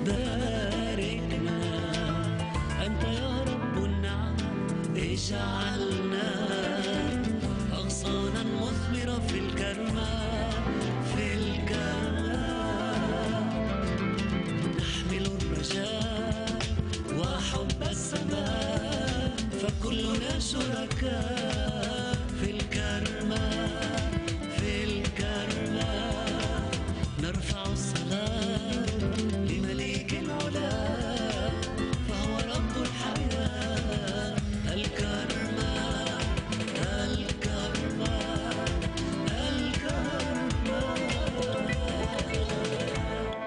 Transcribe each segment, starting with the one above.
باركنا أنت يا رب النعم اجعلنا أغصانا مثمرة في الكرمة في الكرمة نحمل الرجاء وحب السماء فكلنا شركاء في الكرمة في الكرمة نرفع الصلاة لمليك العلا فهو رب الحياة الكرمة الكرمة الكرمة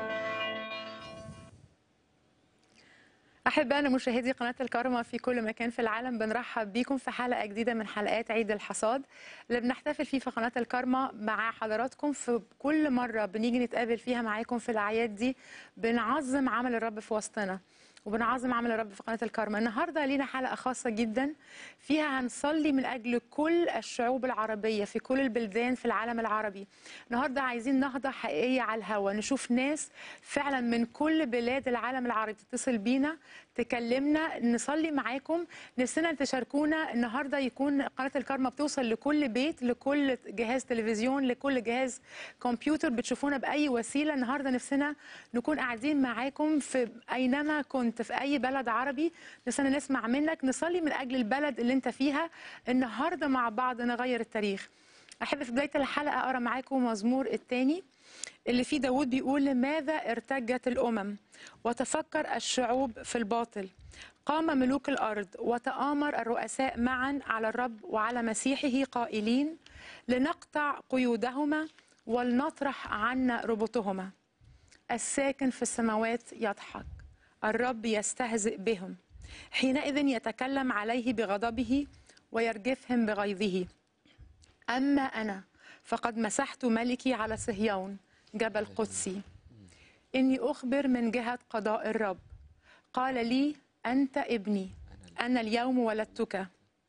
أحبائنا مشاهدي قناة الكرمة في كل مكان في العالم بنرحب بيكم في حلقة جديدة من حلقات عيد الحصاد اللي بنحتفل فيه في قناة الكرمة مع حضراتكم في كل مرة بنيجي نتقابل فيها معاكم في الأعياد دي بنعظم عمل الرب في وسطنا وبنعظم عمل الرب في قناة الكرمة النهاردة لينا حلقة خاصة جدا فيها هنصلي من أجل كل الشعوب العربية في كل البلدان في العالم العربي النهاردة عايزين نهضة حقيقية على الهوا نشوف ناس فعلا من كل بلاد العالم العربي تتصل بينا تكلمنا نصلي معاكم نفسنا تشاركونا النهارده يكون قناه الكارما بتوصل لكل بيت لكل جهاز تلفزيون لكل جهاز كمبيوتر بتشوفونا باي وسيله النهارده نفسنا نكون قاعدين معاكم في اينما كنت في اي بلد عربي نفسنا نسمع منك نصلي من اجل البلد اللي انت فيها النهارده مع بعض نغير التاريخ احب في بدايه الحلقه اقرا معاكم مزمور الثاني اللي فيه داود بيقول لماذا ارتجت الأمم وتفكر الشعوب في الباطل قام ملوك الأرض وتآمر الرؤساء معا على الرب وعلى مسيحه قائلين لنقطع قيودهما ولنطرح عنا ربطهما الساكن في السماوات يضحك الرب يستهزئ بهم حينئذ يتكلم عليه بغضبه ويرجفهم بغيظه أما أنا فقد مسحت ملكي على صهيون جبل قدسي إني أخبر من جهة قضاء الرب قال لي أنت ابني أنا اليوم ولدتك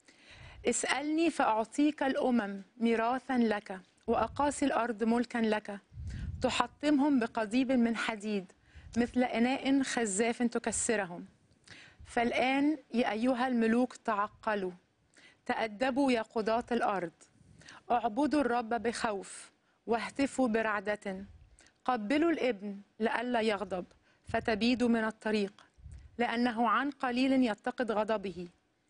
اسألني فأعطيك الأمم ميراثا لك وأقاصي الأرض ملكا لك تحطمهم بقضيب من حديد مثل إناء خزاف تكسرهم فالآن يا أيها الملوك تعقلوا تأدبوا يا قضاة الأرض اعبدوا الرب بخوف واهتفوا برعدة قبلوا الابن لئلا يغضب فتبيدوا من الطريق لأنه عن قليل يتقد غضبه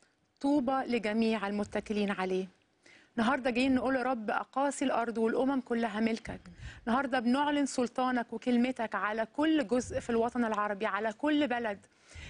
طوبى لجميع المتكلين عليه النهارده جايين نقول يا رب اقاصي الارض والامم كلها ملكك النهارده بنعلن سلطانك وكلمتك على كل جزء في الوطن العربي على كل بلد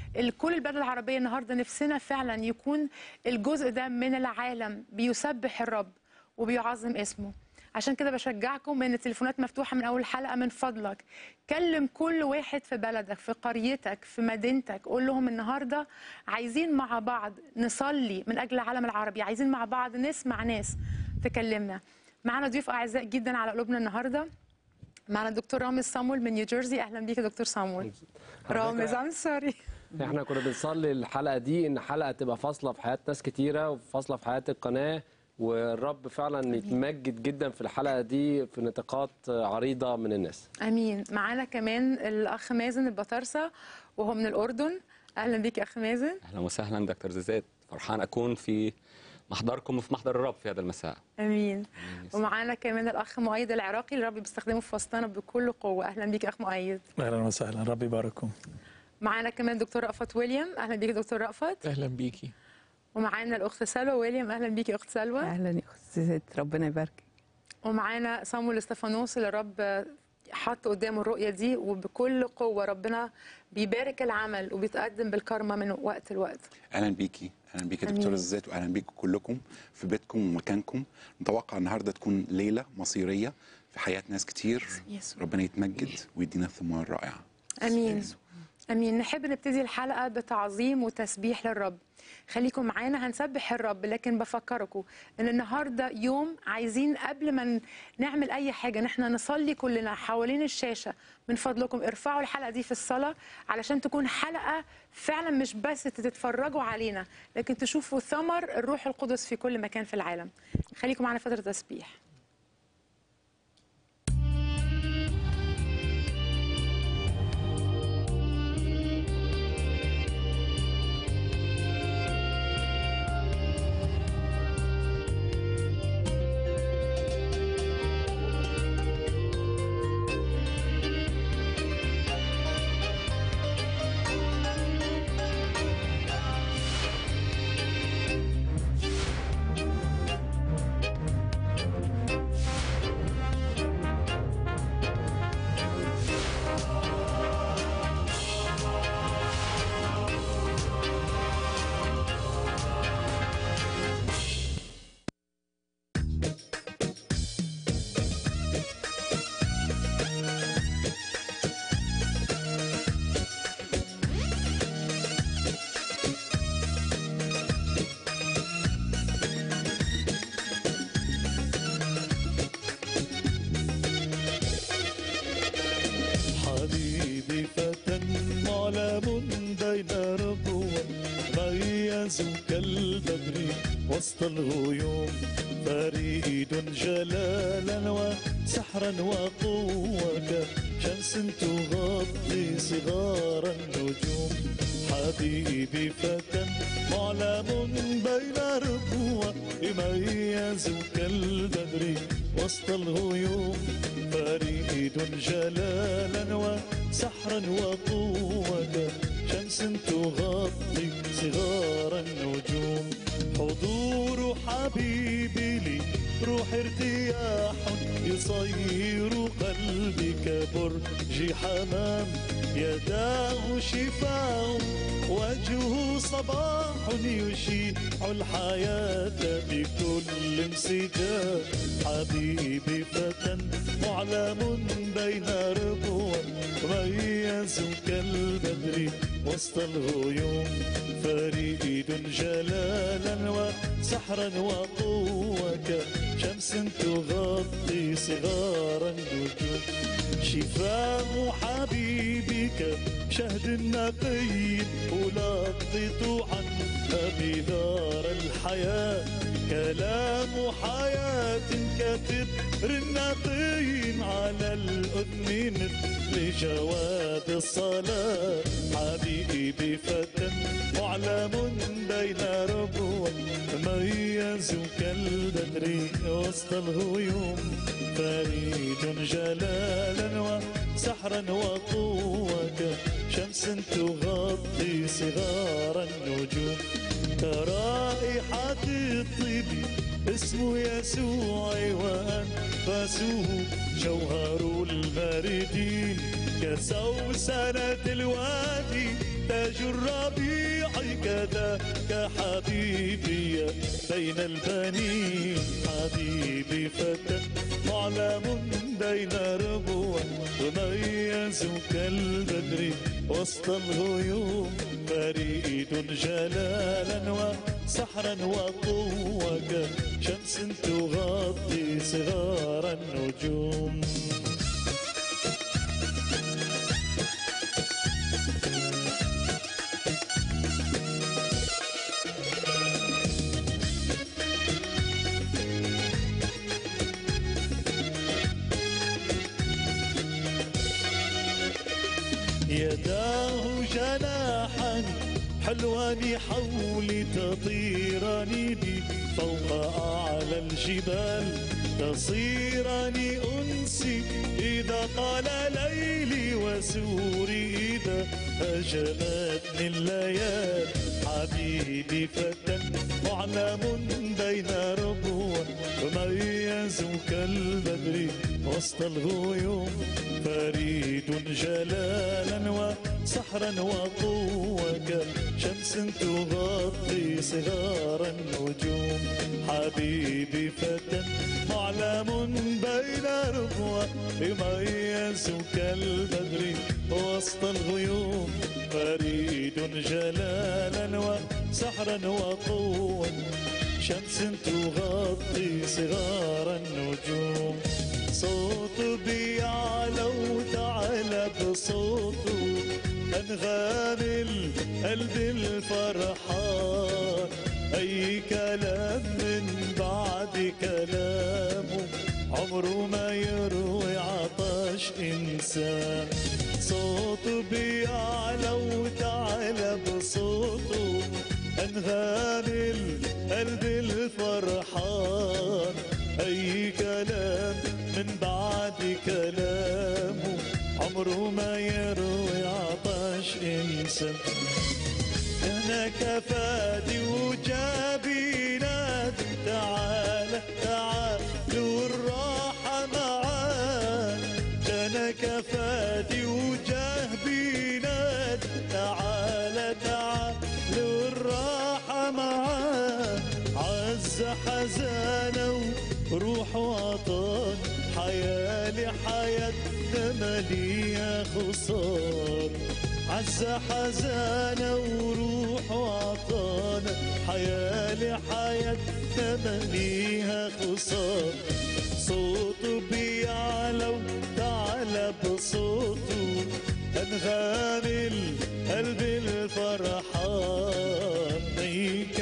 كل البلد العربيه النهارده نفسنا فعلا يكون الجزء ده من العالم بيسبح الرب وبيعظم اسمه عشان كده بشجعكم ان التليفونات مفتوحه من اول حلقه من فضلك كلم كل واحد في بلدك في قريتك في مدينتك قول لهم النهارده عايزين مع بعض نصلي من اجل العالم العربي عايزين مع بعض نسمع ناس تكلمنا معانا ضيوف اعزاء جدا على قلوبنا النهارده معانا الدكتور رامز صامول من نيوجيرسي اهلا بيك يا دكتور صامول رامز ام سوري احنا كنا بنصلي الحلقه دي ان حلقه تبقى فاصله في حياه ناس كتيره وفاصله في حياه القناه والرب فعلا يتمجد جدا في الحلقه دي في نطاقات عريضه من الناس امين معانا كمان الاخ مازن البطارسه وهو من الاردن اهلا بيك يا اخ مازن اهلا وسهلا دكتور زيزات فرحان اكون في محضركم وفي محضر الرب في هذا المساء امين ومعانا كمان الاخ مؤيد العراقي اللي الرب بيستخدمه في وسطنا بكل قوه اهلا بيك يا اخ مؤيد اهلا وسهلا ربي يبارككم معانا كمان دكتور رأفت ويليام اهلا بيك يا دكتور رأفت اهلا بيكي ومعانا الاخت سلوى ويليام اهلا بيكي يا اخت سلوى اهلا يا اخت زيزات ربنا يبارك ومعانا صامويل استفانوس اللي الرب حط قدامه الرؤيه دي وبكل قوه ربنا بيبارك العمل وبيتقدم بالكرمه من وقت لوقت اهلا بيكي اهلا بيكي أمين. دكتور الزيت واهلا بيكم كلكم في بيتكم ومكانكم نتوقع النهارده تكون ليله مصيريه في حياه ناس كتير يسوع. ربنا يتمجد ويدينا ثمار رائعه امين امين نحب نبتدي الحلقه بتعظيم وتسبيح للرب خليكم معانا هنسبح الرب لكن بفكركم ان النهارده يوم عايزين قبل ما ن- نعمل اي حاجه ان احنا نصلي كلنا حوالين الشاشه من فضلكم ارفعوا الحلقه دي في الصلاه علشان تكون حلقه فعلا مش بس تتفرجوا علينا لكن تشوفوا ثمر الروح القدس في كل مكان في العالم خليكم معانا فتره تسبيح مميز كالبدر وسط الغيوم فريد جلالا وسحرا وقوة شمس تغطي صغار النجوم حبيبي فتى معلم بين ربوة يميز كالبدر وسط الغيوم فريد جلالا وسحرا وقوة شمس تغطي صغار النجوم حضور حبيبي لي روح ارتياح يصير قلبي كبرج حمام يداه شفاء وجهه صباح يشيع الحياة بكل انسجام حبيبي فتى معلم بين ربوة ميز كالبدر وسط الغيوم فريد جلالا وسحرا وقوة شمس تغطي صغار النجوم شفاه حبيبك شهد نقي ألقط عنك بدار الحياة كلام حياة كتبر نقي على الأذن مثل جواب الصلاة حبيبي فتى معلم بين ربوة ميز كالبدر وسط الغيوم فريد جلالا وسحرا وقوة شمس تغطي صغار النجوم كرائحة الطيب اسم يسوع وأنفاسه جوهر الماردين كسوسنة الوادي تاج الربيع كذاك حبيبي بين البنين حبيبي فتى معلم بين ربوة مميز كالبدر وسط الغيوم فريد جلالا وسحرا وقوة شمس تغطي صغار النجوم يداه جناحا حلوان حولي تطيرني بي فوق أعلى الجبال تصيرني أنسي إذا طال ليلي وسوري إذا هجمتني الليال حبيبي فتى معلم بين ربوة مميز كالبدر وسط الغيوم فريد جلالا وسحرا وقوة شمس تغطي صغار النجوم حبيبي فتى معلم بين ربوة يميز كالبدر وسط الغيوم فريد جلالا وسحرا وقوة شمس تغطي صغار النجوم صوت بيعلى وتعلى بصوته أنغام القلب الفرحان أي كلام من بعد كلامه عمره ما يروي عطش إنسان صوته بيعلى وتعلى بصوته أنغام القلب الفرحان أي كلام من بعد كلامه عمره ما يروي عطش إنسان أنا كفادي وجابي نادي تعال تعال والراحة معاك أنا كفادي وجابي نادي تعال تعال والراحة معاك عز حزانه وروح وعطان حياة لحياتنا مليا خسار عز حزانة وروح وعطانا حياة لحياتنا مليها خسار صوته بيعلى وتعلى بصوته أنغام القلب الفرحان أي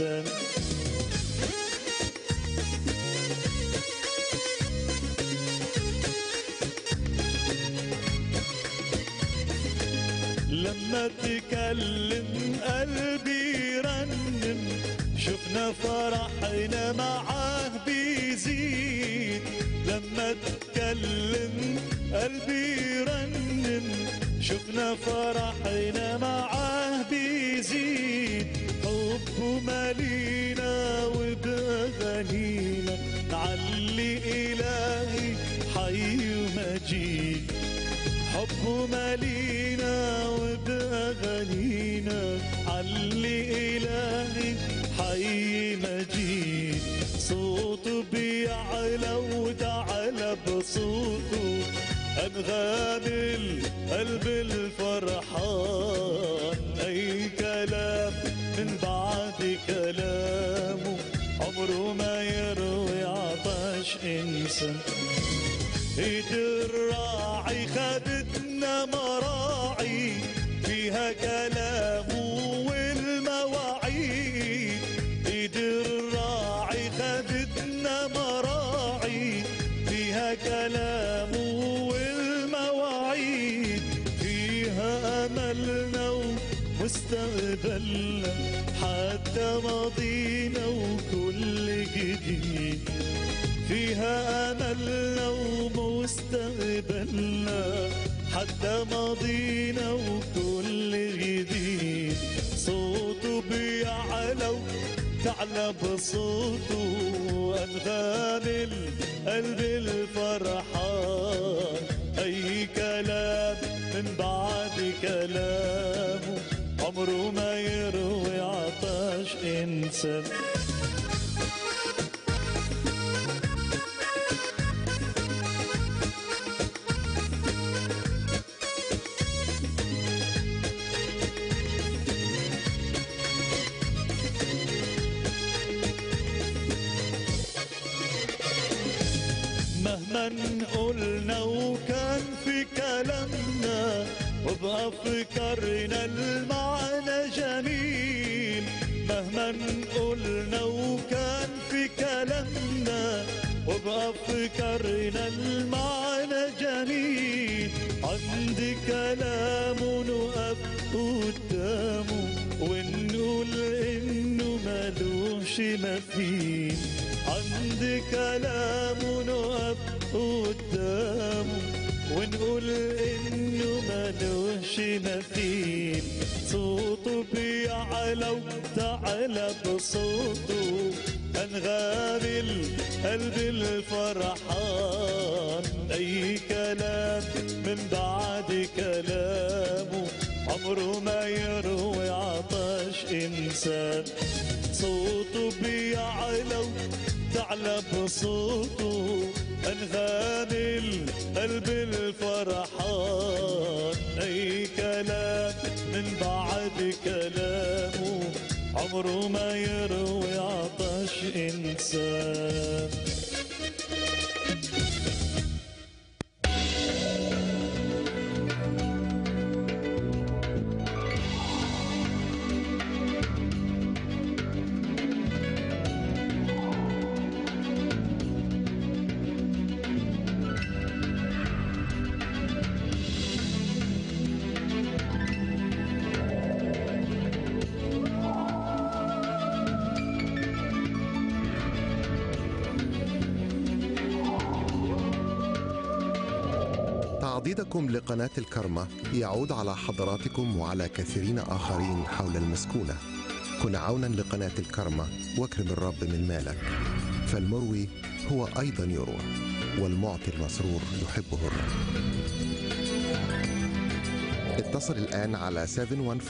إنسان لما تكلم قلبي رنم شفنا فرحنا معاه بيزيد لما تكلم قلبي رنم شفنا فرحنا معاه بيزيد حبه مالينا وبأغانينا نعلي إلهي حي ومجيد حبه مالينا وبأغانينا علي إلهي حي مجيد صوته بيعلى وتعلى بصوته أنغام القلب الفرحان أي كلام من بعد كلامه عمره ما يروي عطش إنسان ايد الراعي خدتنا مراعي فيها كلامه والمواعيد ايد الراعي خدتنا مراعي فيها كلامه والمواعيد فيها املنا ومستقبلنا حتى ماضينا وكل جديد فيها أملنا ومستقبلنا حتى ماضينا وكل جديد صوته بيعلى وتعلى بصوته أنغام القلب الفرحان أي كلام من بعد كلامه عمره ما يروي عطش إنسان مهما قلنا وكان في كلامنا وبأفكارنا المعنى جميل مهما قلنا وكان في كلامنا وبأفكارنا المعنى جميل عند كلامه نقف قدامه ونقول انه ملوش مثيل عند كلامه نقف قدامه ونقول انه ملوش مثيل صوته بيعلى وتعلى بصوته انغام القلب الفرحان اي كلام من بعد كلامه عمره ما يروي عطش انسان صوته بيعلى وتعلى بصوته أنغام القلب الفرحان أي كلام من بعد كلامه عمره ما يروي عطش إنسان تعضيدكم لقناة الكرمة يعود على حضراتكم وعلى كثيرين آخرين حول المسكونة كن عونا لقناة الكرمة واكرم الرب من مالك فالمروي هو أيضا يروى والمعطي المسرور يحبه الرب اتصل الآن على 714-709-4300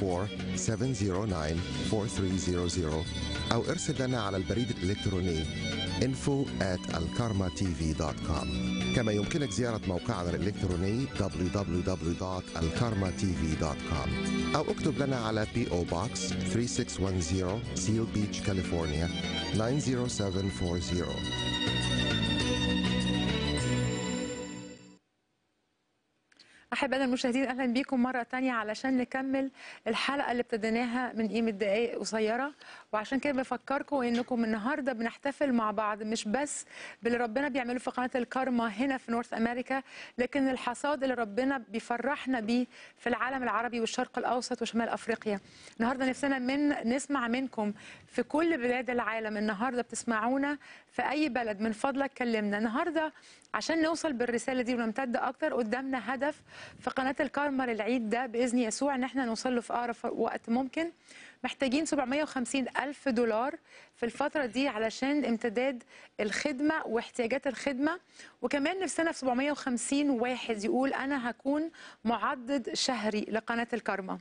أو ارسل لنا على البريد الإلكتروني info at alkarmatv.com كما يمكنك زيارة موقعنا الإلكتروني www.alkarmatv.com أو اكتب لنا على P.O. Box 3610 Seal Beach, California 90740 أحبائنا المشاهدين أهلا بيكم مرة تانية علشان نكمل الحلقة اللي ابتديناها من قيمة دقايق قصيرة وعشان كده بفكركم إنكم النهاردة بنحتفل مع بعض مش بس باللي ربنا بيعمله في قناة الكارما هنا في نورث أمريكا لكن الحصاد اللي ربنا بيفرحنا بيه في العالم العربي والشرق الأوسط وشمال أفريقيا النهاردة نفسنا من نسمع منكم في كل بلاد العالم النهاردة بتسمعونا في أي بلد من فضلك كلمنا النهاردة عشان نوصل بالرسالة دي ونمتد أكتر قدامنا هدف في قناة الكارما للعيد ده بإذن يسوع إن احنا نوصل له في أقرب وقت ممكن محتاجين 750 ألف دولار في الفترة دي علشان امتداد الخدمة واحتياجات الخدمة وكمان نفسنا في 750 واحد يقول أنا هكون معضد شهري لقناة الكارما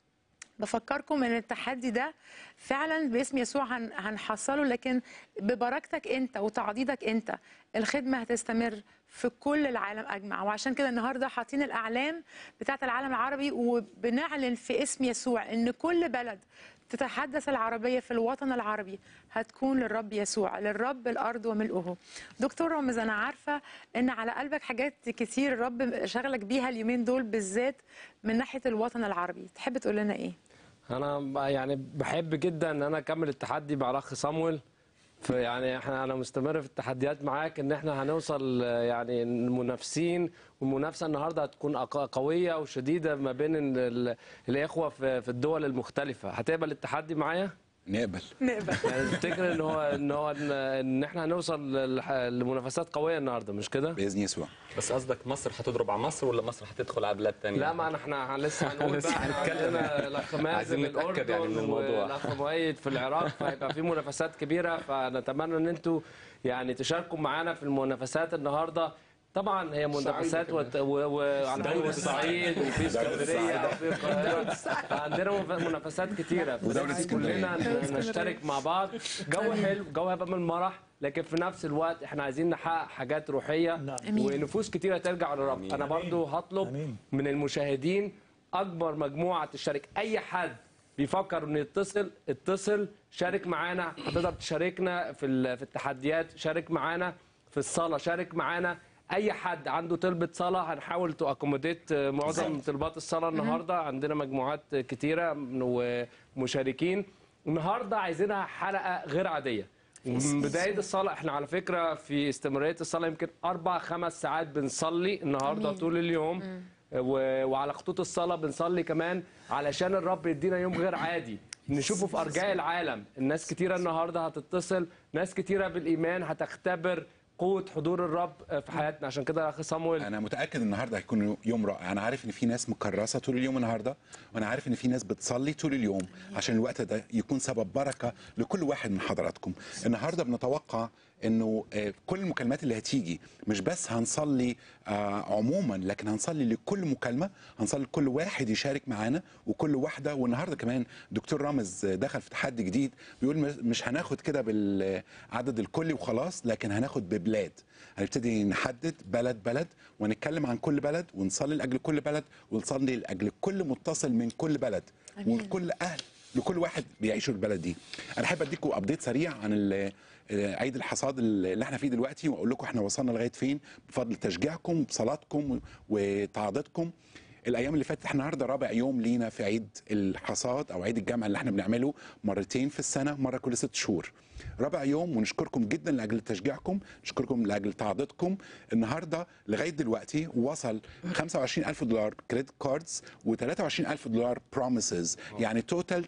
بفكركم ان التحدي ده فعلا باسم يسوع هن- هنحصله لكن ببركتك انت وتعضيدك انت الخدمه هتستمر في كل العالم اجمع وعشان كده النهارده حاطين الاعلام بتاعه العالم العربي وبنعلن في اسم يسوع ان كل بلد تتحدث العربيه في الوطن العربي هتكون للرب يسوع للرب الارض وملؤه دكتور رامز انا عارفه ان على قلبك حاجات كتير الرب شغلك بيها اليومين دول بالذات من ناحيه الوطن العربي تحب تقول لنا ايه انا ب- يعني بحب جدا ان انا اكمل التحدي مع الاخ صامويل في يعني احنا انا مستمر في التحديات معاك ان احنا هنوصل آه، يعني المنافسين والمنافسه النهارده هتكون أق- قويه وشديده ما بين ال- ال- الاخوه في في الدول المختلفه هتقبل التحدي معايا؟ نقبل نقبل يعني تفتكر ان هو ان هو ان, إن احنا هنوصل للح- لمنافسات قويه النهارده مش كده؟ باذن يسوع بس قصدك مصر هتضرب على مصر ولا مصر هتدخل على بلاد تانية؟ لا ما احنا لسه هنقول لسه بقى احنا هنتكلم. عندنا الاخ مازن عايزين نتأكد يعني من الأردن الموضوع. والاخ مؤيد في العراق فهيبقى في منافسات كبيره فنتمنى ان انتوا يعني تشاركوا معانا في المنافسات النهارده طبعا هي منافسات وت- و- وعلى حدود الصعيد وفي اسكندريه وفي القاهره فعندنا منف- منافسات كتيره ودولة بس اسكندرية. كلنا ن- نشترك مع بعض جو حلو جو هيبقى من المرح لكن في نفس الوقت احنا عايزين نحقق حاجات روحيه أمين. ونفوس كتيره ترجع للرب انا برضو هطلب من المشاهدين اكبر مجموعه تشارك اي حد بيفكر انه يتصل اتصل شارك معانا هتقدر تشاركنا في ال- في التحديات شارك معانا في الصلاه شارك معانا اي حد عنده طلبه صلاه هنحاول تو اكوموديت معظم طلبات الصلاه النهارده عندنا مجموعات كتيره من- ومشاركين النهارده عايزينها حلقه غير عاديه ومن بدايه الصلاه احنا على فكره في استمراريه الصلاه يمكن اربع خمس ساعات بنصلي النهارده أمين. طول اليوم و... وعلى خطوط الصلاه بنصلي كمان علشان الرب يدينا يوم غير عادي نشوفه في ارجاء العالم الناس كتيره النهارده هتتصل ناس كتيره بالايمان هتختبر قوه حضور الرب في حياتنا عشان كده يا اخي صامويل انا متاكد النهارده هيكون يوم رائع انا عارف ان في ناس مكرسه طول اليوم النهارده وانا عارف ان في ناس بتصلي طول اليوم عشان الوقت ده يكون سبب بركه لكل واحد من حضراتكم النهارده بنتوقع انه آه، كل المكالمات اللي هتيجي مش بس هنصلي آه، عموما لكن هنصلي لكل مكالمه هنصلي لكل واحد يشارك معانا وكل واحده والنهارده كمان دكتور رامز دخل في تحدي جديد بيقول مش- مش هناخد كده بالعدد الكلي وخلاص لكن هناخد ببلاد هنبتدي نحدد بلد بلد ونتكلم عن كل بلد ونصلي لاجل كل بلد ونصلي لاجل كل متصل من كل بلد أمين. وكل اهل لكل واحد بيعيشوا البلد دي انا احب اديكم ابديت سريع عن ال- عيد الحصاد اللي احنا فيه دلوقتي واقول لكم احنا وصلنا لغايه فين بفضل تشجيعكم بصلاتكم وتعاضدكم الايام اللي فاتت احنا النهارده رابع يوم لينا في عيد الحصاد او عيد الجمع اللي احنا بنعمله مرتين في السنه مره كل ست شهور رابع يوم ونشكركم جدا لاجل تشجيعكم نشكركم لاجل تعاضدكم النهارده لغايه دلوقتي وصل 25000 دولار كريدت كاردز و23000 دولار بروميسز يعني توتال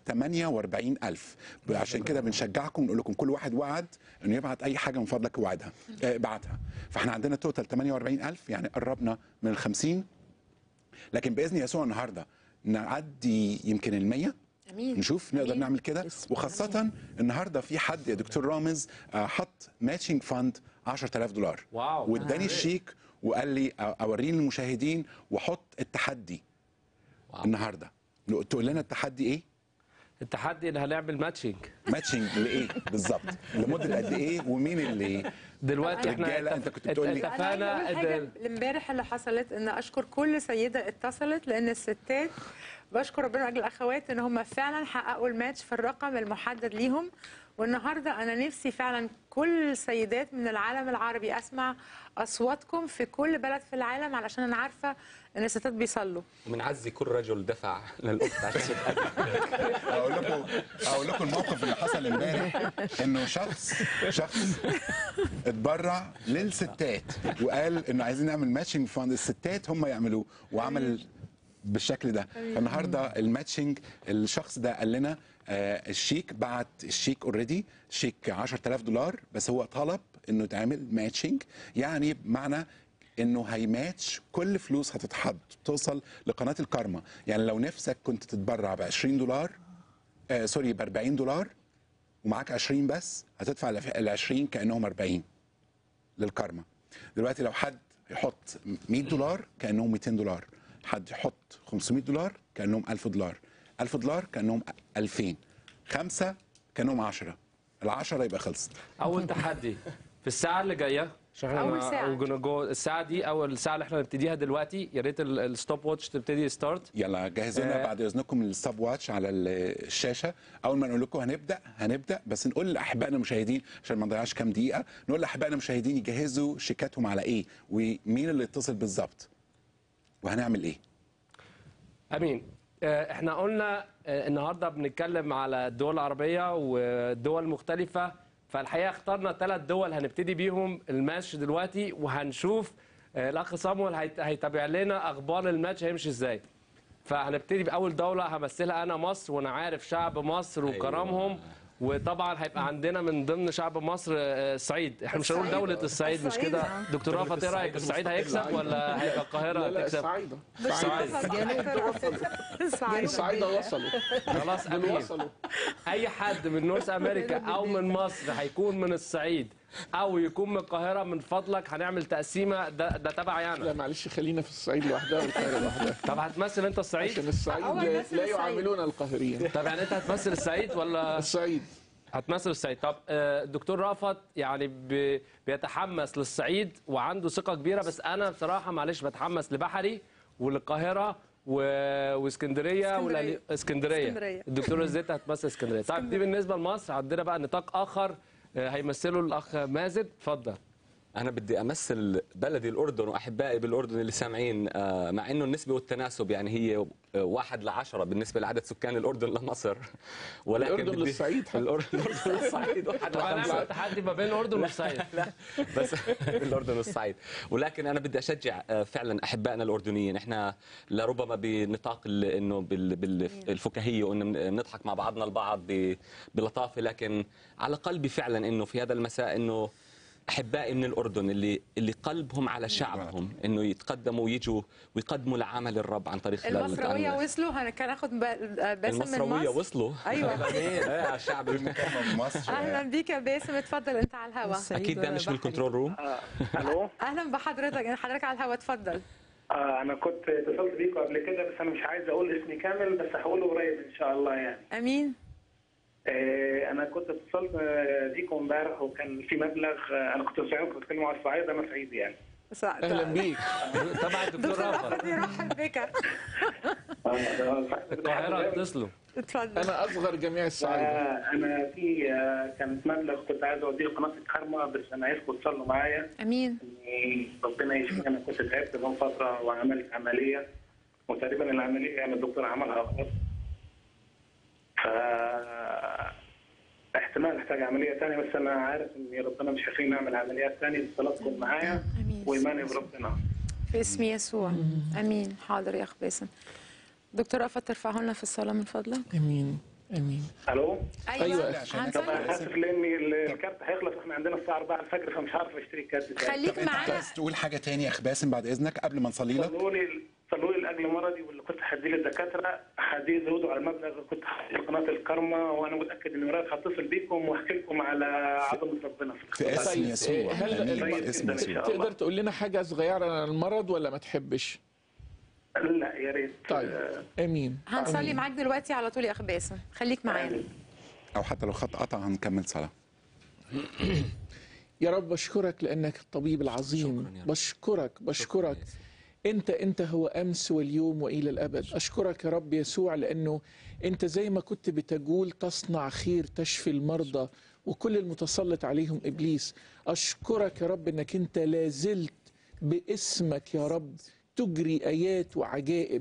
48000 عشان كده بنشجعكم نقول لكم كل واحد وعد انه يبعت اي حاجه من فضلك وعدها آه، بعتها فاحنا عندنا توتال 48000 يعني قربنا من ال 50 لكن باذن يسوع النهارده نعدي يمكن ال 100 امين نشوف نقدر أمين. نعمل كده وخاصة النهارده في حد يا دكتور رامز آه، حط ماتشنج فاند 10000 دولار واو. واداني آه. الشيك وقال لي أ- اوريه للمشاهدين وحط التحدي واو. النهارده تقول لنا التحدي ايه؟ التحدي اللي هنعمل ماتشنج ماتشنج لايه بالظبط؟ لمده قد ايه ومين اللي دلوقتي احنا رجالة، اتف- أنت كنت بتقول لي- انا عايزة أقول اتفقنا حاجه امبارح اللي حصلت ان اشكر كل سيده اتصلت لان الستات بشكر ربنا اجل الاخوات ان هم فعلا حققوا الماتش في الرقم المحدد ليهم والنهارده انا نفسي فعلا كل السيدات من العالم العربي اسمع اصواتكم في كل بلد في العالم علشان انا عارفه ان الستات بيصلوا وبنعزي كل رجل دفع للاخت عشان تتقدم اقول لكم اقول لكم الموقف اللي حصل امبارح انه شخص شخص اتبرع للستات وقال انه عايزين نعمل ماتشنج فاند الستات هم يعملوه وعمل بالشكل ده فالنهارده الماتشنج الشخص ده قال لنا آه الشيك بعت الشيك اوريدي شيك 10000 دولار بس هو طلب انه يتعمل ماتشنج يعني بمعنى انه هيماتش كل فلوس هتتحط توصل لقناه الكارما يعني لو نفسك كنت تتبرع ب 20 دولار آه سوري ب 40 دولار ومعاك 20 بس هتدفع ال 20 كانهم 40 للكارما دلوقتي لو حد يحط 100 دولار كانهم 200 دولار حد يحط 500 دولار كانهم 1000 دولار 1000 دولار كانهم 2000 خمسة كانهم 10 ال10 يبقى خلصت اول تحدي في الساعه اللي جايه عشان احنا أول ساعة. وجنا جو الساعه دي او الساعه اللي احنا هنبتديها دلوقتي يا ريت ال- الستوب واتش تبتدي ستارت يلا جهزوا لنا آه. بعد اذنكم الستوب واتش على ال- الشاشه اول ما نقول لكم هنبدا هنبدا بس نقول لاحبائنا المشاهدين عشان ما نضيعش كام دقيقه نقول لاحبائنا المشاهدين يجهزوا شيكاتهم على ايه ومين اللي اتصل بالظبط وهنعمل ايه امين آه، احنا قلنا آه، النهارده بنتكلم على الدول العربيه ودول مختلفه فالحقيقه اخترنا ثلاث دول هنبتدي بيهم الماتش دلوقتي وهنشوف آه، الاخ صامويل هيت- هيتابع لنا اخبار الماتش هيمشي ازاي فهنبتدي باول دوله همثلها انا مصر وانا عارف شعب مصر وكرمهم وطبعا هيبقى عندنا من ضمن شعب مصر آه، الصعيد احنا مش هنقول دوله الصعيد مش كده دكتور رافت ايه رايك الصعيد هيكسب ولا هيبقى القاهره لا لا هتكسب الصعايدة صعيد. الصعايدة وصلوا خلاص دول امين وصلوا اي حد من نورث امريكا او من مصر هيكون من الصعيد او يكون من القاهره من فضلك هنعمل تقسيمه ده ده تبعي لا انا معلش خلينا في الصعيد لوحدها والقاهرة لوحدها طب هتمثل انت عشان الصعيد الصعيد أول لا, ناس لا الصعيد. يعاملون القاهريين طب يعني انت هتمثل الصعيد ولا الصعيد هتمثل الصعيد طب آه، الدكتور رافت يعني ب- بيتحمس للصعيد وعنده ثقه كبيره بس انا بصراحه معلش بتحمس لبحري وللقاهره و... واسكندريه ولا اسكندرية. اسكندريه اسكندرية. الدكتوره زيتا هتمثل اسكندريه طيب دي بالنسبه لمصر عندنا بقى نطاق اخر آه، هيمثله الاخ مازن اتفضل انا بدي امثل بلدي الاردن واحبائي بالاردن اللي سامعين آه، مع انه النسبه والتناسب يعني هي آه، واحد لعشرة بالنسبه لعدد سكان الاردن لمصر ولكن الأردن بدي- للصعيد حتى. الاردن الأردن للصعيد واحد طب هنعمل لخمسة. تحدي ما بين الاردن والصعيد لا بس الاردن والصعيد ولكن انا بدي اشجع آه، فعلا احبائنا الاردنيين احنا لربما بنطاق ال- انه بال- بالفكاهيه وانه بنضحك مع بعضنا البعض ب- بلطافه لكن على قلبي فعلا انه في هذا المساء انه احبائي من الاردن اللي اللي قلبهم على شعبهم انه يتقدموا ويجوا ويقدموا لعمل الرب عن طريق خلال المصرويه الأنواع. وصلوا هن- كان اخد ب- باسم من المصرويه مصر وصلوا ايوه ايه على الشعب في مصر اهلا بيك يا باسم اتفضل انت على الهوا اكيد ده مش بالكنترول روم الو اهلا بحضرتك حضرتك على الهوا اتفضل آه انا كنت اتصلت بيكم قبل كده بس انا مش عايز اقول اسمي كامل بس هقوله قريب ان شاء الله يعني امين آه انا كنت اتصلت آه، بيكم امبارح وكان في مبلغ آه، انا كنت سامعكم بتتكلموا على الصعيد انا صعيدي يعني اهلا بيك تبع الدكتور دكتور رافت رافت يرحب بك آه، آه، القاهره اتصلوا اتفضل انا اصغر جميع الصعايدة آه، انا في آه، كانت مبلغ كنت عايز اوديه قناه الكرمه بس انا عايزكم تصلوا معايا امين إن ربنا يشفيني انا كنت تعبت من فتره وعملت عمليه وتقريبا العمليه يعني الدكتور عملها غلط ف احتمال احتاج عمليه ثانيه بس انا عارف ان ربنا مش هيخليني اعمل عمليات ثانيه بس صلاتكم معايا امين وايماني بربنا في اسم يسوع امين حاضر يا اخ باسم دكتور رافت ترفعه لنا في الصلاه من فضلك امين امين الو أيوة. عشان طب هنصلي. انا اسف لان الكارت هيخلص احنا عندنا الساعه 4 الفجر فمش عارف اشتري الكارت تاني. خليك انت معانا عايز تقول حاجه تاني يا اخ باسم بعد اذنك قبل ما نصلي لك صلوا لي صلوا لي لاجل مرضي واللي كنت هديه للدكاتره هديه زودوا على المبلغ اللي كنت هديه لقناه الكرمه وانا متاكد اني قريب هتصل بيكم واحكي لكم على عظمه ربنا في في اسم طيب، يسوع هل- آمين. طيب في اسم جداً إن يسوع شاء الله. تقدر تقول لنا حاجة صغيرة عن المرض ولا ما تحبش لا يا ريت طيب امين هنصلي آمين. معاك دلوقتي على طول يا اخ باسم خليك معانا او حتى لو خط قطع هنكمل صلاه يا رب بشكرك لانك الطبيب العظيم شكراً يا رب. بشكرك بشكرك انت انت هو امس واليوم والى الابد اشكرك يا رب يسوع لانه انت زي ما كنت بتقول تصنع خير تشفي المرضى وكل المتسلط عليهم ابليس اشكرك يا رب انك انت لازلت باسمك يا رب تجري ايات وعجائب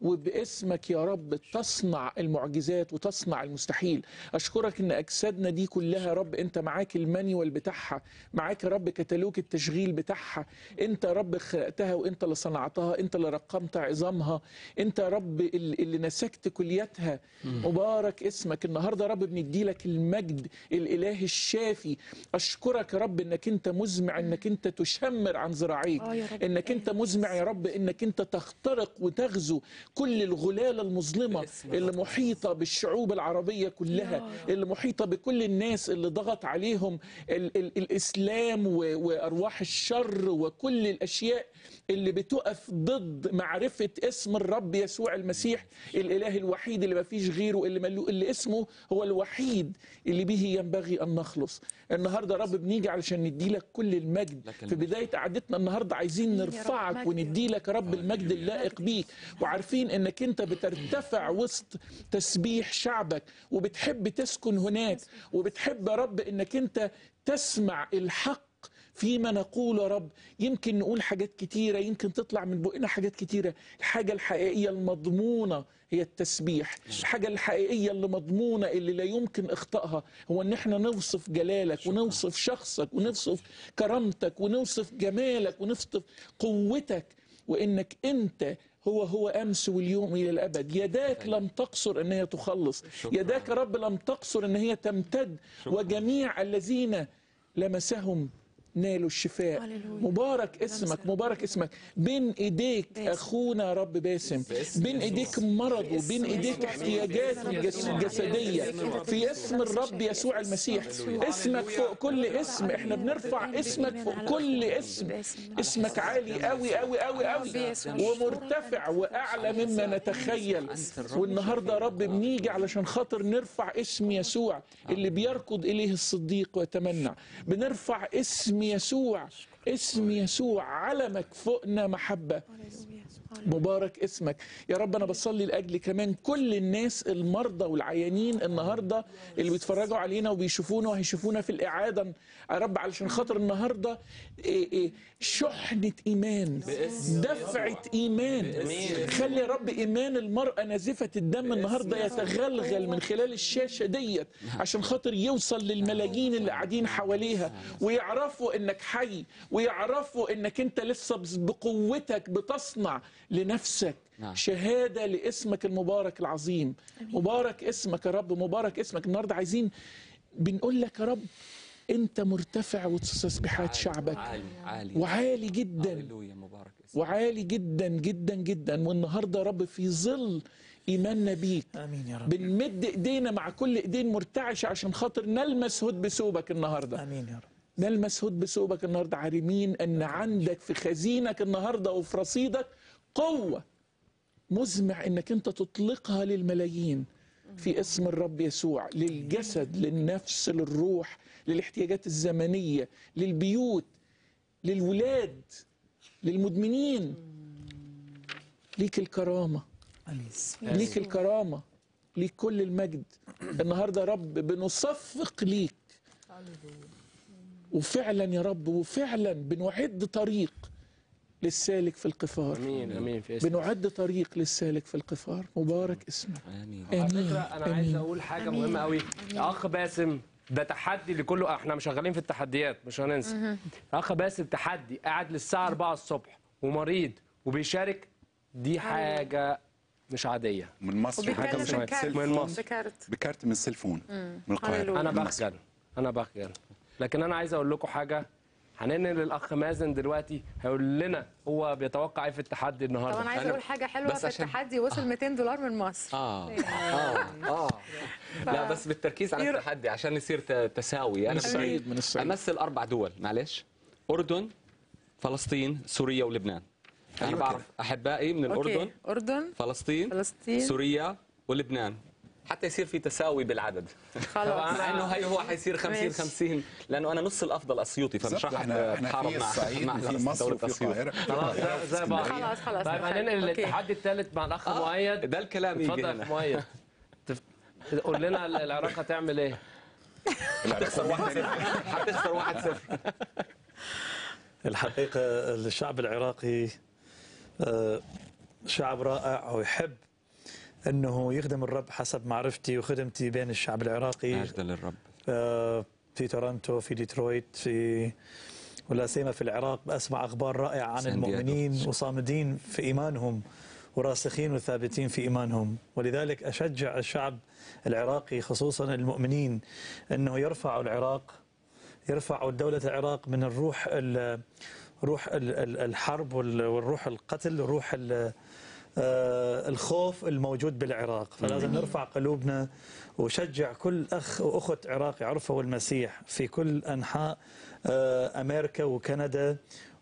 وباسمك يا رب تصنع المعجزات وتصنع المستحيل اشكرك ان اجسادنا دي كلها يا رب انت معاك المانيوال بتاعها معاك يا رب كتالوج التشغيل بتاعها انت يا رب خلقتها وانت اللي صنعتها انت اللي رقمت عظامها انت يا رب اللي اللي نسكت كليتها مبارك اسمك النهارده يا رب بندي لك المجد الالهي الشافي اشكرك يا رب انك انت مزمع انك انت تشمر عن ذراعيك آه يا رب. انك انت مزمع يا رب انك انت تخترق وتغزو كل الغلال المظلمه باسم اللي الرب. محيطه بالشعوب العربيه كلها اللي محيطه بكل الناس اللي ضغط عليهم ال ال الاسلام و- وارواح الشر وكل الاشياء اللي بتقف ضد معرفه اسم الرب يسوع المسيح الاله الوحيد اللي ما فيش غيره اللي, ملو اللي اسمه هو الوحيد اللي به ينبغي ان نخلص النهارده يا رب بنيجي علشان ندي لك كل المجد لك في المجد. بدايه قعدتنا النهارده عايزين يا رب نرفعك مجد. وندي لك يا رب المجد اللائق بيك وعارفين انك انت بترتفع وسط تسبيح شعبك وبتحب تسكن هناك وبتحب يا رب انك انت تسمع الحق فيما نقول يا رب يمكن نقول حاجات كتيرة يمكن تطلع من بقنا حاجات كتيرة الحاجة الحقيقية المضمونة هي التسبيح الحاجة الحقيقية اللي مضمونة اللي لا يمكن اخطائها هو ان احنا نوصف جلالك ونوصف شخصك ونوصف كرامتك ونوصف جمالك ونوصف قوتك وانك انت هو هو امس واليوم الى الابد يداك لم تقصر ان هي تخلص شكراً. يداك يا رب لم تقصر ان هي تمتد وجميع الذين لمسهم نالوا الشفاء هللويا. مبارك اسمك مبارك اسمك بين ايديك باسم. اخونا يا رب باسم باسم بين يسوع. ايديك مرضه بين ايديك احتياجاته الجس- الجسديه في اسم الرب يسوع المسيح اسمك فوق كل اسم احنا بنرفع اسمك فوق كل اسم اسمك عالي قوي قوي قوي قوي ومرتفع واعلى مما نتخيل والنهارده يا رب بنيجي علشان خاطر نرفع اسم يسوع اللي بيركض اليه الصديق ويتمنع بنرفع اسم يسوع اسم يسوع علمك فوقنا محبه مبارك اسمك يا رب انا بصلي لاجل كمان كل الناس المرضى والعيانين النهارده اللي بيتفرجوا علينا وبيشوفونا وهيشوفونا في الاعاده يا رب علشان خاطر النهارده إيه إيه شحنه ايمان دفعه ايمان خلي يا رب ايمان المراه نازفه الدم النهارده يتغلغل من خلال الشاشه ديت عشان خاطر يوصل للملايين اللي قاعدين حواليها ويعرفوا انك حي ويعرفوا انك انت لسه بز- بقوتك بتصنع لنفسك نعم. شهاده لاسمك المبارك العظيم مبارك اسمك يا رب مبارك اسمك النهارده عايزين بنقول لك يا رب انت مرتفع وتسبيحات شعبك عالي عالي وعالي جدا هللويا مبارك اسمك وعالي جدا جدا جدا والنهارده يا رب في ظل ايماننا بيك امين يا رب بنمد ايدينا مع كل ايدين مرتعشه عشان خاطر نلمس هد بثوبك النهارده امين يا رب نلمس هد بثوبك النهارده عارمين ان عندك في خزينك النهارده وفي رصيدك قوه مزمع انك انت تطلقها للملايين في اسم الرب يسوع للجسد للنفس للروح للاحتياجات الزمنيه للبيوت للولاد للمدمنين ليك الكرامه امين ليك الكرامة ليك كل المجد النهاردة يا رب بنصفق ليك وفعلا يا رب وفعلا بنعد طريق للسالك في القفار امين امين في اسم بنعد طريق للسالك في القفار مبارك اسمك امين على امين فكره انا عايز اقول حاجه مهمه قوي اخ باسم ده تحدي لكله احنا مش شغالين في التحديات مش هننسى اخ باسم تحدي قاعد للساعه 4 الصبح ومريض وبيشارك دي حاجه مش عاديه من مصر وبيتكلم مش عارف. بكارت من مصر. بكارت بكارت من السيلفون من القاهره هللويا. انا من مصر. بخجل انا بخجل لكن انا عايز اقول لكم حاجه هننقل للاخ مازن دلوقتي هيقول لنا هو بيتوقع ايه في التحدي طب النهارده انا عايزه أنا- اقول حاجه حلوه بس في عشان- التحدي وصل 200 دولار من مصر اه اه اه لا بس بالتركيز على التحدي عشان يصير ت- تساوي من انا الصعيد من الصعيد امثل اربع دول معلش اردن فلسطين سوريا ولبنان انا أيوة بعرف احبائي من الاردن اوكي اردن فلسطين فلسطين سوريا ولبنان حتى يصير في تساوي بالعدد خلاص مع انه هي هو حيصير 50 ماشي. 50 لانه انا نص الافضل اسيوطي فمش بالظبط راح احنا احنا اتحارب في مع الصعيد مع وفي مصر دولة وفي أسيوط. القاهره خلاص زي- زي بعض خلاص خلاص طيب هننقل أوكي. الاتحاد الثالث مع الاخ مؤيد ده الكلام يجي اتفضل يا هنا اخ مؤيد تف- قول لنا العراق هتعمل ايه؟ حتخسر 1 حتخسر 1 0 الحقيقة الشعب العراقي آه، شعب رائع ويحب أنه يخدم الرب حسب معرفتي وخدمتي بين الشعب العراقي مجدا للرب آه، في تورنتو في ديترويت في ولا سيما في العراق بسمع اخبار رائعه عن سان المؤمنين دييغو. وصامدين في ايمانهم وراسخين وثابتين في ايمانهم ولذلك اشجع الشعب العراقي خصوصا المؤمنين انه يرفعوا العراق يرفعوا دولة العراق من الروح ال- روح ال- ال- الحرب وال- والروح القتل وروح ال- آه، الخوف الموجود بالعراق فلازم نرفع قلوبنا وشجع كل أخ وأخت عراقي عرفوا المسيح في كل أنحاء آه، أمريكا وكندا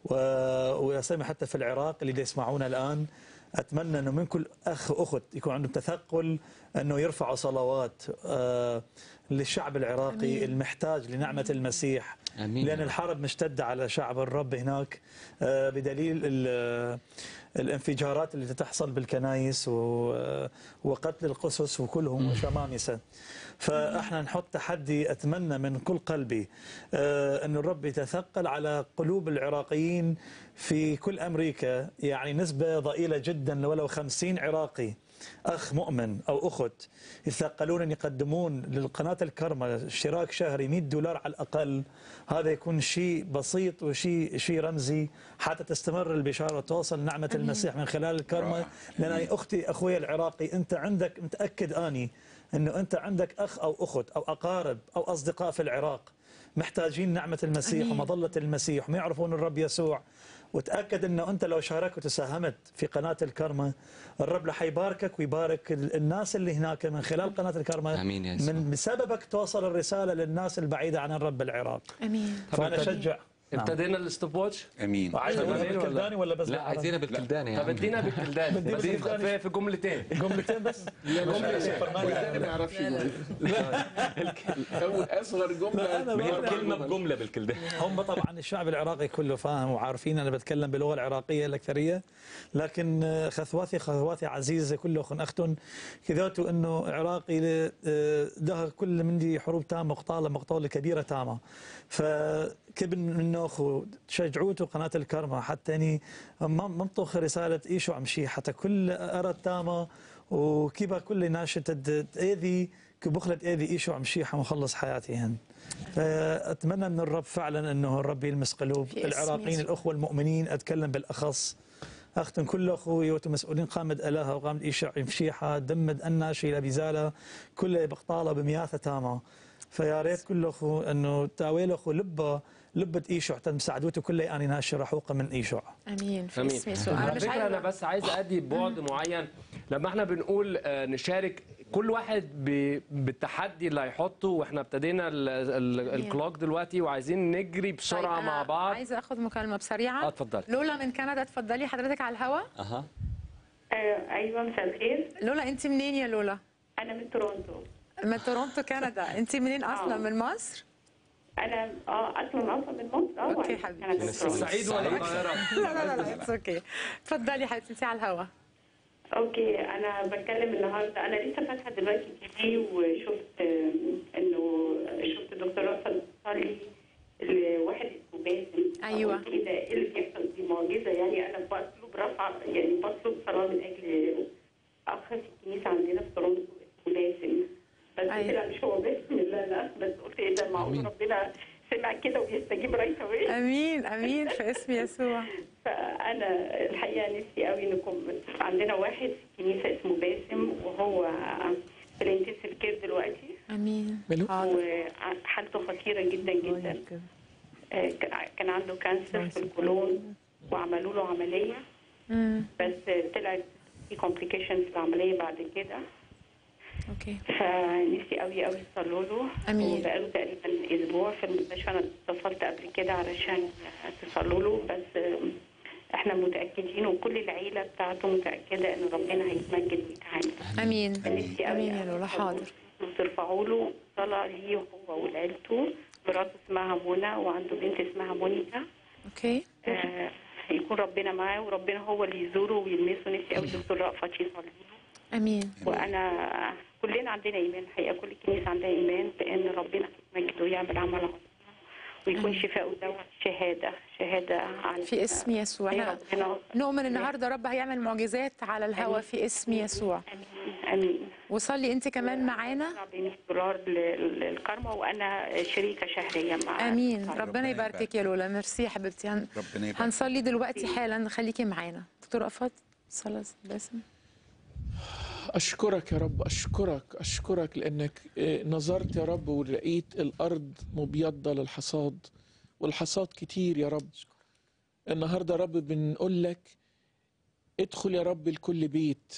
و- ويا سامي حتى في العراق اللي يسمعونا الآن أتمنى أنه من كل أخ وأخت يكون عندهم تثقل أنه يرفعوا صلوات آه، للشعب العراقي أمين. المحتاج لنعمة المسيح آمين. لأن الحرب مشتدة على شعب الرب هناك آه، بدليل ال- الانفجارات اللي تحصل بالكنايس و- وقتل القسس وكلهم وشمامسة فاحنا نحط تحدي اتمنى من كل قلبي آه، ان الرب يتثقل على قلوب العراقيين في كل امريكا يعني نسبه ضئيله جدا ولو 50 عراقي اخ مؤمن او اخت يتثقلون ان يقدمون للقناه الكرمه اشتراك شهري 100 دولار على الاقل هذا يكون شيء بسيط وشيء شيء رمزي حتى تستمر البشاره وتوصل نعمه المسيح من خلال الكرمه رائع. لان اختي اخوي العراقي انت عندك متاكد اني انه انت عندك اخ او اخت او اقارب او اصدقاء في العراق محتاجين نعمه المسيح أمين. ومظله المسيح وما يعرفون الرب يسوع وتاكد انه انت لو شاركت وساهمت في قناه الكرمه الرب رح يباركك ويبارك ال- الناس اللي هناك من خلال قناه الكرمه آمين يا يسوع. من بسببك توصل الرساله للناس البعيده عن الرب العراق امين فانا اشجع نعم. ابتدينا الستوب واتش امين وعايز شغالين اقول ولا؟ بالكلداني ولا بس لا بالعربي؟ عايزينها بالكلداني يا طب عم. ادينا بالكلدان بدينا بس بالكلدان. في في جملتين جملتين بس والتاني ما يعرفش يقول أول أصغر جملة أنا ما هي بقول- كلمه بجمله بالكلداني هم طبعا الشعب العراقي كله فاهم وعارفين انا بتكلم باللغه العراقيه الاكثريه لكن آه، خثواثي خثواثي عزيزه كله خن اختن كذاته انه عراقي ل- آه، ده كل مندي حروب تامه مقطاله مقطوله كبيره تامه فكبن منه اخو شجعوته قناه الكرمه حتى اني منطخ رساله ايشو عمشي حتى كل ارى تامه وكيبا كل ناشطه تاذي كبخلة ايذي ايشو عمشيحه مخلص حياتي هن فاتمنى من الرب فعلا انه الرب يلمس قلوب في اسم العراقيين يسوع. الاخوه المؤمنين اتكلم بالاخص اختن كل اخوي ومسؤولين قامد الها وقامد ايشع مشيحه دمد الناشي لبزاله كل بقطاله بمياثه تامه فيا ريت كل اخو انه تاويل اخو لبه لبة ايشع مساعدوته كله اني ناشر رحوقه من ايشع امين في امين اسم يسوع انا على مش فكره انا عايزه بس عايز ادي بعد معين لما احنا بنقول آه، نشارك كل واحد ب- بالتحدي اللي هيحطه واحنا ابتدينا ال- ال- الكلوك دلوقتي وعايزين نجري بسرعه طيب، مع أنا بعض عايزه اخد مكالمه بسريعه اه اتفضلي لولا من كندا اتفضلي حضرتك على الهوا اها ايوه مساء الخير لولا انت منين يا لولا انا من تورونتو من تورونتو كندا انت منين اصلا آه. من مصر انا اه اصلا اصلا من مصر اه أوكي وأنا- حبيبتي. أنا من من تورونتو. سعيد ولا القاهره لا لا لا لا اتس اوكي اتفضلي حبيبتي انت على الهوا اوكي انا بتكلم النهارده انا لسه فاتحه دلوقتي تي في وشفت آه، انه شفت دكتور رأفت بتصلي لواحد اسمه باسم أيوة. قلت ايه ده ايه اللي بيحصل دي معجزه يعني انا بطلب رفع يعني بطلب صلاه من اجل اخ في الكنيسه عندنا في تورونتو اسمه باسم بس أيوة. طلع مش هو باسم لا لا بس قلت ايه ده معقول ربنا سمع كده وبيستجيب رايت اواي امين امين في اسم يسوع فانا الحقيقه نفسي قوي نكون عندنا واحد في الكنيسه اسمه باسم وهو في الانتنسيف كير دلوقتي امين حاضر وحالته خطيره جدا جدا آه، كان عنده كانسر في القولون وعملوا له عمليه امم بس طلعت في كومبليكيشنز في العمليه بعد كده اوكي فنفسي قوي قوي تصلوا له أمين. وبقاله تقريبا اسبوع في المستشفى انا اتصلت قبل كده علشان تصلوا له بس احنا متاكدين وكل العيله بتاعته متاكده ان ربنا هيتمجد ويتعامل امين نفسي امين يا لولا حاضر وترفعوا له صلاه ليه هو ولعيلته مراته اسمها منى وعنده بنت اسمها مونيكا اوكي آه يكون ربنا معاه وربنا هو اللي يزوره ويلمسه نفسي قوي دكتور رأفت يصلي له امين وانا كلنا عندنا ايمان الحقيقه كل الكنيسه عندها ايمان بان ربنا هيتمجد ويعمل عمل عظيم ويكون شفاء دوت شهاده شهاده عن في اسم يسوع هي احنا ربنا نؤمن النهارده رب هيعمل معجزات على الهوا في اسم يسوع امين وصلي انت كمان معانا دولار لل- للكرمه وانا شريكه شهريه مع امين ربنا يباركك يا لولا ميرسي يا حبيبتي هن... ربنا يبارك هنصلي دلوقتي حالا خليكي معانا دكتور رأفت صلاة باسم أشكرك يا رب أشكرك أشكرك لأنك آه، نظرت يا رب ولقيت الأرض مبيضة للحصاد والحصاد كتير يا رب النهاردة يا رب بنقول لك ادخل يا رب لكل بيت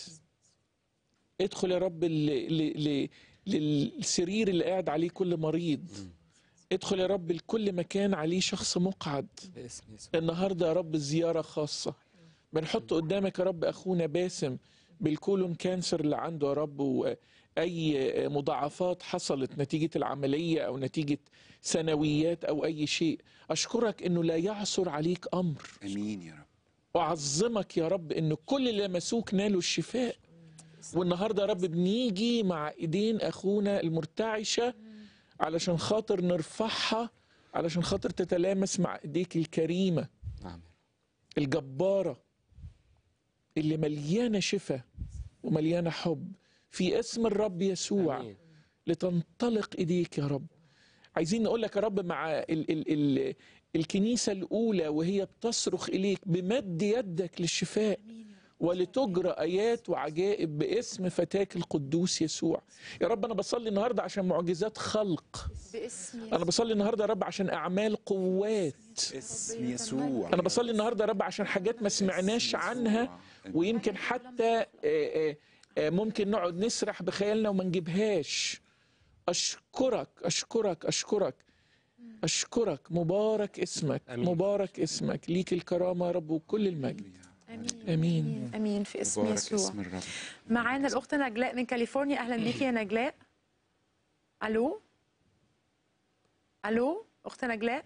ادخل يا رب ل- ل- ل- للسرير اللي قاعد عليه كل مريض ادخل يا رب لكل مكان عليه شخص مقعد باسم يسوع النهارده يا رب زياره خاصه بنحط قدامك يا رب اخونا باسم بالكولون كانسر اللي عنده يا رب واي مضاعفات حصلت نتيجه العمليه او نتيجه سنويات او اي شيء اشكرك انه لا يعثر عليك امر امين يا رب واعظمك يا رب ان كل اللي لمسوك نالوا الشفاء والنهارده يا رب بنيجي مع ايدين اخونا المرتعشه علشان خاطر نرفعها علشان خاطر تتلامس مع ايديك الكريمه نعم الجباره اللي مليانه شفاء ومليانه حب في اسم الرب يسوع آمين. لتنطلق ايديك يا رب عايزين نقول لك يا رب مع ال ال ال الكنيسه الاولى وهي بتصرخ اليك بمد يدك للشفاء ولتجرى ايات وعجائب باسم فتاك القدوس يسوع يا رب انا بصلي النهارده عشان معجزات خلق باسم انا بصلي النهارده يا رب عشان اعمال قوات اسم يسوع انا بصلي النهارده يا رب عشان حاجات ما سمعناش عنها ويمكن حتى آه، آه، آه، ممكن نقعد نسرح بخيالنا وما نجيبهاش اشكرك اشكرك اشكرك اشكرك مبارك اسمك آمين. مبارك اسمك ليك الكرامه يا رب وكل المجد امين امين في اسم مبارك يسوع اسم الرب معانا الاخت نجلاء من كاليفورنيا اهلا بيكي يا نجلاء الو الو اخت نجلاء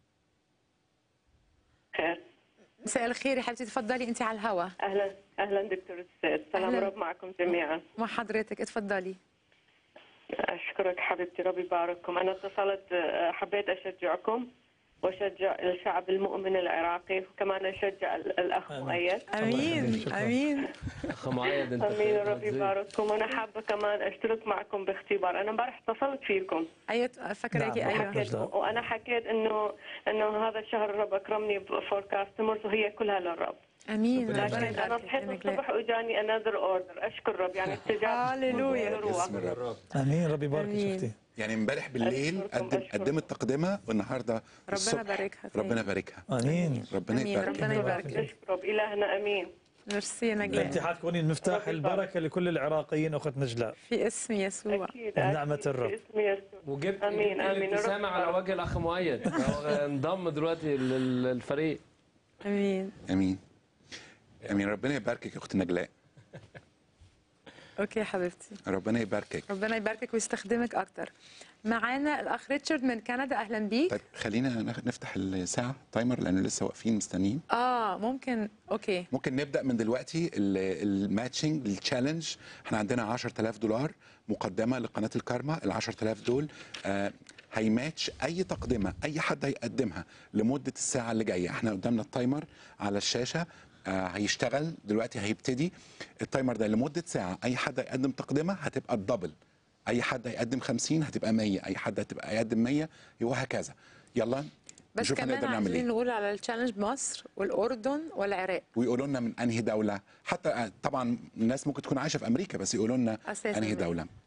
خير مساء الخير يا حبيبتي اتفضلي انت على الهوا اهلا اهلا دكتور السيد سلام أهلاً. رب معكم جميعا مع حضرتك اتفضلي اشكرك حبيبتي ربي يبارككم انا اتصلت آه، حبيت اشجعكم واشجع الشعب المؤمن العراقي وكمان اشجع ال- الاخ مؤيد امين امين اخ مؤيد انت امين خير ربي وزين. يبارككم وانا حابه كمان اشترك معكم باختبار انا امبارح اتصلت فيكم ايوه فاكراكي نعم. ايوه حكيت وانا حكيت انه انه هذا الشهر الرب اكرمني بفور كاستمرز وهي كلها للرب امين لكن ربنا انا يباركك صحيت يا نجلاء الصبح واجاني انذر اوردر اشكر رب يعني استجابه هاليلويا. اسم الرب امين ربي يبارك آمين. شفتي يعني امبارح بالليل أشكركم، قدم أشكركم. قدمت تقدمه والنهارده الصبح يباركها تاني. ربنا يباركها امين ربنا امين يبارك ربنا يبارك اشكر رب الهنا امين ميرسي يا انت نجلاء حتكونين مفتاح ربي يبارك. البركه لكل العراقيين اخت نجلاء في اسم يسوع اكيد نعمة أكيد، الرب. باسم يسوع وجبت آمين، جبت آمين. الابتسامه رب على يبارك. وجه الاخ مؤيد هو انضم دلوقتي لل- للفريق امين امين امين ربنا يباركك يا اخت نجلاء اوكي يا حبيبتي ربنا يباركك ربنا يباركك ويستخدمك اكتر معانا الاخ ريتشارد من كندا اهلا بيك طيب خلينا نخ- نفتح الساعه تايمر لان لسه واقفين مستنيين اه ممكن اوكي ممكن نبدا من دلوقتي ال- الماتشنج التشالنج احنا عندنا 10000 دولار مقدمه لقناه الكارما ال 10000 دول آه هيماتش اي تقدمه اي حد هيقدمها لمده الساعه اللي جايه احنا قدامنا التايمر على الشاشه آه هيشتغل دلوقتي هيبتدي التايمر ده لمده ساعه اي حد هيقدم تقدمه هتبقى الدبل اي حد هيقدم 50 هتبقى 100 اي حد هتبقى هيقدم 100 وهكذا يلا بس نشوف كمان هنقدر نعمل عايزين ايه نقول على التشالنج مصر والاردن والعراق ويقولوا لنا من انهي دوله حتى آه، طبعا الناس ممكن تكون عايشه في امريكا بس يقولوا لنا أساساً انهي من- دوله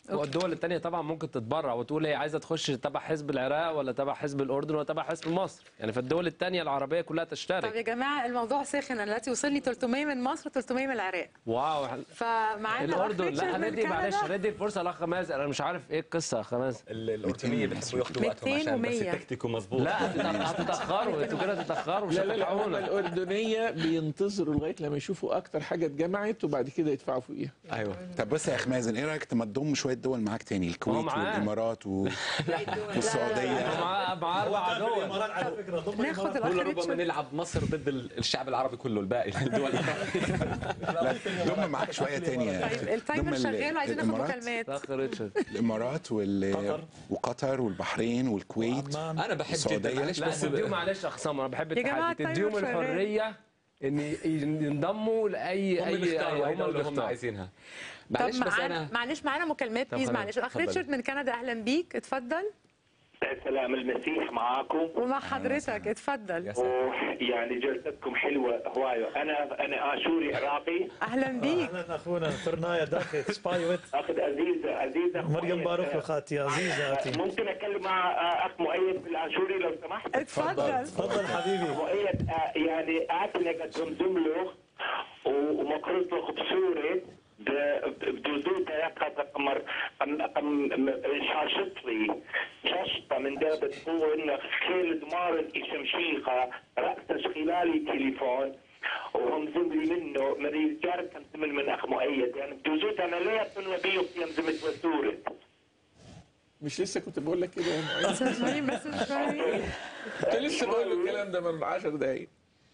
والدول التانية طبعا ممكن تتبرع وتقول هي عايزه تخش تبع حزب العراق ولا تبع حزب الاردن ولا تبع حزب مصر يعني فالدول التانية العربيه كلها طب تشترك يا جماعه الموضوع ساخن انا دلوقتي وصلني 300 من مصر 300 من العراق واو فمعانا الاردن ريتشارد لا من هندي معلش كندا. هندي الفرصه لاخ مازن انا مش عارف ايه القصه يا اخ مازن الاردنيه بيحبوا ياخذوا وقتهم عشان بس 200 و100. يتكتكوا مظبوط لا هتتأ- هتتاخروا انتوا كده هتتاخروا مش لا لا لا هم هتلحقونا الأردنية بينتظروا لغاية لما يشوفوا أكتر حاجة اتجمعت وبعد كده يدفعوا فوقيها ايوه طب بص يا اخ مازن ايه رايك تما تضم شويه دول معاك تاني الكويت معاه. والامارات و... والسعوديه معاه معاه اربع دول ناخد هو الاخ ربما ريتشارد نلعب مصر ضد الشعب العربي كله الباقي الدول لا ضم معاك شويه تانية طيب التايمر ضم ال- شغال وعايزين ناخد الإمارات. مكالمات الاخ ريتشارد الامارات وال... قطر. وقطر والبحرين والكويت عمان انا بحب السعودية. جدا معلش لا بس تديهم معلش يا اخ سمر انا بحب يا جماعة التحدي التايمر تديهم شغال. الحريه ان ي- ينضموا لاي هم اي اللي اختاروا أي- هم اللي هم بيختاروا. عايزينها طب معلش بس معانا انا معلش معانا مكالمات طب بليز خلاص، معلش الاخ اتفضل. ريتشارد من كندا اهلا بيك اتفضل سلام المسيح معاكم ومع حضرتك اتفضل يعني جلستكم حلوه هوايه انا انا اشوري عراقي اهلا بيك اهلا اخونا ترنايا داخل سباي ويت اخذ عزيزه عزيزه مريم باروخ اخاتي عزيزه اخي ممكن اتكلم مع آه، اخ مؤيد بالاشوري لو سمحت اتفضل تفضل حبيبي مؤيد آه، يعني اعطني قد زمزم له ومقرص له بصوره بدوزوتا يقظ قمر قم قم شاشط لي شاشطة من دابة هو إن خيل دمار شمشيخة رأسا خلالي تليفون وهم زملي منه مريض جارب كان زمل من أخ مؤيد يعني بدوزوت أنا ليه أكون بيوك يوم زمت وسورة مش لسه كنت بقول لك كده يا معين؟ استاذ مريم بس مش فاهمين كنت لسه بقول له الكلام ده من 10 دقايق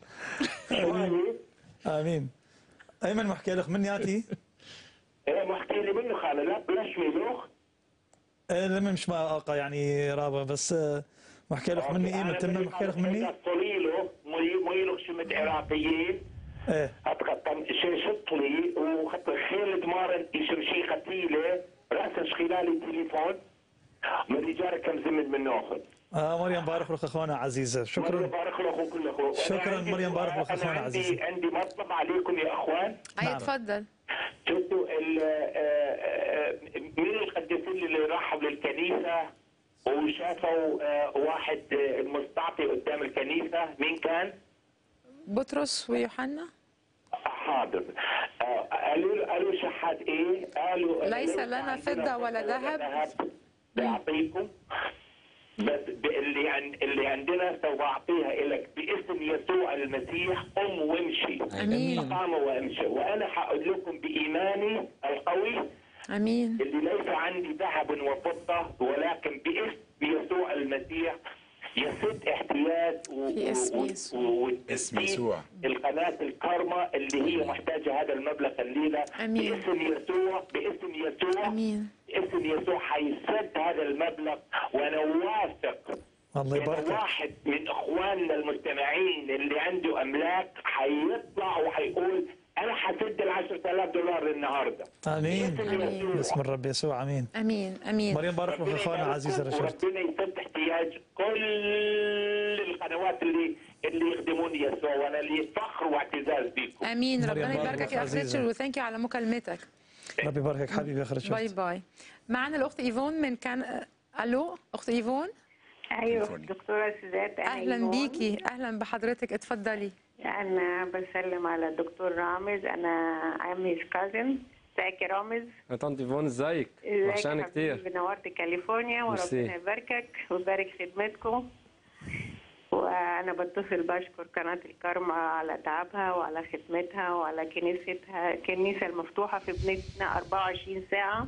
امين ايمن محكي لك مني اتي إيه محكي لي منه خالد لا بلاش ميلوخ إيه، لما مش ما ألقى يعني رابع بس آه، محكي لك مني ايه تم محكي لك مني طليله ميلوخ شمت عراقيين ايه اتقطم شي شطلي وخط خيل دمار شمشي قتيله راسا خلالي تليفون من رجال كم زمن من ناخذ آه مريم بارك لك اخونا عزيزه شكرا بارك له اخو كل اخو شكراً أنا عندي مريم، بارك الله سؤال. أخونا أنا عندي عزيزي. عندي مطلب عليكم يا اخوان اي نعم. اتفضل شفتوا ال- آه، آه، مين القديسين اللي راحوا للكنيسه وشافوا آه، واحد آه، مستعطي قدام الكنيسه مين كان؟ بطرس ويوحنا حاضر آه، قالوا قالوا شحات ايه؟ قالوا ليس لنا فضة ولا ذهب. بعطيكم بس ب- اللي عن اللي عندنا سوف اعطيها لك باسم يسوع المسيح قم وامشي امين قام وامشي وانا حاقول لكم بايماني القوي امين اللي ليس عندي ذهب وفضه ولكن باسم يسوع المسيح يسد احتياج و- في اسم و- يسوع. و- اسم وتسديد يسوع. القناة الكارما اللي هي محتاجة هذا المبلغ الليلة أمين. باسم يسوع باسم يسوع امين باسم يسوع حيسد هذا المبلغ وانا واثق الله إن يباركك واحد من اخواننا المستمعين اللي عنده املاك حيطلع وحيقول انا حسد ال 10000 دولار النهارده امين باسم يسوع. باسم الرب يسوع امين امين امين مريم بارك لك ربنا اخونا يبارككم عزيزه رشرت وربنا يسد احتياج كل القنوات اللي اللي يخدمون يسوع وانا لي فخر واعتزاز بكم امين مريم ربنا بارك يباركك يا اخ عزيزة. ريتشارد وثانك يو على مكالمتك ربي يباركك حبيبي يا اخ باي رشرت باي معنا الاخت ايفون من كان الو اخت ايفون ايوه دكتوره سيدات أنا اهلا إيمان. بيكي اهلا بحضرتك اتفضلي انا بسلم على الدكتور رامز انا عمي كازن ازيك يا رامز يا طنط ايفون ازيك ازيك وحشاني يا كتير حبيبي؟ نورت كاليفورنيا ميرسي. وربنا يباركك ويبارك خدمتكم وانا بتصل بشكر قناه الكرمة على تعبها وعلى خدمتها وعلى كنيستها الكنيسه المفتوحه في بنتنا 24 ساعه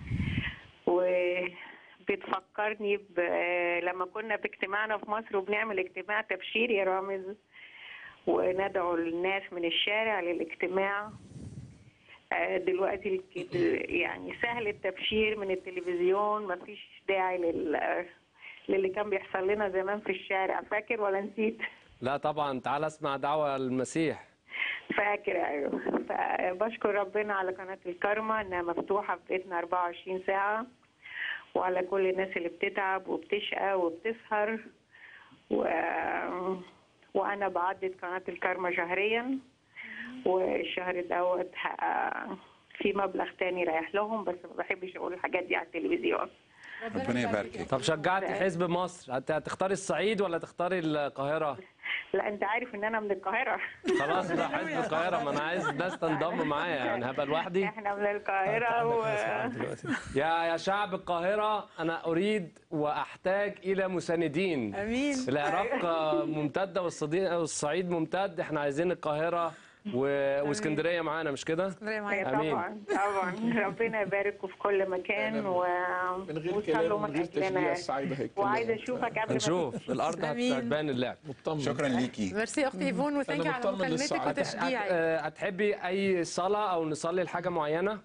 وبتفكرني ب... لما كنا باجتماعنا في مصر وبنعمل اجتماع تبشير يا رامز وندعو الناس من الشارع للاجتماع آه، دلوقتي الك- يعني سهل التبشير من التلفزيون مفيش داعي لل للي كان بيحصل لنا زمان في الشارع فاكر ولا نسيت لا طبعا تعال اسمع دعوه المسيح فاكر ايوه فبشكر ربنا على قناه الكرمة انها مفتوحه في بيتنا 24 ساعه وعلى كل الناس اللي بتتعب وبتشقى وبتسهر و... وانا بعدد قناه الكرمة شهريا والشهر دوت ه- في مبلغ تاني رايح لهم بس ما بحبش اقول الحاجات دي على التلفزيون ربنا يباركك طب شجعتي حزب مصر هت- هتختاري الصعيد ولا تختاري القاهره لا انت عارف ان انا من القاهره خلاص ده حزب القاهره ما انا عايز الناس تنضم معايا يعني هبقى لوحدي احنا من القاهره و... يا يا شعب القاهرة أنا أريد وأحتاج إلى مساندين أمين العراق ممتدة والصديق- والصعيد ممتد إحنا عايزين القاهرة و... واسكندرية معانا مش كده؟ أمين طبعا طبعا ربنا يباركوا في كل مكان و... من غير وصلوا كلام ومن من غير اجلنا تشجيع الصعيدة هيتكلموا وعايزه اشوفك قبل ما هنشوف الأرض أمين. هتبان اللعب مطمن شكرا ليكي ميرسي اختي ايفون وثانك على مطمن مكالمتك للسعادة. هت- وتشجيعك آه، هتحبي أي صلاة أو نصلي لحاجة معينة؟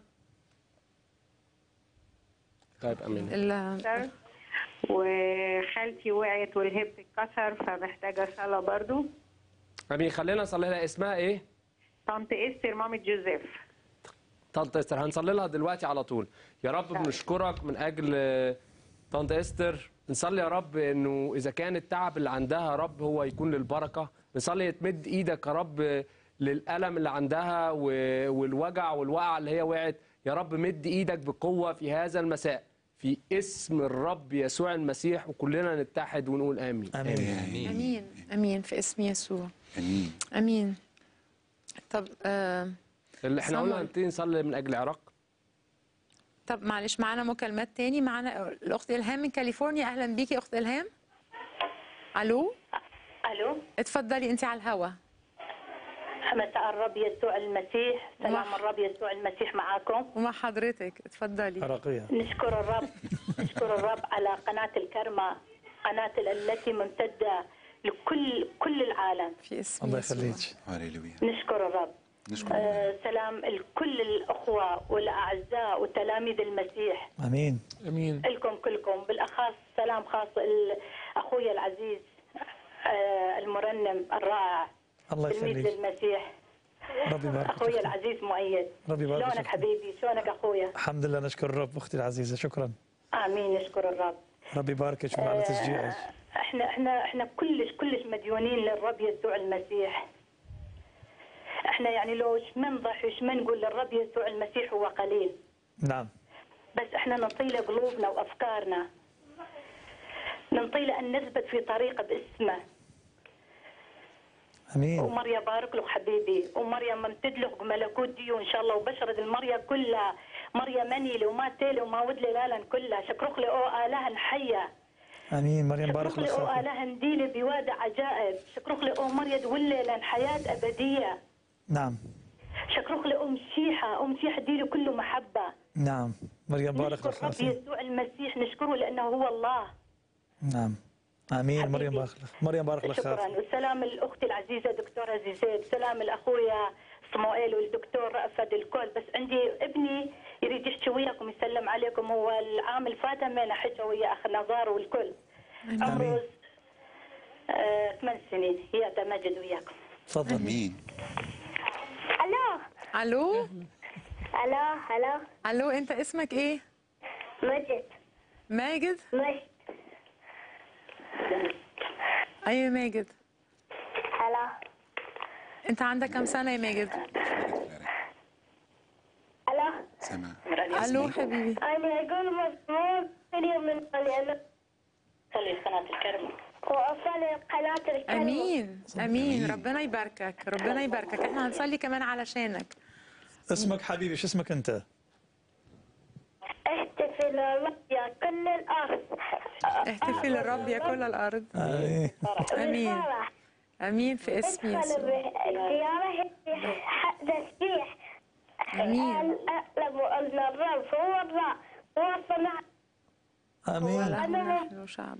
طيب أمين اتكسر وخالتي وقعت والهب اتكسر فمحتاجه صلاه برضو أمين خلينا نصلي لها اسمها إيه؟ طنط استر مامة جوزيف طنط استر هنصلي لها دلوقتي على طول يا رب بنشكرك من اجل آه، طنط استر نصلي يا رب انه اذا كان التعب اللي عندها يا رب هو يكون للبركه نصلي تمد ايدك يا رب آه، للالم اللي عندها و- والوجع والوقعه اللي هي وقعت يا رب مد ايدك بقوه في هذا المساء في اسم الرب يسوع المسيح وكلنا نتحد ونقول امين امين امين امين في اسم يسوع امين امين طب آه اللي احنا قلنا صمد. هنبتدي نصلي من اجل العراق طب معلش معانا مكالمات تاني معانا الاخت الهام من كاليفورنيا اهلا بيكي اخت الهام الو الو اتفضلي انت على الهوا مساء الرب يسوع المسيح سلام الرب يسوع المسيح معاكم ومع حضرتك اتفضلي عراقية نشكر الرب نشكر الرب على قناة الكرمة قناة التي ممتدة لكل كل العالم في اسم الله يخليك هللويا نشكر الرب نشكر آه سلام لكل الأخوة والأعزاء وتلاميذ المسيح امين امين لكم كلكم بالأخص سلام خاص أخويا العزيز آه المرنم الرائع الله تلميذ يخليك للمسيح ربي يبارك أخويا فيك. العزيز مؤيد ربي يبارك شلونك فيك. حبيبي شلونك أخويا الحمد لله نشكر الرب اختي العزيزه شكرا آمين نشكر الرب ربي يباركك وعلى تشجيعك احنا احنا احنا كلش كلش مديونين للرب يسوع المسيح احنا يعني لو ايش منضح ايش ما نقول للرب يسوع المسيح هو قليل نعم بس احنا نعطي له قلوبنا وافكارنا نعطي له ان نثبت في طريقه باسمه امين ومريم بارك له حبيبي ومريم ممتد له بملكوت ديو ان شاء الله وبشرد المريم كلها مريم منيلي وما تيلي وما ودلي لالا كلها شكرك لي او اله حيه امين مريم بارك شكرك لك لي او خاطر. اله نديلي بوادع عجائب شكرك لي او مريم تولي لان حياه ابديه نعم شكرك لي ام شيحه ام شيحه ديلي كله محبه نعم مريم بارك نشكر لك رب خاطر. يسوع المسيح نشكره لانه هو الله نعم امين مريم بارك لك مريم بارك لك شكرا خاطر. وسلام الاخت العزيزه دكتوره زيزيد سلام الاخويا صموئيل والدكتور رأفت الكل بس عندي ابني يريد يحكي وياكم يسلم عليكم هو العام الفات همينه حكى ويا اخ نزار والكل عمره آه، ثمان سنين يا مجد وياكم تفضل امين الو الو الو الو الو انت اسمك ايه مجد ماجد مجد ايوه ماجد الو انت عندك كم سنه يا ماجد الو سمع الو حبيبي انا اقول مضمون كثير من لانه صلي قناه الكرمه واصلي قناه الكرمه امين امين ربنا يباركك ربنا يباركك احنا هنصلي كمان علشانك اسمك حبيبي شو اسمك انت؟ احتفل الله يا كل الارض احتفي للرب يا كل الارض آه. امين امين في اسم يسوع اختياره تسبيح امين اعلم ان الرب هو الرب هو صنع امين نحن شعب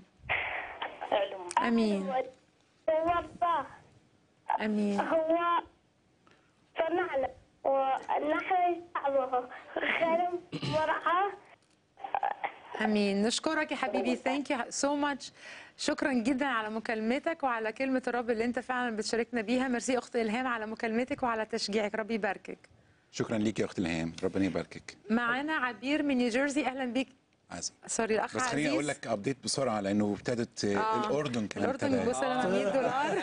امين هو الله امين هو صنعنا ونحن شعبه خير ورعاه امين نشكرك يا حبيبي ثانك يو سو ماتش شكرا جدا على مكالمتك وعلى كلمه الرب اللي انت فعلا بتشاركنا بيها ميرسي اخت الهام على مكالمتك وعلى تشجيعك ربي يباركك شكرا ليك يا اخت الهام ربنا يباركك معانا عبير من نيوجيرسي اهلا بيك عزيز سوري الاخ بس خليني عزيز اقول لك ابديت بسرعه لانه ابتدت آه. آه. الاردن كمان الاردن ابتدى- وصل ل 100 دولار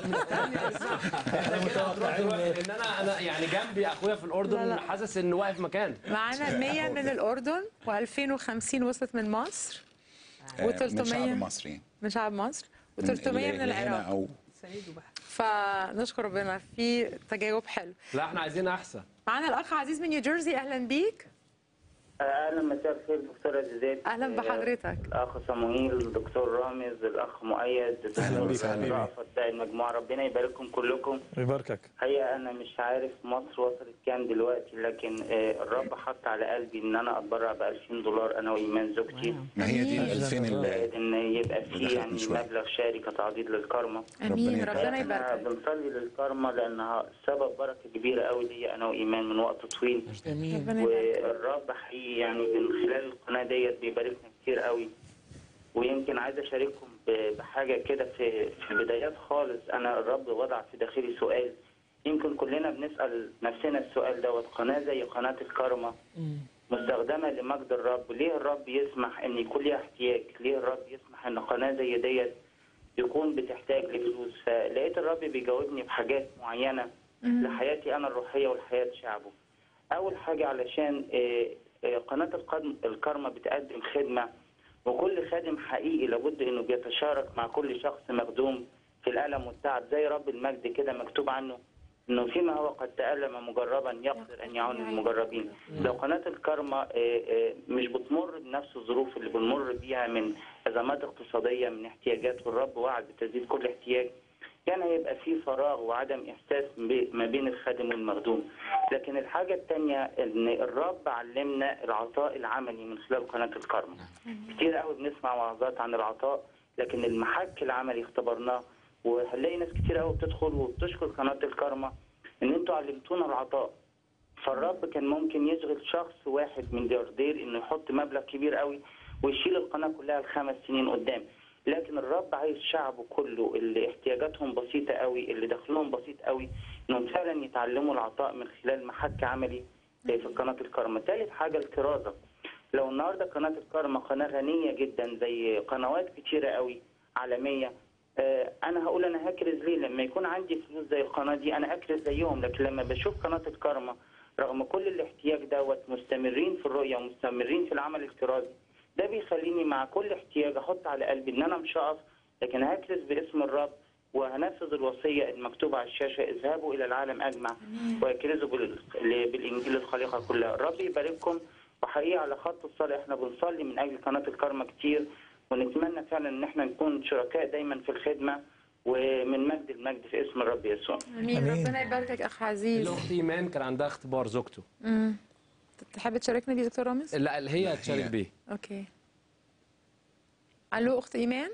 ان انا انا يعني جنبي اخويا في الاردن لا، لا. حاسس انه واقف مكان معانا 100 من الاردن و2050 وصلت من مصر آه، من و300 شعب مصري من شعب مصر و300 اللي- من اللي هنا العراق او فنشكر ربنا في تجاوب حلو لا احنا عايزين احسن معانا الاخ عزيز من نيوجيرسي اهلا بيك اهلا مساء الخير دكتوره زيزات اهلا بحضرتك الاخ صموئيل الدكتور رامز الاخ مؤيد الدكتور رأفت باقي المجموعه ربنا يبارككم كلكم يباركك هي انا مش عارف مصر وصلت كام دلوقتي لكن آه، الرب حط على قلبي ان انا اتبرع ب 2000 دولار انا وايمان زوجتي ما هي دي ال 2000 اللي زائد ان يبقى في دخلت يعني من شوية. مبلغ شاري كتعضيد للكرمه امين ربنا احنا يباركك بنصلي للكرمه لانها سبب بركه كبيره قوي ليا انا وايمان من وقت طويل ربنا يباركك والرب حقيقي يعني من خلال القناه ديت بيباركنا كتير قوي ويمكن عايز اشارككم ب- بحاجه كده في في البدايات خالص انا الرب وضع في داخلي سؤال يمكن كلنا بنسال نفسنا السؤال دوت قناه زي قناه الكرمه مستخدمه لمجد الرب ليه الرب يسمح ان يكون ليها احتياج ليه الرب يسمح ان قناه زي ديت يكون بتحتاج لفلوس فلقيت الرب بيجاوبني بحاجات معينه لحياتي انا الروحيه ولحياه شعبه اول حاجه علشان آه، آه، قناه القدم الكرمه بتقدم خدمه وكل خادم حقيقي لابد انه بيتشارك مع كل شخص مخدوم في الالم والتعب زي رب المجد كده مكتوب عنه انه فيما هو قد تالم مجربا يقدر ان يعون المجربين لو قناه الكرمه آه، آه، مش بتمر بنفس الظروف اللي بنمر بيها من ازمات اقتصاديه من احتياجات والرب وعد بتسديد كل احتياج كان هيبقى في فراغ وعدم احساس ب- ما بين الخادم والمخدوم لكن الحاجه الثانيه ان الرب علمنا العطاء العملي من خلال قناه الكرمه كتير قوي بنسمع وعظات عن العطاء لكن المحك العملي اختبرناه وهنلاقي ناس كتير قوي بتدخل وبتشكر قناه الكرمه ان انتوا علمتونا العطاء فالرب كان ممكن يشغل شخص واحد ملياردير انه يحط مبلغ كبير قوي ويشيل القناه كلها لخمس سنين قدام لكن الرب عايز شعبه كله اللي احتياجاتهم بسيطه قوي اللي دخلهم بسيط قوي انهم فعلا يتعلموا العطاء من خلال محك عملي في قناه الكرمه. ثالث حاجه الكرازه. لو النهارده قناه الكرمه قناه غنيه جدا زي قنوات كتيره قوي عالميه آه، انا هقول انا هكرز ليه لما يكون عندي فلوس زي القناه دي انا اكرز زيهم لكن لما بشوف قناه الكرمه رغم كل الاحتياج دوت مستمرين في الرؤيه ومستمرين في العمل الكرازي ده بيخليني مع كل احتياج احط على قلبي ان انا مش هقف لكن هكرز باسم الرب وهنفذ الوصيه المكتوبه على الشاشه اذهبوا الى العالم اجمع واكرزوا بال- بالانجيل الخليقه كلها الرب يبارككم وحقيقه على خط الصلاه احنا بنصلي من اجل قناه الكرمه كتير ونتمنى فعلا ان احنا نكون شركاء دايما في الخدمه ومن مجد المجد في اسم الرب يسوع امين ربنا يباركك اخ عزيز الاخت ايمان كان عندها اختبار زوجته امم تحب تشاركنا بيه دكتور رامز لا اللي هي تشارك بيه اوكي الو اخت ايمان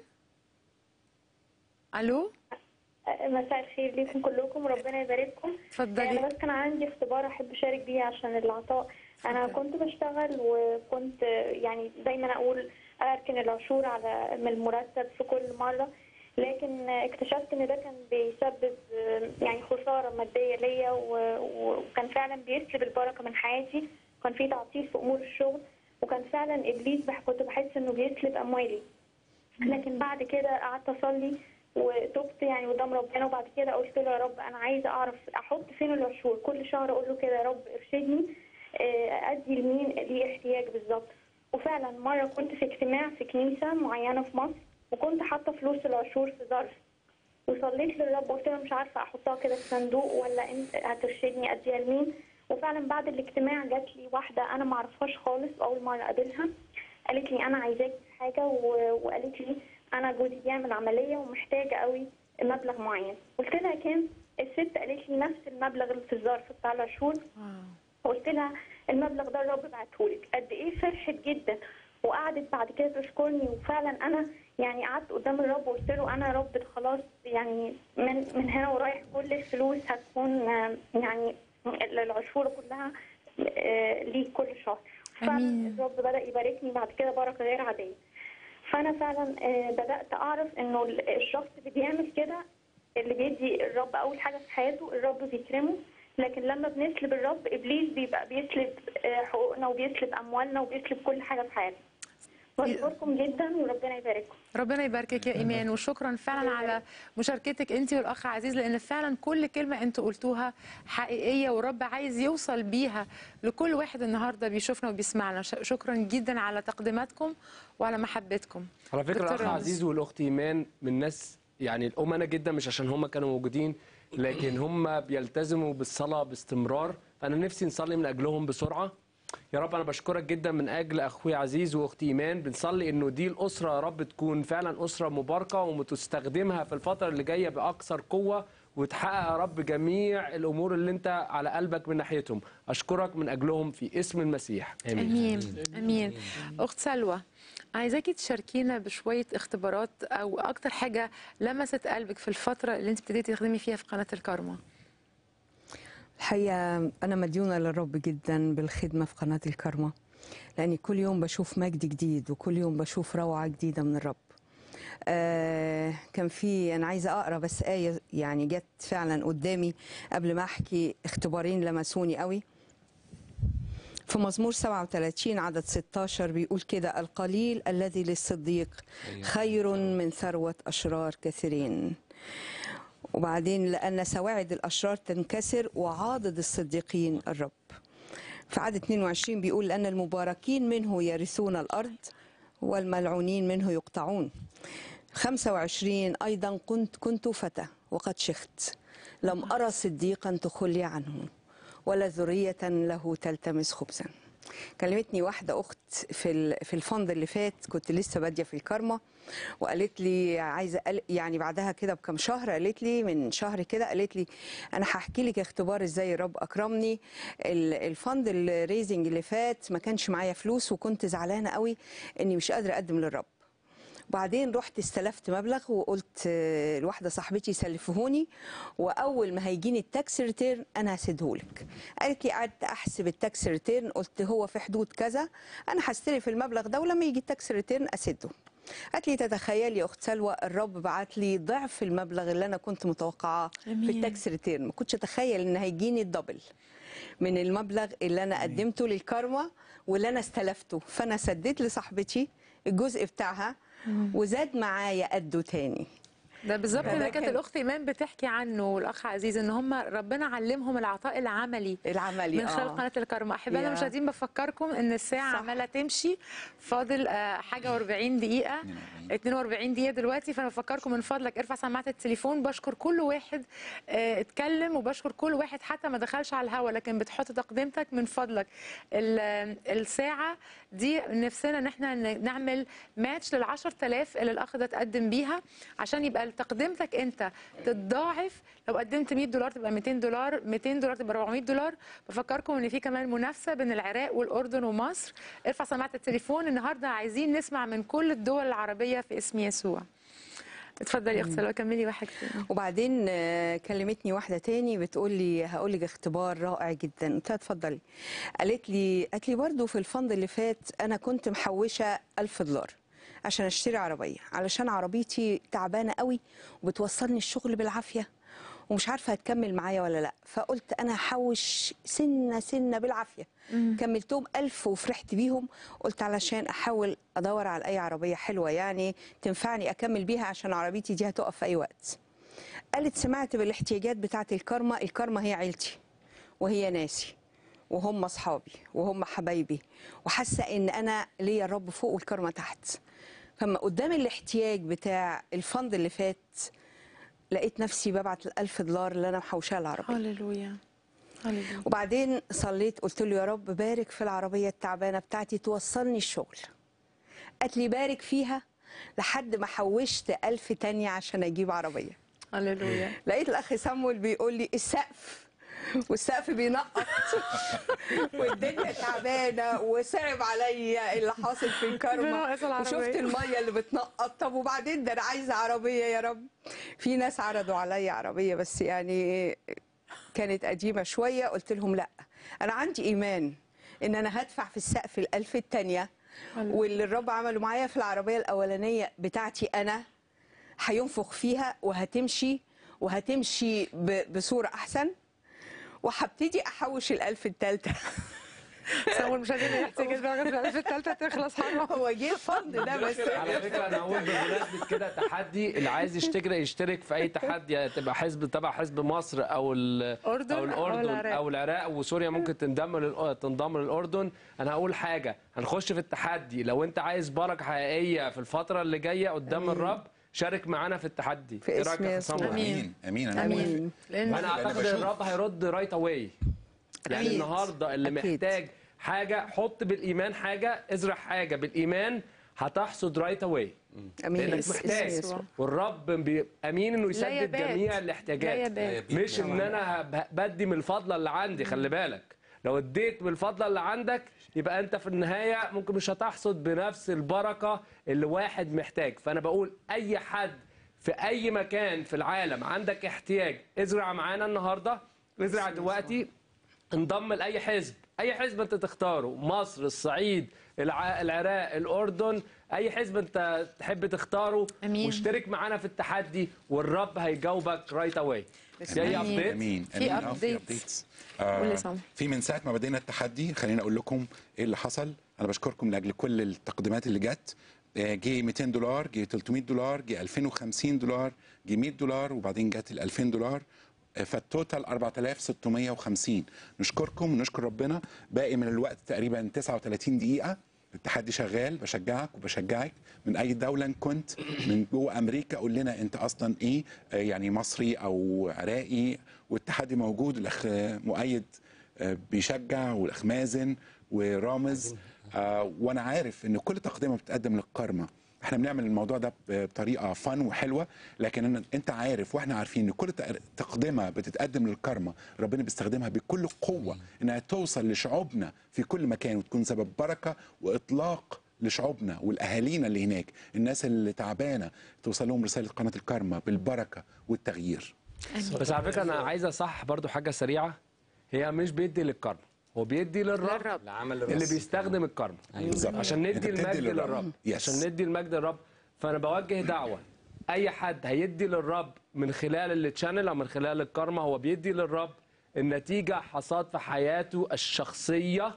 الو مساء الخير ليكم كلكم وربنا يبارككم اتفضلي. انا بس كان عندي اختبار احب اشارك بيه عشان العطاء انا كنت بشتغل وكنت يعني دايما اقول اركن العشور على من المرتب في كل مره لكن اكتشفت ان ده كان بيسبب يعني خساره ماديه ليا و- وكان فعلا بيسلب البركه من حياتي كان في تعطيل في امور الشغل وكان فعلا ابليس بح- كنت بحس انه بيسلب اموالي لكن بعد كده قعدت اصلي وتبت يعني قدام ربنا وبعد كده قلت له يا رب انا عايزه اعرف احط فين العشور كل شهر اقول له كده يا رب ارشدني آه، ادي لمين ليه احتياج بالظبط وفعلا مره كنت في اجتماع في كنيسه معينه في مصر وكنت حاطه فلوس العشور في ظرف وصليت للرب وقلت له مش عارفه احطها كده في صندوق ولا انت هترشدني اديها لمين وفعلا بعد الاجتماع جات لي واحده انا ما اعرفهاش خالص اول مره اقابلها قالت لي انا عايزاك في حاجه و... وقالت لي انا جوزي بيعمل عمليه ومحتاجه قوي مبلغ معين قلت لها كام الست قالت لي نفس المبلغ اللي في الظرف بتاع العشور قلت لها المبلغ ده الرب بعتهولك قد ايه فرحت جدا وقعدت بعد كده تشكرني وفعلا انا يعني قعدت قدام الرب وقلت له انا يا رب خلاص يعني من من هنا ورايح كل الفلوس هتكون آه، يعني العشور كلها آه، ليك كل شهر فعلا الرب بدا يباركني بعد كده بركه غير عاديه فانا فعلا آه، بدات اعرف انه ال- الشخص اللي بيعمل كده اللي بيدي الرب اول حاجه في حياته الرب بيكرمه لكن لما بنسلب الرب ابليس بيبقى بيسلب آه، حقوقنا وبيسلب اموالنا وبيسلب كل حاجه في حياتنا بشكركم جدا وربنا يبارككم ربنا يباركك يا ايمان وشكرا فعلا على مشاركتك انت والاخ عزيز لان فعلا كل كلمه انتوا قلتوها حقيقيه والرب عايز يوصل بيها لكل واحد النهارده بيشوفنا وبيسمعنا ش- شكرا جدا على تقديماتكم وعلى محبتكم على فكره دكتور الاخ رامز. عزيز والاخت ايمان من ناس يعني الامنه جدا مش عشان هم كانوا موجودين لكن هم بيلتزموا بالصلاه باستمرار فانا نفسي نصلي من اجلهم بسرعه يا رب انا بشكرك جدا من اجل اخوي عزيز واختي ايمان بنصلي انه دي الاسره يا رب تكون فعلا اسره مباركه وتستخدمها في الفتره اللي جايه باكثر قوه وتحقق يا رب جميع الامور اللي انت على قلبك من ناحيتهم اشكرك من اجلهم في اسم المسيح امين امين اخت سلوى عايزاكي تشاركينا بشويه اختبارات او اكتر حاجه لمست قلبك في الفتره اللي انت ابتديتي تخدمي فيها في قناه الكارما الحقيقة أنا مديونة للرب جدا بالخدمة في قناة الكرمة لأني كل يوم بشوف مجد جديد وكل يوم بشوف روعة جديدة من الرب آه كان في أنا عايزة أقرأ بس آية يعني جت فعلا قدامي قبل ما أحكي اختبارين لمسوني قوي في مزمور 37 عدد 16 بيقول كده القليل الذي للصديق خير من ثروة أشرار كثيرين وبعدين لأن سواعد الأشرار تنكسر وعاضد الصديقين الرب في عدد 22 بيقول لأن المباركين منه يرثون الأرض والملعونين منه يقطعون 25 أيضا كنت كنت فتى وقد شخت لم أرى صديقا تخلي عنه ولا ذرية له تلتمس خبزا كلمتني واحدة أخت في ال- في الفند اللي فات كنت لسه بادية في الكرمة وقالت لي عايزة قال- يعني بعدها كده بكم شهر قالت لي من شهر كده قالت لي أنا هحكي لك اختبار إزاي الرب أكرمني ال- الفند الريزنج اللي فات ما كانش معايا فلوس وكنت زعلانة قوي إني مش قادرة أقدم للرب وبعدين رحت استلفت مبلغ وقلت آه، لواحده صاحبتي سلفهوني واول ما هيجيني التاكس ريتيرن انا هسدهولك قالت لي قعدت احسب التاكس ريتيرن قلت هو في حدود كذا انا هستلف المبلغ ده ولما يجي التاكس ريتيرن اسده قالت لي تتخيلي يا اخت سلوى الرب بعت لي ضعف المبلغ اللي انا كنت متوقعاه في أمين. التاكس ريتيرن ما كنتش اتخيل ان هيجيني الدبل من المبلغ اللي انا قدمته للكارما واللي انا استلفته فانا سديت لصاحبتي الجزء بتاعها وزاد معايا قده تاني ده بالظبط فده اللي كانت كان- الاخت ايمان بتحكي عنه والاخ عزيز ان هم ربنا علمهم العطاء العملي العملي من خلال آه. قناه الكرم احبائنا يا. المشاهدين بفكركم ان الساعه عماله تمشي فاضل آه، حاجه و40 دقيقه 42 دقيقه دلوقتي فانا بفكركم من فضلك ارفع سماعه التليفون بشكر كل واحد آه، اتكلم وبشكر كل واحد حتى ما دخلش على الهوا لكن بتحط تقدمتك من فضلك ال- آه، الساعه دي نفسنا ان احنا ن- نعمل ماتش لل 10000 اللي الاخ ده تقدم بيها عشان يبقى تقدمتك انت تتضاعف لو قدمت 100 دولار تبقى 200 دولار 200 دولار تبقى 400 دولار بفكركم ان في كمان منافسه بين العراق والاردن ومصر ارفع سماعه التليفون النهارده عايزين نسمع من كل الدول العربيه في اسم يسوع اتفضلي يا اخت سلوى كملي واحد تاني وبعدين آه، كلمتني واحده تاني بتقول لي هقول لك اختبار رائع جدا قلت لها اتفضلي قالت لي قالت لي برضه في الفند اللي فات انا كنت محوشه ألف دولار عشان اشتري عربيه علشان عربيتي تعبانه قوي وبتوصلني الشغل بالعافيه ومش عارفه هتكمل معايا ولا لا فقلت انا هحوش سنه سنه بالعافيه كملتهم ألف وفرحت بيهم قلت علشان احاول ادور على اي عربيه حلوه يعني تنفعني اكمل بيها عشان عربيتي دي هتقف في اي وقت قالت سمعت بالاحتياجات بتاعه الكارما الكارما هي عيلتي وهي ناسي وهم اصحابي وهم حبايبي وحاسه ان انا ليا الرب فوق والكارما تحت فما قدام الاحتياج بتاع الفند اللي فات لقيت نفسي ببعت الألف دولار اللي انا محوشاها العربيه هللويا هللويا وبعدين صليت قلت له يا رب بارك في العربية التعبانة بتاعتي توصلني الشغل قالت لي بارك فيها لحد ما حوشت ألف تانية عشان أجيب عربية هللويا لقيت الأخ سامويل بيقول لي السقف والسقف بينقط والدنيا تعبانه وصعب عليا اللي حاصل في الكرمه بناقص العربية. وشفت الميه اللي بتنقط طب وبعدين ده انا عايزه عربيه يا رب في ناس عرضوا عليا عربيه بس يعني كانت قديمه شويه قلت لهم لا انا عندي ايمان ان انا هدفع في السقف الالف الثانيه واللي الرب عمله معايا في العربيه الاولانيه بتاعتي انا هينفخ فيها وهتمشي وهتمشي ب- بصوره احسن وهبتدي احوش الالف الثالثه سامو المشاهدين يحتاج الدرجه في الثالثه تخلص حرام هو جه الفضل ده بس على فكره انا هقول بمناسبه كده تحدي اللي عايز يشترك يشترك في اي تحدي يعني تبقى حزب تبع حزب مصر او ال- أردن او أو الاردن العراق. او العراق وسوريا ممكن تنضم لل- تنضم للاردن انا هقول حاجه هنخش في التحدي لو انت عايز بركه حقيقيه في الفتره اللي جايه قدام الرب شارك معانا في التحدي في ايه اسم رايك يا يسوع. حسام؟ امين امين انا امين موافق لان انا اعتقد ان بشوف. الرب هيرد رايت اواي يعني أكيد. النهارده اللي أكيد. محتاج حاجه حط بالايمان حاجه ازرع حاجه بالايمان هتحصد رايت اواي امين لانك اسم محتاج يسوع. والرب بي- امين انه لا يسدد يبات. جميع لا الاحتياجات يبات. مش ان انا هب- بدي من الفضله اللي عندي خلي بالك لو اديت من الفضله اللي عندك يبقى انت في النهايه ممكن مش هتحصد بنفس البركه اللي واحد محتاج فانا بقول اي حد في اي مكان في العالم عندك احتياج ازرع معانا النهارده ازرع دلوقتي انضم لاي حزب اي حزب انت تختاره مصر الصعيد الع... العراق الاردن اي حزب انت تحب تختاره أمين. واشترك معانا في التحدي والرب هيجاوبك رايت اواي جاي أمين. ابديت امين في امين آه، في updates. updates. قول لي آه سامو. في من ساعه ما بدينا التحدي خليني اقول لكم ايه اللي حصل انا بشكركم لاجل كل التقديمات اللي جت آه، جه 200 دولار جه 300 دولار جه 2050 دولار جه 100 دولار وبعدين جت ال 2000 دولار آه، فالتوتال 4650 نشكركم ونشكر ربنا باقي من الوقت تقريبا 39 دقيقه التحدي شغال بشجعك وبشجعك من اي دوله إن كنت من جوه امريكا قول لنا انت اصلا ايه آه، يعني مصري او عراقي والتحدي موجود الاخ آه، مؤيد آه، بيشجع والاخ مازن ورامز آه، وانا عارف ان كل تقدمه بتقدم للكارما احنا بنعمل الموضوع ده ب- بطريقه فن وحلوه لكن أنا- انت عارف واحنا عارفين ان كل تق- تقدمه بتتقدم للكارما ربنا بيستخدمها بكل قوه انها توصل لشعوبنا في كل مكان وتكون سبب بركه واطلاق لشعوبنا والاهالينا اللي هناك الناس اللي تعبانه توصل لهم رساله قناه الكارما بالبركه والتغيير بس على فكره انا عايز اصح برضو حاجه سريعه هي مش بيدي للكرم هو بيدي للرب للرب. العمل اللي بيستخدم الكرم بالظبط. عشان أنت ندي بتدي المجد للرب. للرب Yes. عشان ندي المجد للرب فانا بوجه دعوه اي حد هيدي للرب من خلال التشانل او من خلال الكارما هو بيدي للرب النتيجه حصاد في حياته الشخصيه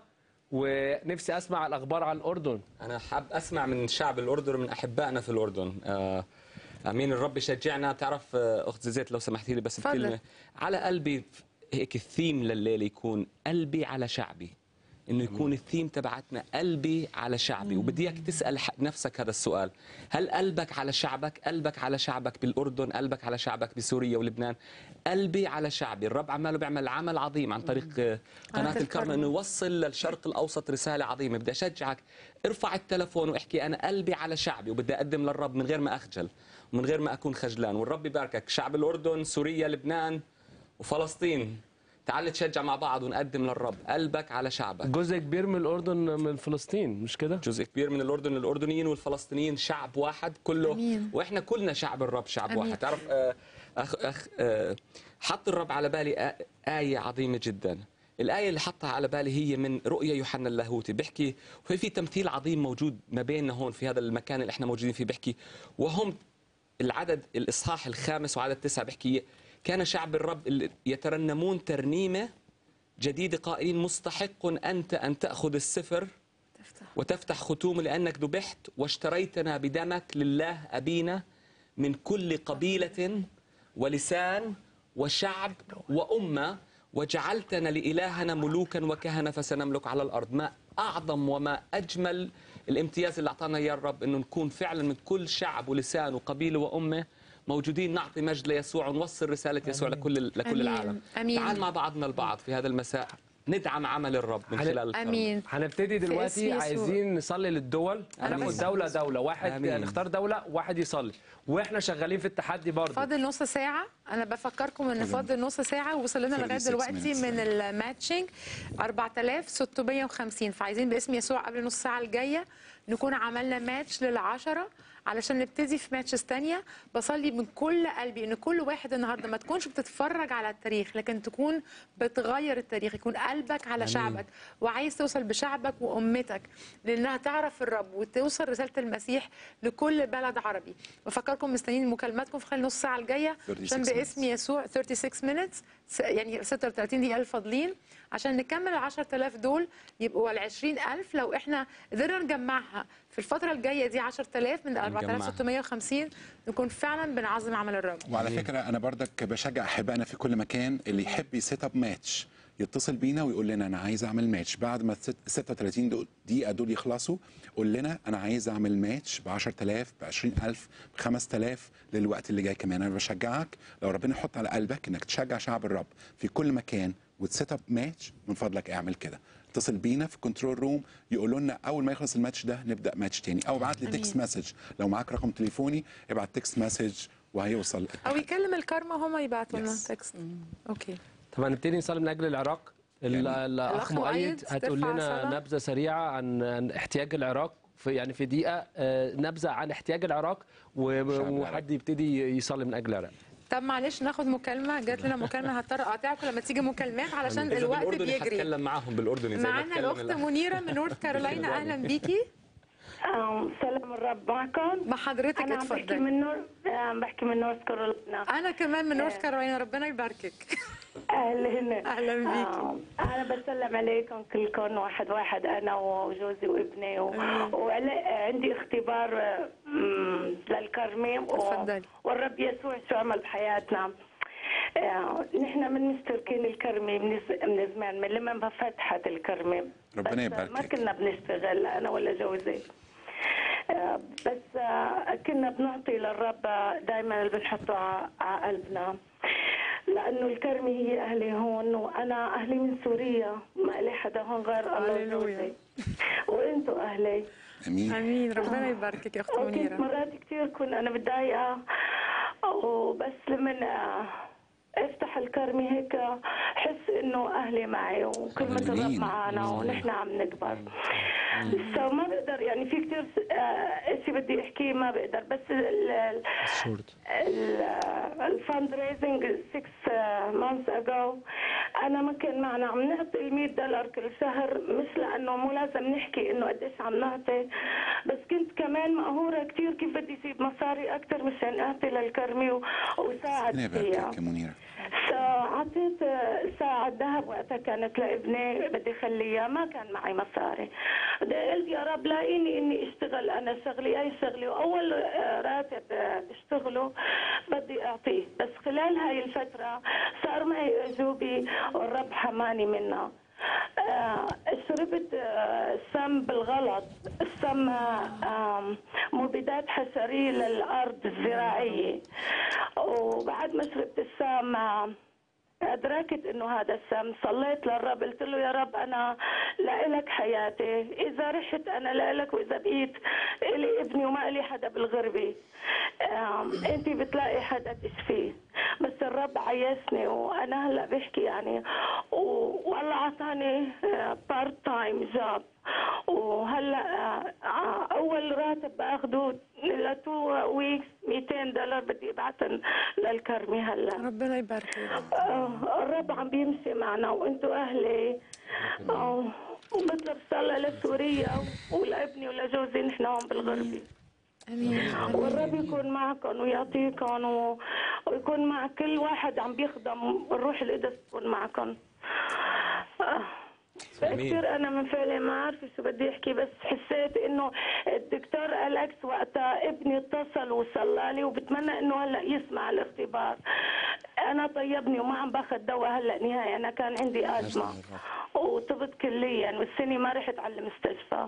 ونفسي اسمع الاخبار عن الاردن انا حاب اسمع من شعب الاردن ومن احبائنا في الاردن آه، امين الرب يشجعنا بتعرف آه، اخت زيت لو سمحتي لي بس تفضل. بكلمه على قلبي هيك الثيم لليله يكون قلبي على شعبي انه يكون الثيم تبعتنا قلبي على شعبي وبدي اياك تسال ح- نفسك هذا السؤال هل قلبك على شعبك قلبك على شعبك بالاردن قلبك على شعبك بسوريا ولبنان قلبي على شعبي الرب عماله بيعمل عمل عظيم عن طريق آه، قناه قناة الكرم الكرم. انه يوصل للشرق الاوسط رساله عظيمه بدي اشجعك ارفع التلفون واحكي انا قلبي على شعبي وبدي اقدم للرب من غير ما اخجل ومن غير ما اكون خجلان والرب يباركك شعب الاردن سوريا لبنان وفلسطين تعال تشجع مع بعض ونقدم للرب قلبك على شعبك جزء كبير من الاردن من فلسطين مش كده جزء كبير من الاردن الاردنيين والفلسطينيين شعب واحد كله أمين. واحنا كلنا شعب الرب شعب أمين. واحد تعرف آه، اخ اخ آه، حط الرب على بالي آ- ايه عظيمه جدا الآية اللي حطها على بالي هي من رؤيا يوحنا اللاهوتي بيحكي وفي في تمثيل عظيم موجود ما بيننا هون في هذا المكان اللي احنا موجودين فيه بيحكي وهم العدد الإصحاح الخامس وعدد تسعة بيحكي كان شعب الرب اللي يترنمون ترنيمة جديدة قائلين مستحق أنت أن تأخذ السفر وتفتح ختوم لأنك ذبحت واشتريتنا بدمك لله أبينا من كل قبيلة ولسان وشعب وأمة وجعلتنا لإلهنا ملوكا وكهنة فسنملك على الأرض ما أعظم وما أجمل الامتياز اللي أعطانا إياه الرب أنه نكون فعلا من كل شعب ولسان وقبيلة وأمة موجودين نعطي مجد ليسوع ونوصل رسالة يسوع لكل لكل أمين. العالم أمين. تعال مع بعضنا البعض في هذا المساء ندعم عمل الرب من هن- خلال الكرم. امين هنبتدي في اسم دلوقتي يسوع. عايزين نصلي للدول هناخد بس- دوله دوله واحد آمين. نختار دوله واحد يصلي واحنا شغالين في التحدي برضه فاضل نص ساعة أنا بفكركم إن فاضل نص ساعة وصل لنا لغاية 36 دلوقتي minutes. من الماتشنج 4650 فعايزين باسم يسوع قبل نص ساعة الجاية نكون عملنا ماتش للعشرة علشان نبتدي في ماتشز تانية بصلي من كل قلبي ان كل واحد النهارده ما تكونش بتتفرج على التاريخ لكن تكون بتغير التاريخ يكون قلبك على آمين. شعبك وعايز توصل بشعبك وامتك لانها تعرف الرب وتوصل رساله المسيح لكل بلد عربي بفكركم مستنيين مكالماتكم في خلال نص ساعه الجايه عشان 36 باسم يسوع 36 minutes س- يعني 36 دقيقة الفاضلين عشان نكمل ال 10000 دول يبقوا ال 20000 لو احنا قدرنا نجمعها في الفترة الجاية دي 10000 من 4650 نكون فعلا بنعظم عمل الرب وعلى فكره انا برضك بشجع احبائنا في كل مكان اللي يحب يسيت اب ماتش يتصل بينا ويقول لنا انا عايز اعمل ماتش بعد ما الست- 36 دول- دقيقه دول يخلصوا قول لنا انا عايز اعمل ماتش ب 10000 ب 20000 ب 5000 للوقت اللي جاي كمان انا بشجعك لو ربنا يحط على قلبك انك تشجع شعب الرب في كل مكان وتسيت اب ماتش من فضلك اعمل كده اتصل بينا في كنترول روم يقولوا لنا اول ما يخلص الماتش ده نبدا ماتش تاني او ابعت لي أمين. تكست مسج لو معاك رقم تليفوني ابعت تكست مسج وهيوصل او يكلم الكارما هم يبعتوا لنا تكست اوكي طب هنبتدي نصلي من اجل العراق ال- الاخ الأخ مؤيد مؤيد هتقول ترفع لنا صلاة. نبذه سريعه عن عن احتياج العراق في يعني في دقيقه آه، نبذه عن احتياج العراق و- وحد يبتدي يصلي من اجل العراق طب معلش ناخد مكالمة جات لنا مكالمة هضطر اقاطعكم لما تيجي مكالمات علشان إذا الوقت بالأردني بيجري هتكلم معاهم بالاردني زي ما معانا بتكلم الاخت الأخ. منيرة من نورث كارولاينا اهلا بيكي سلام الرب معكم مع حضرتك انا عم بحكي اتفضلي. من نور عم بحكي من نورث كارولاينا انا كمان من نورث كارولاينا ربنا يباركك اهلا اهلا بيكي انا بسلم عليكم كلكم واحد واحد انا وجوزي وابني و... وعندي اختبار آه، مم، للكرمي و... اتفضلي. والرب يسوع شو عمل بحياتنا آه، نحن من مستركين الكرمي من ز- من زمان من لما ما فتحت الكرمي ربنا بس يباركك. ما كنا بنشتغل انا ولا جوزي آه، بس آه، كنا بنعطي للرب دائما اللي بنحطه ع- على قلبنا لانه الكرمي هي اهلي هون وانا اهلي من سوريا ما لي حدا هون غير الله وجوزي وانتم اهلي امين امين ربنا يباركك يا اخت وكنت منيرة مرات كثير كنت انا متضايقه وبس لما آه، افتح الكرمي هيك حس انه اهلي معي وكلمه الرب آمين. معنا ونحن عم نكبر سو ما بقدر يعني في كثير شيء بدي احكيه ما بقدر بس الفند ريزنج 6 مانثs اجو انا ما كان معنا عم نعطي ال 100 دولار كل شهر مش لانه مو لازم نحكي انه قديش عم نعطي بس كنت كمان مقهوره كثير كيف بدي اسيب مصاري اكثر مشان اعطي للكرمي و- وساعد ربنا فيها يباركك يا منيره فعطيت ساعة ذهب وقتها كانت لابني بدي اخليها ما كان معي مصاري بدي قلت يا رب لاقيني اني اشتغل انا شغلي اي شغلي واول آه، راتب آه، بشتغله بدي اعطيه بس خلال هاي الفترة صار معي اعجوبي والرب حماني منها آه، شربت آه، سم بالغلط السم آه، مبيدات حشرية للأرض الزراعية وبعد ما شربت السم آه، أدركت إنه هذا السم صليت للرب قلت له يا رب أنا لإلك حياتي إذا رحت أنا لإلك وإذا بقيت إلي ابني وما إلي حدا بالغربة آم، أنت بتلاقي حدا تشفيه بس الرب عيشني وأنا هلا بحكي يعني و- والله أعطاني بارت تايم جاب وهلا آه، اول راتب باخده ل 2 ويكس 200 دولار بدي ابعتهم للكرمي هلا ربنا يبارك آه، الرب عم بيمشي معنا وانتم اهلي آه، وبطلب صلاة لسوريا ولابني ولجوزي نحن هون بالغربة امين والرب يكون معكم ويعطيكم و... ويكون مع كل واحد عم بيخدم الروح القدس تكون معكم آه. آمين. كثير انا من فعلي ما عارفه شو بدي احكي بس حسيت انه الدكتور الكس وقتها ابني اتصل وصلى لي وبتمنى انه هلا يسمع الاختبار انا طيبني وما عم باخذ دواء هلا نهائي انا كان عندي ازمه وطبت كليا والسنه ما رحت على المستشفى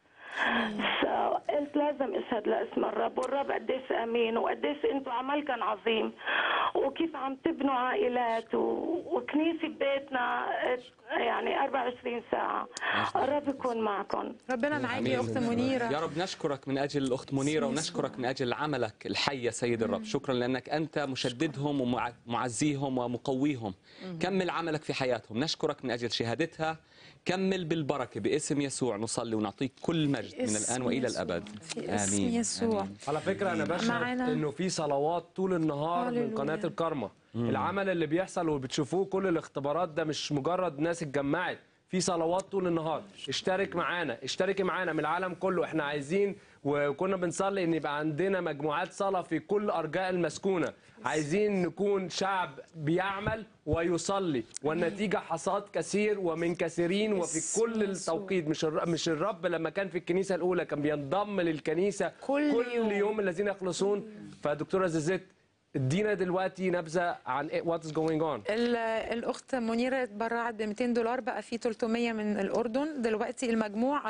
قلت لازم اشهد لاسم الرب والرب قديش امين وقديش انتم عملكم عظيم وكيف عم تبنوا عائلات و... وكنيسه ببيتنا يعني 24 ساعه الرب يكون معكم ربنا معاكي يا اخت منيرة يا رب نشكرك من اجل الاخت منيره اسم ونشكرك من اجل عملك الحي يا سيد الرب شكرا لانك انت مشددهم ومعزيهم ومقويهم مم. كمل عملك في حياتهم نشكرك من اجل شهادتها كمل بالبركه باسم يسوع نصلي ونعطيك كل مجد من اسم الان والى يسوع. الابد في اسم يسوع. على فكره انا بشهد معانا. انه في صلوات طول النهار من هللويا. قناه الكرمه العمل اللي بيحصل وبتشوفوه كل الاختبارات ده مش مجرد ناس اتجمعت في صلوات طول النهار اشترك معانا اشتركي معانا من العالم كله احنا عايزين وكنا بنصلي ان يبقى عندنا مجموعات صلاه في كل ارجاء المسكونه عايزين نكون شعب بيعمل ويصلي والنتيجه حصاد كثير ومن كثيرين وفي كل التوقيت مش الر- مش الرب لما كان في الكنيسه الاولى كان بينضم للكنيسه كل كل يوم. يوم الذين يخلصون فدكتوره زيزت ادينا دلوقتي نبذه عن وات از جوينج اون ال- الاخت منيره اتبرعت ب 200 دولار بقى في 300 من الاردن دلوقتي المجموع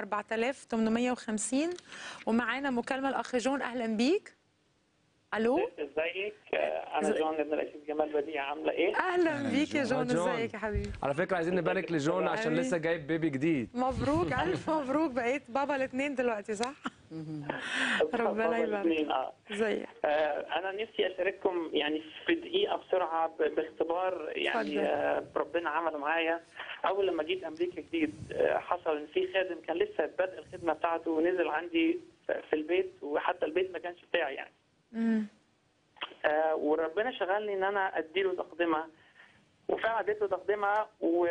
4850 ومعانا مكالمه الاخ جون اهلا بيك الو ازيك آه، انا جون ابن الرئيس جمال بديع عامله ايه اهلا بيك يا جون جون. ازيك يا حبيبي على فكره عايزين نبارك لجون عشان أمين. لسه جايب بيبي جديد مبروك الف مبروك بقيت بابا الاثنين دلوقتي صح ربنا بابا يبارك الاثنين، اه ازيك آه، انا نفسي اشارككم يعني في دقيقه بسرعه ب- باختبار يعني اتفضل. آه، ربنا عمله معايا اول لما جيت امريكا جديد آه، حصل ان في خادم كان لسه بدء الخدمه بتاعته ونزل عندي في البيت وحتى البيت ما كانش بتاعي يعني آه، وربنا شغلني ان انا اديله تقدمه وفعلا اديت له تقدمه و...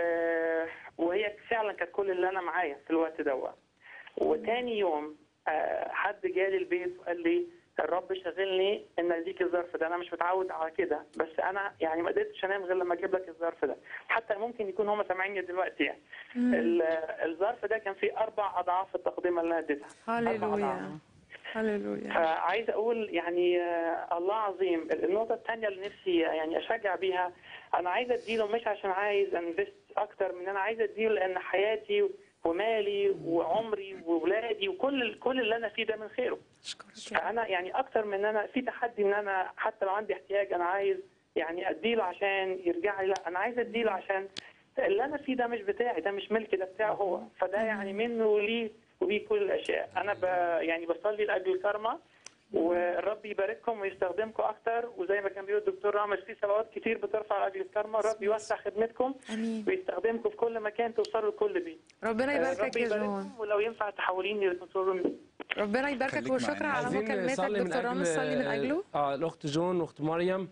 وهي فعلا كانت كل اللي انا معايا في الوقت دوت وتاني يوم آه، حد جالي البيت وقال لي الرب شغلني ان اديك الظرف ده انا مش متعود على كده بس انا يعني ما قدرتش انام غير لما اجيب لك الظرف ده حتى ممكن يكون هم سامعيني دلوقتي يعني مم. ال- الظرف ده كان فيه اربع اضعاف التقدمه اللي انا اديتها أربع أضعاف. هللويا هللويا فعايز اقول يعني آه، الله عظيم النقطه الثانيه اللي نفسي يعني اشجع بيها انا عايز اديله مش عشان عايز انفست اكتر من انا عايز اديله لان حياتي ومالي وعمري واولادي وكل كل اللي انا فيه ده من خيره فانا يعني اكتر من انا في تحدي ان انا حتى لو عندي احتياج انا عايز يعني اديله عشان يرجع لي لا انا عايز اديله عشان اللي انا فيه ده مش بتاعي ده مش ملكي ده بتاعه هو فده يعني منه وليه وبيه كل الاشياء انا ب يعني بصلي لاجل الكرمه والرب يبارككم ويستخدمكم اكتر وزي ما كان بيقول الدكتور رامز في صلوات كتير بترفع لاجل الكرمه الرب يوسع خدمتكم امين ويستخدمكم في كل مكان توصلوا لكل بيت ربنا آه، يباركك الرب يا يبارككم جون ولو ينفع تحوليني لكنترول ربنا يباركك خليك وشكرا معانا. على عايزين مكالمتك نصلي من دكتور أجل- رامز صلي من اجله اه الاخت جون واخت مريم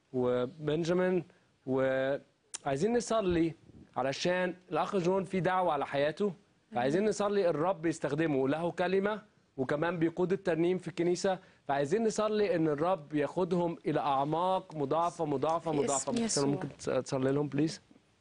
وبنجامين وعايزين نصلي علشان الاخ جون في دعوه على حياته فعايزين نصلي الرب يستخدمه له كلمه وكمان بيقود الترنيم في الكنيسه فعايزين نصلي ان الرب ياخدهم الى اعماق مضاعفه مضاعفه في مضاعفه اسم يسوع. ممكن تصلي لهم بليز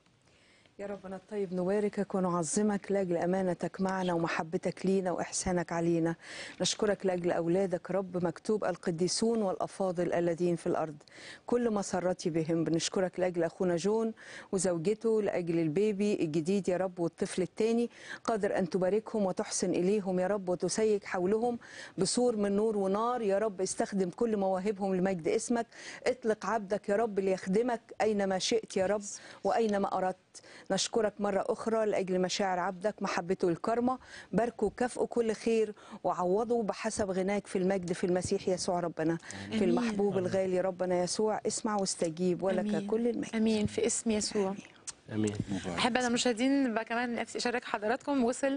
يا ربنا الطيب نباركك ونعظمك لاجل امانتك معنا ومحبتك لينا واحسانك علينا نشكرك لاجل اولادك رب مكتوب القديسون والافاضل الذين في الارض كل مسرتي بهم بنشكرك لاجل اخونا جون وزوجته لاجل البيبي الجديد يا رب والطفل الثاني قادر ان تباركهم وتحسن اليهم يا رب وتسيج حولهم بسور من نور ونار يا رب استخدم كل مواهبهم لمجد اسمك اطلق عبدك يا رب ليخدمك اينما شئت يا رب واينما اردت نشكرك مرة أخرى لأجل مشاعر عبدك محبته الكرمة باركه وكافئه كل خير وعوضه بحسب غناك في المجد في المسيح يسوع ربنا في آمين. المحبوب الغالي ربنا يسوع اسمع واستجيب ولك آمين. كل المجد امين في اسم يسوع امين احب انا مشاهدين بقى كمان نفسي اشارك حضراتكم وصل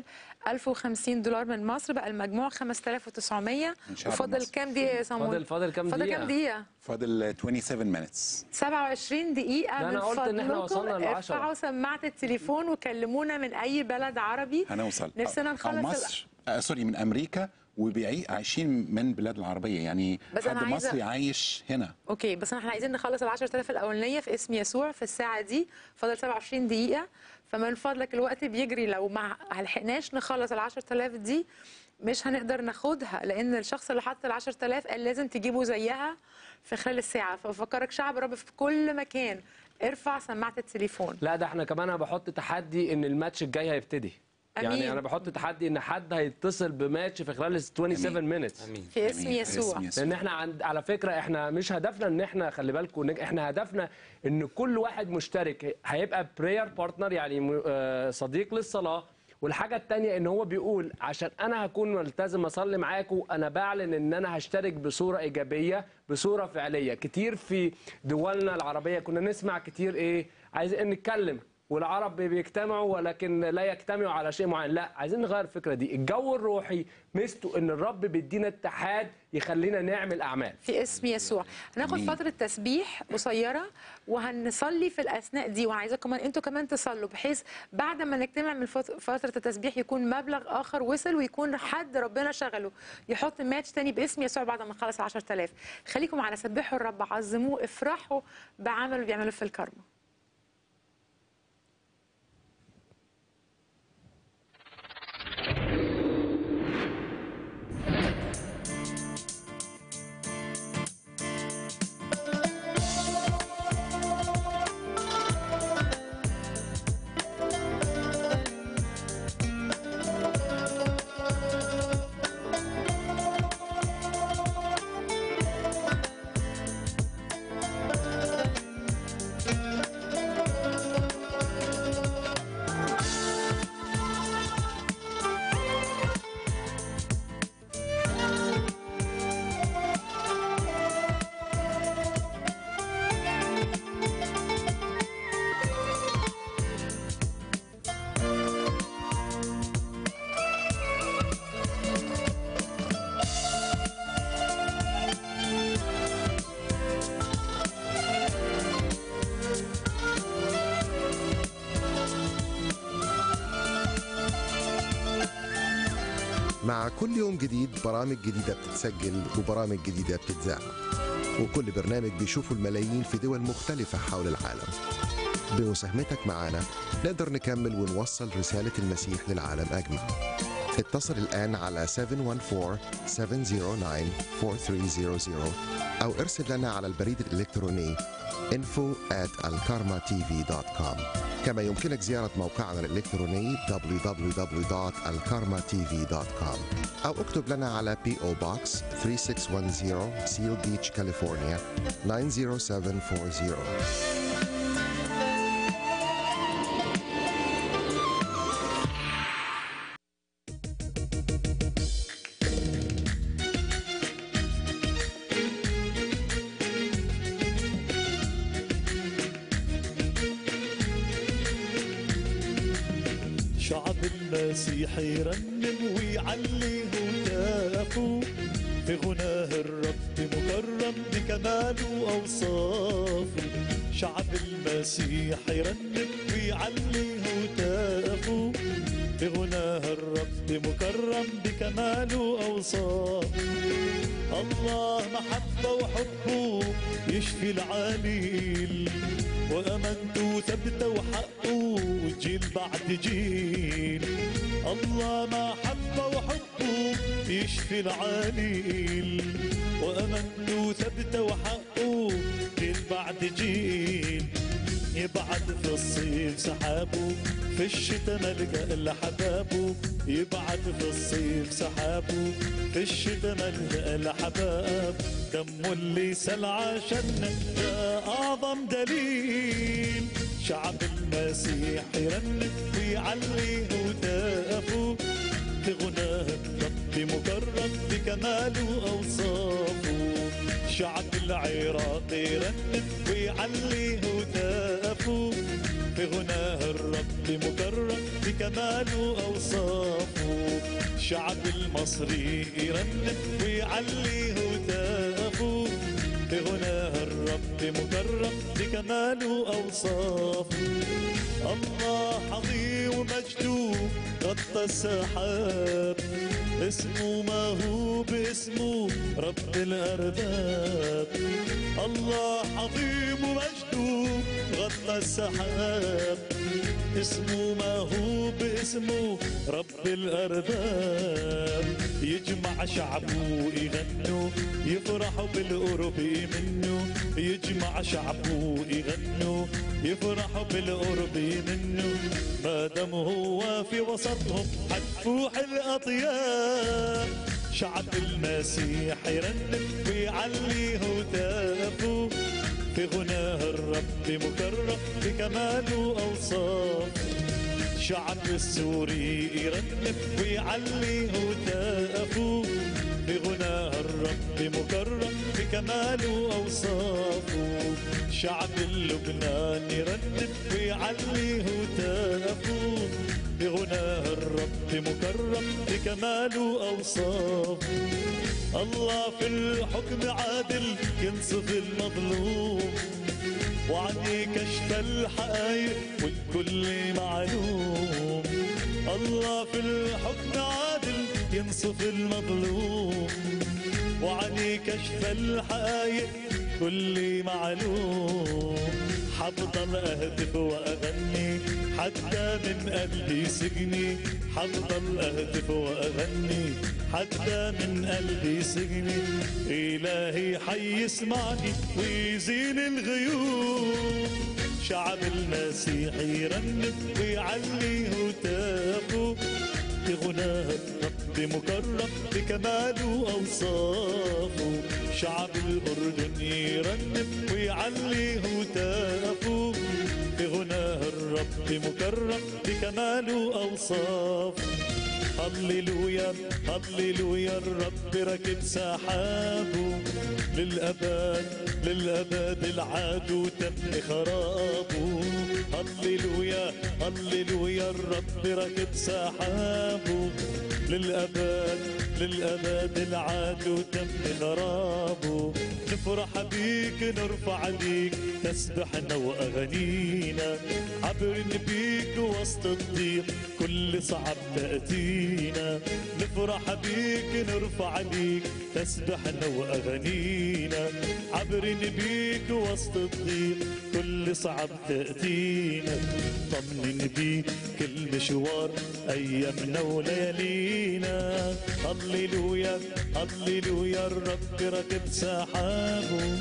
1050 دولار من مصر بقى المجموع 5900 شعب وفضل مصر. كام دقيقه يا صامول فاضل- فاضل كام فاضل دقيقة؟ كام دقيقه فاضل 27 minutes 27 دقيقة ده أنا من قلت إن إحنا فضلكم وصلنا للعشرة. ارفعوا سماعة التليفون وكلمونا من أي بلد عربي هنوصل نفسنا أو نخلص مصر آه سوري من امريكا وعايشين من بلاد العربيه يعني بس أنا حد عايزة- مصري عايش هنا اوكي بس احنا عايزين نخلص ال 10000 الاولانيه في اسم يسوع في الساعه دي فاضل 27 دقيقه فمن فضلك الوقت بيجري لو ما لحقناش نخلص ال 10000 دي مش هنقدر ناخدها لان الشخص اللي حط ال 10000 قال لازم تجيبوا زيها في خلال الساعه فبفكرك شعب رب في كل مكان ارفع سماعه التليفون لا ده احنا كمان انا بحط تحدي ان الماتش الجاي هيبتدي أمين. يعني انا بحط تحدي ان حد هيتصل بماتش في خلال ال 27 مينتس في اسم يسوع لان احنا عند على فكره احنا مش هدفنا ان احنا خلي بالكم نج- احنا هدفنا ان كل واحد مشترك هيبقى براير بارتنر يعني م- آه، صديق للصلاه والحاجه الثانيه ان هو بيقول عشان انا هكون ملتزم اصلي معاكم انا بعلن ان انا هشترك بصوره ايجابيه بصوره فعليه كتير في دولنا العربيه كنا نسمع كتير ايه عايزين نتكلم والعرب بيجتمعوا ولكن لا يجتمعوا على شيء معين لا عايزين نغير الفكره دي الجو الروحي ميزته ان الرب بيدينا اتحاد يخلينا نعمل اعمال في اسم يسوع هناخد آمين. فتره تسبيح قصيره وهنصلي في الاثناء دي وعايزاكم كمان انتوا كمان تصلوا بحيث بعد ما نجتمع من فت- فتره التسبيح يكون مبلغ اخر وصل ويكون حد ربنا شغله يحط ماتش تاني باسم يسوع بعد ما نخلص 10000 خليكم على سبحوا الرب عظموه افرحوا بعمله اللي بيعمله في الكرمه مع كل يوم جديد برامج جديدة بتتسجل وبرامج جديدة بتتذاع وكل برنامج بيشوفه الملايين في دول مختلفة حول العالم بمساهمتك معنا نقدر نكمل ونوصل رسالة المسيح للعالم أجمع اتصل الآن على 714-709-4300 أو ارسل لنا على البريد الإلكتروني info at alkarmatv.com كما يمكنك زيارة موقعنا الإلكتروني www.alkarmatv.com أو اكتب لنا على P.O. Box 3610 Seal Beach, California 90740 شعب المسيح يرنم ويعلي هتافه في غناه الرب مكرم بكماله وأوصافه شعب المسيح يرنم ويعلي هتافه في غناه الرب مكرم بكماله وأوصافه الله محبة وحبه يشفي العليل وأمانته ثابتة وحقه جيل بعد جيل الله محبة وحبه يشفي العليل وأمانته ثابتة وحقه جيل بعد جيل يبعد في الصيف سحابه في الشتاء ملجأ لحبابه يبعد في الصيف سحابه في الشتاء ملجأ لحباب دمه اللي سال عشان ده أعظم دليل شعب المسيح يرنم ويعلي هتافه في غناه الرب مكرم بكماله أوصافه شعب العراق يرنم ويعلي هتافه في غناه الرب مكرم بكماله أوصافه شعب المصري يرنم ويعلي هتافه في غناه الرب مكرم بكماله أوصافه الله عظيم ومجده غطى السحاب اسمه ما هو باسمه رب الأرباب الله عظيم ومجده غطى السحاب اسمه ما هو باسمه رب الأرباب يجمع شعبه يغنوا يفرحوا بالقرب منه يجمع شعبه يغنوا يفرحوا بالقرب منه ما دام هو في وسطهم حتفوح الأطياب شعب المسيح يرنم ويعلي هتافه في غناه الرب مكرم بكماله أوصاف شعب السوري يرنم ويعلي هتافه بغناها الرب مكرم بكماله أوصافه شعب اللبنان يرنم ويعلي هتافه بغناها الرب مكرم بكماله أوصافه الله في الحكم عادل ينصف المظلوم وعني كشف الحقايق والكل معلوم الله في الحكم عادل ينصف المظلوم وعني كشف الحقايق كل معلوم حبضل اهتف واغني حتى من قلبي سجني حبضل اهتف واغني حتى من قلبي سجني الهي حي يسمعني ويزيل الغيوم شعب المسيح يرنم ويعلي هتافه بغناها الرب مكرم بكماله أوصافه شعب الأردن يرنم ويعلي هتافه بغناها الرب مكرم بكماله أوصافه هللويا هللويا الرب ركب سحابه للأبد للأبد العدو تم خرابه هللويا هللويا الرب ركب سحابه للأبد للأبد العدو تم خرابه نفرح بيك نرفع ليك تسبحنا وأغانينا عبر بيك وسط الضيق كل صعب تأتينا نفرح بيك نرفع ليك تسبحنا وأغانينا عبر بيك وسط الضيق كل صعب تأتينا طمن بيك كل مشوار أيامنا وليالينا هللويا هللويا الرب ركب سحابه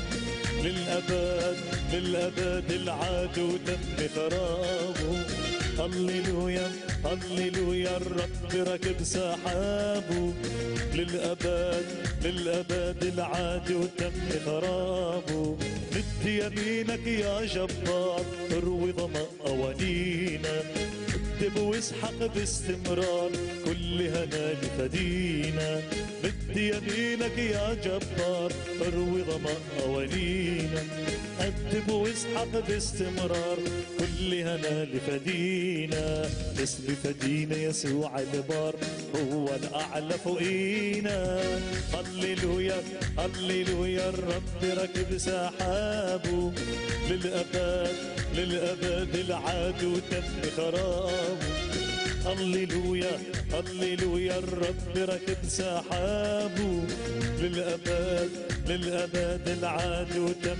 للأبد للأبد العدو تم خرابه هللويا هللويا الرب ركب سحابه للأبد للأبد العدو تم خرابه مد يمينك يا جبار اروي ظما أوانينا اكتب واسحق باستمرار كل هنا لفدينا مد يمينك يا جبار اروي ظما أوانينا اكتب واسحق باستمرار كل هنا لفدينا اسم فدينا يسوع البار هو الأعلى فوقينا هللويا هللويا الرب ركب سحابه للأبد للأبد العدو تم خرابه هللويا هللويا الرب ركب سحابه للأبد للأبد العدو تم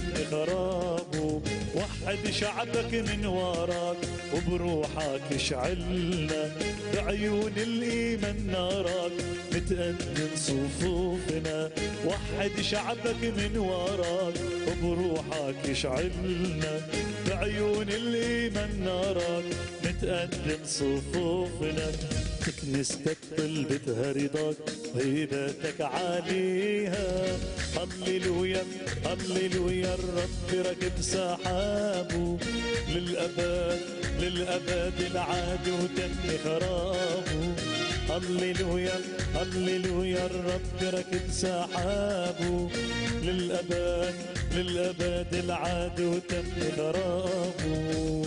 خرابه وحد شعبك من وراك وبروحك اشعلنا بعيون الإيمان نارك نتقدم صفوفنا وحد شعبك من وراك وبروحك اشعلنا بعيون الإيمان نارك نتقدم صفوفنا كنيستك طلبتها رضاك هيبتك عليها هللويا هللويا الرب ركب سحابه للأبد للأبد العدو تم خرابه هللويا هللويا الرب ركب سحابه للأبد للأبد العدو تم خرابه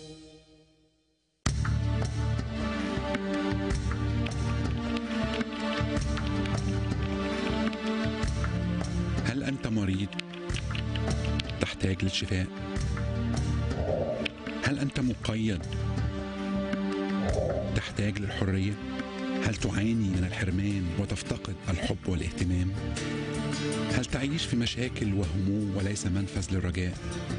هل أنت مريض؟ تحتاج للشفاء؟ هل أنت مقيد؟ تحتاج للحرية؟ هل تعاني من الحرمان وتفتقد الحب والاهتمام؟ هل تعيش في مشاكل وهموم وليس منفذ للرجاء؟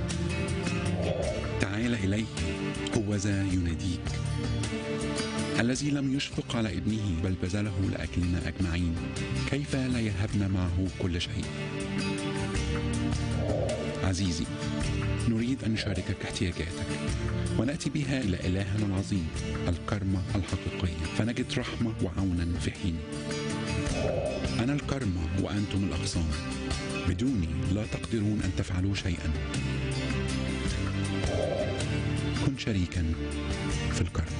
تعال إليه هو ذا يناديك الذي لم يشفق على ابنه بل بذله لأجلنا أجمعين كيف لا يهبنا معه كل شيء عزيزي نريد أن نشاركك احتياجاتك ونأتي بها إلى إلهنا العظيم الكرمة الحقيقية فنجد رحمة وعونا في حين أنا الكرمة وأنتم الأغصان بدوني لا تقدرون أن تفعلوا شيئا كن شريكا في الكرم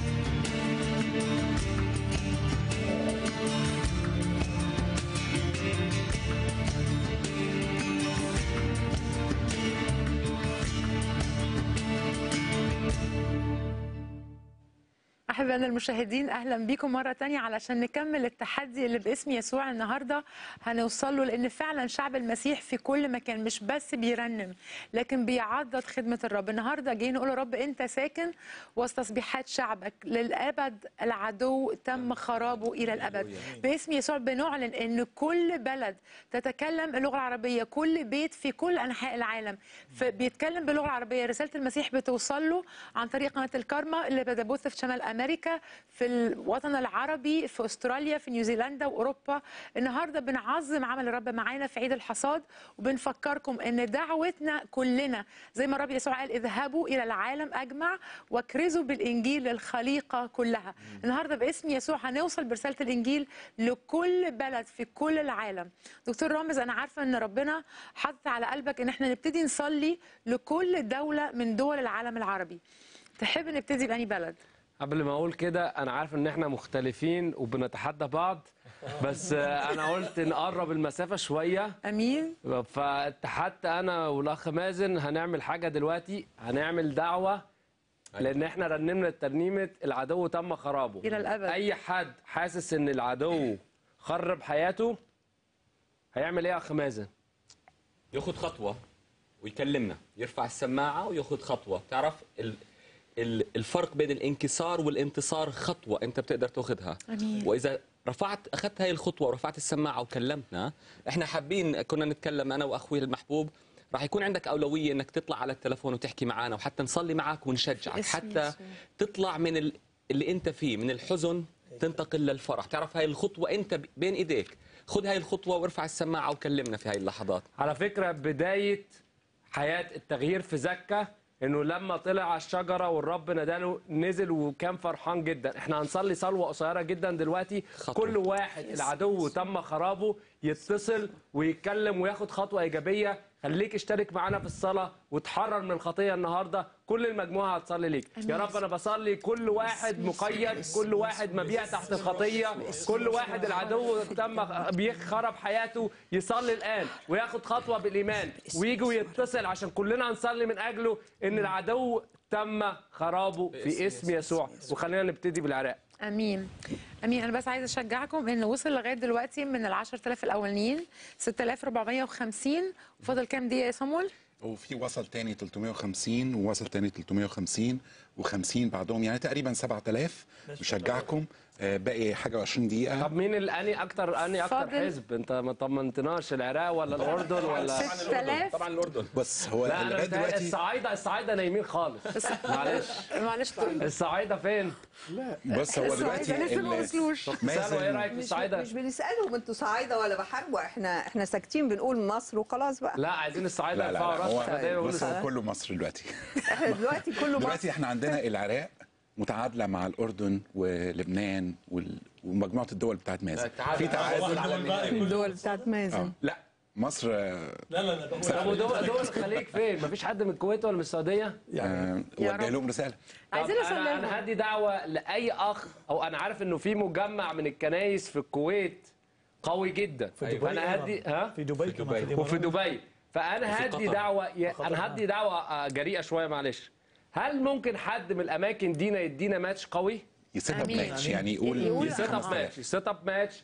أحبائنا المشاهدين أهلا بكم مرة تانية علشان نكمل التحدي اللي باسم يسوع النهاردة هنوصل له لأن فعلا شعب المسيح في كل مكان مش بس بيرنم لكن بيعضد خدمة الرب النهاردة جايين نقول يا رب أنت ساكن وسط تسبيحات شعبك للأبد العدو تم خرابه إلى الأبد باسم يسوع بنعلن أن كل بلد تتكلم اللغة العربية كل بيت في كل أنحاء العالم بيتكلم باللغة العربية رسالة المسيح بتوصل له عن طريق قناة الكارما اللي بتبث في شمال أمريكا في الوطن العربي في أستراليا في نيوزيلندا وأوروبا النهاردة بنعظم عمل الرب معانا في عيد الحصاد وبنفكركم أن دعوتنا كلنا زي ما الرب يسوع قال اذهبوا إلى العالم أجمع واكرزوا بالإنجيل للخليقة كلها النهاردة باسم يسوع هنوصل برسالة الإنجيل لكل بلد في كل العالم دكتور رامز أنا عارفة أن ربنا حط على قلبك أن احنا نبتدي نصلي لكل دولة من دول العالم العربي تحب نبتدي بأني بلد قبل ما اقول كده انا عارف ان احنا مختلفين وبنتحدى بعض بس آه، انا قلت نقرب المسافه شويه امين فاتحدت انا والاخ مازن هنعمل حاجه دلوقتي هنعمل دعوه لان احنا رنمنا ترنيمه العدو تم خرابه إلى الأبد. اي حد حاسس ان العدو خرب حياته هيعمل ايه يا اخ مازن ياخد خطوه ويكلمنا يرفع السماعه وياخد خطوه تعرف ال... ال- الفرق بين الانكسار والانتصار خطوه انت بتقدر تاخذها أمين. واذا رفعت اخذت هاي الخطوه ورفعت السماعه وكلمتنا احنا حابين كنا نتكلم انا واخوي المحبوب راح يكون عندك اولويه انك تطلع على التلفون وتحكي معنا وحتى نصلي معك ونشجعك باسم حتى يسوع. تطلع من ال... اللي انت فيه من الحزن تنتقل للفرح تعرف هاي الخطوه انت ب- بين ايديك خذ هاي الخطوه وارفع السماعه وكلمنا في هاي اللحظات على فكرة بداية حياة التغيير في زكا انه لما طلع على الشجرة والرب ناداله نزل وكان فرحان جدا احنا هنصلي صلوة قصيرة جدا دلوقتي خطوة. كل واحد العدو تم خرابه يتصل ويتكلم وياخد خطوة ايجابية خليك اشترك معانا في الصلاة وتحرر من الخطية النهاردة كل المجموعة هتصلي ليك يا رب انا بصلي كل واحد مقيد كل واحد مبيع تحت الخطية كل واحد العدو تم بيخرب حياته يصلي الآن وياخد خطوة بالإيمان ويجي ويتصل عشان كلنا نصلي من أجله إن العدو تم خرابه في اسم يسوع وخلينا نبتدي بالعراق امين امين انا بس عايزه اشجعكم ان وصل لغايه دلوقتي من ال 10000 الاولانيين 6450 وفاضل كام دقيقه يا صمول وفي وصل تاني 350 ووصل تاني 350 و50 بعدهم يعني تقريبا 7000 بشجعكم آه، باقي حاجه و20 دقيقه طب مين الاني اكتر اني اكتر فاضل. حزب انت ما طمنتناش العراق ولا الاردن ولا 6000 طبعا الاردن بس هو لا لغايه أنا دلوقتي الصعايده الصعايده نايمين خالص معلش معلش طيب الصعايده فين؟ بص هو دلوقتي لسه ما ال- وصلوش سالوا ايه رايك في مش الصعايده؟ مش بنسالهم انتوا صعايده ولا بحاربوا احنا احنا ساكتين بنقول مصر وخلاص بقى لا عايزين الصعايده لا لا, يرفعوا لا راسهم هو احنا دايما بنقول بص هو كله مصر دلوقتي احنا دلوقتي كله دلوقتي مصر احنا عندنا العراق متعادله مع الاردن ولبنان وال- ومجموعه الدول بتاعت مازن في تعادل الدول بتاعت مازن آه. لا مصر آه، لا لا لا طب ودول دول الخليج فين؟ مفيش حد من الكويت ولا من السعوديه؟ آه، يا وجه رب. لهم رساله طب عايزين انا نسلمهم. انا هدي دعوه لاي اخ او انا عارف انه في مجمع من الكنايس في الكويت قوي جدا في دبي فانا أيضاً. هدي ها في دبي كمان في وفي الإمارات. دبي فانا وفي هدي قطر. دعوه يا- قطر، انا هدي دعوه آه، جريئه شويه معلش هل ممكن حد من الاماكن دينا يدينا ماتش قوي؟ يسيت اب أمين. ماتش يعني يقول يقول سيت اب 5000. ماتش سيت اب ماتش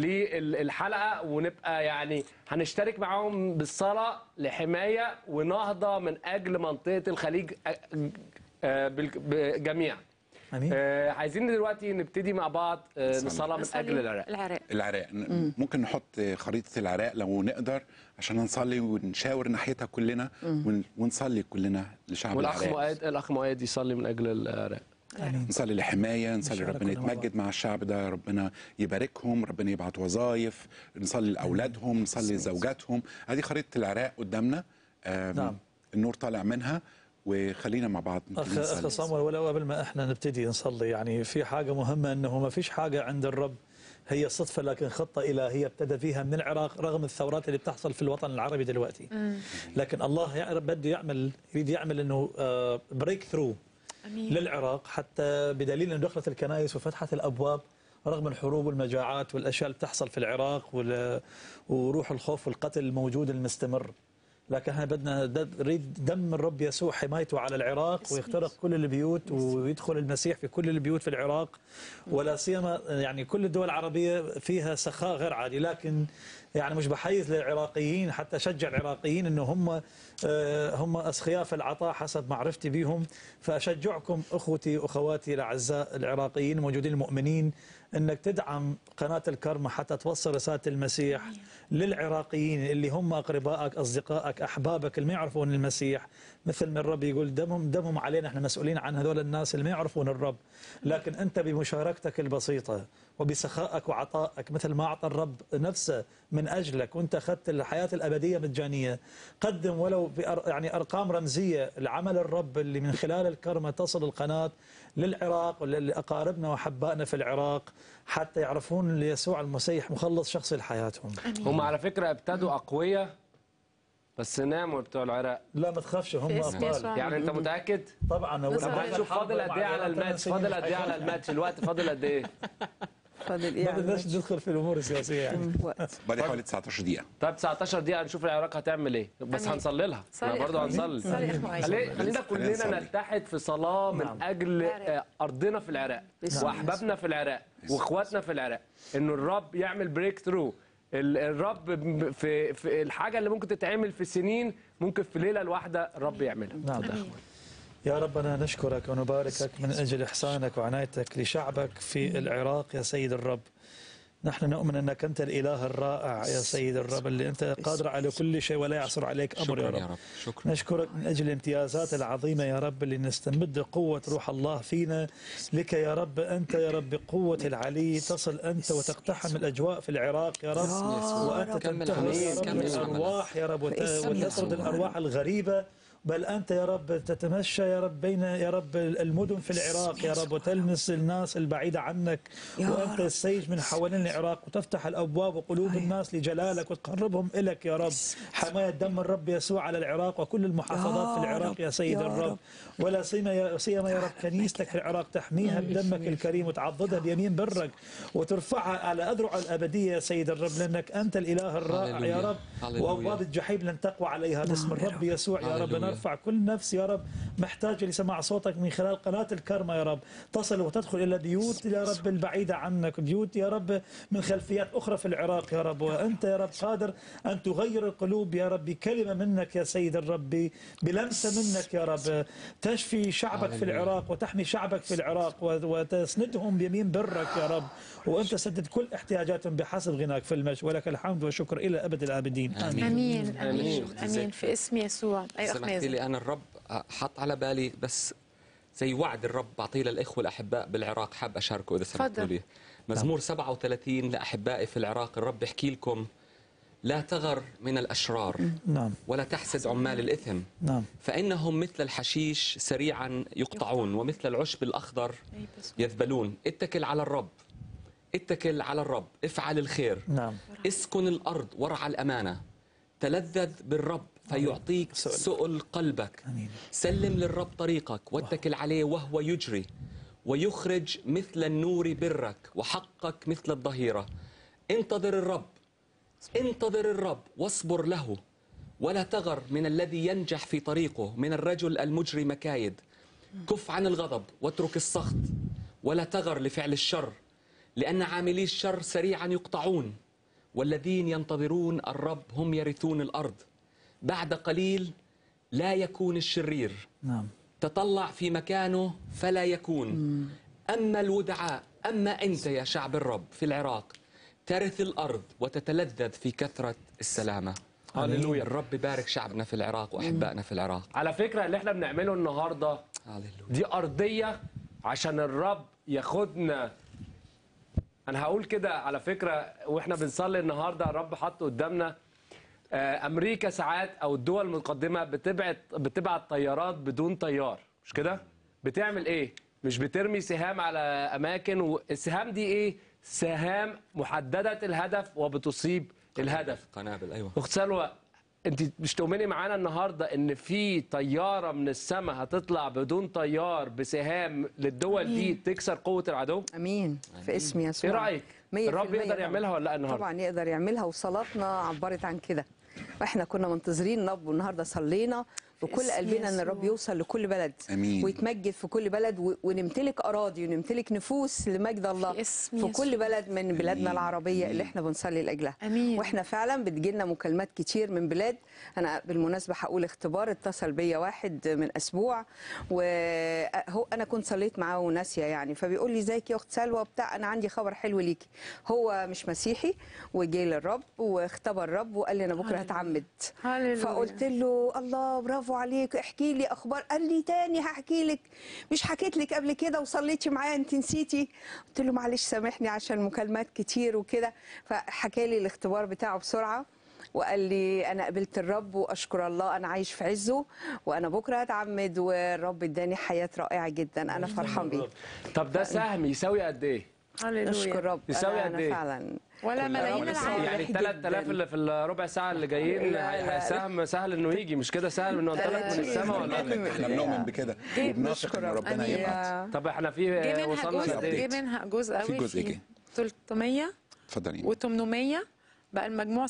للحلقه ونبقى يعني هنشترك معاهم بالصلاه لحمايه ونهضه من اجل منطقه الخليج آه، آه، بالج- بجميع امين آه، عايزين دلوقتي نبتدي مع بعض آه، نصلي من اجل العراق العراق العراق ن- ممكن نحط خريطة العراق لو نقدر عشان نصلي ونشاور ناحيتها كلنا ون- ونصلي كلنا لشعب والاخ العراق مؤيد الاخ مؤيد يصلي من اجل العراق نصلي لحماية نصلي نشارك ربنا كلنا مع يتمجد مع الشعب ده ربنا يباركهم ربنا يبعت وظائف نصلي لأولادهم نصلي لزوجاتهم هذه خريطة العراق قدامنا آم، نعم. النور طالع منها وخلينا مع بعض اخ نبتدي اخ نصلي. صامويل ولو قبل ما احنا نبتدي نصلي يعني في حاجه مهمه انه ما فيش حاجه عند الرب هي صدفه لكن خطه الهيه ابتدى فيها من العراق رغم الثورات اللي بتحصل في الوطن العربي دلوقتي لكن الله يعرف بده يعمل يريد يعمل انه بريك ثرو امين للعراق حتى بدليل انه دخلت الكنائس وفتحت الابواب رغم الحروب والمجاعات والاشياء اللي بتحصل في العراق وال- وروح الخوف والقتل الموجود المستمر لكن احنا بدنا د- نريد دم الرب يسوع حمايته على العراق ويخترق كل البيوت ويدخل المسيح في كل البيوت في العراق ولا سيما يعني كل الدول العربيه فيها سخاء غير عادي لكن يعني مش بحيز للعراقيين حتى اشجع العراقيين انه هم آه، هم اسخياء في العطاء حسب معرفتي بهم فاشجعكم اخوتي واخواتي الاعزاء العراقيين الموجودين المؤمنين انك تدعم قناه الكرمه حتى توصل رساله المسيح للعراقيين اللي هم اقربائك اصدقائك احبابك اللي ما يعرفون المسيح مثل ما الرب يقول دمهم دمهم علينا احنا مسؤولين عن هذول الناس اللي ما يعرفون الرب لكن انت بمشاركتك البسيطه وبسخائك وعطائك مثل ما اعطى الرب نفسه من اجلك وانت اخذت الحياه الابديه مجانيه قدم ولو بأر يعني ارقام رمزيه لعمل الرب اللي من خلال الكرمه تصل القناه للعراق ولأقاربنا واحبائنا في العراق حتى يعرفون يسوع المسيح مخلص شخصي لحياتهم هم على فكره ابتدوا اقوياء بس ناموا بتوع العراق لا ما تخافش هم باسم ابطال يسوع. يعني أنت متأكد؟ طبعا طب هنشوف فاضل قد ايه على الماتش فاضل قد ايه على الماتش الوقت فاضل قد ايه فاضل ما بدناش ندخل في الامور السياسيه يعني بعد حوالي 19 دقيقه طيب 19 دقيقة نشوف العراق هتعمل ايه بس أمين. هنصلي لها صلي احنا يا برضه إخوة. هنصلي صلي يا إخوة. خلي- خلينا كلنا نصلي. نتحد في صلاة من أجل آه، أرضنا في العراق باسم وأحبابنا في العراق وإخواتنا في العراق إنه الرب يعمل بريك ثرو الرب ب- في في الحاجة اللي ممكن تتعمل في سنين ممكن في ليلة الواحدة الرب يعملها نعم يا ربنا نشكرك ونباركك من أجل إحسانك وعنايتك لشعبك في العراق يا سيد الرب نحن نؤمن أنك أنت الإله الرائع يا سيد الرب اللي أنت قادر على كل شيء ولا يعصر عليك أمر يا شكرا رب, يا رب شكرا نشكرك من أجل الامتيازات العظيمة يا رب اللي نستمد قوة روح الله فينا لك يا رب أنت يا رب بقوة العلي تصل أنت وتقتحم الأجواء في العراق يا رب وأنت كمل تنتهز يا عمل. رب كمل عمل. الأرواح يا رب وت- وتطرد الأرواح الغريبة بل أنت يا رب تتمشى يا رب بين يا رب المدن في العراق يا رب وتلمس الناس البعيدة عنك وأنت السيج من حوالين العراق وتفتح الأبواب وقلوب الناس لجلالك وتقربهم إليك يا رب حماية دم الرب يسوع على العراق وكل المحافظات في العراق يا سيد يا الرب رب. ولا سيما يا سيما يا رب كنيستك في العراق تحميها بدمك الكريم وتعضدها بيمين برك وترفعها على أذرع الأبدية يا سيد الرب لأنك أنت الإله الرائع يا هللويا. رب هللويا. وأبواب الجحيم لن تقوى عليها باسم الرب يسوع يا رب هللويا. نرفع كل نفس يا رب محتاجة لسماع صوتك من خلال قناة الكرمة يا رب تصل وتدخل إلى بيوت يا رب البعيدة عنك بيوت يا رب من خلفيات أخرى في العراق يا رب وأنت يا رب قادر أن تغير القلوب يا رب بكلمة منك يا سيد الرب بلمسة منك يا رب تشفي شعبك في هللويا. العراق وتحمي شعبك في العراق و- وتسندهم بيمين برك يا رب وأنت سدد كل احتياجاتهم بحسب غناك في المجد ولك الحمد والشكر إلى أبد الآبدين آمين. امين آمين. امين امين في اسم يسوع اي اخ سمحتي مازن لي انا الرب حط على بالي بس زي وعد الرب بعطيه للاخوه الاحباء بالعراق حاب اشاركه اذا سمحتوا تفضل. لي مزمور 37 لاحبائي في العراق الرب يحكي لكم لا تغر من الاشرار نعم ولا تحسد عمال الاثم نعم فانهم مثل الحشيش سريعا يقطعون ومثل العشب الاخضر يذبلون اتكل على الرب اتكل على الرب افعل الخير نعم اسكن الارض ورع الامانه تلذذ بالرب فيعطيك سؤل قلبك آمين. سلم للرب طريقك واتكل عليه وهو يجري ويخرج مثل النور برك وحقك مثل الظهيره انتظر الرب انتظر الرب واصبر له ولا تغر من الذي ينجح في طريقه من الرجل المجري مكايد كف عن الغضب واترك السخط ولا تغر لفعل الشر لأن عاملي الشر سريعا يقطعون والذين ينتظرون الرب هم يرثون الأرض بعد قليل لا يكون الشرير نعم تطلع في مكانه فلا يكون أما الودعاء أما أنت يا شعب الرب في العراق ترث الأرض وتتلذذ في كثرة السلامة هللويا. الرب يبارك شعبنا في العراق وأحبائنا في العراق على فكرة اللي احنا بنعمله النهاردة هللويا دي أرضية عشان الرب ياخدنا أنا هقول كده على فكرة وإحنا بنصلي النهاردة الرب حط قدامنا آه، أمريكا ساعات أو الدول المتقدمة بتبعت بتبعت طيارات بدون طيار مش كده؟ بتعمل إيه؟ مش بترمي سهام على أماكن والسهام دي إيه؟ سهام محددة الهدف وبتصيب الهدف قنابل أيوة اخت سلوى انت مش تؤمني معانا النهارده ان في طياره من السماء هتطلع بدون طيار بسهام للدول دي تكسر قوه العدو امين في اسم يسوع ايه رايك مية في الرب المية يقدر طبعاً. يعملها ولا لا النهارده طبعا يقدر يعملها وصلاتنا عبرت عن كده واحنا كنا منتظرين نب والنهارده صلينا بكل اسم قلبنا ان الرب يسوع. يوصل لكل بلد آمين. ويتمجد في كل بلد و- ونمتلك اراضي ونمتلك نفوس لمجد الله في اسم في يسوع. كل بلد من بلادنا العربيه اللي احنا بنصلي لاجلها امين واحنا فعلا بتجيلنا مكالمات كتير من بلاد انا بالمناسبه هقول اختبار اتصل بيا واحد من اسبوع وهو انا كنت صليت معاه وناسيه يعني فبيقول لي ازيك يا اخت سلوى بتاع انا عندي خبر حلو ليكي هو مش مسيحي وجه للرب واختبر الرب وقال لي انا بكره هتعمد هللويا. فقلت له الله برافو عليك احكي لي اخبار قال لي تاني هحكي لك مش حكيت لك قبل كده وصليتي معايا انت نسيتي قلت له معلش سامحني عشان مكالمات كتير وكده فحكى لي الاختبار بتاعه بسرعه وقال لي انا قبلت الرب واشكر الله انا عايش في عزه وانا بكره هتعمد والرب اداني حياه رائعه جدا انا فرحان بيه طب ده سهم يساوي قد ايه؟ هللويا اشكر رب يساوي أنا- قد أنا إيه؟ فعلا ولا ملايين الرب العالم يعني ال 3000 اللي في الربع ساعه اللي جايين لا، لا. سهم سهل انه يجي مش كده سهل انه ينطلق من السماء ولا احنا احنا بنؤمن بكده جه- وبنثق ان ربنا أمين. يبعت طب احنا جه في منها وصلنا جزء لقد ايه؟ جه منها جزء قوي في جزء جه. 300 اتفضلي و800 بقى المجموع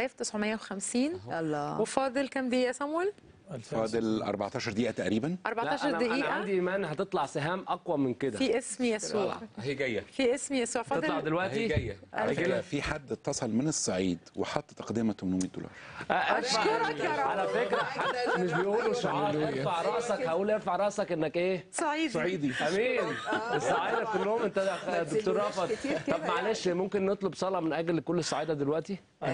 7950 الله وفاضل كام دقيقة يا صمويل؟ فاضل 14 دقيقه تقريبا لا 14 انا انا دقيقة عندي ايمان هتطلع سهام اقوى من كده في اسم يسوع هي جايه في اسم يسوع تطلع فاضل هي دلوقتي جايه على فكره في حد اتصل من الصعيد وحط تقدمه 800 دولار أشكرك يا رب. على فكره حتى مش بيقولوا شعار ارفع راسك هقول ارفع راسك انك ايه؟ صعيدي صعيدي امين الصعايده كلهم انت يا دكتور رافت طب معلش ممكن نطلب صلاه من اجل كل الصعايده دلوقتي؟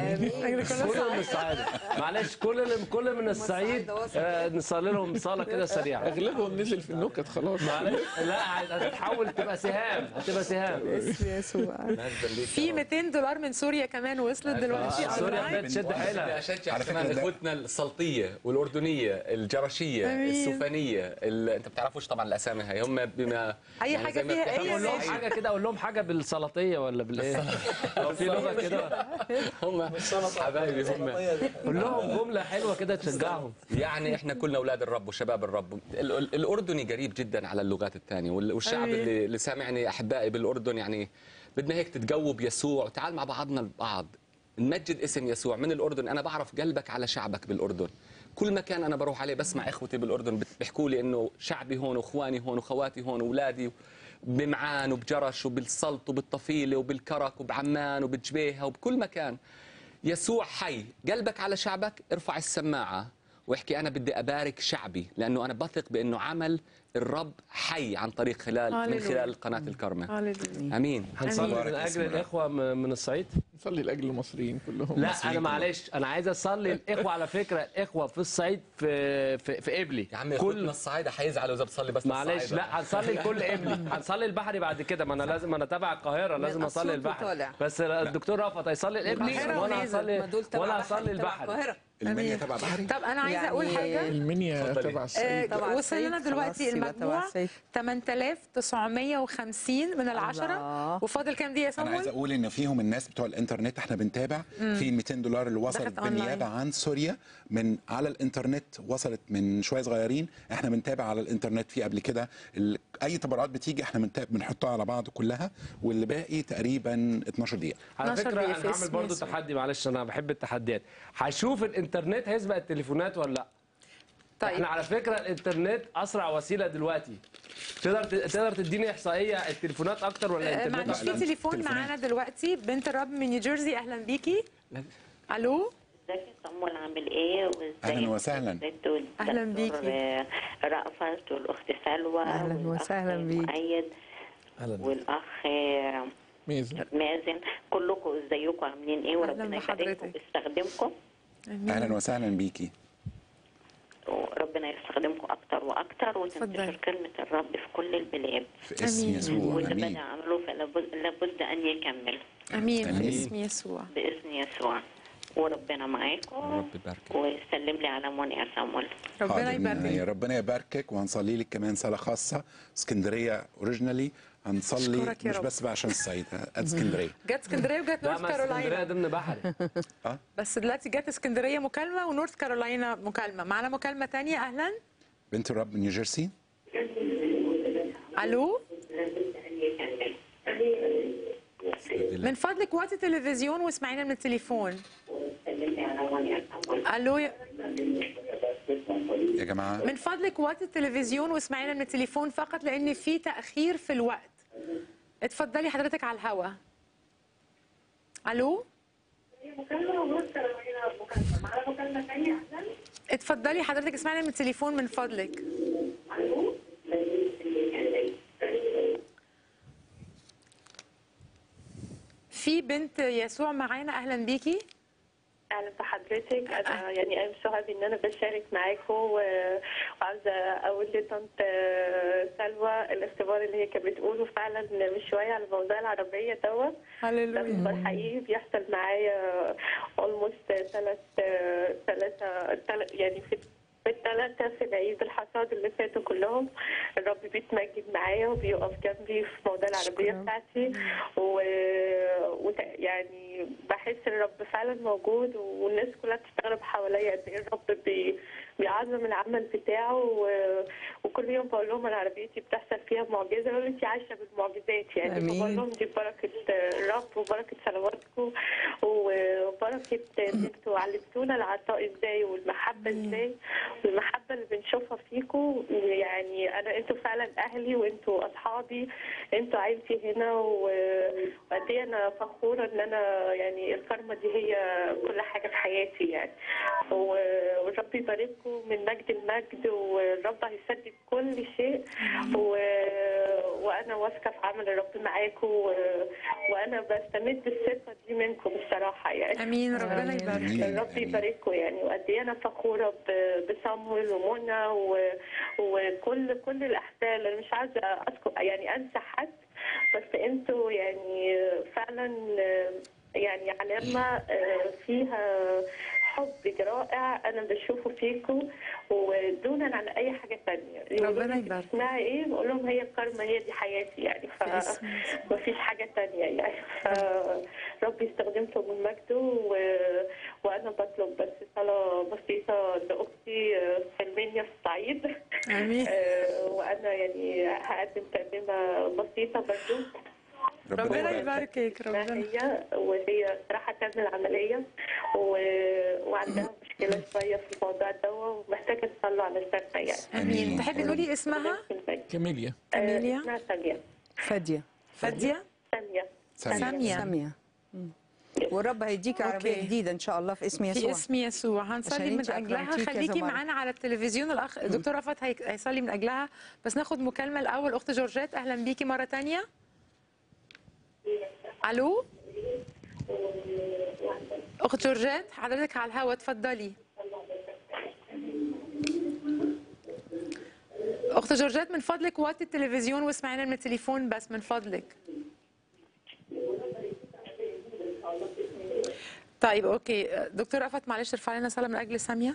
كل من الصعايده معلش كل اللي كل من الصعيد آه، نصلي لهم صلاه كده سريعه اغلبهم نزل في النكت خلاص معلش لا هتتحول تبقى سهام هتبقى سهام اسم يسوع في 200 دولار من سوريا كمان وصلت دلوقتي آه، سوريا أونلاين. بدها تشد بدي حيلها اشجع على كمان فكرة ده- اخوتنا السلطيه والاردنيه الجرشيه أمين. السوفانيه ال... انت بتعرفوش طبعا الاسامي هي هم بما أي يعني حاجة زي ما فيها بتحكوا إيه قول لهم ماشي. حاجه كده قول لهم حاجه بالسلطيه ولا بالايه؟ أو في لغه كده هم حبايبي هم قول لهم جمله حلوه كده تشجعهم يعني احنا كلنا اولاد الرب وشباب الرب ال- ال- الاردني قريب جدا على اللغات الثانيه وال- والشعب أمين. اللي, اللي سامعني احبائي بالاردن يعني بدنا هيك تتجووا بيسوع تعال مع بعضنا البعض نمجد اسم يسوع من الاردن انا بعرف قلبك على شعبك بالاردن كل مكان انا بروح عليه بسمع اخوتي بالاردن بت- بيحكوا لي انه شعبي هون واخواني هون واخواتي هون واولادي بمعان وبجرش وبالسلط وبالطفيله وبالكرك وبعمان وبجبيهه وبكل مكان يسوع حي قلبك على شعبك ارفع السماعة واحكي أنا بدي أبارك شعبي لأنه أنا بثق بأنه عمل الرب حي عن طريق خلال من هاليلويا. خلال قناة الكرمة هللويا أمين هنصلي بارك من اسم اجل الرب. الاخوه م- من الصعيد نصلي لاجل المصريين كلهم لا انا معلش انا عايز اصلي الاخوه على فكره الاخوه في الصعيد في في, في قبلي يا عمي كل الصعايدة حيزعلوا إذا بتصلي بس معلش للصعايدة. لا هنصلي لكل قبلي هنصلي البحري بعد كده ما انا لازم انا تبع القاهره لازم من اصلي أسيوط البحري وطالع. بس الدكتور رافت هيصلي القبلي القاهرة وانا ونازل. هصلي ما دول تبع وانا بحري، هصلي تبع البحري القاهرة. المنيا تبع بحري طب أنا عايزة أقول يعني حاجة المنيا اتفضلي. تبع الصعيد آه، تبع وصل لنا الصيف، دلوقتي خلاص يبقى تبع المجموع الصيف. 8950 من العشرة الله. وفاضل كام دقيقة يا انا عايز صمويل؟ اقول ان فيهم الناس بتوع الانترنت احنا بنتابع في 200 دولار اللي وصلت دخلت أونلاين. بالنيابه عن سوريا من على الانترنت وصلت من شويه صغيرين احنا بنتابع على الانترنت في قبل كده ال- اي تبرعات بتيجي احنا بنتابع بنحطها على بعض كلها واللي باقي تقريبا 12 دقيقه على 12 فكره دقيقة انا في هعمل اسم برضو يسوع. تحدي معلش انا بحب التحديات هشوف الانترنت هيسبق التليفونات ولا لا طيب احنا على فكره الانترنت اسرع وسيله دلوقتي تقدر تقدر تديني احصائيه التليفونات اكتر ولا آه، الانترنت معلش في أكتر؟ تليفون تليفونات. معانا دلوقتي بنت الرب من نيوجيرسي أهلا بيكي ألو ازيك يا صمول عامل ايه وازيك أهلاً وسهلاً. الست والدكتور، أهلاً بيكي. آه، رأفت والاخت سلوى أهلاً والأخ وسهلاً بيكي. مؤيد اهلا والاخ آه، ميزن مازن كلكم ازيكم عاملين ايه وربنا يبارككم بحضرتك. ويستخدمكم اهلا وسهلا بيكي وربنا يستخدمكم اكتر واكتر وتنتشر اتفضل. كلمه الرب في كل البلاد في اسم أمين. يسوع واللي امين بدا عمله فلابد لابد ان يكمل أمين أمين. باسم يسوع باذن يسوع وربنا معاكم رب يبارك ويسلم لي على منى يا صامول ربنا حاضر، يبارك يا ربنا يباركك وهنصلي لك كمان صلاه خاصه اسكندريه اوريجينالي هنصلي أشكرك يا مش رب. بس بقى عشان الصعيد قد اسكندريه جت اسكندريه وجت لا نورث ما اسكندريه كارولاينا ضمن بحري بس دلوقتي جت اسكندريه مكالمه ونورث كارولاينا مكالمه معانا مكالمه تانية اهلا بنت الرب من نيوجيرسي الو من فضلك وطي التلفزيون واسمعينا من التليفون الو يا- يا جماعه من فضلك وقت التلفزيون واسمعينا من التليفون فقط لان في تاخير في الوقت اتفضلي حضرتك على الهوا الو اتفضلي حضرتك اسمعينا من التليفون من فضلك في بنت يسوع معانا اهلا بيكي اهلا بحضرتك انا يعني انا مش ان انا بشارك معاكم و- وعاوزه اقول لطنط آه، سلوى الاختبار اللي هي كانت بتقوله فعلا من شويه على موضوع العربيه دوت هللويا. ده اختبار حقيقي بيحصل معايا اولموست ثلاث ثلاثه يعني في في الثلاثة في العيد الحصاد اللي فاتوا كلهم الرب بيتمجد معايا وبيقف جنبي في موضوع العربية بتاعتي و... وت... يعني بحس ان الرب فعلا موجود والناس كلها بتستغرب حواليا قد ايه الرب بي... بيعظم العمل بتاعه و... وكل يوم بقول لهم انا عربيتي بتحصل فيها معجزه يقولوا انت عايشه بالمعجزات يعني آمين. بقول لهم دي بركه الرب وبركه صلواتكم وبركه ان انتوا علمتونا العطاء ازاي والمحبه ازاي والمحبه اللي بنشوفها فيكم يعني انا انتوا فعلا اهلي وانتوا اصحابي انتوا عيلتي هنا و- وقد ايه انا فخوره ان انا يعني الكرمه دي هي كل حاجه في حياتي يعني و- والرب يبارككم من مجد المجد والرب هيسدد كل شيء و... وانا واثقه في عمل الرب معاكم و... وانا بستمد الثقه دي منكم الصراحه يعني امين ربنا يبارك الرب يبارككم يعني وقد ايه انا فخوره ب- بصامويل ومنى و... وكل كل الاحفال انا مش عايزه اذكر يعني انسى حد بس انتوا يعني فعلا يعني علامه فيها حب رائع انا بشوفه فيكم ودونا عن اي حاجه تانية ربنا يبارك. اسمها ايه بقول لهم هي الكرمه هي دي حياتي يعني باسم فمفيش حاجه تانية يعني فرب يستخدمكم من مجده و... وانا بطلب بس صلاه بسيطه لاختي في المنيا في الصعيد امين آه، وانا يعني هقدم تقدمه بسيطه برضو ربنا يباركك ربنا هي وهي صراحه تعمل عمليه و... وعندها مشكله شويه في الموضوع ده ومحتاجه تصلوا على سنه يعني امين تحبي تقولي اسمها كاميليا كاميليا اسمها ساميه فاديه فاديه ساميه ساميه ساميه مم. والرب هيديك عربيه أوكي. جديده ان شاء الله في اسم يسوع في اسم يسوع هنصلي عشان من انت اجلها أكرمتيه كذا خليكي مرة. معانا على التلفزيون الاخ الدكتور رفعت هي- هيصلي من اجلها بس ناخد مكالمه الاول اخت جورجيت اهلا بيكي مره تانية الو اخت جورجيت حضرتك على الهوا اتفضلي اخت جورجيت من فضلك وطي التلفزيون واسمعينا من التليفون بس من فضلك طيب اوكي دكتور رأفت معلش ارفع لنا صلاه من اجل ساميه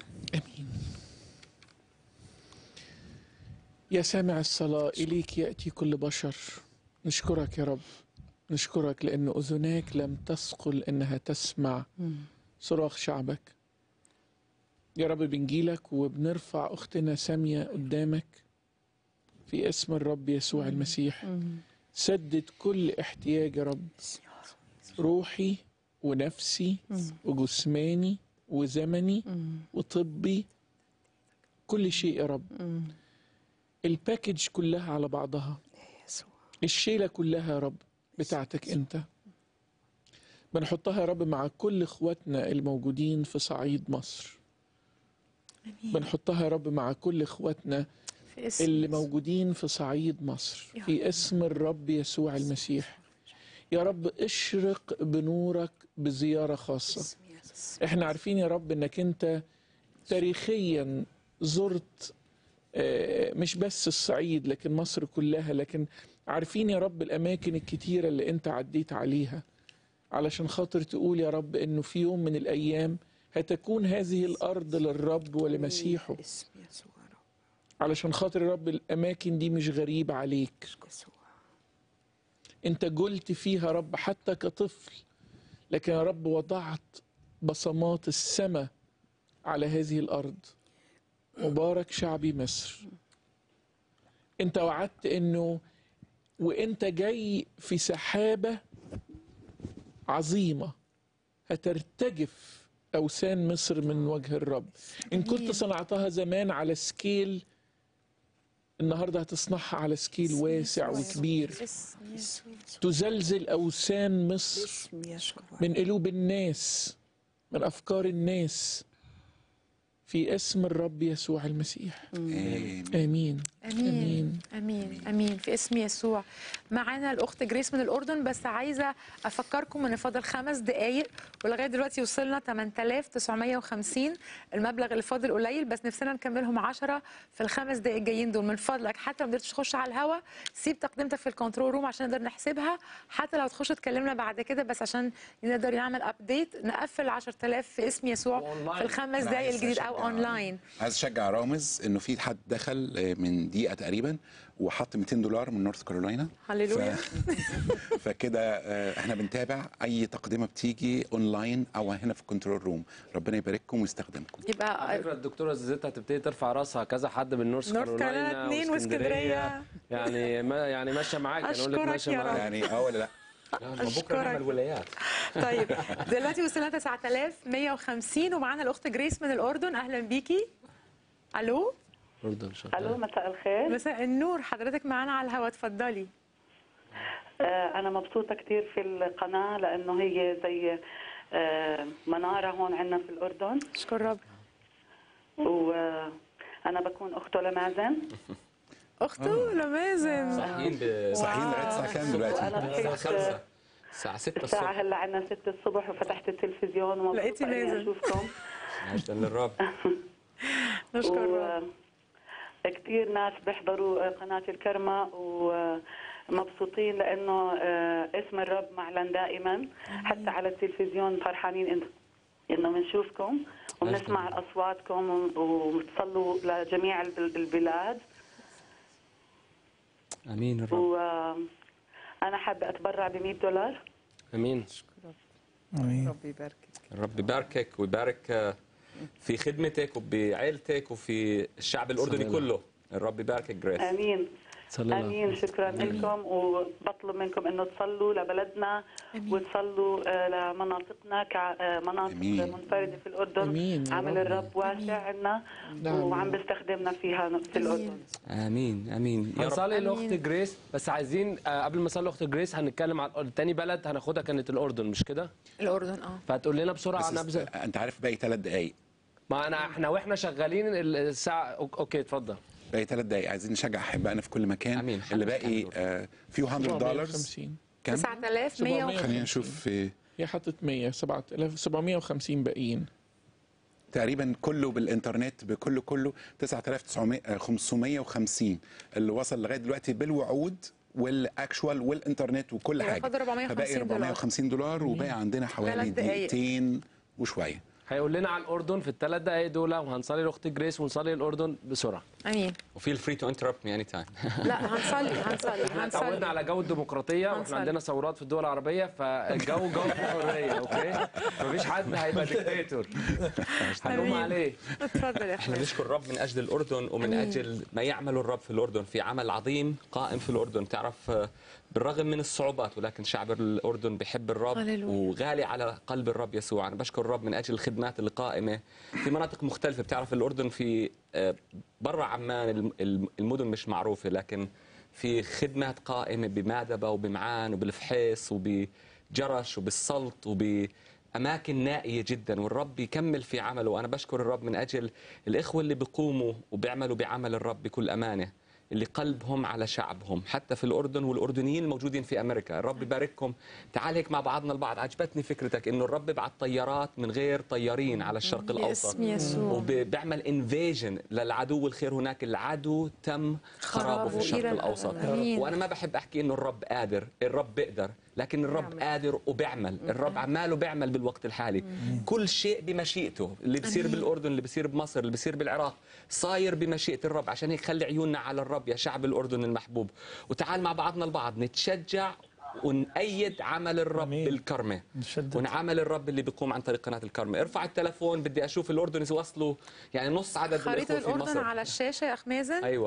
يا سامع الصلاة إليك يأتي كل بشر نشكرك يا رب نشكرك لأن أذناك لم تثقل إنها تسمع صراخ شعبك يا رب بنجيلك وبنرفع أختنا سامية قدامك في اسم الرب يسوع المسيح سدد كل احتياج يا رب روحي ونفسي وجسماني وزمني وطبي كل شيء يا رب الباكج كلها على بعضها الشيلة كلها يا رب بتاعتك انت بنحطها يا رب مع كل اخواتنا الموجودين في صعيد مصر بنحطها يا رب مع كل اخواتنا في اسم اللي موجودين في صعيد مصر في اسم الرب يسوع المسيح يا رب اشرق بنورك بزيارة خاصة احنا عارفين يا رب انك انت تاريخيا زرت آه، مش بس الصعيد لكن مصر كلها لكن عارفين يا رب الأماكن الكتيرة اللي أنت عديت عليها علشان خاطر تقول يا رب أنه في يوم من الأيام هتكون هذه الأرض للرب ولمسيحه علشان خاطر يا رب الأماكن دي مش غريبة عليك أنت قلت فيها يا رب حتى كطفل لكن يا رب وضعت بصمات السماء على هذه الأرض مبارك شعبي مصر انت وعدت انه وانت جاي في سحابة عظيمة هترتجف أوثان مصر من وجه الرب إن كنت صنعتها زمان على سكيل النهاردة هتصنعها على سكيل واسع وكبير تزلزل أوثان مصر من قلوب الناس من أفكار الناس في اسم الرب يسوع المسيح آمين امين امين امين في اسم يسوع معانا الاخت جريس من الاردن بس عايزه افكركم ان فاضل خمس دقائق ولغايه دلوقتي وصلنا 8950 المبلغ اللي فاضل قليل بس نفسنا نكملهم 10 في الخمس دقائق الجايين دول من فضلك حتى لو ما قدرتش تخش على الهوا سيب تقدمتك في الكنترول روم عشان نقدر نحسبها حتى لو تخش تكلمنا بعد كده بس عشان نقدر نعمل ابديت نقفل 10000 في اسم يسوع في الخمس أنا دقائق عايز الجديد او أشجع- اونلاين عايز اشجع رامز انه في حد دخل آه، من دقيقه تقريبا وحط 200 دولار من نورث كارولاينا هللويا. فكده آه، احنا بنتابع اي تقدمه بتيجي اونلاين او هنا في الكنترول روم ربنا يبارككم ويستخدمكم يبقى على فكره الدكتوره زيزيتا هتبتدي ترفع راسها كذا حد من نورث نورث كارولاينا كارولاينا اتنين واسكندرية. يعني ما يعني ماشيه معاك انا اقول لك أشكرك ماشيه يا معاك رب. يعني اه ولا لا بكره نعمل ولايات طيب دلوقتي وصلنا 9150 ومعانا الاخت جريس من الاردن اهلا بيكي الو اردن الو مساء الخير مساء النور حضرتك معانا على الهواء اتفضلي آه، انا مبسوطه كثير في القناه لانه هي زي آه، مناره هون عندنا في الاردن اشكر رب وانا بكون اخته لمازن اخته لمازن صاحيين ب صاحيين لغايه الساعه كام دلوقتي؟ وانا الساعه صحيت 5 الساعه 6 الساعه الصبح هلا عندنا 6 الصبح وفتحت التلفزيون ومبسوطه لقيتي اني مازن. اشوفكم مجدا للرب نشكر رب كثير ناس بيحضروا قناة الكرمة ومبسوطين لأنه آه، اسم الرب معلن دائما حتى على التلفزيون فرحانين إن- إنه بنشوفكم وبنسمع أصواتكم وبتصلوا لجميع الب- البلاد امين الرب وأنا حابة أتبرع ب 100 دولار امين امين ربي يباركك الرب يباركك ويبارك آه، في خدمتك وبعائلتك وفي الشعب الاردني صلي الله. كله الرب يباركك جريس آمين صلي الله. امين شكرا لكم وبطلب منكم انه تصلوا لبلدنا وتصلوا آه، لمناطقنا كمناطق آمين. منفرده في الاردن آمين يا عمل رب. الرب واسع عنا نعم. وعم بيستخدمنا فيها في الاردن امين امين يا رب هنصلي لاخت جريس بس عايزين آه، قبل ما نصلي لاخت جريس هنتكلم عن تاني بلد هناخدها كانت الاردن مش كده؟ الاردن اه فهتقول لنا بسرعه بس نبذه انت عارف باقي ثلاث دقائق ما انا احنا واحنا شغالين ال- الساعه أوك- اوكي اتفضل باقي ثلاث دقائق عايزين نشجع احبائنا في كل مكان آمين. اللي باقي آه فيو 100 دولار 750 كم 9100 خلينا نشوف آه، هي حطت 100 7750 باقيين تقريبا كله بالانترنت بكله كله 9550 اللي وصل لغايه دلوقتي بالوعود والاكشوال والانترنت وكل يبقى حاجه فاضل 450 فباقي دولار. 450 دولار وباقي عندنا حوالي ثلاث دقايق. دقيقتين وشويه هيقول لنا على الاردن في الثلاث دقائق دول وهنصلي لاخت جريس ونصلي الاردن بسرعه امين وفيل فري تو انتربت مي اني تايم لا هنصلي هنصلي احنا اتعودنا هنصلي على جو الديمقراطيه واحنا هنصلي. عندنا ثورات في الدول العربيه فالجو جو الحريه اوكي مفيش حد هيبقى ديكتاتور هنقوم أمين. عليه اتفضل يا احنا اخوي نشكر الرب من اجل الاردن ومن اجل ما يعمله الرب في الاردن في عمل عظيم قائم في الاردن تعرف آه، بالرغم من الصعوبات ولكن شعب الاردن بحب الرب هللويا. وغالي على قلب الرب يسوع انا بشكر الرب من اجل الخدمات اللي قائمه في مناطق مختلفه بتعرف الاردن في آه، برا عمان الم- الم- المدن مش معروفه لكن في خدمات قائمه بمادبه وبمعان وبالفحيص وبجرش وبالسلط وب اماكن نائيه جدا والرب يكمل في عمله وانا بشكر الرب من اجل الاخوه اللي بيقوموا وبيعملوا بعمل الرب بكل امانه اللي قلبهم على شعبهم حتى في الاردن والاردنيين الموجودين في امريكا الرب يبارككم تعال هيك مع بعضنا البعض عجبتني فكرتك انه الرب بعت طيارات من غير طيارين على الشرق الاوسط باسم يسوع. وبيعمل انفيجن للعدو الخير هناك العدو تم خرابه خرابه في الشرق إلى الاوسط الأبد. آمين. وانا ما بحب احكي انه الرب قادر الرب بيقدر لكن الرب قادر وبيعمل الرب عماله بيعمل بالوقت الحالي كل شيء بمشيئته اللي بصير أمين. بالاردن اللي بصير بمصر اللي بصير بالعراق صاير بمشيئه الرب عشان هيك خلي عيوننا على الرب يا شعب الاردن المحبوب وتعال مع بعضنا البعض نتشجع ونأيد عمل الرب أمين. بالكرمه نشدد. ونعمل الرب اللي بيقوم عن طريق قناه الكرمه ارفع التلفون بدي اشوف الاردن يوصلوا يعني نص عدد خريطه الاخوه في الاردن مصر على الشاشه يا اخ مازن ايوه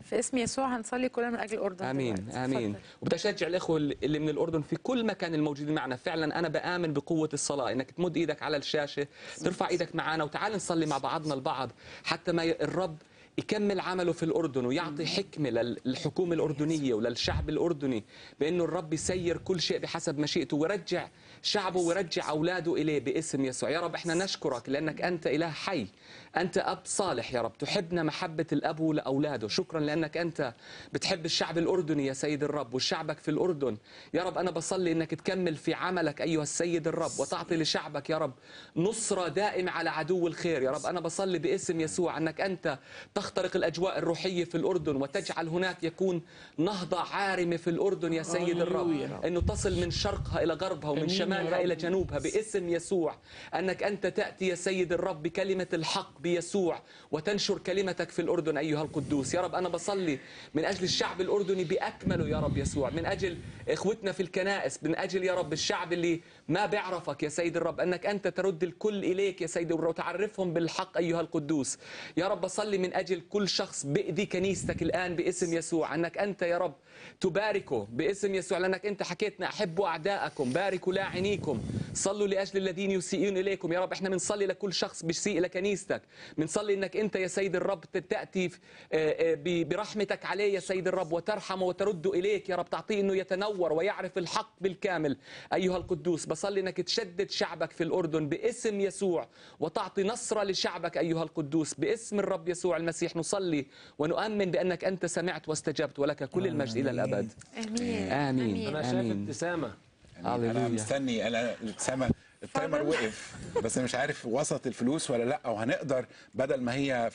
في اسم يسوع هنصلي كلنا من اجل الاردن امين دلوقتي. امين اتفضل. وبدي اشجع الاخوه اللي من الاردن في كل مكان الموجودين معنا فعلا انا بامن بقوه الصلاه انك تمد ايدك على الشاشه ترفع ايدك معنا وتعال نصلي مع بعضنا البعض حتى ما ي- الرب يكمل عمله في الأردن ويعطي حكمة لل- للحكومة الأردنية وللشعب الأردني بأنه الرب يسير كل شيء بحسب مشيئته ويرجع شعبه ويرجع أولاده إليه باسم يسوع يا رب إحنا نشكرك لأنك أنت إله حي أنت أب صالح يا رب تحبنا محبة الأب لأولاده شكرا لأنك أنت بتحب الشعب الأردني يا سيد الرب وشعبك في الأردن يا رب أنا بصلي أنك تكمل في عملك أيها السيد الرب وتعطي لشعبك يا رب نصرة دائمة على عدو الخير يا رب أنا بصلي باسم يسوع أنك أنت تخترق الأجواء الروحية في الأردن وتجعل هناك يكون نهضة عارمة في الأردن يا سيد الرب هللويا. أنه تصل من شرقها إلى غربها ومن آمين يا شمالها رب. إلى جنوبها باسم يسوع أنك أنت تأتي يا سيد الرب بكلمة الحق بيسوع وتنشر كلمتك في الأردن أيها القدوس يا رب أنا بصلي من أجل الشعب الأردني بأكمله يا رب يسوع من أجل إخوتنا في الكنائس من أجل يا رب الشعب اللي ما بيعرفك يا سيد الرب أنك أنت ترد الكل إليك يا سيد الرب وتعرفهم بالحق أيها القدوس يا رب بصلي من أجل كل شخص بإذي كنيستك الآن باسم يسوع أنك أنت يا رب تباركه باسم يسوع لأنك أنت حكيتنا أحبوا أعداءكم باركوا لاعنيكم صلوا لأجل الذين يسيئون إليكم يا رب إحنا بنصلي لكل شخص بيسيء لكنيستك بنصلي أنك أنت يا سيد الرب تأتي في- آه، آه، ب- برحمتك عليه يا سيد الرب وترحمه وترد إليك يا رب تعطيه أنه يتنور ويعرف الحق بالكامل أيها القدوس بصلي أنك تشدد شعبك في الأردن باسم يسوع وتعطي نصرة لشعبك أيها القدوس باسم الرب يسوع المسيح نصلي ونؤمن بأنك أنت سمعت واستجبت ولك كل المجد إلى الأبد امين آمين انا شايف آمين ابتسامه يعني انا مستني انا الابتسامه التايمر وقف بس أنا مش عارف وصلت الفلوس ولا لا وهنقدر بدل ما هي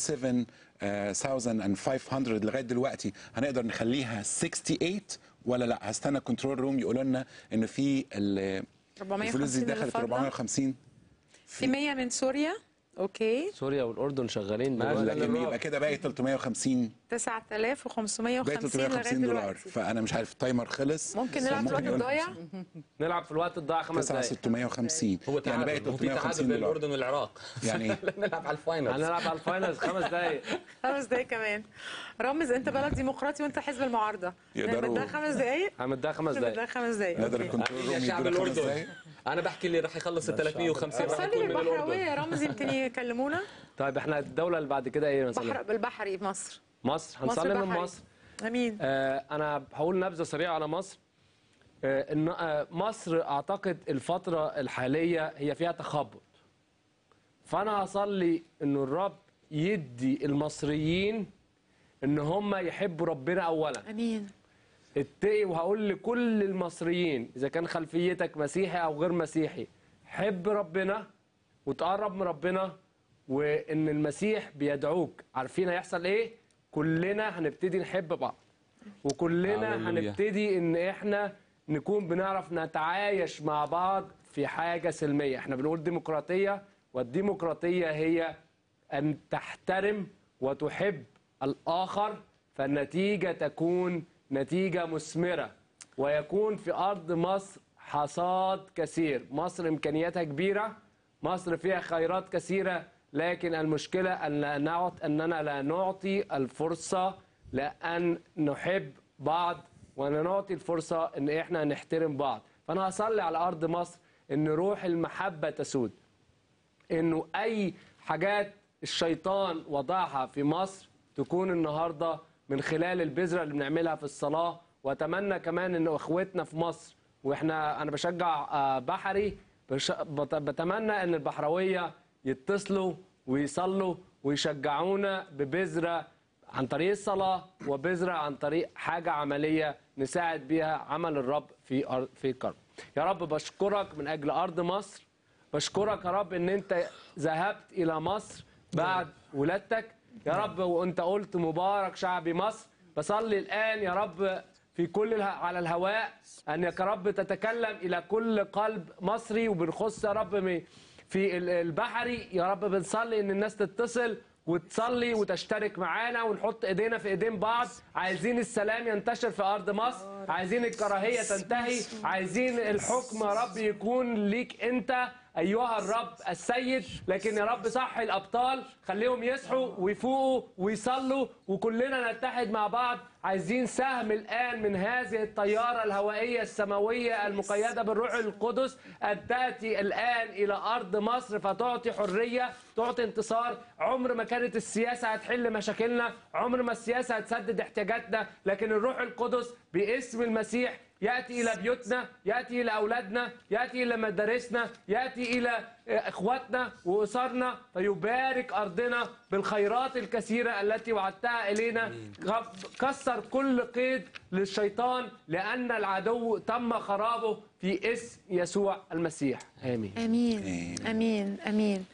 57500 لغايه دلوقتي هنقدر نخليها 68 ولا لا هستنى كنترول روم يقولوا لنا ان في ال- 450 الفلوس دي اللي دخلت فاضلة. 450 في 100 من سوريا اوكي سوريا والاردن شغالين لكن يبقى كده باقي 350 9550 باقي لغايه 350 دولار دلوقتي فانا مش عارف التايمر خلص ممكن نلعب في الوقت يقول- الضايع نلعب في الوقت الضايع خمس دقائق 9650 هو يعني باقي تعادل هو في تعادل 350 بين دولار الأردن والعراق يعني نلعب على الفاينلز هنلعب على الفاينلز خمس دقائق خمس دقايق كمان رامز انت بلد ديمقراطي وانت حزب المعارضه يقدروا- ده خمس دقايق هنديها خمس دقائق ده خمس دقايق نقدر أوكي. الكنترول يا روم شعب يدونا خمس الأردن دقايق أنا بحكي اللي راح يخلص ال 350 راح صلي يكون من بالبحراويه يا الأردن رامز يمكن يكلمونا طيب احنا الدوله اللي بعد كده ايه بحر مثلا بالبحري في مصر مصر هنصلي من بحري. مصر امين آه انا هقول نبذه سريعه على مصر آه ان آه مصر اعتقد الفتره الحاليه هي فيها تخبط فانا هصلي ان الرب يدي المصريين ان هم يحبوا ربنا اولا امين اتقي وهقول لكل المصريين اذا كان خلفيتك مسيحي او غير مسيحي حب ربنا وتقرب من ربنا وان المسيح بيدعوك عارفين هيحصل ايه كلنا هنبتدي نحب بعض وكلنا هللويا. هنبتدي ان احنا نكون بنعرف نتعايش مع بعض في حاجه سلميه احنا بنقول ديمقراطيه والديمقراطيه هي ان تحترم وتحب الاخر فالنتيجه تكون نتيجه مثمره ويكون في ارض مصر حصاد كثير مصر امكانياتها كبيره مصر فيها خيرات كثيره لكن المشكله ان لا نعط اننا لا نعطي الفرصه لان نحب بعض وان نعطي الفرصه ان احنا نحترم بعض فانا هصلي على ارض مصر ان روح المحبه تسود انه اي حاجات الشيطان وضعها في مصر تكون النهارده من خلال البذره اللي بنعملها في الصلاه واتمنى كمان ان اخوتنا في مصر واحنا انا بشجع آه، بحري بش- بت- بتمنى ان البحراويه يتصلوا ويصلوا ويشجعونا ببذره عن طريق الصلاه وبذره عن طريق حاجه عمليه نساعد بيها عمل الرب في أر- في الكرم يا رب بشكرك من اجل ارض مصر بشكرك يا رب ان انت ذهبت الى مصر بعد ولادتك يا رب وانت قلت مبارك شعبي مصر بصلي الان يا رب في كل اله... على الهواء انك يا رب تتكلم الى كل قلب مصري وبنخص يا رب م- في ال- البحري يا رب بنصلي ان الناس تتصل وتصلي وتشترك معانا ونحط ايدينا في ايدين بعض عايزين السلام ينتشر في ارض مصر عايزين الكراهيه تنتهي عايزين الحكم يا رب يكون ليك انت ايها الرب السيد لكن يا رب صح الابطال خليهم يصحوا ويفوقوا ويصلوا وكلنا نتحد مع بعض عايزين سهم الان من هذه الطياره الهوائيه السماويه المقيده بالروح القدس ان تاتي الان الى ارض مصر فتعطي حريه تعطي انتصار عمر ما كانت السياسه هتحل مشاكلنا عمر ما السياسه هتسدد احتياجاتنا لكن الروح القدس باسم المسيح ياتي الى بيوتنا ياتي الى اولادنا ياتي الى مدارسنا ياتي الى اخواتنا واسرنا فيبارك ارضنا بالخيرات الكثيره التي وعدتها الينا كسر كل قيد للشيطان لان العدو تم خرابه في اسم يسوع المسيح امين امين امين امين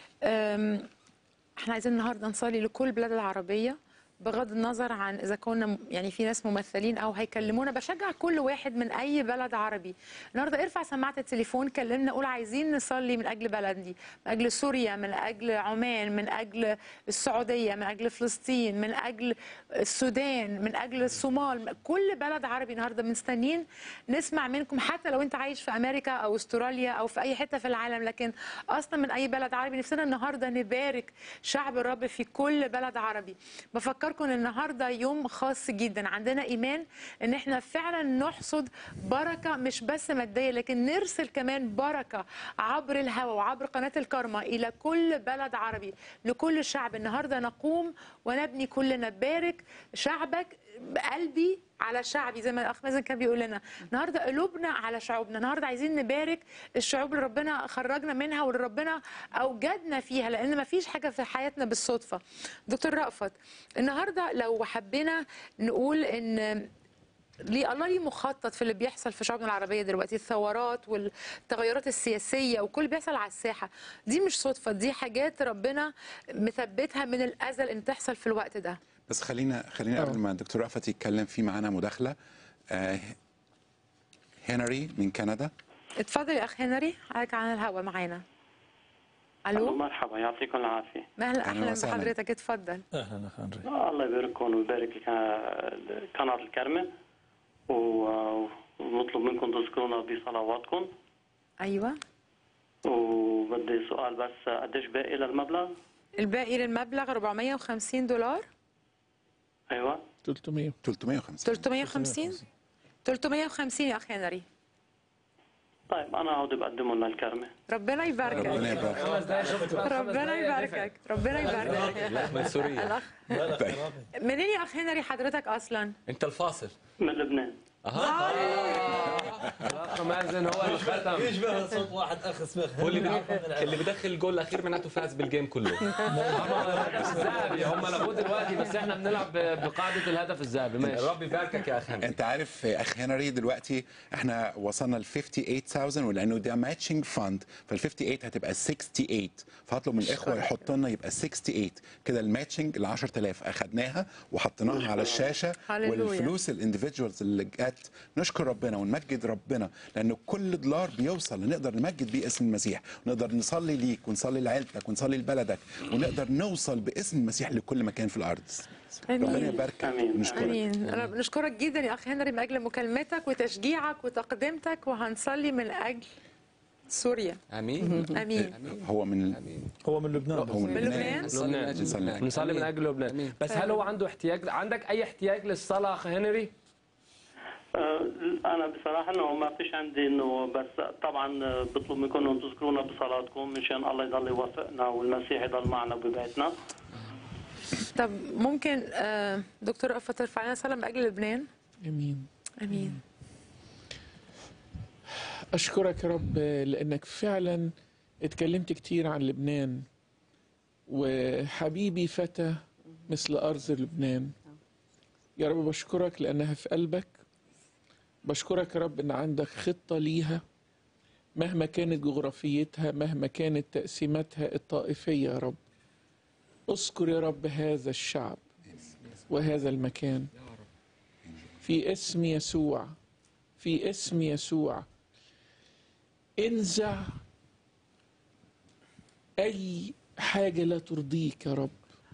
أم، احنا عايزين النهارده نصلي لكل البلاد العربيه بغض النظر عن اذا كنا يعني في ناس ممثلين او هيكلمونا بشجع كل واحد من اي بلد عربي النهارده ارفع سماعه التليفون كلمنا قول عايزين نصلي من اجل بلدي من اجل سوريا من اجل عمان من اجل السعوديه من اجل فلسطين من اجل السودان من اجل الصومال كل بلد عربي النهارده مستنيين نسمع منكم حتى لو انت عايش في امريكا او استراليا او في اي حته في العالم لكن اصلا من اي بلد عربي نفسنا النهارده نبارك شعب الرب في كل بلد عربي بفكركم ان النهارده يوم خاص جدا عندنا ايمان ان احنا فعلا نحصد بركه مش بس ماديه لكن نرسل كمان بركه عبر الهواء وعبر قناه الكرمه الى كل بلد عربي لكل شعب النهارده نقوم ونبني كلنا بارك شعبك بقلبي على شعبي زي ما الاخ مازن كان بيقول لنا النهارده قلوبنا على شعوبنا النهارده عايزين نبارك الشعوب اللي ربنا خرجنا منها واللي ربنا اوجدنا فيها لان ما فيش حاجه في حياتنا بالصدفه دكتور رأفت النهارده لو حبينا نقول ان ليه الله ليه مخطط في اللي بيحصل في شعوبنا العربيه دلوقتي الثورات والتغيرات السياسيه وكل اللي بيحصل على الساحه دي مش صدفه دي حاجات ربنا مثبتها من الازل ان تحصل في الوقت ده بس خلينا خلينا قبل ما الدكتور رأفت يتكلم في معانا مداخله آه هنري من كندا اتفضل يا اخ هنري حضرتك على الهوا معانا الو مرحبا يعطيكم العافيه اهلا اهلا بحضرتك اتفضل اهلا اخ هنري الله يبارككم ويبارك الك- قناه الكرمه و- ونطلب منكم تذكرونا بصلواتكم ايوه وبدي سؤال بس قديش باقي للمبلغ؟ الباقي للمبلغ 450 دولار ايوه 300 350 350 350 يا اخ هنري طيب انا عاود بقدمهم للكرمه ربنا يباركك ربنا يبارك. ربنا يباركك ربنا يباركك لا من سوريا الأخ منين يا اخ هنري حضرتك اصلا انت الفاصل من لبنان الاخ مازن هو اللي ختم يشبه صوت واحد اخ اسمه هو اللي بي... اللي بدخل الجول الاخير معناته فاز بالجيم كله الهدف الذهبي هم لغوه دلوقتي بس احنا بنلعب ب- بقاعده الهدف الذهبي ماشي ربي يباركك يا اخ هنري انت عارف آه، اخ هنري دلوقتي احنا وصلنا ل 58000 ولانه ده ماتشنج فاند فال 58 هتبقى 68 فهطلب من الاخوه يحطوا لنا يبقى 68 كده الماتشنج ال 10000 اخدناها وحطيناها على الشاشه هللويا. والفلوس الانديفيدوالز اللي جت نشكر ربنا ونمجد ربنا لانه كل دولار بيوصل نقدر نمجد بيه اسم المسيح ونقدر نصلي ليك ونصلي لعيلتك ونصلي لبلدك ونقدر نوصل باسم المسيح لكل مكان في الارض آمين. ربنا يباركك ونشكرك امين رب- نشكرك جدا يا اخ هنري من اجل مكالمتك وتشجيعك وتقدمتك وهنصلي من اجل سوريا امين امين هو من هو من لبنان هو من من لبنان؟ لبنان لبنان بنصلي من اجل لبنان بس هل هو عنده احتياج عندك اي احتياج للصلاه اخ هنري آه، انا بصراحه انه ما فيش عندي انه بس طبعا آه، بطلب منكم انه تذكرونا بصلاتكم مشان الله يضل يوفقنا والمسيح يضل معنا ببيتنا طب ممكن آه، دكتور رأفت ترفع لنا صلاه من اجل لبنان امين امين أشكرك يا رب لأنك فعلا اتكلمت كتير عن لبنان وحبيبي فتى مثل أرض لبنان يا رب بشكرك لأنها في قلبك بشكرك يا رب أن عندك خطة ليها مهما كانت جغرافيتها مهما كانت تقسيماتها الطائفية يا رب اذكر يا رب هذا الشعب وهذا المكان في اسم يسوع في اسم يسوع انزع اي حاجه لا ترضيك يا رب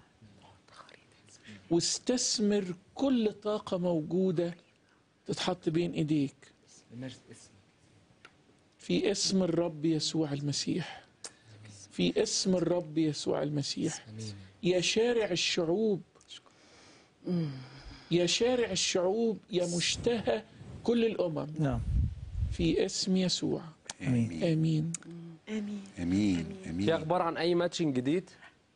واستثمر كل طاقه موجوده تتحط بين ايديك في اسم الرب يسوع المسيح في اسم الرب يسوع المسيح يا شارع الشعوب يا شارع الشعوب يا مشتهى كل الأمم نعم في اسم يسوع امين آمين امين امين في امين اخبار عن اي ماتشنج جديد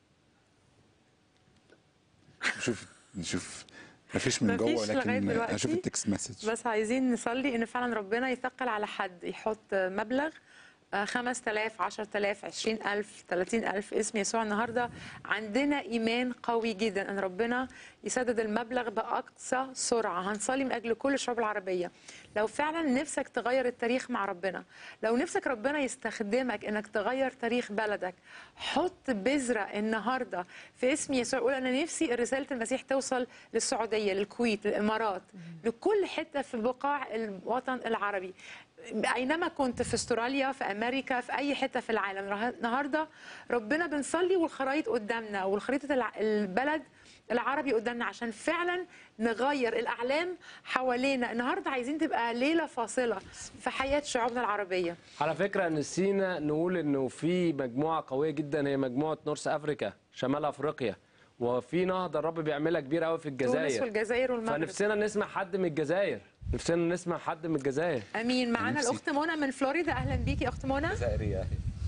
نشوف نشوف مفيش من مفيش جوه لغاية لكن دلوقتي. اشوف التكست مسج بس عايزين نصلي ان فعلا ربنا يثقل على حد يحط مبلغ آه، 5000 10000 20000 30000 اسم يسوع النهارده عندنا ايمان قوي جدا ان ربنا يسدد المبلغ باقصى سرعه هنصلي من اجل كل الشعوب العربيه لو فعلا نفسك تغير التاريخ مع ربنا لو نفسك ربنا يستخدمك انك تغير تاريخ بلدك حط بذره النهارده في اسم يسوع قول انا نفسي رساله المسيح توصل للسعوديه للكويت للامارات لكل حته في بقاع الوطن العربي اينما كنت في استراليا في امريكا في اي حته في العالم ره- النهارده ربنا بنصلي والخرايط قدامنا والخريطه الع- البلد العربي قدامنا عشان فعلا نغير الاعلام حوالينا النهارده عايزين تبقى ليله فاصله في حياه شعوبنا العربيه على فكره نسينا نقول انه في مجموعه قويه جدا هي مجموعه نورث افريكا شمال افريقيا وفي نهضه الرب بيعملها كبير قوي في الجزائر تونس والجزائر والمغرب فنفسنا نسمع حد من الجزائر نفسنا نسمع حد من الجزائر امين معانا نفسي. الاخت منى من فلوريدا اهلا بيكي يا اخت منى جزائريه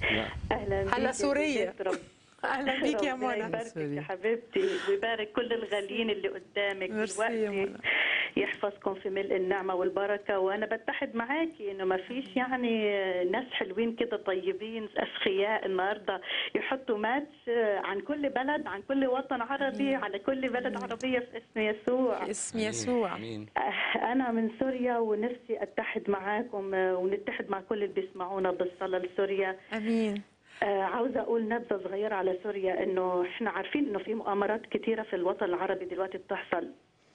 اهلا هلا بيك سوريه رب اهلا بيكي يا ربنا منى يباركك يا حبيبتي ويبارك كل الغاليين اللي قدامك ميرسي يا دلوقتي منى. يحفظكم في ملء النعمة والبركة وأنا بتحد معاكي إنه ما فيش يعني ناس حلوين كده طيبين أسخياء النهاردة يحطوا ماتش عن كل بلد عن كل وطن عربي على كل بلد عربية في اسم يسوع في اسم يسوع امين أنا من سوريا ونفسي أتحد معاكم ونتحد مع كل اللي بيسمعونا بالصلاة لسوريا امين آه، عاوزة أقول نبذة صغيرة على سوريا إنه إحنا عارفين إنه في مؤامرات كثيرة في الوطن العربي دلوقتي بتحصل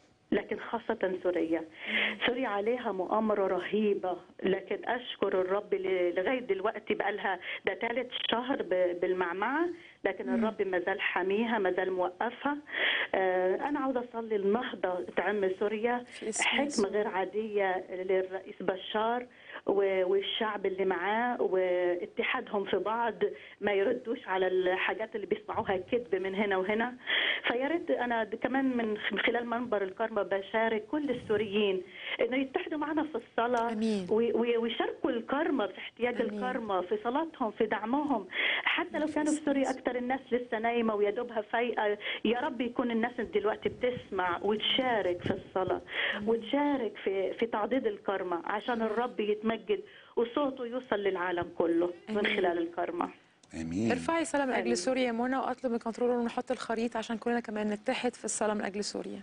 لكن خاصة سوريا سوريا عليها مؤامرة رهيبة لكن أشكر الرب ل- لغاية دلوقتي بقى لها ده ثالث شهر ب- بالمعمعة لكن الرب ما زال حاميها ما زال موقفها آه، أنا عاوزة أصلي النهضة تعم سوريا حكمة غير عادية للرئيس بشار و- والشعب اللي معاه واتحادهم في بعض ما يردوش على الحاجات اللي بيسمعوها كذب من هنا وهنا فيا ريت انا د- كمان من خ- خلال منبر الكرمة بشارك كل السوريين انه يتحدوا معنا في الصلاه وي- وي- ويشاركوا الكرمة في احتياج الكرمة في صلاتهم في دعمهم حتى لو كانوا في سوريا اكثر الناس لسه نايمه ويا دوبها فايقه يا رب يكون الناس دلوقتي بتسمع وتشارك في الصلاه وتشارك في في تعضيد الكرمة عشان الرب يتمجد وصوته يوصل للعالم كله من آمين. خلال الكرمة امين ارفعي صلاه من آمين. اجل سوريا يا منى واطلب من كنترول نحط الخريطه عشان كلنا كمان نتحد في الصلاه من اجل سوريا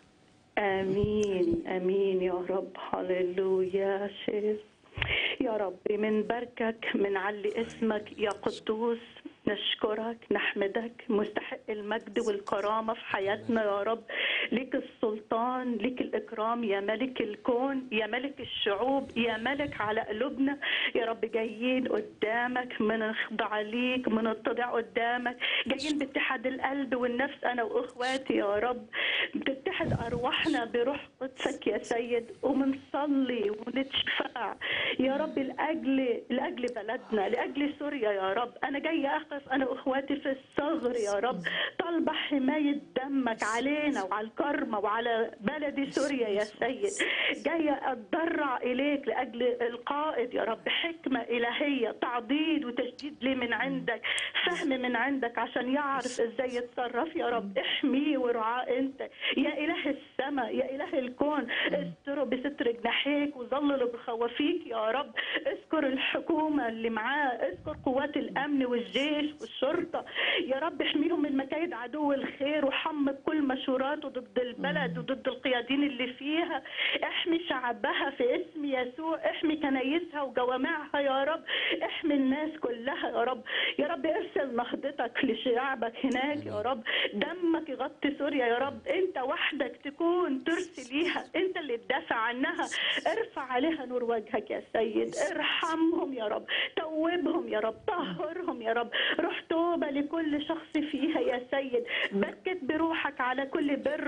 امين امين يا رب هللويا شير يا رب من بركك من علي اسمك يا قدوس نشكرك نحمدك مستحق المجد والكرامة في حياتنا يا رب ليك السلطان ليك الإكرام يا ملك الكون يا ملك الشعوب يا ملك على قلوبنا يا رب جايين قدامك من نخضع ليك من اتضع قدامك جايين باتحاد القلب والنفس أنا وإخواتي يا رب بتتحد أرواحنا بروح قدسك يا سيد وبنصلي ونتشفع يا رب لأجل لأجل بلدنا لأجل سوريا يا رب أنا جاية أقف أنا وإخواتي في الثغر يا رب طالبة حماية دمك علينا وعلى الكرمة وعلى بلدي سوريا يا سيد جاية أتضرع إليك لأجل القائد يا رب حكمة إلهية تعضيد وتشديد لي من عندك فهم من عندك عشان يعرف إزاي يتصرف يا رب احميه ورعاه أنت يا إله السماء يا إله الكون استره بستر جناحيك وظلله بخوافيك يا رب اذكر الحكومة اللي معاه اذكر قوات الأمن والجيش والشرطة يا رب احميهم من مكايد عدو الخير وحمق كل مشوراته ضد البلد وضد القيادين اللي فيها احمي شعبها في اسم يسوع احمي كنايسها وجوامعها يا رب احمي الناس كلها يا رب يا رب ارسل نهضتك لشعبك هناك يا رب دمك يغطي سوريا يا رب انت وحدك تكون ترسي ليها انت اللي تدافع عنها ارفع عليها نور وجهك يا سيد ارحمهم يا رب توبهم يا رب طهرهم يا رب روح توبة لكل شخص فيها يا سيد بكت بروحك على كل بر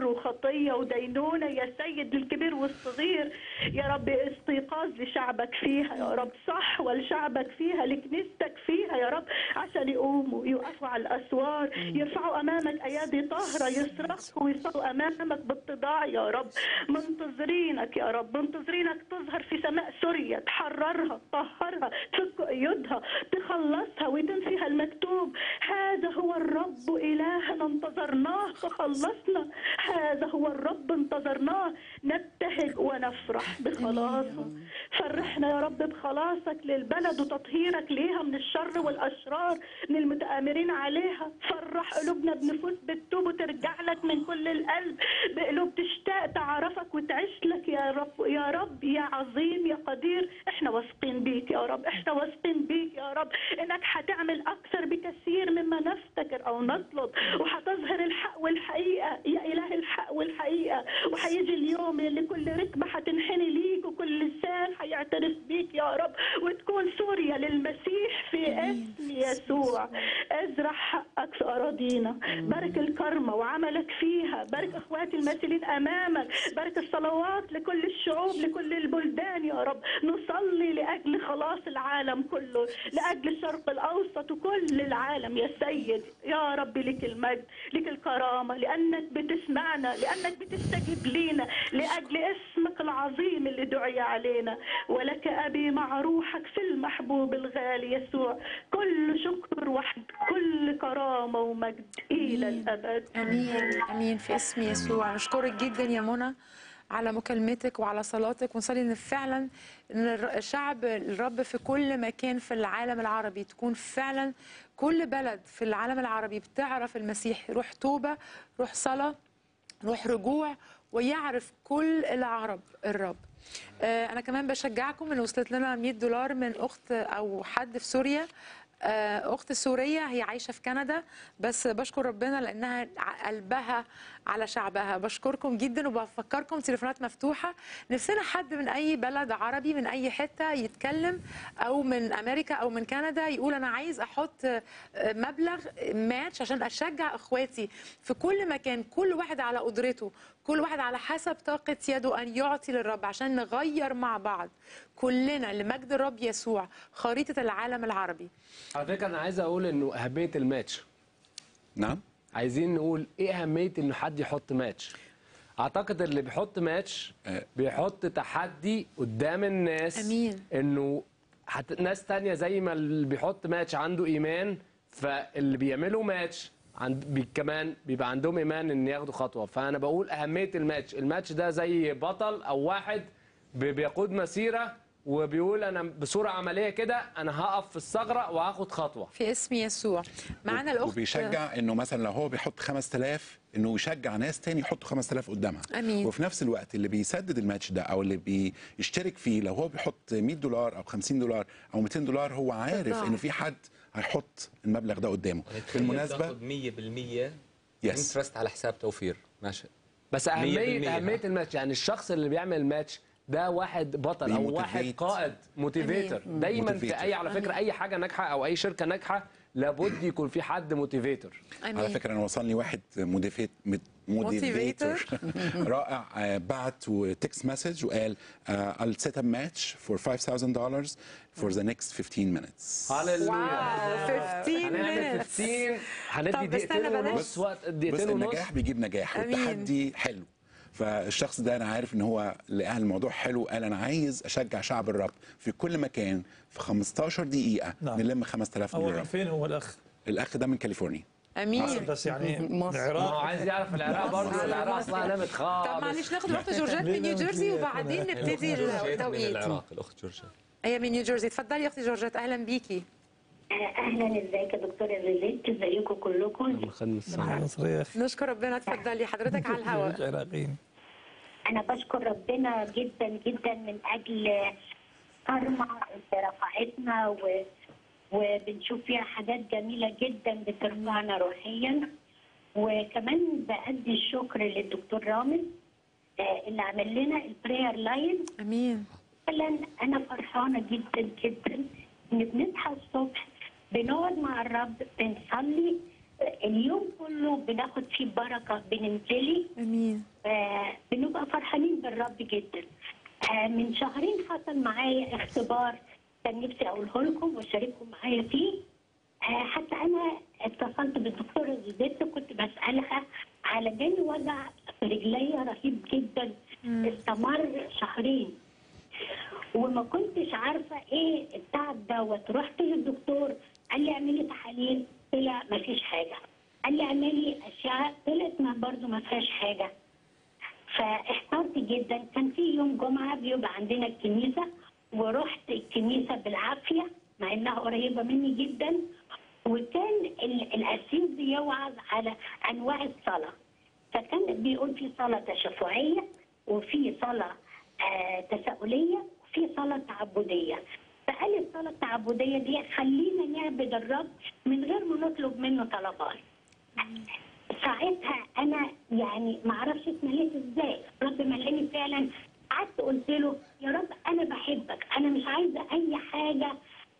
وشر وخطية ودينونة يا سيد الكبير والصغير يا رب استيقاظ لشعبك فيها يا رب صحوة لشعبك فيها لكنيستك فيها يا رب عشان يقوموا يقفوا على الأسوار يرفعوا أمامك أيادي طاهرة يصرخوا ويصلوا أمامك باتضاع يا رب منتظرينك يا رب منتظرينك تظهر في سماء سوريا تحررها تطهرها تفك قيودها تخلصها وتنفيها المكتوب هذا هو الرب إلهنا انتظرناه فخلصنا هذا هو الرب انتظرناه نبتهج ونفرح بخلاصه فرحنا يا رب بخلاصك للبلد وتطهيرك ليها من الشر والأشرار من المتآمرين عليها فرح قلوبنا بنفوس بتتوب وترجع لك من كل القلب بقلوب تشتاق تعرفك وتعيش لك يا رب يا رب يا عظيم يا قدير احنا واثقين بيك يا رب احنا واثقين بيك يا رب انك هتعمل اكثر بكثير مما نفتكر او نطلب وهتظهر الحق والحقيقه يا اله الحق والحقيقه وهيجي اليوم اللي كل ركبه هتنحني ليك وكل لسان هيعترف بيك يا رب وتكون سوريا للمسيح في اسم يسوع ازرع حقك في اراضينا بارك الكرمه وعملك فيها بارك اخواتي المسيلين امامك بارك الصلوات لكل الشعوب لكل البلدان يا رب نصلي لاجل خلاص العالم كله لاجل الشرق الاوسط وكل العالم يا سيد يا رب لك المجد لك الكرامه لانك بتسمعنا لانك بتستجيب لينا لاجل اسمك العظيم اللي دعي علينا ولك ابي مع روحك في المحبوب الغالي يسوع كل شكر وحد كل كرامه ومجد الى الابد امين امين في اسم يسوع نشكرك جدا يا منى على مكالمتك وعلى صلاتك ونصلي ان فعلا ان الر- شعب الرب في كل مكان في العالم العربي تكون فعلا كل بلد في العالم العربي بتعرف المسيح روح توبه روح صلاه روح رجوع ويعرف كل العرب الرب آه، انا كمان بشجعكم ان وصلت لنا 100 دولار من اخت او حد في سوريا آه، اخت سوريه هي عايشه في كندا بس بشكر ربنا لانها ع- قلبها على شعبها بشكركم جدا وبفكركم تليفونات مفتوحه نفسنا حد من اي بلد عربي من اي حته يتكلم او من امريكا او من كندا يقول انا عايز احط آه، مبلغ ماتش عشان اشجع اخواتي في كل مكان كل واحد على قدرته كل واحد على حسب طاقة يده أن يعطي للرب عشان نغير مع بعض كلنا لمجد الرب يسوع خريطة العالم العربي على فكره انا عايز اقول انه اهميه الماتش نعم عايزين نقول ايه اهميه انه حد يحط ماتش اعتقد اللي بيحط ماتش بيحط تحدي قدام الناس أمين. انه حت... ناس تانية زي ما اللي بيحط ماتش عنده ايمان فاللي بيعملوا ماتش عند بي... كمان بيبقى عندهم ايمان ان ياخدوا خطوه فانا بقول اهميه الماتش الماتش ده زي بطل او واحد بي- بيقود مسيره وبيقول انا بصوره عمليه كده انا هقف في الثغره وهاخد خطوه في اسم يسوع معانا الأخت وبيشجع انه مثلا لو هو بيحط 5000 انه يشجع ناس تاني يحطوا 5000 قدامها أمين. وفي نفس الوقت اللي بيسدد الماتش ده او اللي بيشترك فيه لو هو بيحط 100 دولار او 50 دولار او 200 دولار هو عارف بالضبط. انه في حد هيحط المبلغ ده قدامه بالمناسبه تاخد 100% انترست على حساب توفير ماشي بس 100% اهميه ها؟ اهميه الماتش يعني الشخص اللي بيعمل ماتش ده واحد بطل او بيموتيفيت. واحد قائد موتيفيتور أمين. دايما في موتيفيتور. اي على فكره اي حاجه ناجحه او اي شركه ناجحه لابد يكون في حد موتيفيتور على فكره انا وصلني واحد موديفيت موديفيتور رائع آه، بعت تكست مسج وقال آه، I'll set a match for $5,000 for the next 15 minutes هللويا واو 15 هنعمل minutes 15 هندي طب استنى دقيقتين بلاش. ونص وقت بس دقيقتين ونص النجاح بيجيب نجاح أمين. والتحدي حلو فالشخص ده انا عارف ان هو لقى الموضوع حلو قال انا عايز اشجع شعب الرب في كل مكان في 15 دقيقه نعم. نلم 5000 أول دولار من فين هو الأخ؟ الاخ ده من كاليفورنيا امين بس يعني مصر. العراق ما هو عايز يعرف العراق برضه العراق اصلا نامت خالص طب معلش ناخد الاخت جورجيت من نيو جيرسي وبعدين نبتدي من التوقيت العراق الاخت جورجيا هي من نيو جيرسي اتفضلي يا اختي جورجيت اهلا بيكي اهلا ازيك يا دكتوره زيزيت ازيكم كلكم مصرية نشكر ربنا اتفضلي حضرتك على الهواء العراقيين انا بشكر ربنا جدا جدا من اجل كرمة رفعتنا و... وبنشوف فيها حاجات جميله جدا بترفعنا روحيا وكمان بأدي الشكر للدكتور رامز آه، اللي عمل لنا البرير لاين امين فعلا انا فرحانه جدا جدا ان بنصحى الصبح بنقعد مع الرب بنصلي آه، اليوم كله بناخد فيه بركه بننزلي امين آه بنبقى فرحانين بالرب جدا آه من شهرين حصل معايا اختبار كان نفسي اقوله لكم واشارككم معايا فيه آه حتى انا اتصلت بالدكتوره زيزيت كنت بسالها على جالي وجع في رجليا رهيب جدا استمر شهرين وما كنتش عارفه ايه التعب دوت رحت للدكتور قال لي اعملي تحاليل طلع ما فيش حاجه قال لي اعملي اشعه طلعت ما برضو ما فيهاش حاجه فاحترت جدا كان في يوم جمعه بيبقى عندنا الكنيسه ورحت الكنيسه بالعافيه مع انها قريبه مني جدا وكان ال- القسيس بيوعظ على انواع الصلاه فكان بيقول في صلاه تشفعيه وفي صلاه آه تساؤليه وفي صلاه تعبديه فقال الصلاه التعبديه دي خلينا نعبد الرب من غير ما نطلب منه طلبات ساعتها انا يعني ما اعرفش اتمليت ازاي رب ملاني فعلا قعدت قلت له يا رب انا بحبك انا مش عايزه اي حاجه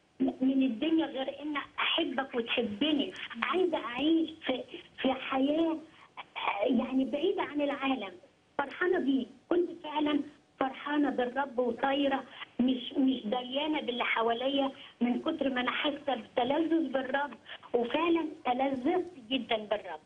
من الدنيا غير ان احبك وتحبني عايزه اعيش في في حياه آه، يعني بعيده عن العالم فرحانه بيه كنت فعلا فرحانه بالرب وطايره مش مش دريانه باللي حواليا من كتر ما انا حاسه بتلذذ بالرب وفعلا تلذذت جدا بالرب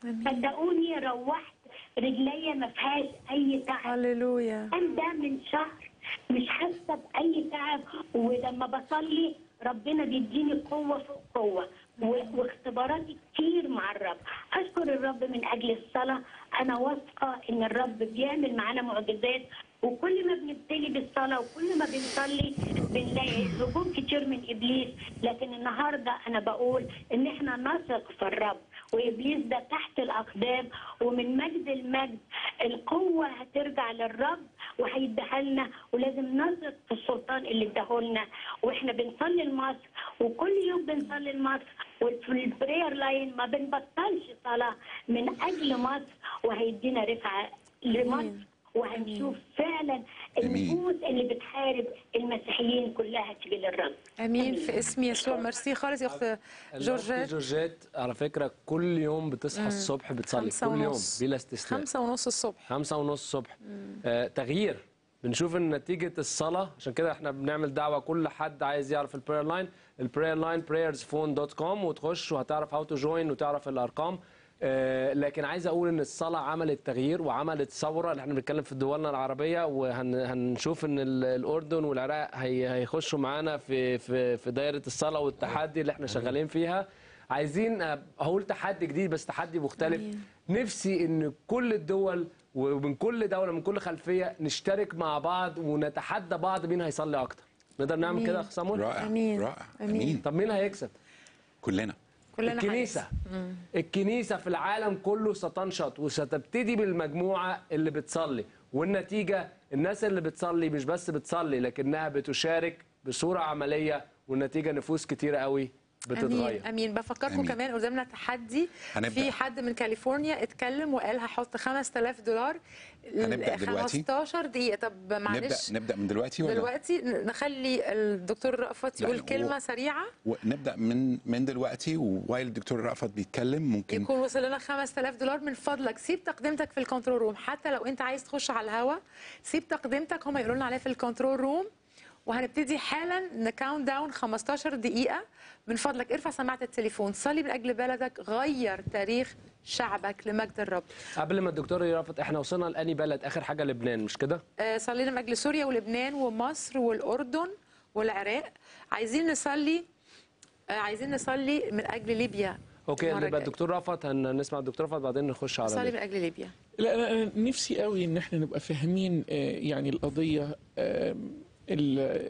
صدقوني روحت رجليا ما فيهاش اي تعب هللويا كان ده من شهر مش حاسه باي تعب ولما بصلي ربنا بيديني قوه فوق قوه و- واختبارات كتير مع الرب اشكر الرب من اجل الصلاه انا واثقه ان الرب بيعمل معانا معجزات وكل ما بنبتلي بالصلاه وكل ما بنصلي بنلاقي هجوم كتير من ابليس لكن النهارده انا بقول ان احنا نثق في الرب وابليس ده تحت الاقدام ومن مجد المجد القوه هترجع للرب وهيديها لنا ولازم نثق في السلطان اللي اداهولنا واحنا بنصلي لمصر وكل يوم بنصلي لمصر وفي البرير لاين ما بنبطلش صلاه من اجل مصر وهيدينا رفعه لمصر وهنشوف فعلا النفوس اللي بتحارب المسيحيين كلها تجي للرب امين في اسم يسوع ميرسي خالص يا اخت جورجيت جورجيت جورجيت على فكره كل يوم بتصحى مم. الصبح بتصلي خمسة كل يوم ونص. بلا استثناء خمسة ونص الصبح خمسة ونص الصبح آه تغيير بنشوف ان نتيجه الصلاه عشان كده احنا بنعمل دعوه كل حد عايز يعرف البراير لاين البراير لاين prayersphone.com وتخش وهتعرف هاو تو جوين وتعرف الارقام آه لكن عايز اقول ان الصلاه عملت تغيير وعملت ثوره اللي احنا بنتكلم في دولنا العربيه وهنشوف ان ال- الاردن والعراق هي هيخشوا معانا في في في دايره الصلاه والتحدي اللي احنا شغالين فيها عايزين آه، هقول تحدي جديد بس تحدي مختلف نفسي ان كل الدول ومن كل دوله من كل خلفيه نشترك مع بعض ونتحدى بعض مين هيصلي اكتر نقدر نعمل أمين. كده يا أخ سامول رائع، أمين. رائع، أمين. أمين. طب مين هيكسب كلنا كلنا الكنيسه مم. الكنيسه في العالم كله ستنشط وستبتدي بالمجموعه اللي بتصلي والنتيجه الناس اللي بتصلي مش بس بتصلي لكنها بتشارك بصوره عمليه والنتيجه نفوس كتيره قوي بتتغير امين امين بفكركم أمين. كمان قدامنا تحدي هنبدأ. في حد من كاليفورنيا اتكلم وقال هحط 5000 دولار هنبدأ دلوقتي؟ 15 دقيقه طب نبدا معلش نبدا من دلوقتي ولا دلوقتي نخلي الدكتور رأفت لا، يقول هو- كلمه سريعه ونبدا من من دلوقتي ووايل الدكتور رأفت بيتكلم ممكن يكون وصل لنا 5000 دولار من فضلك سيب تقدمتك في الكنترول روم حتى لو انت عايز تخش على الهوا سيب تقدمتك هم يقولوا لنا عليها في الكنترول روم وهنبتدي حالا نكاونت داون 15 دقيقة من فضلك ارفع سماعة التليفون صلي من أجل بلدك غير تاريخ شعبك لمجد الرب قبل ما الدكتور يرافط احنا وصلنا لاني بلد اخر حاجه لبنان مش كده آه، صلينا من أجل سوريا ولبنان ومصر والأردن والعراق عايزين نصلي آه، عايزين نصلي من أجل ليبيا اوكي المرة نبقى الجاية. الدكتور رافت هنسمع الدكتور رافت بعدين نخش على صلي ليبيا. من أجل ليبيا لا أنا أنا نفسي قوي ان احنا نبقى فاهمين آه، يعني القضيه آه، اللي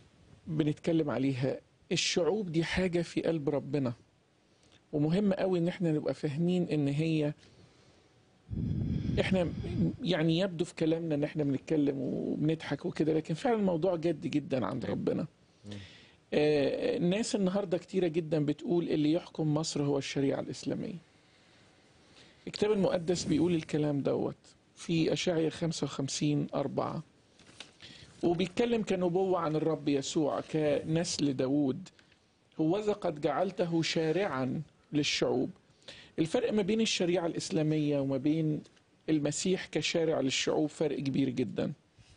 بنتكلم عليها الشعوب دي حاجه في قلب ربنا ومهم قوي ان احنا نبقى فاهمين ان هي احنا يعني يبدو في كلامنا ان احنا بنتكلم وبنضحك وكده لكن فعلا الموضوع جد جدا عند ربنا آه، الناس النهارده كتيره جدا بتقول اللي يحكم مصر هو الشريعه الاسلاميه الكتاب المقدس بيقول الكلام دوت في أشعية 55 أربعة وبيتكلم كنبوة عن الرب يسوع كنسل داود هوذا قد جعلته شارعا للشعوب الفرق ما بين الشريعة الإسلامية وما بين المسيح كشارع للشعوب فرق كبير جدا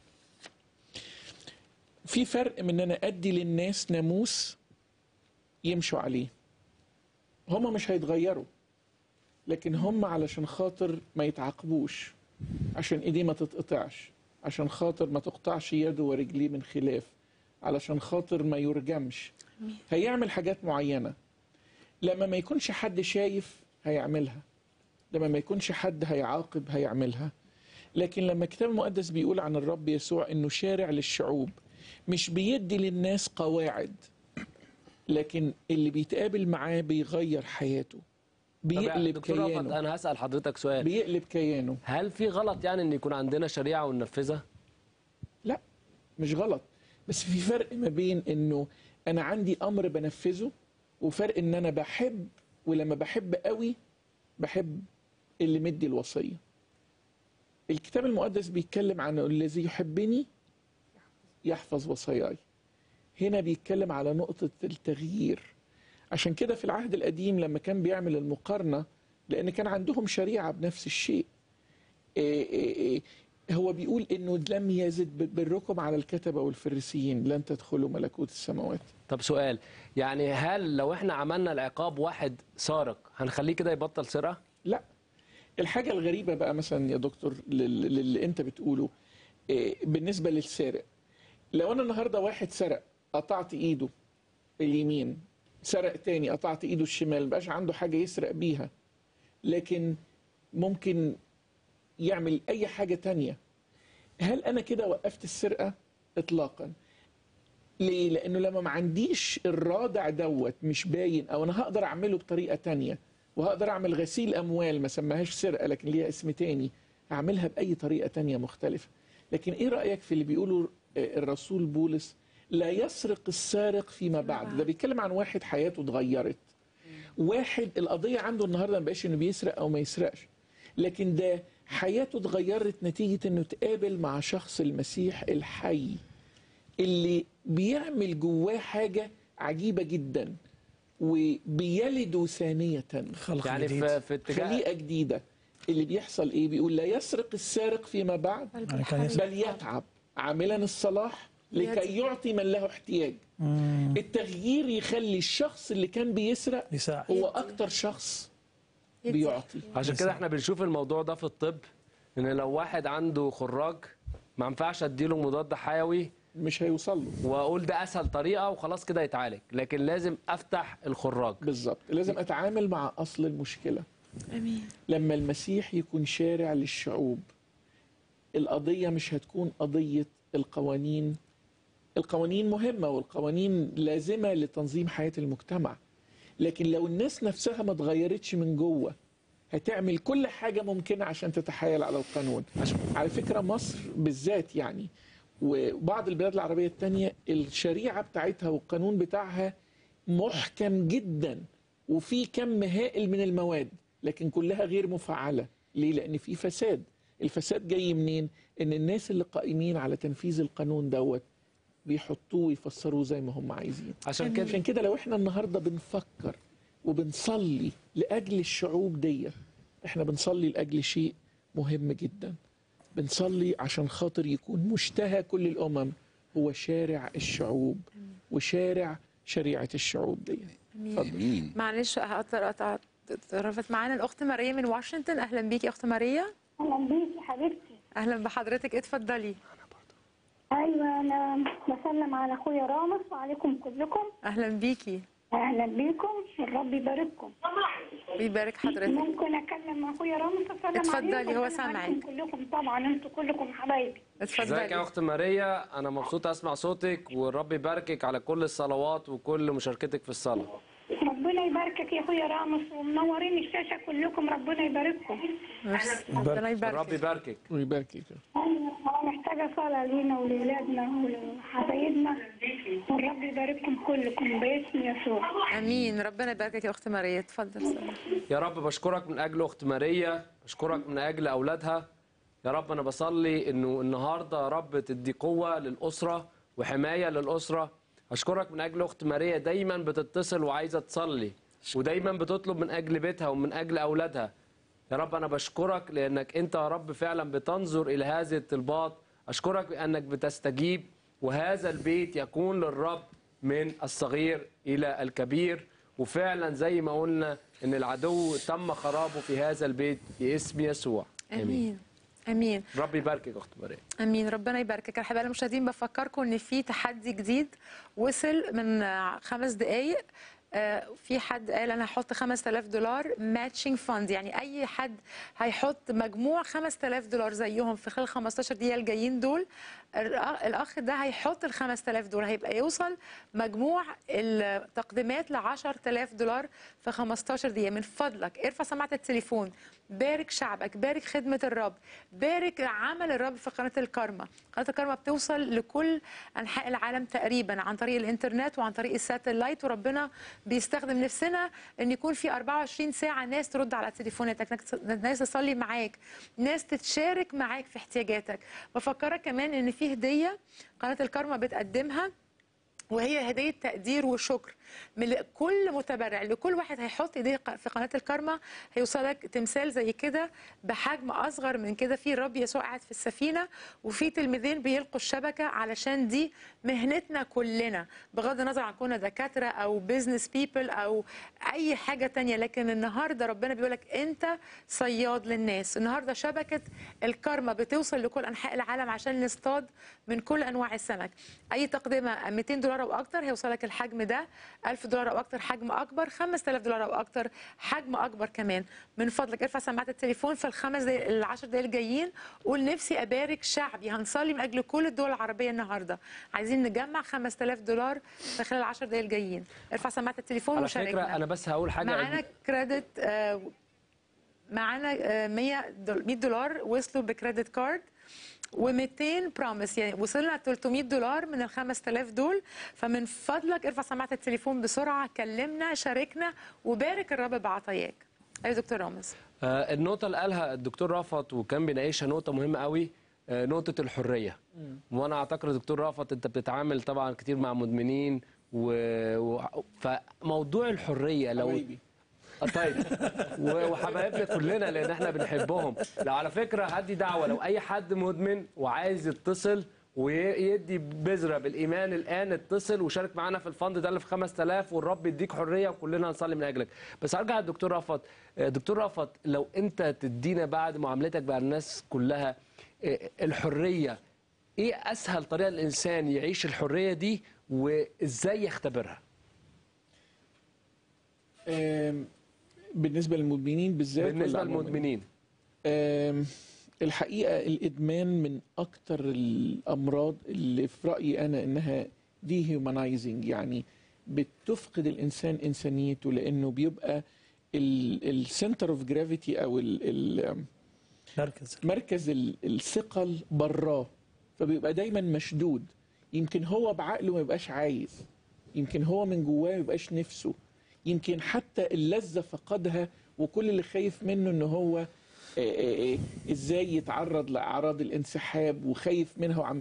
في فرق من ان انا ادي للناس ناموس يمشوا عليه هم مش هيتغيروا لكن هم علشان خاطر ما يتعاقبوش عشان ايديه ما تتقطعش عشان خاطر ما تقطعش يده ورجليه من خلاف علشان خاطر ما يرجمش هيعمل حاجات معينة لما ما يكونش حد شايف هيعملها لما ما يكونش حد هيعاقب هيعملها لكن لما الكتاب المقدس بيقول عن الرب يسوع انه شارع للشعوب مش بيدي للناس قواعد لكن اللي بيتقابل معاه بيغير حياته بيقلب دكتور رأفت كيانه انا هسال حضرتك سؤال بيقلب كيانه هل في غلط يعني ان يكون عندنا شريعه وننفذها لا مش غلط بس في فرق ما بين انه انا عندي امر بنفذه وفرق ان انا بحب ولما بحب قوي بحب اللي مدي الوصيه الكتاب المقدس بيتكلم عن الذي يحبني يحفظ وصاياي هنا بيتكلم على نقطة التغيير عشان كده في العهد القديم لما كان بيعمل المقارنة لأن كان عندهم شريعة بنفس الشيء إيه إيه إيه هو بيقول إنه لم يزد بركم على الكتبة والفريسيين لن تدخلوا ملكوت السماوات طب سؤال يعني هل لو احنا عملنا العقاب واحد سارق هنخليه كده يبطل سرقه لا الحاجة الغريبة بقى مثلا يا دكتور لل- للي انت بتقوله إيه، بالنسبة للسارق لو انا النهاردة واحد سرق قطعت ايده اليمين سرق تاني قطعت ايده الشمال مبقاش عنده حاجة يسرق بيها لكن ممكن يعمل اي حاجة تانية هل انا كده وقفت السرقة اطلاقا ليه لانه لما ما عنديش الرادع دوت مش باين او انا هقدر اعمله بطريقة تانية وهقدر اعمل غسيل اموال ما سماهاش سرقة لكن ليها اسم تاني هعملها باي طريقة تانية مختلفة لكن ايه رأيك في اللي بيقوله آه، الرسول بولس لا يسرق السارق فيما بعد ده بيتكلم عن واحد حياته اتغيرت واحد القضية عنده النهاردة ما بقاش انه بيسرق او ما يسرقش لكن ده حياته اتغيرت نتيجة انه تقابل مع شخص المسيح الحي اللي بيعمل جواه حاجة عجيبة جدا وبيلد ثانية خلق يعني جديد. في, في اتجاه خليقة جديدة اللي بيحصل ايه بيقول لا يسرق السارق فيما بعد يعني كان يسرق. بل يتعب عاملا الصلاح لكي يعطي من له احتياج التغيير يخلي الشخص اللي كان بيسرق يساعد. هو اكتر شخص بيعطي عشان كده احنا بنشوف الموضوع ده في الطب ان لو واحد عنده خراج ما ينفعش اديله مضاد حيوي مش هيوصل له واقول ده اسهل طريقه وخلاص كده يتعالج لكن لازم افتح الخراج بالظبط لازم اتعامل مع اصل المشكله امين لما المسيح يكون شارع للشعوب القضية مش هتكون قضية القوانين القوانين مهمة والقوانين لازمة لتنظيم حياة المجتمع لكن لو الناس نفسها ما اتغيرتش من جوه هتعمل كل حاجة ممكنة عشان تتحايل على القانون على فكرة مصر بالذات يعني وبعض البلاد العربية التانية الشريعة بتاعتها والقانون بتاعها محكم جدا وفي كم هائل من المواد لكن كلها غير مفعلة ليه؟ لأن في فساد الفساد جاي منين؟ إن الناس اللي قائمين على تنفيذ القانون دوت بيحطوه ويفسروه زي ما هم عايزين عشان كده عشان كده لو احنا النهارده بنفكر وبنصلي لاجل الشعوب دي احنا بنصلي لاجل شيء مهم جدا بنصلي عشان خاطر يكون مشتهى كل الامم هو شارع الشعوب وشارع شريعه الشعوب دي امين معلش هقطع قطع رفت معانا الاخت ماريا من واشنطن اهلا بيكي يا اخت ماريا اهلا بيكي حبيبتي اهلا بحضرتك اتفضلي ايوه انا بسلم على اخويا رامز وعليكم كلكم اهلا بيكي اهلا بيكم الرب يبارككم ويبارك حضرتك ممكن اكلم اخويا رامز اسلم اتفضلي، عليه هو وأسلم سامعك. عليكم كلكم طبعا انتوا كلكم حبايبي ازيك يا اخت ماريا انا مبسوط اسمع صوتك والرب يباركك على كل الصلوات وكل مشاركتك في الصلاه ربنا يباركك يا اخويا رامز ومنورين الشاشه كلكم ربنا يبارككم ربنا الرب يباركك ويباركك انا محتاجه صلاه لينا ولولادنا ولحبايبنا والرب يبارككم كلكم باسم يسوع امين ربنا يباركك يا اخت ماريا اتفضل سلام. يا رب بشكرك من اجل اخت ماريا بشكرك من اجل اولادها يا رب انا بصلي انه النهارده يا رب تدي قوه للاسره وحمايه للاسره اشكرك من اجل اخت ماريا دايما بتتصل وعايزه تصلي ودايما بتطلب من اجل بيتها ومن اجل اولادها يا رب انا بشكرك لانك انت يا رب فعلا بتنظر الى هذه الطلبات اشكرك لانك بتستجيب وهذا البيت يكون للرب من الصغير الى الكبير وفعلا زي ما قلنا ان العدو تم خرابه في هذا البيت باسم يسوع امين امين رب يباركك اخت مريم امين ربنا يباركك احبائي المشاهدين بفكركم ان في تحدي جديد وصل من آه، خمس دقائق آه، في حد قال انا هحط 5000 دولار ماتشنج فاند يعني اي حد هيحط مجموع 5000 دولار زيهم في خلال 15 دقيقه الجايين دول الأ- الاخ ده هيحط ال 5000 دولار هيبقى يوصل مجموع التقديمات ل 10000 دولار في 15 دقيقه من فضلك ارفع سماعه التليفون بارك شعبك بارك خدمه الرب بارك عمل الرب في قناه الكارما قناه الكارما بتوصل لكل انحاء العالم تقريبا عن طريق الانترنت وعن طريق الساتلايت وربنا بيستخدم نفسنا ان يكون في 24 ساعه ناس ترد على تليفوناتك ناس تصلي معاك ناس تتشارك معاك في احتياجاتك بفكرك كمان ان في هديه قناه الكارما بتقدمها وهي هدية تقدير وشكر من كل متبرع لكل واحد هيحط ايديه في قناة الكارما هيوصلك تمثال زي كده بحجم أصغر من كده في الرب يسوع قاعد في السفينة وفي تلميذين بيلقوا الشبكة علشان دي مهنتنا كلنا بغض النظر عن كنا دكاترة أو بيزنس بيبل أو أي حاجة تانية لكن النهاردة ربنا بيقولك أنت صياد للناس النهاردة شبكة الكارما بتوصل لكل أنحاء العالم عشان نصطاد من كل أنواع السمك أي تقدمة 200 دولار أو أكتر هيوصلك الحجم ده 1000 دولار أو أكتر حجم أكبر 5000 دولار أو أكتر حجم أكبر كمان من فضلك ارفع سماعة التليفون في الخمس دقايق العشر دقايق الجايين قول نفسي أبارك شعبي هنصلي من أجل كل الدول العربية النهاردة عايزين نجمع 5000 دولار في خلال العشر دقايق الجايين ارفع سماعة التليفون على وشاركنا فكره انا بس هقول حاجه معانا كريدت آه، معانا آه، 100 دول- 100 دولار وصلوا بكريدت كارد و200 بروميس يعني وصلنا 300 دولار من ال 5000 دول فمن فضلك ارفع سماعه التليفون بسرعه كلمنا شاركنا وبارك الرب بعطاياك ايوه دكتور رامز آه، النقطة اللي قالها الدكتور رافت وكان بيناقشها نقطة مهمة قوي آه، نقطة الحرية وانا اعتقد دكتور رافت انت بتتعامل طبعا كتير مع مدمنين و... و... فموضوع الحرية لو حبايبي. آه، طيب و- وحبايبنا كلنا لان احنا بنحبهم لو على فكره هدي دعوه لو اي حد مدمن وعايز يتصل ويدي بذره بالايمان الان اتصل وشارك معانا في الفند ده اللي في 5000 والرب يديك حريه وكلنا هنصلي من اجلك بس ارجع للدكتور رفعت آه، دكتور رفعت لو انت تدينا بعد معاملتك مع الناس كلها آه، الحريه ايه اسهل طريقه الانسان يعيش الحريه دي وازاي يختبرها آم، بالنسبه للمدمنين بالذات بالنسبه ولا عموماً؟ للمدمنين آم، الحقيقه الادمان من اكتر الامراض اللي في رايي انا انها ديهيومنايزنج يعني بتفقد الانسان انسانيته لانه بيبقى السنتر اوف جرافيتي او ال ال مركز مركز ال- الثقل براه فبيبقى دايما مشدود يمكن هو بعقله ما يبقاش عايز يمكن هو من جواه ما يبقاش نفسه يمكن حتى اللذة فقدها وكل اللي خايف منه ان هو آه، آه، آه، ازاي يتعرض لاعراض الانسحاب وخايف منها وعم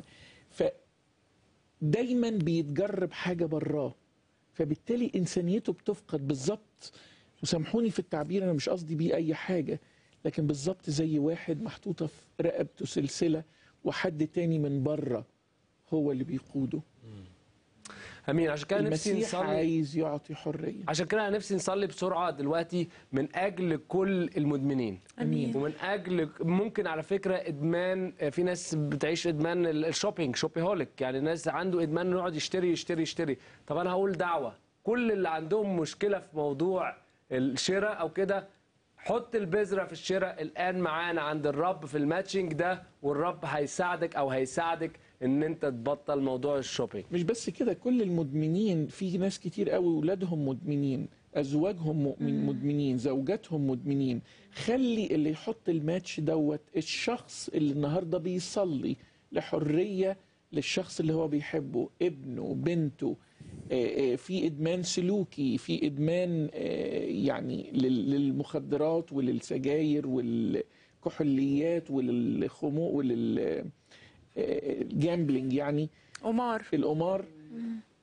فدايما بيتجرب حاجة براه فبالتالي انسانيته بتفقد بالظبط وسامحوني في التعبير انا مش قصدي بيه اي حاجه لكن بالظبط زي واحد محطوطه في رقبته سلسله وحد تاني من بره هو اللي بيقوده امين عشان كده نفسي المسيح نصلي عايز يعطي حريه عشان كده انا نفسي نصلي بسرعه دلوقتي من اجل كل المدمنين آمين. ومن اجل ممكن على فكره ادمان في ناس بتعيش ادمان ال- الشوبينج شوبيهوليك يعني ناس عنده ادمان انه يقعد يشتري يشتري يشتري طب انا هقول دعوه كل اللي عندهم مشكله في موضوع الشراء او كده حط البذره في الشراء الان معانا عند الرب في الماتشنج ده والرب هيساعدك او هيساعدك ان انت تبطل موضوع الشوبينج مش بس كده كل المدمنين في ناس كتير قوي ولادهم مدمنين ازواجهم مؤمن مدمنين زوجاتهم مدمنين خلي اللي يحط الماتش دوت الشخص اللي النهارده بيصلي لحريه للشخص اللي هو بيحبه ابنه بنته آه، آه، في ادمان سلوكي في ادمان آه، يعني لل- للمخدرات وللسجاير والكحوليات وللخمو ولل جامبلينج يعني قمار القمار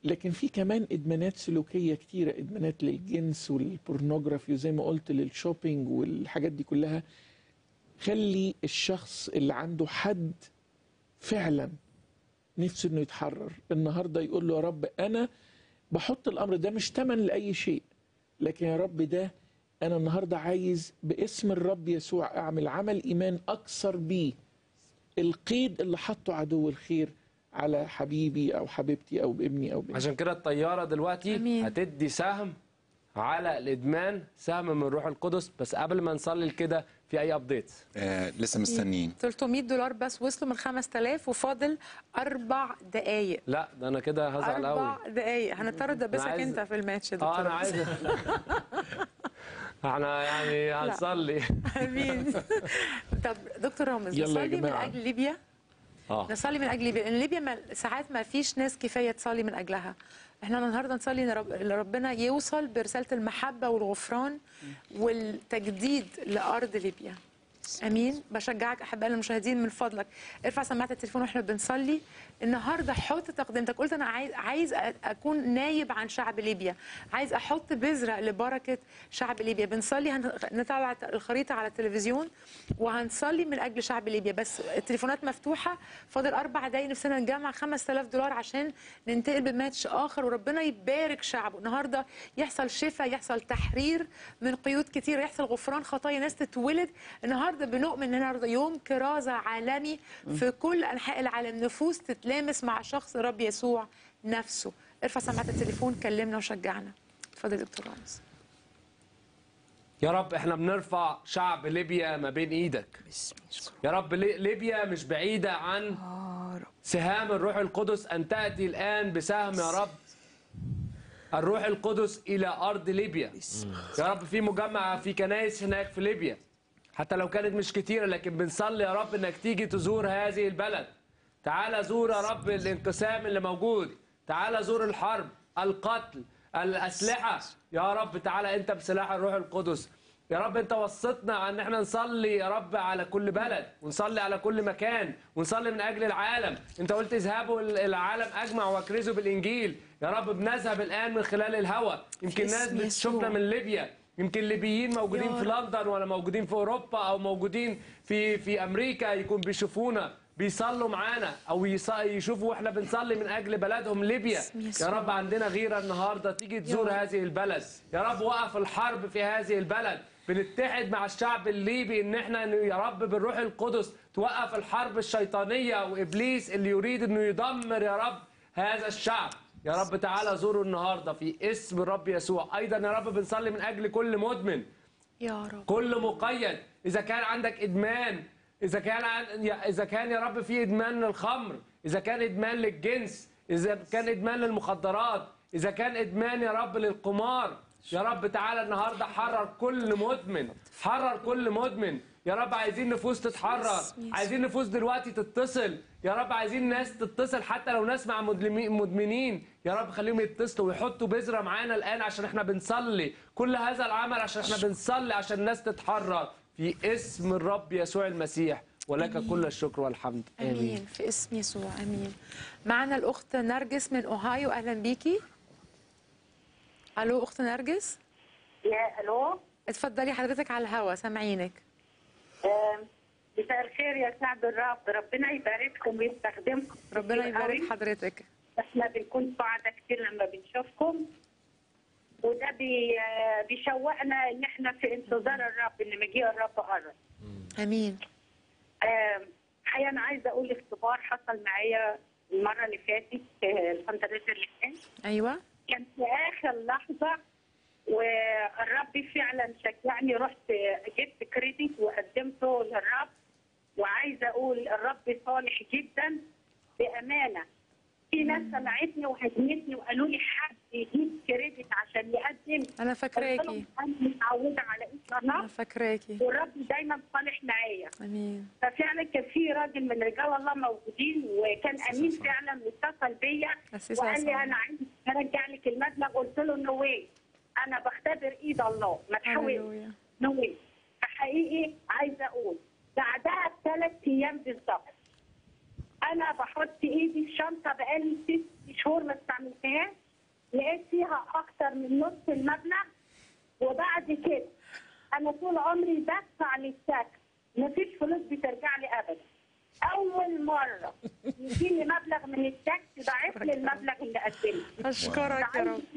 لكن في كمان ادمانات سلوكيه كتيره ادمانات للجنس والبورنوجرافي وزي ما قلت للشوبينج والحاجات دي كلها خلي الشخص اللي عنده حد فعلا نفسه انه يتحرر النهارده يقول له يا رب انا بحط الامر ده مش تمن لاي شيء لكن يا رب ده انا النهارده عايز باسم الرب يسوع اعمل عمل ايمان اكثر بيه القيد اللي حطه عدو الخير على حبيبي او حبيبتي او بابني او بنتي عشان كده الطياره دلوقتي أمين. هتدي سهم على الادمان سهم من روح القدس بس قبل ما نصلي لكده في اي ابديت آه لسه مستنيين 300 دولار بس وصلوا من 5000 وفاضل اربع دقايق لا ده انا كده هزعل قوي اربع دقايق هنضطر ندبسك عايز- انت في الماتش يا اه دكتور انا عايز احنا يعني هنصلي امين طب دكتور رامز يلا يا نصلي من جماعة. اجل ليبيا اه نصلي من اجل ليبيا لان ليبيا ما ساعات ما فيش ناس كفايه تصلي من اجلها احنا النهارده نصلي ان رب- إن ربنا يوصل برساله المحبه والغفران والتجديد لارض ليبيا امين بشجعك احبائي المشاهدين من فضلك ارفع سماعه التليفون واحنا بنصلي النهارده حط تقدمتك قلت انا عايز عايز أ- اكون نايب عن شعب ليبيا عايز احط بذره لبركه شعب ليبيا بنصلي هن- نطلع الخريطه على التلفزيون وهنصلي من اجل شعب ليبيا بس التليفونات مفتوحه فاضل اربع دقايق نفسنا نجمع 5000 دولار عشان ننتقل بماتش اخر وربنا يبارك شعبه النهارده يحصل شفاء يحصل تحرير من قيود كتير يحصل غفران خطايا ناس تتولد النهارده بنؤمن ان النهارده يوم كرازه عالمي في كل انحاء العالم نفوس تتلامس مع شخص الرب يسوع نفسه ارفع سماعه التليفون كلمنا وشجعنا اتفضل يا دكتور رامز يا رب احنا بنرفع شعب ليبيا ما بين ايدك يا رب لي- ليبيا مش بعيدة عن سهام الروح القدس أن تأتي الآن بسهم يا رب الروح القدس إلى أرض ليبيا يا رب في مجمع في كنايس هناك في ليبيا حتى لو كانت مش كتيرة لكن بنصلي يا رب إنك تيجي تزور هذه البلد تعال زور يا رب الانقسام اللي موجود تعال زور الحرب القتل الأسلحة يا رب تعال أنت بسلاح الروح القدس يا رب انت وسطنا ان احنا نصلي يا رب على كل بلد ونصلي على كل مكان ونصلي من اجل العالم انت قلت اذهبوا العالم اجمع واكرزوا بالانجيل يا رب بنذهب الان من خلال الهوى يمكن ناس باسم بتشوفنا يسوع. من ليبيا يمكن ليبيين موجودين يا في رب. لندن ولا موجودين في اوروبا او موجودين في في امريكا يكون بيشوفونا بيصلوا معانا او يص- يشوفوا واحنا بنصلي من اجل بلدهم ليبيا يا يسوع. رب عندنا غيره النهارده تيجي تزور رب. هذه البلد يا رب وقف الحرب في هذه البلد بنتحد مع الشعب الليبي ان احنا إنه يا رب بالروح القدس توقف الحرب الشيطانيه وابليس اللي يريد انه يدمر يا رب هذا الشعب يا رب تعالى زوروا النهارده في اسم الرب يسوع ايضا يا رب بنصلي من اجل كل مدمن يا رب كل مقيد اذا كان عندك ادمان اذا كان عن- يا- اذا كان يا رب في ادمان للخمر اذا كان ادمان للجنس اذا كان ادمان للمخدرات اذا كان ادمان يا رب للقمار يا رب تعالى النهارده حرر كل مدمن حرر كل مدمن يا رب عايزين نفوس تتحرر عايزين نفوس دلوقتي تتصل يا رب عايزين ناس تتصل حتى لو ناس مع مدلمي- مدمنين يا رب خليهم يتصلوا ويحطوا بذرة معانا الآن عشان احنا بنصلي كل هذا العمل عشان احنا بنصلي عشان الناس تتحرر في اسم الرب يسوع المسيح ولك آمين. كل الشكر والحمد امين في اسم يسوع امين معنا الاخت نرجس من اوهايو اهلا بيكي الو اخت نرجس يا الو اتفضلي حضرتك على الهوا سامعينك آم، مساء الخير يا شعب الرب ربنا يبارككم ويستخدمكم ربنا كتير يبارك قوي. حضرتك احنا بنكون سعداء كتير لما بنشوفكم وده بي آه، بيشوقنا ان احنا في انتظار الرب ان مجيء الرب قرب امين آم، الحقيقه انا عايزه اقول اختبار حصل معايا المره اللي فاتت في الفندريزر اللي فات ايوه كان في اخر لحظه والرب فعلا شجعني رحت جبت كريدت وقدمته للرب وعايزه اقول الرب صالح جدا بامانه في ناس سمعتني وهزمتني وقالوا لي حد يجيب كريدت عشان يقدم انا فاكراكي. قلت لهم انا متعوده على اسم الرب انا فاكراكي والرب دايما صالح معايا امين ففعلا كان في راجل من رجال الله موجودين وكان امين فعلا واتصل بيا أسيس وقال لي عصام. انا عايز ارجع لك المبلغ قلت له نو واي انا بختبر ايد الله ما تحاولش هللويا. نو واي فحقيقي عايزه اقول بعدها بثلاث ايام بالظبط انا بحط ايدي في شنطه بقالي ست شهور ما استعملتهاش لقيت فيها اكتر من نص المبلغ وبعد كده انا طول عمري بدفع للسكن مفيش فلوس بترجع لي ابدا اول مره يجي لي مبلغ من التاكس ضعف لي المبلغ اللي قدمته أشكرك يا رب.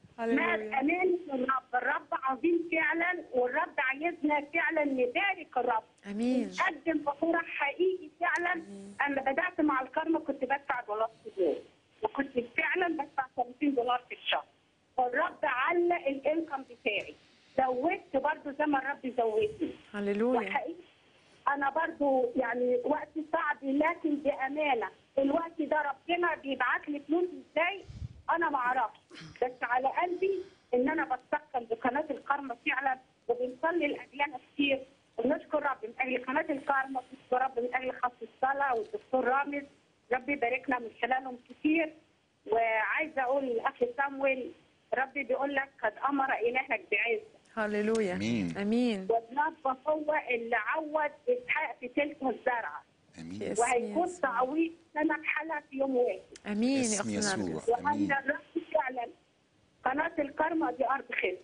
ما بأمانة الرب الرب عظيم فعلا والرب عايزنا فعلا نبارك الرب امين نقدم بفرح حقيقي فعلا انا بدات مع الكارما كنت بدفع دولار في اليوم وكنت فعلا بدفع 30 دولار في الشهر والرب علق الانكم بتاعي زودت برضو زي ما الرب زودني هللويا وحقيقي انا برضو يعني وقت صعب لكن بامانه الوقت ده ربنا بيبعت لي فلوس ازاي انا ما اعرفش بس على قلبي ان انا بستقبل بقناه الكرمه فعلا وبنصلي لاجلنا كتير ونشكر رب من اجل قناه الكرمه ونشكر رب من اجل خط الصلاه والدكتور رامز ربي يباركنا من خلالهم كتير وعايزه اقول للاخ سامويل ربي بيقول لك قد امر الهك بعز هللويا امين امين والرب هو اللي عوض اسحاق في تلك الزرعه امين وهيكون تعويض سنه حلا في يوم واحد امين يا اسم اختي يسوع. نرجس وان الرب فعلا قناه الكرمه دي ارض خير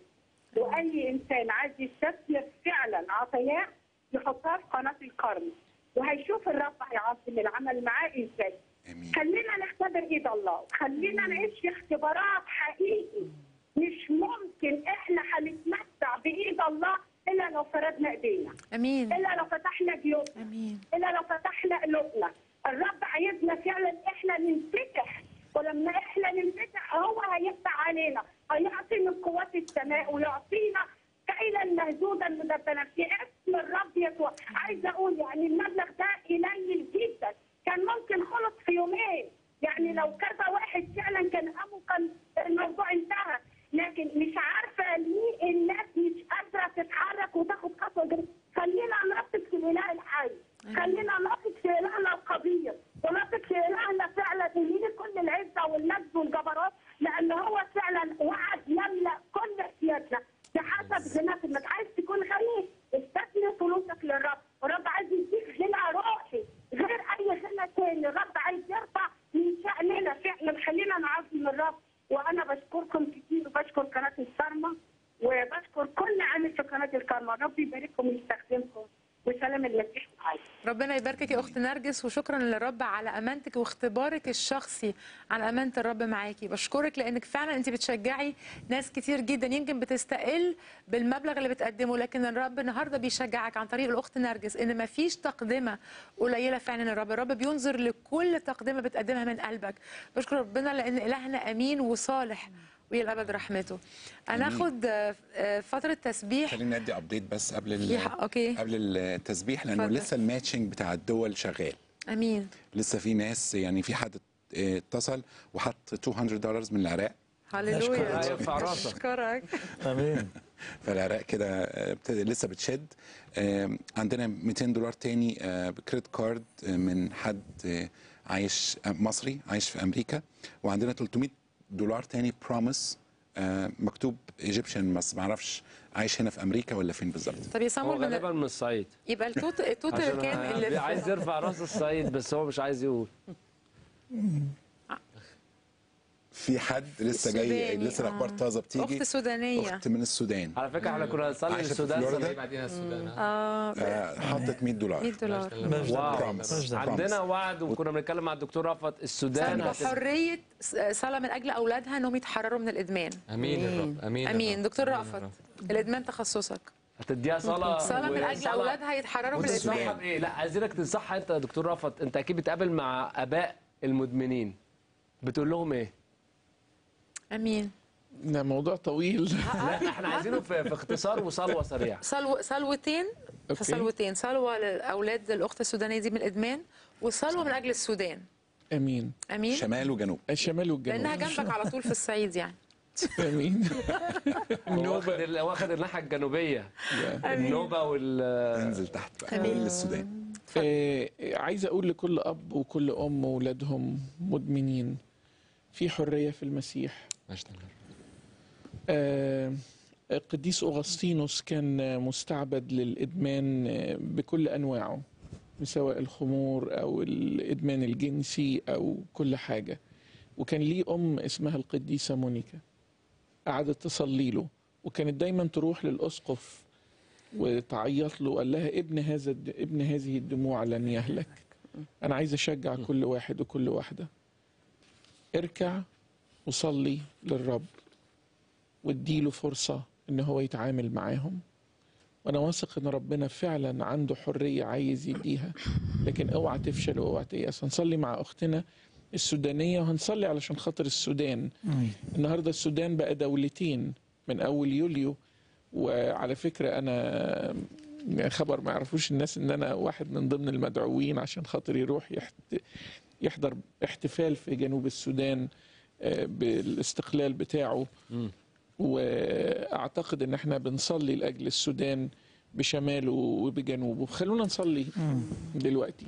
واي انسان عايز يستثمر فعلا عطاياه يحطها في قناه الكرمه وهيشوف الرب هيعظم العمل معاه ازاي خلينا نختبر ايد الله خلينا نعيش في اختبارات حقيقي مش ممكن احنا هنتمتع بايد الله الا لو فردنا ايدينا امين الا لو فتحنا جيوبنا امين الا لو فتحنا قلوبنا الرب عايزنا فعلا احنا ننفتح ولما احنا ننفتح هو هيفتح علينا هيعطي من قوات السماء ويعطينا كائنا مهزوزا مدبنا في اسم الرب يسوع عايزه اقول يعني المبلغ ده قليل جدا كان ممكن خلص في يومين يعني لو كذا واحد فعلا كان قاموا كان الموضوع انتهى لكن مش عارفه ليه الناس مش قادره تتحرك وتاخد خطوه جديده خلينا نثق في الاله الحي خلينا نثق في الهنا القدير ونثق في الهنا فعلا اللي ليه كل العزه والمجد والجبروت لان هو فعلا وعد يملا كل احتياجنا بحسب غناك انك عايز تكون غني استثمر فلوسك للرب والرب عايز يديك غنى روحي غير اي غنى تاني الرب عايز يرفع من شأننا فعلا خلينا نعظم الرب وانا بشكركم كتير وبشكر قناه الكرمه وبشكر كل عامل في قناه الكرمه ربي يبارككم ويستخدمكم وسلام المسيح معاكم ربنا يباركك يا اخت نرجس وشكرا للرب على امانتك واختبارك الشخصي عن امانه الرب معاكي بشكرك لانك فعلا انت بتشجعي ناس كتير جدا يمكن بتستقل بالمبلغ اللي بتقدمه لكن الرب النهارده بيشجعك عن طريق الاخت نرجس ان ما فيش تقدمه قليله فعلا الرب الرب بينظر لكل تقدمه بتقدمها من قلبك بشكر ربنا لان الهنا امين وصالح والى الابد رحمته هناخد آه، آه، فتره تسبيح خلينا ندي ابديت بس قبل ال- يح- أوكي. قبل التسبيح لانه اتفضل. لسه الماتشنج بتاع الدول شغال امين لسه في ناس يعني في حد اه، اتصل وحط 200 دولار من العراق هللويا يرفع راسك. اشكرك امين فالعراق كده اه، ابتدى لسه بتشد اه، عندنا 200 دولار تاني اه، بكريدت كارد اه، من حد اه، عايش اه، مصري عايش في امريكا وعندنا 300 دولار تاني بروميس مكتوب ايجيبشن بس ما اعرفش عايش هنا في امريكا ولا فين بالظبط طب يا هو صامول من غالبا من الصعيد يبقى التوت التوتال عشان كام اللي في- عايز يرفع راس الصعيد بس هو مش عايز يقول في حد لسه جاي السوداني، لسه الاخبار آه. طازه بتيجي أخت سودانية. اخت من السودان على فكره احنا كنا هنصلي عايشة في السودان فلوريدا. بعدين السودان اه آه، حطت 100 دولار 100 دولار واو Promise. عندنا وعد وكنا بنتكلم مع الدكتور رفعت السودان صلوا هتبقى بحريه صلاه من اجل اولادها انهم يتحرروا من الادمان امين يا رب امين يا امين رب. دكتور آمين يا رأفت رب. الادمان تخصصك هتديها صلاه صلاه من اجل وصلاة. اولادها يتحرروا من وتنصحها الادمان بايه؟ لا عايزينك تنصحها انت يا دكتور رفعت انت اكيد بتقابل مع اباء المدمنين بتقول لهم ايه؟ امين ده موضوع طويل لا احنا عايزينه في, في اختصار وصلوه سريعه صلو صلوتين أوكي. صلوتين صلوه للاولاد الاخت السودانيه دي من الادمان وصلوه من اجل السودان امين امين شمال وجنوب الشمال والجنوب لانها جنبك على طول في الصعيد يعني امين هو واخد ال- واخد الناحيه الجنوبيه النوبه وال انزل تحت بقى أمين. كل السودان آه عايز اقول لكل اب وكل ام واولادهم مدمنين في حريه في المسيح مجد الله. آه القديس اغسطينوس كان مستعبد للادمان آه، بكل انواعه الاسم سواء الخمور او الادمان الجنسي او كل حاجه وكان ليه ام اسمها القديسه مونيكا قعدت تصلي له وكانت دايما تروح للاسقف وتعيط له قال لها ابن هذا الد- ابن هذه الدموع لن يهلك انا عايز اشجع كل واحد وكل واحده اركع وصلي للرب واديله فرصه ان هو يتعامل معاهم وانا واثق ان ربنا فعلا عنده حريه عايز يديها لكن اوعى تفشل واوعى تيأس هنصلي مع اختنا السودانيه وهنصلي علشان خاطر السودان النهارده السودان بقى دولتين من اول يوليو وعلى فكره انا خبر ما يعرفوش الناس ان انا واحد من ضمن المدعوين عشان خاطر يروح يحت... يحضر احتفال في جنوب السودان آه، بالاستقلال بتاعه واعتقد ان احنا بنصلي لاجل السودان بشماله وبجنوبه خلونا نصلي دلوقتي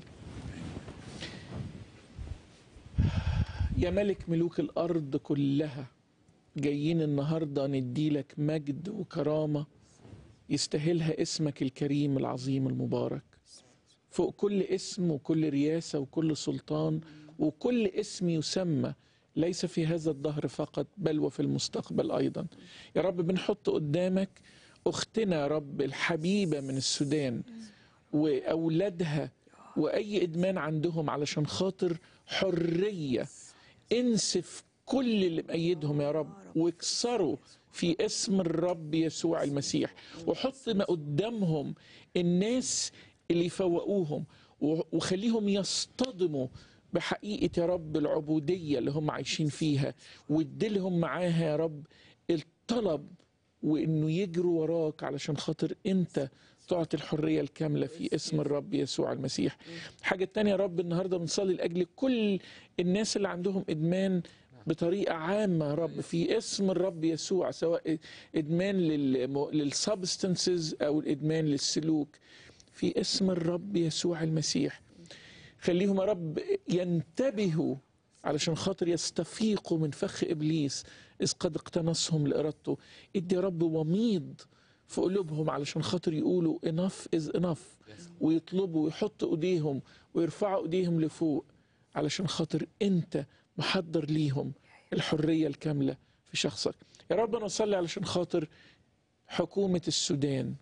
يا ملك ملوك الارض كلها جايين النهارده نديلك مجد وكرامه يستاهلها اسمك الكريم العظيم المبارك فوق كل اسم وكل رياسه وكل سلطان وكل اسم يسمى ليس في هذا الدهر فقط بل وفي المستقبل ايضا يا رب بنحط قدامك اختنا يا رب الحبيبه من السودان واولادها واي ادمان عندهم علشان خاطر حريه انسف كل اللي مأيدهم يا رب واكسروا في اسم الرب يسوع المسيح وحط ما قدامهم الناس اللي يفوقوهم و- وخليهم يصطدموا بحقيقة يا رب العبودية اللي هم عايشين فيها واديلهم معاها يا رب الطلب وانه يجروا وراك علشان خاطر انت تعطي الحريه الكامله في اسم الرب يسوع المسيح. الحاجه الثانيه يا رب النهارده بنصلي لاجل كل الناس اللي عندهم ادمان بطريقه عامه يا رب في اسم الرب يسوع سواء ادمان للسبستنسز او الادمان للسلوك في اسم الرب يسوع المسيح. خليهم يا رب ينتبهوا علشان خاطر يستفيقوا من فخ ابليس اذ قد اقتنصهم لارادته ادي يا رب وميض في قلوبهم علشان خاطر يقولوا enough is enough ويطلبوا ويحطوا ايديهم ويرفعوا ايديهم لفوق علشان خاطر انت محضر ليهم الحريه الكامله في شخصك يا رب انا اصلي علشان خاطر حكومه السودان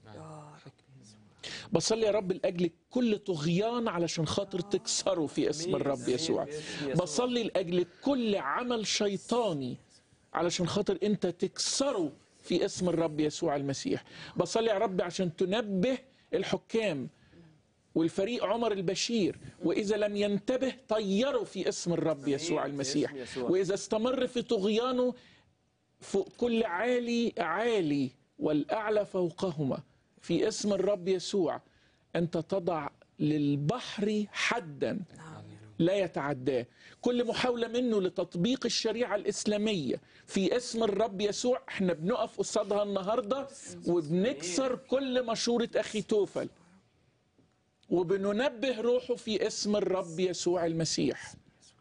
بصلي يا رب لاجل كل طغيان علشان خاطر تكسره في اسم الرب يسوع بصلي لاجل كل عمل شيطاني علشان خاطر انت تكسره في اسم الرب يسوع المسيح بصلي يا رب عشان تنبه الحكام والفريق عمر البشير واذا لم ينتبه طيره في اسم الرب يسوع المسيح يسوع. واذا استمر في طغيانه فوق كل عالي عالي والاعلى فوقهما في اسم الرب يسوع انت تضع للبحر حدا لا يتعداه كل محاولة منه لتطبيق الشريعة الإسلامية في اسم الرب يسوع احنا بنقف قصادها النهاردة وبنكسر كل مشورة أخي توفل وبننبه روحه في اسم الرب يسوع المسيح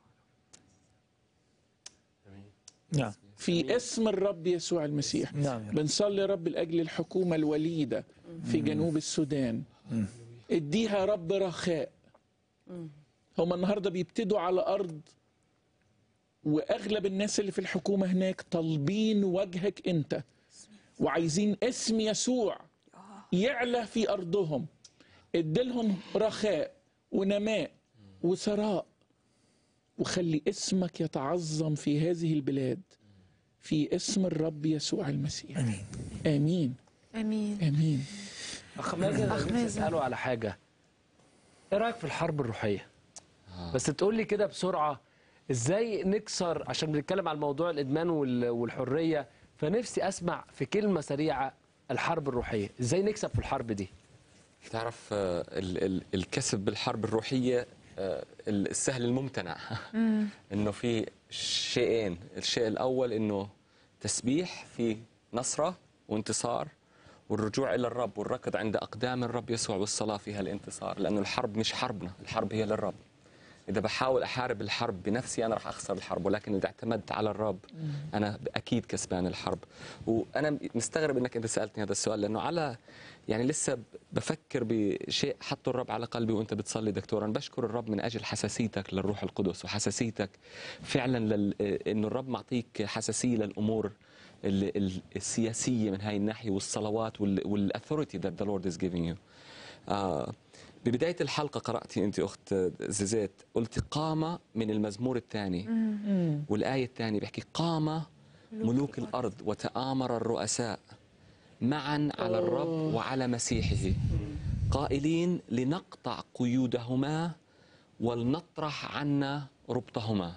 نعم في اسم الرب يسوع المسيح نعم يا رب. بنصلي يا رب لأجل الحكومة الوليدة في جنوب السودان اديها يا رب رخاء هم النهارده بيبتدوا على ارض واغلب الناس اللي في الحكومه هناك طالبين وجهك انت وعايزين اسم يسوع يعلى في ارضهم اديلهم رخاء ونماء وثراء وخلي اسمك يتعظم في هذه البلاد في اسم الرب يسوع المسيح امين امين امين امين اخ مازن أخ أخ مازن. اساله على حاجه ايه رايك في الحرب الروحيه بس تقول لي كده بسرعه ازاي نكسر عشان بنتكلم على موضوع الادمان وال- والحريه فنفسي اسمع في كلمه سريعه الحرب الروحيه ازاي نكسب في الحرب دي تعرف آه، ال- ال- الكسب بالحرب الروحية آه، السهل الممتنع انه في شيئين الشيء الاول انه تسبيح في نصرة وانتصار والرجوع الى الرب والركض عند اقدام الرب يسوع والصلاة فيها الانتصار لانه الحرب مش حربنا الحرب هي للرب اذا بحاول احارب الحرب بنفسي انا راح اخسر الحرب ولكن اذا اعتمدت على الرب انا اكيد كسبان الحرب وانا مستغرب انك انت سالتني هذا السؤال لانه على يعني لسه بفكر بشيء حطه الرب على قلبي وانت بتصلي دكتور انا بشكر الرب من اجل حساسيتك للروح القدس وحساسيتك فعلا لل... انه الرب معطيك حساسيه للامور ال- ال- السياسيه من هاي الناحيه والصلوات والاثوريتي that the Lord is giving you آه ببدايه الحلقه قراتي انت اخت زيزيت قلتي قام من المزمور الثاني والايه الثانيه بيحكي قام ملوك الارض وتآمر الرؤساء معا على الرب وعلى مسيحه قائلين لنقطع قيودهما ولنطرح عنا ربطهما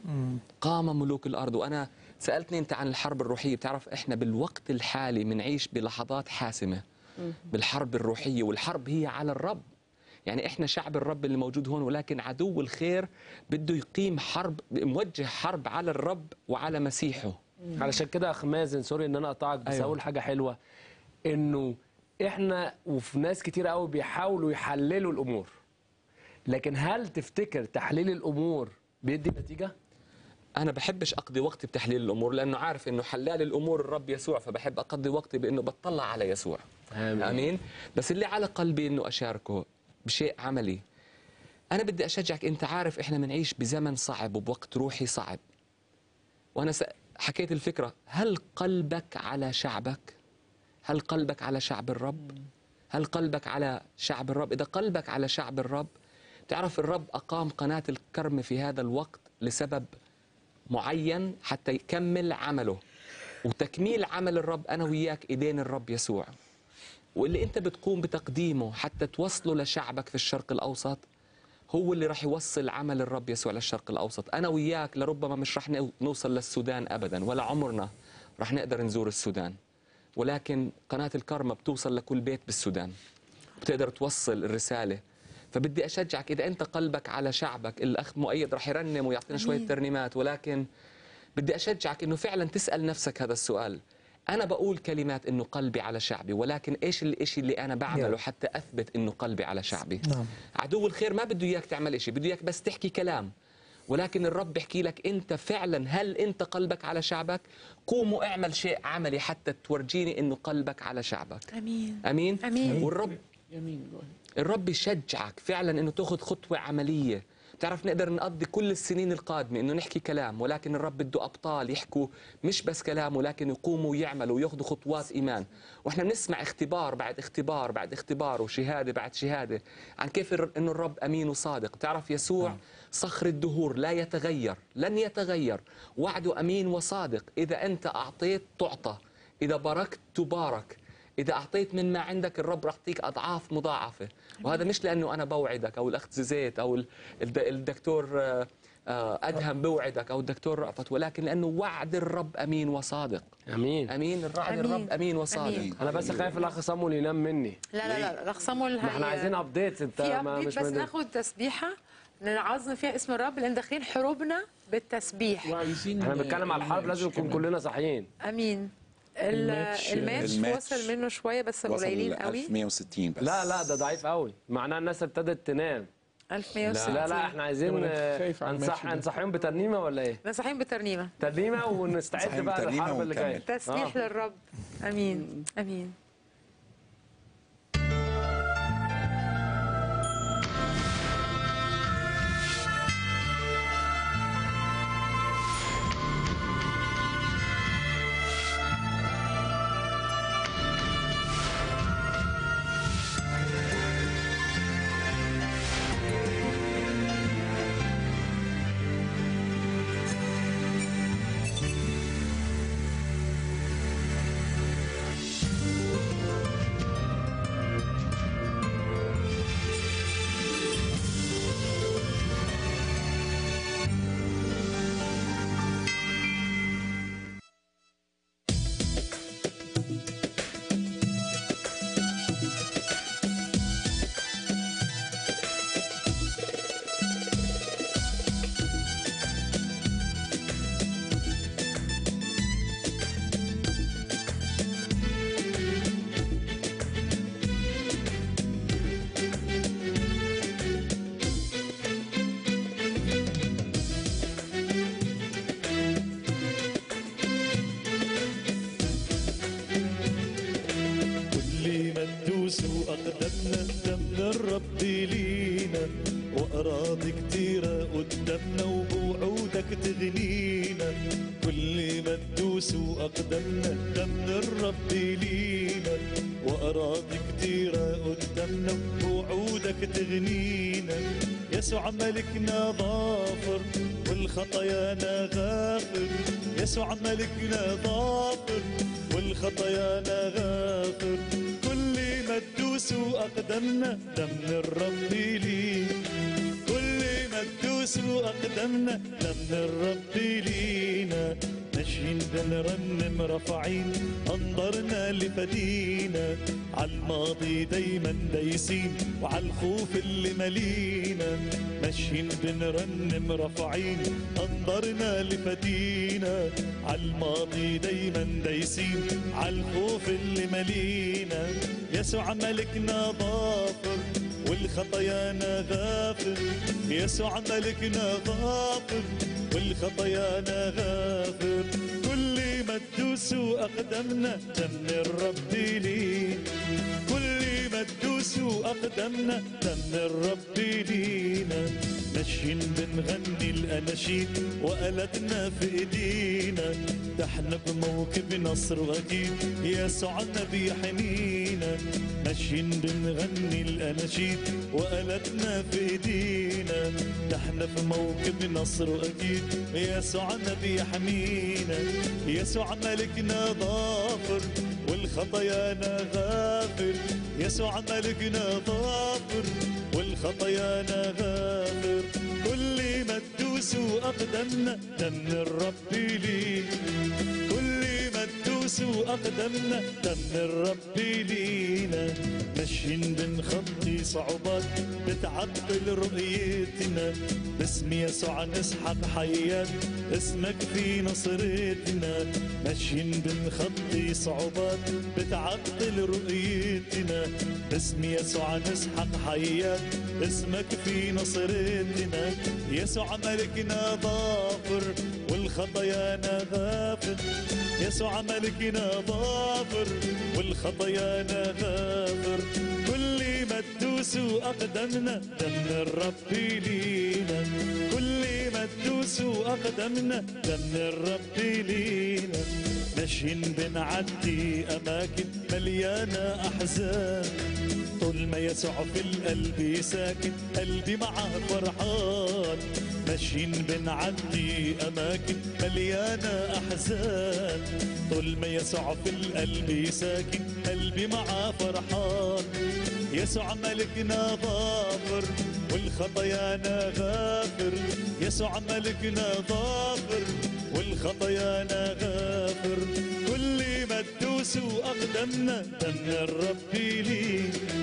قام ملوك الارض وانا سالتني انت عن الحرب الروحيه بتعرف احنا بالوقت الحالي بنعيش بلحظات حاسمه بالحرب الروحيه والحرب هي على الرب يعني احنا شعب الرب اللي موجود هون ولكن عدو الخير بده يقيم حرب موجه حرب على الرب وعلى مسيحه علشان كده يا اخ مازن سوري ان انا اقطعك بس أيوة. اقول حاجه حلوه انه احنا وفي ناس كتير قوي بيحاولوا يحللوا الامور لكن هل تفتكر تحليل الامور بيدي نتيجه انا بحبش اقضي وقتي بتحليل الامور لانه عارف انه حلال الامور الرب يسوع فبحب اقضي وقتي بانه بطلع على يسوع آمين. امين بس اللي على قلبي انه اشاركه بشيء عملي انا بدي اشجعك انت عارف احنا بنعيش بزمن صعب وبوقت روحي صعب وانا س- حكيت الفكره هل قلبك على شعبك هل قلبك على شعب الرب هل قلبك على شعب الرب اذا قلبك على شعب الرب تعرف الرب اقام قناه الكرم في هذا الوقت لسبب معين حتى يكمل عمله وتكميل عمل الرب انا وياك ايدين الرب يسوع واللي انت بتقوم بتقديمه حتى توصله لشعبك في الشرق الاوسط هو اللي راح يوصل عمل الرب يسوع للشرق الاوسط انا وياك لربما مش راح نو- نوصل للسودان ابدا ولا عمرنا راح نقدر نزور السودان ولكن قناه الكرمة بتوصل لكل بيت بالسودان بتقدر توصل الرساله فبدي اشجعك اذا انت قلبك على شعبك الاخ مؤيد راح يرنم ويعطينا شويه أمين. ترنيمات ولكن بدي اشجعك انه فعلا تسال نفسك هذا السؤال انا بقول كلمات انه قلبي على شعبي ولكن ايش الاشي اللي انا بعمله نعم. حتى اثبت انه قلبي على شعبي نعم عدو الخير ما بده اياك تعمل شيء بده اياك بس تحكي كلام ولكن الرب بيحكي لك انت فعلا هل انت قلبك على شعبك قوم واعمل شيء عملي حتى تورجيني انه قلبك على شعبك امين امين امين والرب الرب يشجعك فعلا انه تاخذ خطوه عمليه بتعرف نقدر نقضي كل السنين القادمه انه نحكي كلام ولكن الرب بده ابطال يحكوا مش بس كلام ولكن يقوموا ويعملوا وياخذوا خطوات ايمان واحنا بنسمع اختبار بعد اختبار بعد اختبار وشهاده بعد شهاده عن كيف الر- انه الرب امين وصادق بتعرف يسوع صخر الدهور لا يتغير لن يتغير وعده امين وصادق اذا انت اعطيت تعطى اذا باركت تبارك إذا أعطيت من ما عندك الرب رح يعطيك أضعاف مضاعفة وهذا مش لأنه أنا بوعدك أو الأخت زيت أو ال- الد- الدكتور آه، آه، أدهم بوعدك أو الدكتور رأفت ولكن لأنه وعد الرب أمين وصادق امين أمين الرعد أمين. الرب أمين وصادق أمين. انا بس خايف الاخ صامول ينام مني لا لا لا رخصموا ما احنا عايزين ابديت انت في ما ابديت مش بس مدري. ناخد تسبيحه نعظم فيها اسم الرب لان داخلين حروبنا بالتسبيح احنا بنتكلم على الحرب لازم نكون كلنا صاحيين امين ال- الماتش- الماتش الماتش وصل منه شويه بس وصل قليلين قوي 1160 بس لا لا ده ضعيف قوي معناه الناس ابتدت تنام 1160 لا لا احنا عايزين طب أنا آه، خايف على الماتش انصح ده. انصحيهم بترنيمه ولا ايه؟ نصحين بترنيمه ترنيمه ونستعد نصحيهم بقى بترنيمة للحرب اللي جايه ونكمل. تسبيح للرب امين امين Thank وأراضي كتيرة قدامنا وبوعودك تغنينا كل ما تدوس أقدامنا دم الرب لينا وأراضي كتيرة قدامنا وبوعودك تغنينا يسوع ملكنا ظافر والخطايانا غافر يسوع ملكنا ظافر والخطايانا غافر كل ما تدوسوا أقدامنا دم الرب لي كل ما تدوسوا أقدامنا دم الرب لينا ماشيين بنرنم رافعين انظرنا لفدينا عالماضي دايما دايسين وعالخوف اللي مالينا ماشيين بنرنم رافعين انظرنا لفدينا عالماضي دايما دايسين عالخوف اللي مالينا يسوع ملكنا ظافر والخطايانا غافر يسوع ملكنا ظافر والخطايانا غافر كل ما تدوسوا أقدامنا دم الرب لي كل ما تدوسوا أقدامنا دم الرب لينا ماشيين بنغني الأناشيد وآلتنا في إيدينا ده احنا بموكب نصر وأكيد يسوعنا بيحمينا ماشيين بنغني الأناشيد وآلتنا في إيدينا ده احنا في موكب نصر وأكيد يسوعنا بيحمينا يسوع ملكنا ظافر والخطايانا غافر يسوع ملكنا ظافر والخطايانا غافر كل ما تدوسوا أقدامنا دم الرب لي كل ما تدوسوا أقدامنا دم الرب لينا ماشيين بنخطي صعوبات بتعطل رؤيتنا باسم يسوع نسحق حيات اسمك في نصرتنا ماشيين بنخطي صعوبات بتعطل رؤيتنا باسم يسوع نسحق حيات اسمك في نصرتنا يسوع ملكنا ظافر والخطايانا غافر يسوع ملكنا ظافر والخطايانا غافر كل ما تدوسوا أقدامنا دم الرب لينا كل ما تدوسوا أقدامنا دم الرب لينا ماشيين بنعدي أماكن مليانة أحزان طول ما يسوع في القلب ساكن قلبي معاه فرحان ماشيين بنعدي أماكن مليانة أحزان طول ما يسوع في القلب ساكن قلبي معاه فرحان يسوع ملكنا ظافر والخطايانا غافر يسوع ملكنا ظافر والخطايانا غافر كل ما تدوسوا أقدامنا دم الرب لي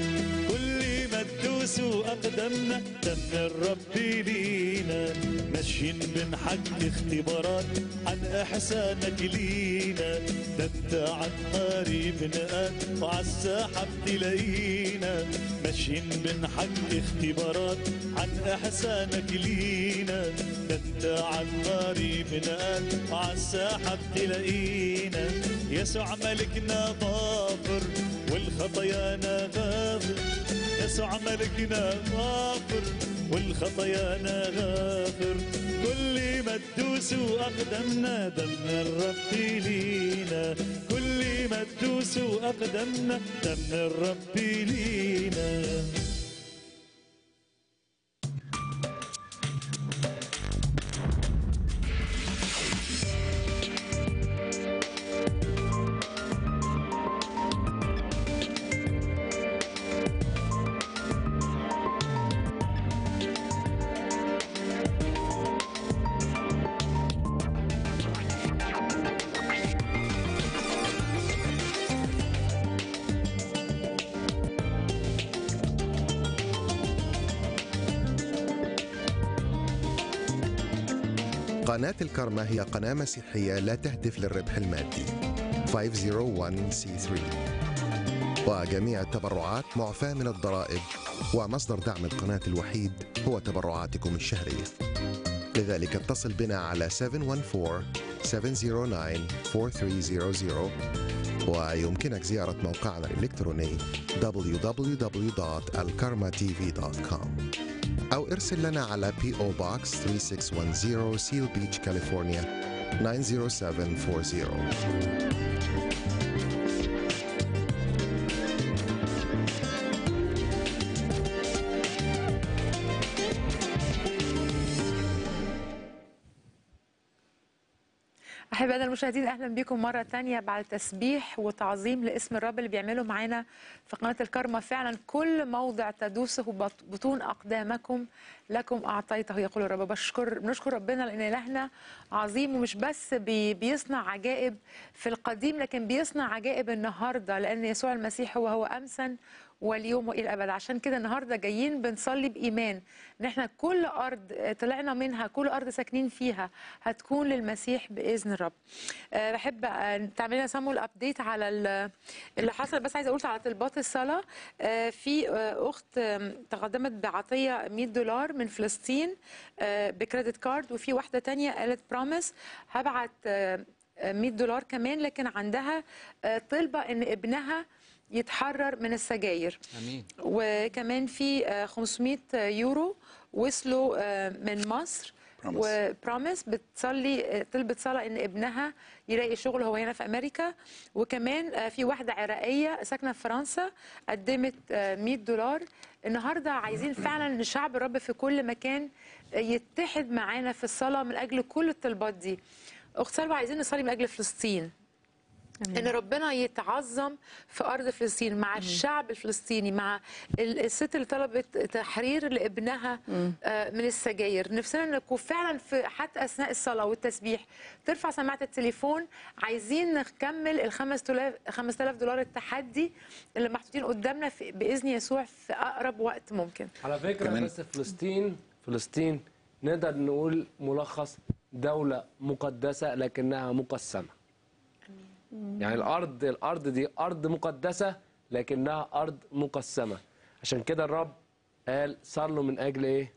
كل ما تدوسوا أقدامنا دم الرب لينا ماشيين بنحكي اختبارات عن إحسانك لينا ده انت عن قريب نقال وعالساحة بتلاقينا ماشيين بنحكي اختبارات عن إحسانك لينا ده انت عن قريب نقال وعالساحة بتلاقينا يسوع ملكنا ظافر والخطايانا غافر يسوع ملكنا غافر والخطايانا غافر كل ما تدوسوا أقدامنا دم الرب لينا كل ما تدوسوا أقدامنا دم الرب لينا قناة الكرمة هي قناة مسيحية لا تهدف للربح المادي 501c3 وجميع التبرعات معفاة من الضرائب ومصدر دعم القناة الوحيد هو تبرعاتكم الشهرية لذلك اتصل بنا على 714-709-4300 ويمكنك زيارة موقعنا الإلكتروني www.alkarmatv.com أو ارسل لنا على P.O. Box 3610 Seal Beach, California 90740 أحبائنا المشاهدين أهلا بكم مرة تانية بعد تسبيح وتعظيم لاسم الرب اللي بيعمله معانا في قناة الكرمة فعلا كل موضع تدوسه بط- بطون أقدامكم لكم أعطيته يقول الرب بشكر بنشكر ربنا لأن إلهنا عظيم ومش بس بي بيصنع عجائب في القديم لكن بيصنع عجائب النهاردة لأن يسوع المسيح هو هو أمسا واليوم والى الابد عشان كده النهارده جايين بنصلي بايمان ان احنا كل ارض طلعنا منها كل ارض ساكنين فيها هتكون للمسيح باذن الرب أه بحب آه، تعملي لنا سمو الابديت على ال- اللي حصل بس عايزه اقول على طلبات الصلاه أه في آه، اخت آم، تقدمت بعطيه 100 دولار من فلسطين أه بكريدت كارد وفي واحده تانية قالت بروميس هبعت آه، آه، 100 دولار كمان لكن عندها آه، طلبه ان ابنها يتحرر من السجاير امين وكمان في آه، 500 يورو وصلوا آه، من مصر وبروميس بتصلي آه، طلبت صلاه ان ابنها يلاقي شغل هو هنا في امريكا وكمان آه، في واحده عراقيه ساكنه في فرنسا قدمت آه، 100 دولار النهارده عايزين فعلا شعب الرب في كل مكان آه، يتحد معانا في الصلاه من اجل كل الطلبات دي اخت سلوى عايزين نصلي من اجل فلسطين ان ربنا يتعظم في ارض فلسطين مع الشعب الفلسطيني مع ال- الست اللي طلبت تحرير لابنها آه، من السجاير نفسنا نكون فعلا في حتى اثناء الصلاه والتسبيح ترفع سماعه التليفون عايزين نكمل ال 5000 5000 دولار التحدي اللي محطوطين قدامنا في باذن يسوع في اقرب وقت ممكن على فكرة كمان- بس فلسطين فلسطين نقدر نقول ملخص دولة مقدسة لكنها مقسمة يعني الأرض الأرض دي أرض مقدسة لكنها أرض مقسمة عشان كده الرب قال صلوا من أجل إيه؟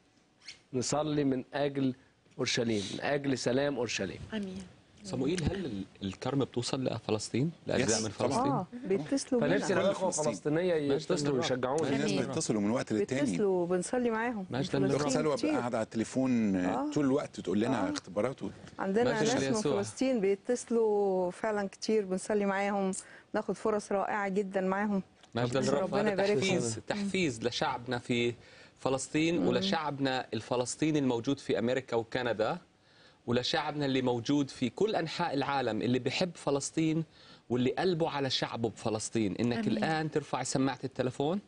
نصلي من أجل أورشليم من أجل سلام أورشليم امين صموئيل هل ال- الكرم بتوصل لفلسطين؟ لاجزاء يس، من طبعاً. فلسطين؟ اه بيتصلوا فنفسي بينا الأخوة الفلسطينية يتصلوا ويشجعونا في ناس أمين. بيتصلوا من وقت للتاني بيتصلوا وبنصلي معاهم مجداً من للرب. الاخت فلسطين سلوى كتير. بقى قاعده على التليفون آه. طول الوقت تقول لنا آه. اختبارات و- عندنا مجد ناس من ليسوع. فلسطين بيتصلوا فعلا كتير بنصلي معاهم ناخد فرص رائعة جدا معاهم مجدا بس للرب ربنا هذا يبارك تحفيز فيهم. تحفيز لشعبنا في فلسطين ولشعبنا الفلسطيني الموجود في امريكا وكندا ولشعبنا اللي موجود في كل انحاء العالم اللي بيحب فلسطين واللي قلبه على شعبه بفلسطين انك أمين. الان ترفع سماعه التلفون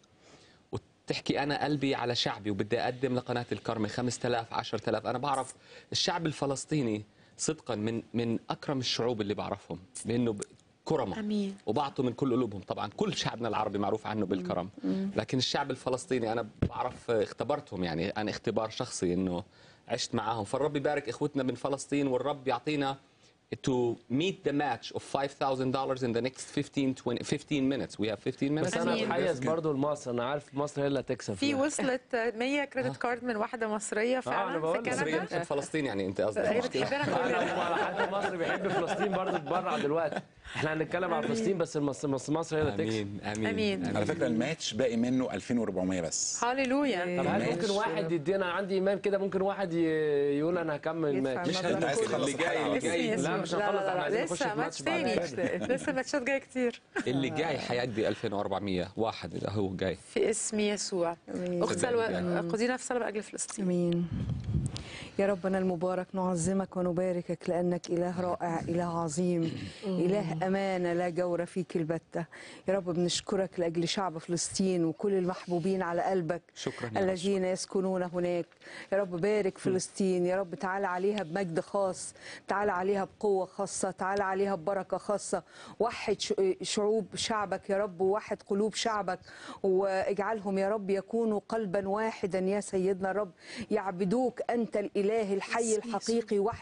وتحكي انا قلبي على شعبي وبدي اقدم لقناه الكرمه 5000 10000 انا بعرف الشعب الفلسطيني صدقا من من اكرم الشعوب اللي بعرفهم لانه ب- كرمه امين وبعطوا من كل قلوبهم طبعا كل شعبنا العربي معروف عنه بالكرم لكن الشعب الفلسطيني انا بعرف اختبرتهم يعني انا اختبار شخصي انه عشت معاهم فالرب يبارك اخوتنا من فلسطين والرب يعطينا to meet the match of $5,000 in the next 15 20 15 minutes we have 15 minutes بس أنا أمين. بحيز برضو لمصر أنا عارف مصر هي اللي هتكسب في وصلت 100 كريدت كارد من واحده مصريه أنا فعلا في بقول لك. مصرية كندا عشان فلسطين يعني انت قصدك هي بتحبنا كلنا على حد مصر بيحب فلسطين برضه اتبرع دلوقتي احنا هنتكلم عن فلسطين بس مصر مصر, مصر هي اللي هتكسب امين امين أمين. على فكره الماتش باقي منه 2400 بس هللويا طب هل الماتش. ممكن واحد يدينا عندي ايمان كده ممكن واحد ي- يقول انا هكمل يدفع الماتش مش المبلغ انت عايز كله. تخلص اللي جاي اللي الحلقة جاي لا، مش هنخلص، احنا عايزين نخش لسه في ماتش ماتش بعد تاني لسه ماتشات جايه كتير اللي جاي حيقضي 2400 واحد اللي هو جاي في اسم يسوع آمين. اخت سلوى صدقني. قضينا في صلاه لاجل فلسطين امين يا ربنا المبارك نعظمك ونباركك لانك اله رائع اله عظيم اله امانه لا جور فيك البته يا رب بنشكرك لاجل شعب فلسطين وكل المحبوبين على قلبك شكرا يا رب. الذين يسكنون هناك يا رب بارك فلسطين يا رب تعالى عليها بمجد خاص تعالى عليها بقوه خاصه تعالى عليها ببركه خاصه وحد ش- شعوب شعبك يا رب ووحد قلوب شعبك واجعلهم يا رب يكونوا قلبا واحدا يا سيدنا الرب يعبدوك انت الاله الحي الحقيقي وحدك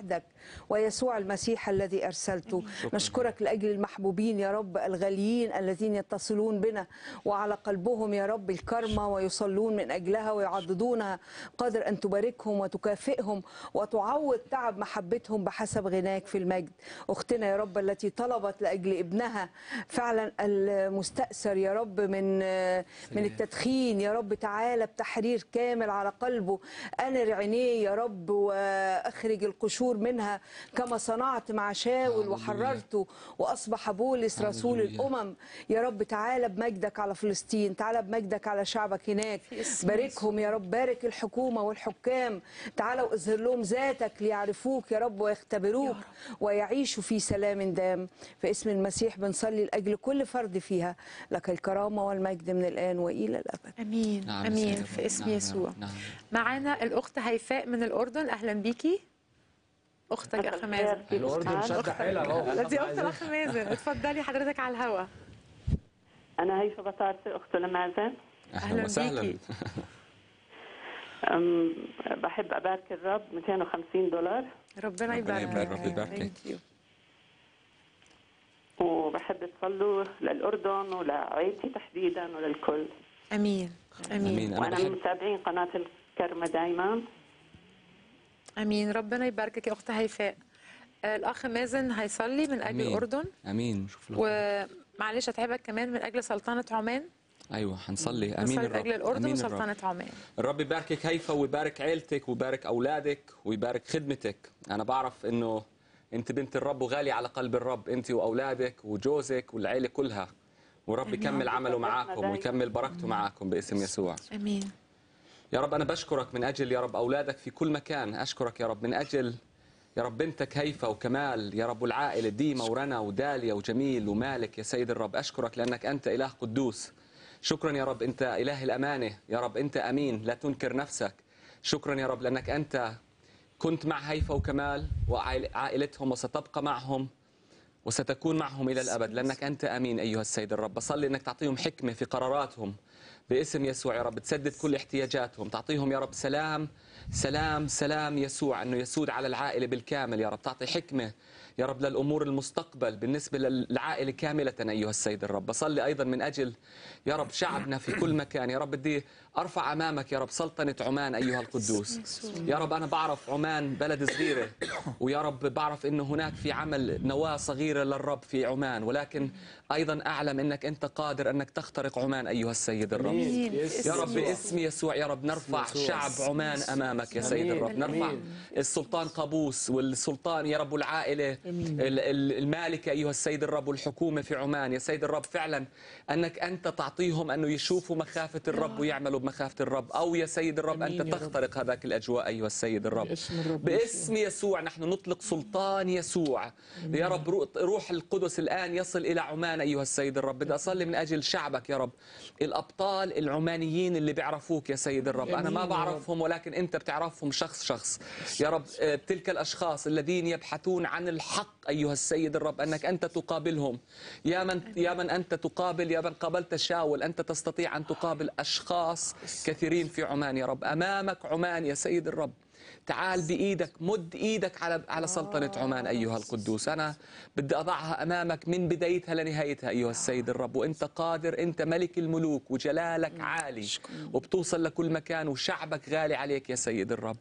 ويسوع المسيح الذي أرسلته نشكرك لأجل المحبوبين يا رب الغاليين الذين يتصلون بنا وعلى قلبهم يا رب الكرمة ويصلون من أجلها ويعضدونها قادر أن تباركهم وتكافئهم وتعوض تعب محبتهم بحسب غناك في المجد أختنا يا رب التي طلبت لأجل ابنها فعلا المستأثر يا رب من من التدخين يا رب تعالى بتحرير كامل على قلبه أنر عينيه يا رب وأخرج القشور منها كما صنعت مع شاول وحررته وأصبح بولس رسول الأمم يا رب تعالى بمجدك على فلسطين تعالى بمجدك على شعبك هناك باركهم يا رب بارك الحكومة والحكام تعالى واظهر لهم ذاتك ليعرفوك يا رب ويختبروك ويعيشوا في سلام دام في اسم المسيح بنصلي لأجل كل فرد فيها لك الكرامة والمجد من الآن وإلى الأبد امين نعم، امين سيدي. في اسم نعم، يسوع نعم. معانا الاخت هيفاء من الاردن اهلا بيكي اختك اخ مازن الأردن شد أختك. حيلها أهو. لا دي اخت الاخ مازن اتفضلي حضرتك على الهوا أنا هيفا بطارسي أخت لمازن أهلاً وسهلاً. بيكي. أم، بحب أبارك الرب 250 دولار ربنا ربنا يبارك يبارك رب يباركك وبحب تصلوا للأردن ولعائلتي تحديدا وللكل امين امين أمين. أنا وأنا بحب- من متابعين قناة الكرمة دايما امين ربنا يباركك يا اخت هيفاء آه، الاخ مازن هيصلي من اجل أمين. الاردن امين شوف له. ومعلش اتعبك كمان من اجل سلطنه عمان ايوه حنصلي امين نصلي الرب من اجل الاردن امين الرب وسلطنه عمان الرب يباركك هيفا ويبارك عيلتك ويبارك اولادك ويبارك خدمتك انا بعرف انه انت بنت الرب وغالي على قلب الرب انت واولادك وجوزك والعيله كلها والرب آمين. يكمل عمله معاكم دايماً. ويكمل بركته معاكم باسم يسوع امين يا رب أنا بشكرك من أجل يا رب أولادك في كل مكان أشكرك يا رب من أجل يا رب بنتك هيفا وكمال يا رب والعائلة ديما ورنا وداليا وجميل ومالك يا سيد الرب أشكرك لأنك أنت إله قدوس شكرا يا رب أنت إله الأمانة يا رب أنت أمين لا تنكر نفسك شكرا يا رب لأنك أنت كنت مع هيفا وكمال وعائلتهم وستبقى معهم وستكون معهم إلى الأبد لأنك أنت أمين أيها السيد الرب بصلي أنك تعطيهم حكمة في قراراتهم باسم يسوع يا رب تسدد كل احتياجاتهم تعطيهم يا رب سلام سلام سلام يسوع أنه يسود على العائلة بالكامل يا رب تعطي حكمة يا رب للأمور المستقبل بالنسبة للعائلة كاملة أيها السيد الرب بصلي أيضا من أجل يا رب شعبنا في كل مكان يا رب بدي أرفع أمامك يا رب سلطنة عمان أيها القدوس يا رب أنا بعرف عمان بلد صغيرة ويا رب بعرف أنه هناك في عمل نواة صغيرة للرب في عمان ولكن أيضا أعلم أنك أنت قادر أنك تخترق عمان أيها السيد الرب آمين. يا رب يسوع. باسم يسوع يا رب نرفع يسوع. شعب عمان أمامك يا سيد آمين. الرب نرفع آمين. السلطان قابوس والسلطان يا رب والعائلة ال- ال- المالكة أيها السيد الرب والحكومة في عمان يا سيد الرب فعلا أنك أنت تعطيهم أنه يشوفوا مخافة الرب ويعملوا بمخافة الرب أو يا سيد الرب أنت آمين يا رب. تخترق هذاك الأجواء أيها السيد الرب باسم الرب باسم يسوع نحن نطلق سلطان يسوع يا رب رو- روح القدس الآن يصل إلى عمان أيها السيد الرب بدي أصلي من أجل شعبك يا رب الأبطال العمانيين اللي بيعرفوك يا سيد الرب أنا آمين ما يا رب. بعرفهم ولكن أنت بتعرفهم شخص شخص يا رب آه، تلك الأشخاص الذين يبحثون عن الحق أيها السيد الرب أنك أنت تقابلهم يا من يا من أنت تقابل يا من قابلت شاول أنت تستطيع أن تقابل أشخاص كثيرين في عمان يا رب أمامك عمان يا سيد الرب تعال بإيدك مد إيدك على على سلطنة عمان أيها القدوس أنا بدي أضعها أمامك من بدايتها لنهايتها أيها السيد الرب وأنت قادر أنت ملك الملوك وجلالك عالي وبتوصل لكل مكان وشعبك غالي عليك يا سيد الرب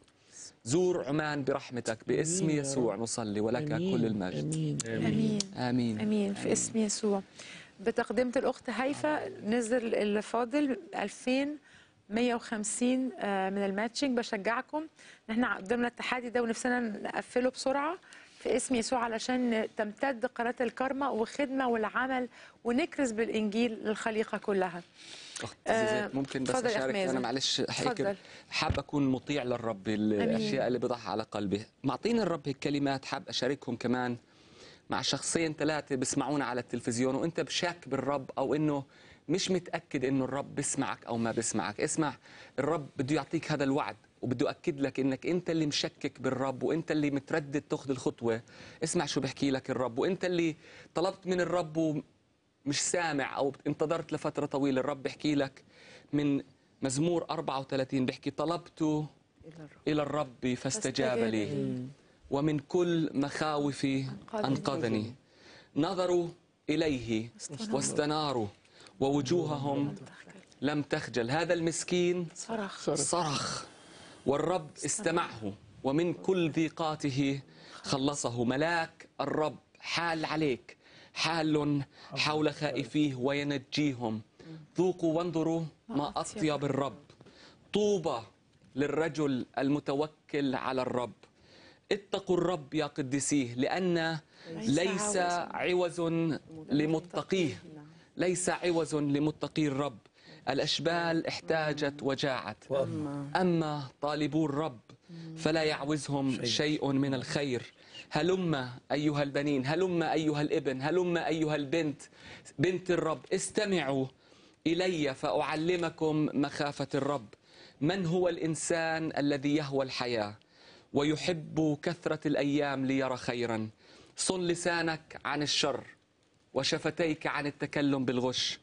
زور عمان برحمتك باسم آمين يا يسوع نصلي ولك آمين. كل المجد آمين. امين آمين امين في اسم يسوع بتقدمة الاخت هيفا نزل الفاضل 2150 آه، من الماتشنج بشجعكم ان احنا قدامنا التحدي ده ونفسنا نقفله بسرعه في اسم يسوع علشان تمتد قناه الكرمة وخدمه والعمل ونكرز بالانجيل للخليقه كلها آه، زيزات ممكن بس اتفضل يا أخ اشارك مازن. انا معلش اتفضل. هيك حاب اكون مطيع للرب الاشياء اللي بضعها على قلبي معطيني الرب هيك كلمات حاب اشاركهم كمان مع شخصين ثلاثه بيسمعونا على التلفزيون وانت بشاك بالرب او انه مش متاكد انه الرب بيسمعك او ما بيسمعك اسمع الرب بده يعطيك هذا الوعد وبده ياكد لك انك انت اللي مشكك بالرب وانت اللي متردد تاخذ الخطوه اسمع شو بحكي لك الرب وانت اللي طلبت من الرب و مش سامع او انتظرت لفتره طويله الرب بيحكي لك من مزمور 34 بيحكي طلبت الى الرب فاستجاب لي ومن كل مخاوفي أنقذني نظروا إليه واستناروا ووجوههم لم تخجل هذا المسكين صرخ صرخ والرب استمعه ومن كل ضيقاته خلصه ملاك الرب حال عليك حال حول خائفيه وينجيهم ذوقوا وانظروا ما أطيب الرب طوبى للرجل المتوكل على الرب اتقوا الرب يا قدسيه لأن ليس عوز لمتقيه ليس عوز لمتقي الرب الأشبال احتاجت وجاعت أما طالبو الرب فلا يعوزهم شيء من الخير هلم أيها البنين هلم أيها الابن هلم أيها البنت بنت الرب استمعوا إلي فأعلمكم مخافة الرب من هو الإنسان الذي يهوى الحياة ويحب كثرة الأيام ليرى خيرا صن لسانك عن الشر وشفتيك عن التكلم بالغش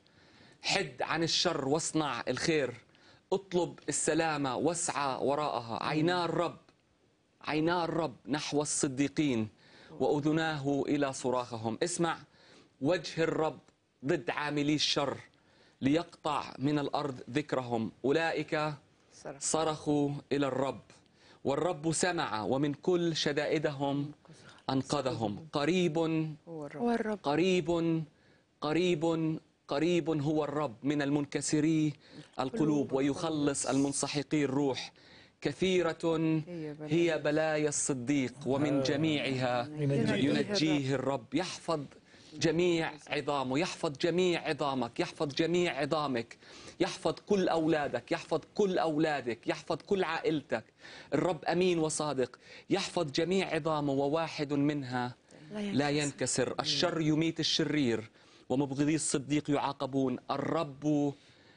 حد عن الشر واصنع الخير اطلب السلامة واسعى وراءها عينا الرب عينا الرب نحو الصديقين وأذناه إلى صراخهم اسمع وجه الرب ضد عاملي الشر ليقطع من الأرض ذكرهم أولئك صرخوا إلى الرب والرب سمع ومن كل شدائدهم أنقذهم قريب هو الرب قريب قريب قريب هو الرب من المنكسري القلوب ويخلص المنسحقي الروح كثيرة هي بلايا الصديق ومن جميعها ينجيه الرب يحفظ جميع عظامه يحفظ جميع عظامك يحفظ جميع عظامك يحفظ كل أولادك يحفظ كل أولادك يحفظ كل عائلتك الرب أمين وصادق يحفظ جميع عظامه وواحد منها لا ينكسر الشر يميت الشرير ومبغضي الصديق يعاقبون الرب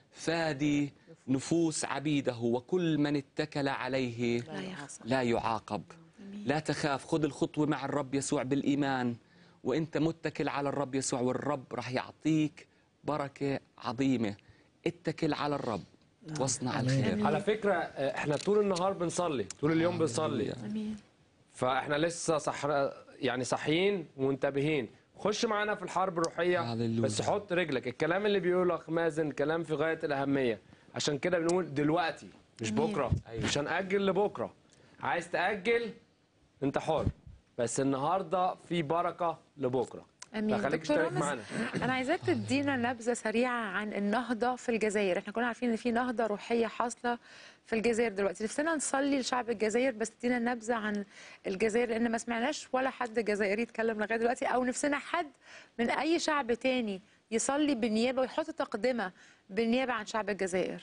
فادي نفوس عبيده وكل من اتكل عليه لا يخسر لا يعاقب لا تخاف خذ الخطوة مع الرب يسوع بالإيمان وانت متكل على الرب يسوع والرب راح يعطيك بركة عظيمة اتكل على الرب واصنع الخير على فكرة آه، احنا طول النهار بنصلي طول اليوم بنصلي امين فاحنا لسه صح يعني صاحيين ومنتبهين خش معانا في الحرب الروحية بس حط رجلك الكلام اللي بيقوله أخ مازن كلام في غاية الأهمية عشان كده بنقول دلوقتي مش أمين. بكرة مش هنأجل لبكرة عايز تأجل انت حر بس النهاردة في بركة لبكرة امين فخليك دكتور اشترك رامز، معانا انا عايزاك تدينا نبذه سريعه عن النهضه في الجزائر احنا كنا عارفين ان في نهضه روحيه حاصله في الجزائر دلوقتي نفسنا نصلي لشعب الجزائر بس تدينا نبذه عن الجزائر لان ما سمعناش ولا حد جزائري يتكلم لغايه دلوقتي او نفسنا حد من اي شعب تاني يصلي بالنيابه ويحط تقدمه بالنيابه عن شعب الجزائر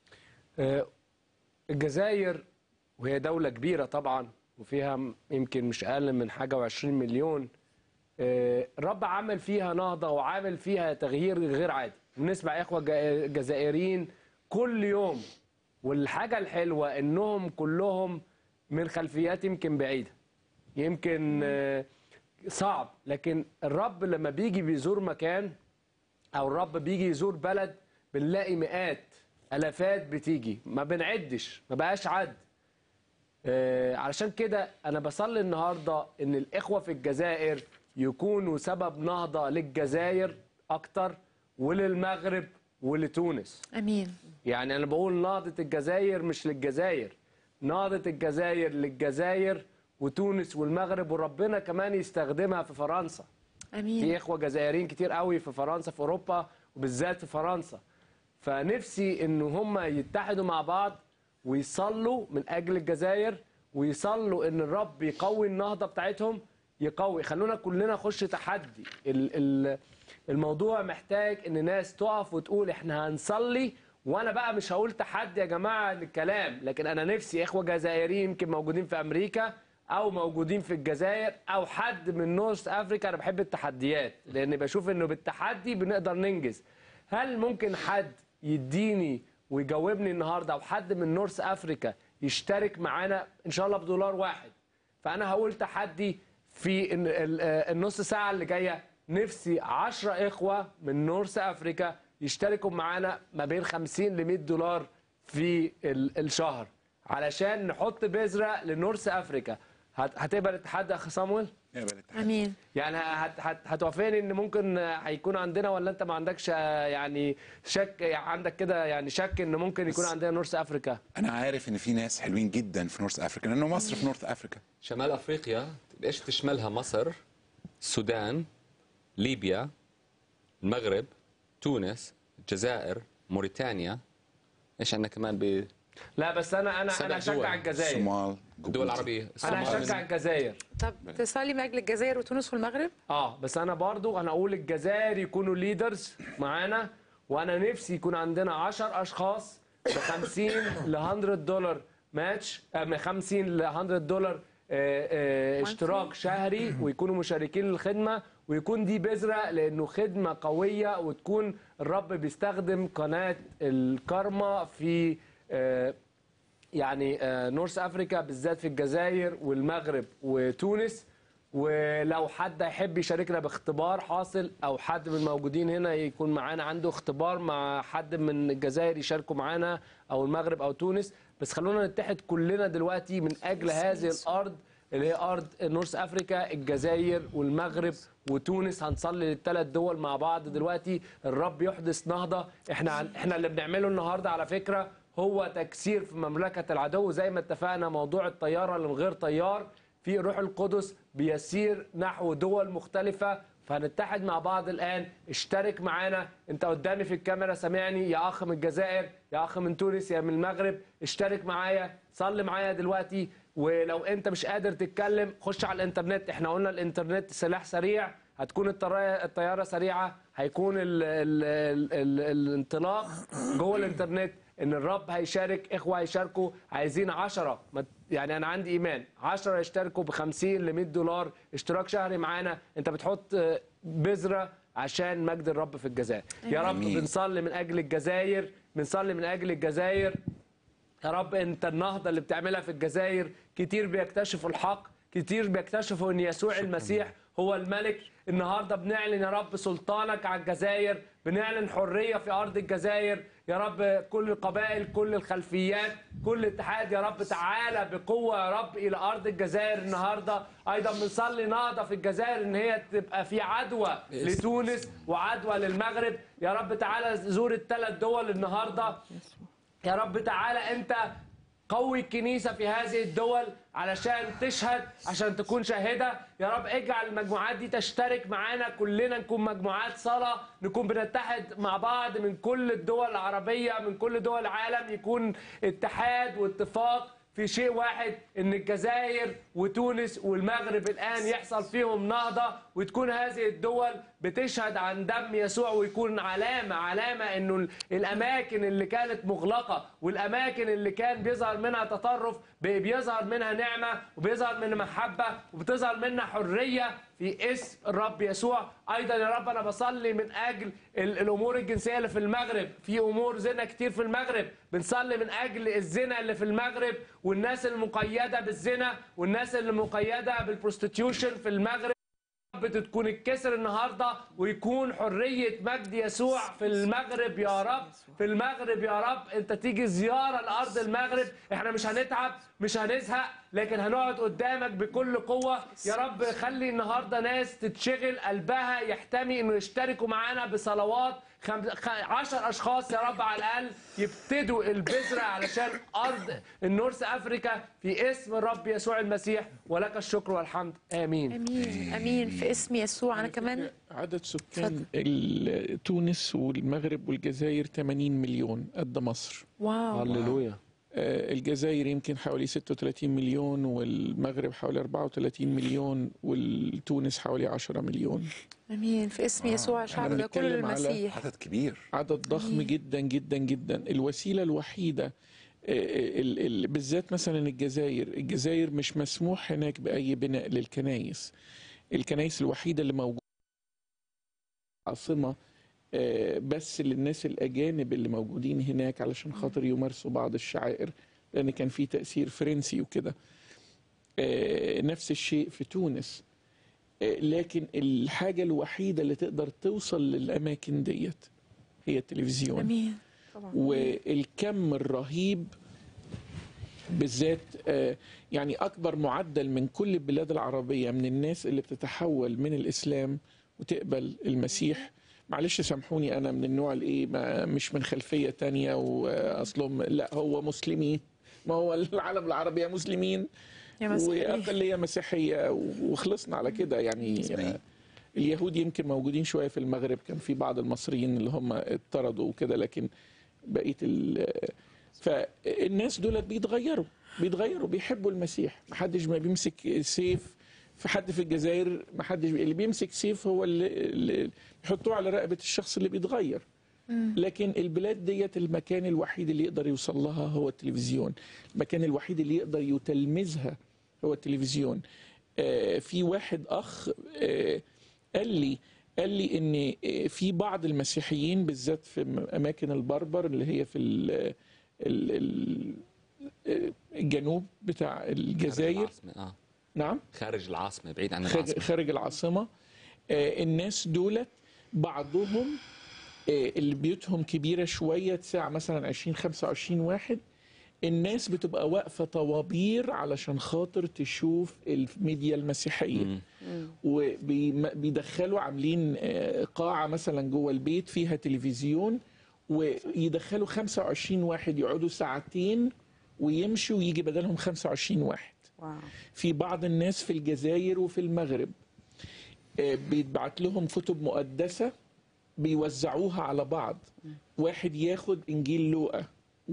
آه، الجزائر وهي دولة كبيرة طبعا وفيها م- يمكن مش أقل من حاجة وعشرين مليون آه، الرب عمل فيها نهضة وعامل فيها تغيير غير عادي بنسمع إخوة جا- جزائريين كل يوم والحاجة الحلوة إنهم كلهم من خلفيات يمكن بعيدة يمكن آه، صعب لكن الرب لما بيجي بيزور مكان او الرب بيجي يزور بلد بنلاقي مئات الافات بتيجي ما بنعدش ما بقاش عد آه، علشان كده انا بصلي النهارده ان الاخوه في الجزائر يكونوا سبب نهضه للجزائر اكتر وللمغرب ولتونس امين يعني انا بقول نهضه الجزائر مش للجزائر نهضه الجزائر للجزائر وتونس والمغرب وربنا كمان يستخدمها في فرنسا في امين اخوه جزائريين كتير قوي في فرنسا في اوروبا وبالذات في فرنسا فنفسي ان هم يتحدوا مع بعض ويصلوا من اجل الجزائر ويصلوا ان الرب يقوي النهضه بتاعتهم يقوي خلونا كلنا نخش تحدي ال- ال- الموضوع محتاج ان ناس تقف وتقول احنا هنصلي وانا بقى مش هقول تحدي يا جماعه للكلام لكن انا نفسي اخوه جزائريين يمكن موجودين في امريكا او موجودين في الجزائر او حد من نورث افريكا انا بحب التحديات لان بشوف انه بالتحدي بنقدر ننجز هل ممكن حد يديني ويجاوبني النهارده او حد من نورث افريكا يشترك معانا ان شاء الله بدولار واحد فانا هقول تحدي في ال- ال- النص ساعه اللي جايه نفسي 10 اخوه من نورث افريكا يشتركوا معانا ما بين 50 ل 100 دولار في ال- الشهر علشان نحط بذره لنورث افريكا هت- هتقبل الاتحاد يا اخ صامويل امين يعني هت هت هتوافقني ان ممكن هيكون عندنا ولا انت ما عندكش آه، يعني شك عندك كده يعني شك ان ممكن يكون عندنا نورث افريكا انا عارف ان في ناس حلوين جدا في نورث افريكا لانه مصر في نورث افريكا شمال افريقيا ايش تشملها مصر السودان ليبيا المغرب تونس الجزائر موريتانيا ايش عندنا كمان ب لا بس انا انا سبع انا هشجع دول. الجزائر الصومال دول عربيه انا الصومال هشجع من- الجزائر طب تصلي من اجل الجزائر وتونس والمغرب اه بس انا برضو انا اقول الجزائر يكونوا ليدرز معانا وانا نفسي يكون عندنا 10 اشخاص ب 50 ل 100 دولار ماتش آه، من 50 ل 100 دولار آه، آه، اشتراك شهري ويكونوا مشاركين للخدمه ويكون دي بذره لانه خدمه قويه وتكون الرب بيستخدم قناه الكارما في آه، يعني آه، نورث افريكا بالذات في الجزائر والمغرب وتونس ولو حد يحب يشاركنا باختبار حاصل او حد من الموجودين هنا يكون معانا عنده اختبار مع حد من الجزائر يشاركوا معانا او المغرب او تونس بس خلونا نتحد كلنا دلوقتي من اجل هذه الارض اللي هي ارض نورث افريكا الجزائر والمغرب وتونس هنصلي للثلاث دول مع بعض دلوقتي الرب يحدث نهضه احنا عن احنا اللي بنعمله النهارده على فكره هو تكسير في مملكه العدو زي ما اتفقنا موضوع الطياره اللي من غير طيار في روح القدس بيسير نحو دول مختلفه فهنتحد مع بعض الان اشترك معانا انت قدامي في الكاميرا سامعني يا اخ من الجزائر يا اخ من تونس يا من المغرب اشترك معايا صلي معايا دلوقتي ولو انت مش قادر تتكلم خش على الانترنت احنا قلنا الانترنت سلاح سريع هتكون الطرا- الطياره سريعه هيكون ال ال ال ال الانطلاق جوه الانترنت ان الرب هيشارك اخوه هيشاركوا عايزين 10 ما- يعني انا عندي ايمان 10 يشتركوا ب 50 ل 100 دولار اشتراك شهري معانا انت بتحط آه، بذره عشان مجد الرب في الجزائر يا رب آمين. بنصلي من اجل الجزائر بنصلي من اجل الجزائر يا رب انت النهضه اللي بتعملها في الجزائر كتير بيكتشفوا الحق كتير بيكتشفوا ان يسوع المسيح هو الملك النهارده بنعلن يا رب سلطانك على الجزائر بنعلن حريه في ارض الجزائر يا رب كل القبائل كل الخلفيات كل اتحاد يا رب تعالى بقوه يا رب الى ارض الجزائر النهارده ايضا بنصلي نهضه في الجزائر ان هي تبقى في عدوى لتونس وعدوى للمغرب يا رب تعالى زور الثلاث دول النهارده يا رب تعالى انت قوي الكنيسه في هذه الدول علشان تشهد عشان تكون شاهده يا رب اجعل المجموعات دي تشترك معانا كلنا نكون مجموعات صلاه نكون بنتحد مع بعض من كل الدول العربيه من كل دول العالم يكون اتحاد واتفاق في شيء واحد ان الجزائر وتونس والمغرب الان يحصل فيهم نهضه وتكون هذه الدول بتشهد عن دم يسوع ويكون علامه علامه انه الاماكن اللي كانت مغلقه والاماكن اللي كان بيظهر منها تطرف بي- بيظهر منها نعمه وبيظهر منها محبه وبتظهر منها حريه في اسم الرب يسوع ايضا يا رب انا بصلي من اجل ال- الامور الجنسيه اللي في المغرب في امور زنا كتير في المغرب بنصلي من اجل الزنا اللي في المغرب والناس المقيده بالزنا والناس اللي مقيده بالبروستيتيوشن في المغرب رب تكون الكسر النهارده ويكون حريه مجد يسوع في المغرب يا رب في المغرب يا رب انت تيجي زياره لارض المغرب احنا مش هنتعب مش هنزهق لكن هنقعد قدامك بكل قوه يا رب خلي النهارده ناس تتشغل قلبها يحتمي انه يشتركوا معانا بصلوات خم... خ... عشر اشخاص يا رب على الاقل يبتدوا البذره علشان ارض النورث افريكا في اسم الرب يسوع المسيح ولك الشكر والحمد امين امين امين في اسم يسوع انا كمان عدد سكان ال- تونس والمغرب والجزائر 80 مليون قد مصر واو هللويا آه، الجزائر يمكن حوالي 36 مليون والمغرب حوالي 34 مليون والتونس حوالي 10 مليون امين في اسم يسوع شعب ده كل بنتكلم على المسيح عدد كبير عدد ضخم أمين. جدا جدا جدا الوسيله الوحيده آه، ال- ال- بالذات مثلا الجزائر الجزائر مش مسموح هناك باي بناء للكنائس الكنائس الوحيده اللي موجوده عاصمه آه، بس للناس الاجانب اللي موجودين هناك علشان خاطر يمارسوا بعض الشعائر لان كان في تاثير فرنسي وكده آه، نفس الشيء في تونس آه، لكن الحاجه الوحيده اللي تقدر توصل للاماكن ديت هي التلفزيون امين والكم الرهيب بالذات آه، يعني اكبر معدل من كل البلاد العربيه من الناس اللي بتتحول من الاسلام وتقبل المسيح معلش سامحوني انا من النوع الايه ما- مش من خلفيه تانية واصلهم لا هو مسلمين ما هو العالم العربي يا مسلمين يا مسيحيين. واقليه مسيحيه وخلصنا على كده يعني آه، اليهود يمكن موجودين شويه في المغرب كان في بعض المصريين اللي هم اتطردوا وكده لكن بقيه ال فالناس دولت بيتغيروا بيتغيروا بيحبوا المسيح محدش ما بيمسك سيف في حد في الجزائر محدش اللي بيمسك سيف هو اللي, اللي بيحطوه على رقبه الشخص اللي بيتغير لكن البلاد ديت المكان الوحيد اللي يقدر يوصل لها هو التلفزيون المكان الوحيد اللي يقدر يتلمذها هو التلفزيون آه، في واحد اخ آه، قال لي قال لي ان آه، في بعض المسيحيين بالذات في م- اماكن البربر اللي هي في ال ال ال آه، الجنوب بتاع الجزائر العاصمة، آه. نعم خارج العاصمه بعيد عن خارج, العاصمه خارج العاصمة آه، الناس دولت بعضهم آه، اللي بيوتهم كبيرة شوية تساع مثلا 20 25 واحد الناس بتبقى واقفة طوابير علشان خاطر تشوف الميديا المسيحية وبيدخلوا عاملين آه، قاعة مثلا جوه البيت فيها تلفزيون ويدخلوا 25 واحد يقعدوا ساعتين ويمشوا ويجي بدلهم 25 واحد واو. في بعض الناس في الجزائر وفي المغرب آه، بيتبعت لهم كتب مقدسة بيوزعوها على بعض واحد ياخد إنجيل لوقا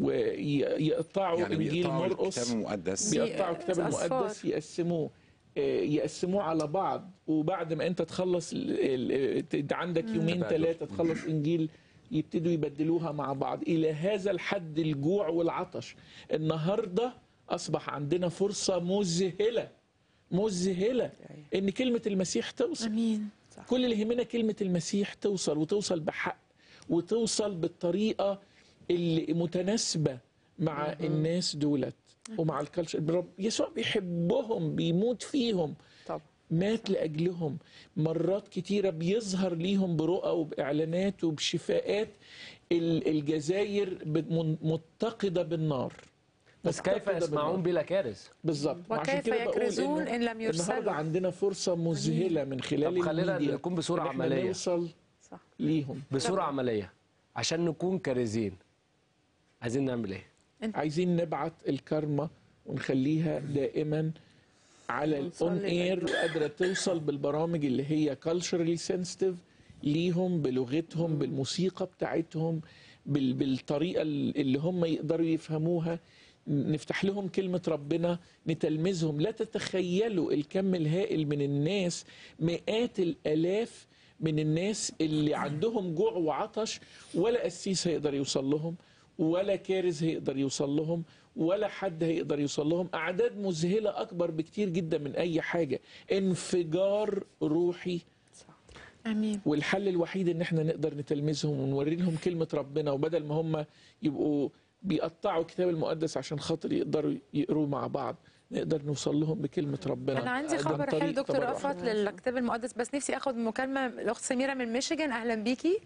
ويقطعوا يعني إنجيل بيقطعوا مرقس الكتاب المقدس. بيقطعوا الكتاب أصفار. المقدس يقسموه آه، يقسموه على بعض وبعد ما انت تخلص ال- ال- ت- عندك يومين تبادل. ثلاثه تخلص انجيل يبتدوا يبدلوها مع بعض الى هذا الحد الجوع والعطش النهارده اصبح عندنا فرصه مذهله مذهله ان كلمه المسيح توصل امين كل اللي يهمنا كلمه المسيح توصل وتوصل بحق وتوصل بالطريقه اللي متناسبه مع الناس دولت ومع الكالتشر برب- يسوع بيحبهم بيموت فيهم طبعا مات لاجلهم مرات كتيره بيظهر ليهم برؤى وباعلانات وبشفاءات ال- الجزائر بت- من- متقده بالنار بس كيف متقدة يسمعون بالنار. بلا كارث بالظبط وعشان وكيف كده بقول يكرزون إنه إن لم يرسلوا؟ النهارده عندنا فرصه مذهله من خلال طب خلينا الميديا نكون بصورة إن إحنا عملية. نوصل صح. ليهم بصوره عمليه عشان نكون كارزين عايزين نعمل ايه؟ عايزين نبعت الكارما ونخليها دائما على الاون اير وقادره توصل بالبرامج اللي هي كالتشرالي سنسيتيف ليهم بلغتهم بالموسيقى بتاعتهم بال- بالطريقه اللي هم يقدروا يفهموها نفتح لهم كلمة ربنا نتلمذهم لا تتخيلوا الكم الهائل من الناس مئات الآلاف من الناس اللي عندهم جوع وعطش ولا قسيس هيقدر يوصل لهم ولا كارز هيقدر يوصل لهم ولا حد هيقدر يوصل لهم أعداد مذهلة أكبر بكتير جدا من أي حاجة انفجار روحي امين والحل الوحيد ان احنا نقدر نتلمذهم ونوري لهم كلمه ربنا وبدل ما هم يبقوا بيقطعوا الكتاب المقدس عشان خاطر يقدروا يقروا مع بعض نقدر نوصل لهم بكلمه ربنا انا عندي عن خبر طريق حلو دكتور تبرع. رأفت للكتاب المقدس بس نفسي اخد مكالمه الاخت سميره من ميشيغان اهلا بيكي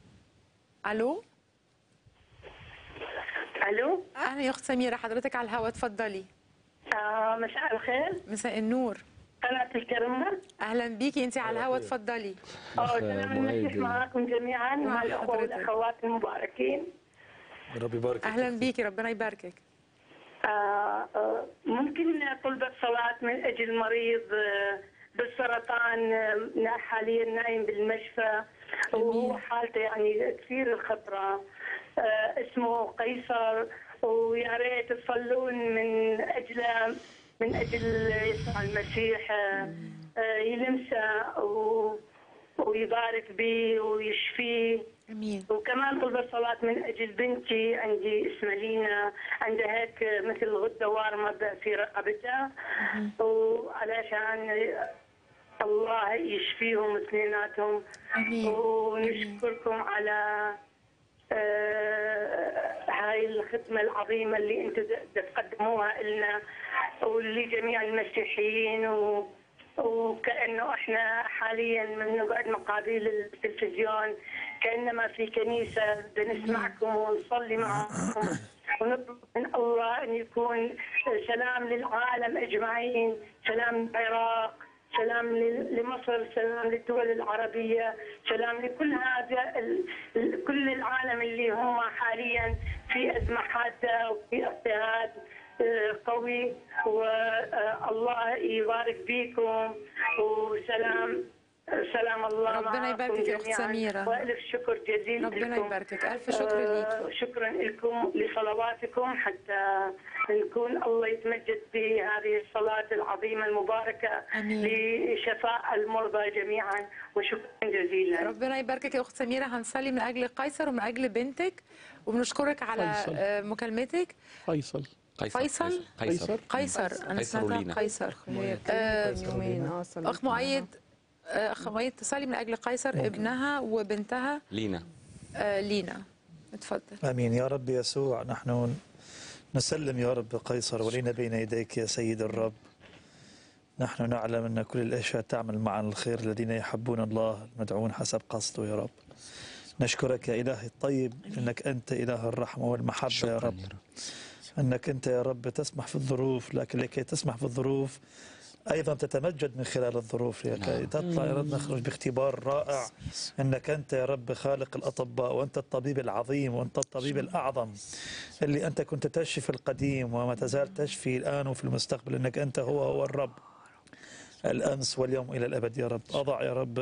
الو الو اهلا يا اخت سميره حضرتك على الهواء اتفضلي آه مساء الخير مساء النور قناة الكرمة اهلا بيكي انت على الهواء اتفضلي أه سلام المسيح معكم جميعا مع الأخوة والأخوات المباركين ربي يبارك اهلا بيكي ربنا يباركك آه آه ممكن طلبة صلاة من أجل مريض آه بالسرطان آه حاليا نايم بالمشفى وهو حالته يعني كثير الخطرة آه اسمه قيصر ويا ريت تصلون من أجله من أجل يسوع المسيح آه آه يلمسه و- ويبارك به ويشفيه امين وكمان طلب الصلاة من أجل بنتي عندي إسماعيلينا عندها هيك مثل غدة وارمة ب- في رقبتها وعلشان الله يشفيهم اثنيناتهم ونشكركم على آه، هاي الخدمة العظيمة اللي انتم د- تقدموها لنا ولجميع المسيحيين و وكانه احنا حاليا من نقعد مقابل التلفزيون كانما في كنيسه بنسمعكم ونصلي معكم ونطلب من الله ان يكون سلام للعالم اجمعين، سلام للعراق، سلام ل- لمصر، سلام للدول العربيه، سلام لكل هذا ال- ال- كل العالم اللي هم حاليا في ازمه حاده وفي اضطهاد آه، قوي والله يبارك فيكم وسلام سلام الله ربنا معكم يباركك يا أخت جميعاً. سميرة. والف شكر جزيل ربنا لكم. يباركك. ألف شكر آه، ليك. شكرا لكم لصلواتكم حتى نكون الله يتمجد بهذه الصلاة العظيمة المباركة آمين. لشفاء المرضى جميعا وشكرا جزيلا ربنا يباركك يا اخت سميره هنصلي من اجل قيصر ومن اجل بنتك وبنشكرك على فيصل. آه، مكالمتك فيصل فيصل قيصر قيصر انا قيصر سمعتها ولينا. قيصر هي آه، كانت يومين اه صليت اخ مؤيد آه، اخ مؤيد تصلي من اجل قيصر ابنها وبنتها لينا آه، لينا اتفضل امين يا رب يسوع نحن نسلم يا رب قيصر ولينا بين يديك يا سيد الرب نحن نعلم ان كل الاشياء تعمل معا الخير الذين يحبون الله المدعون حسب قصده يا رب نشكرك يا الهي الطيب انك انت اله الرحمه والمحبه يا رب انك انت يا رب تسمح في الظروف لكن لكي تسمح في الظروف ايضا تتمجد من خلال الظروف لكي تطلع يا رب نخرج باختبار رائع انك انت يا رب خالق الاطباء وانت الطبيب العظيم وانت الطبيب الاعظم اللي انت كنت تشفي في القديم وما تزال تشفي الان وفي المستقبل انك انت هو هو الرب الامس واليوم الى الابد يا رب اضع يا رب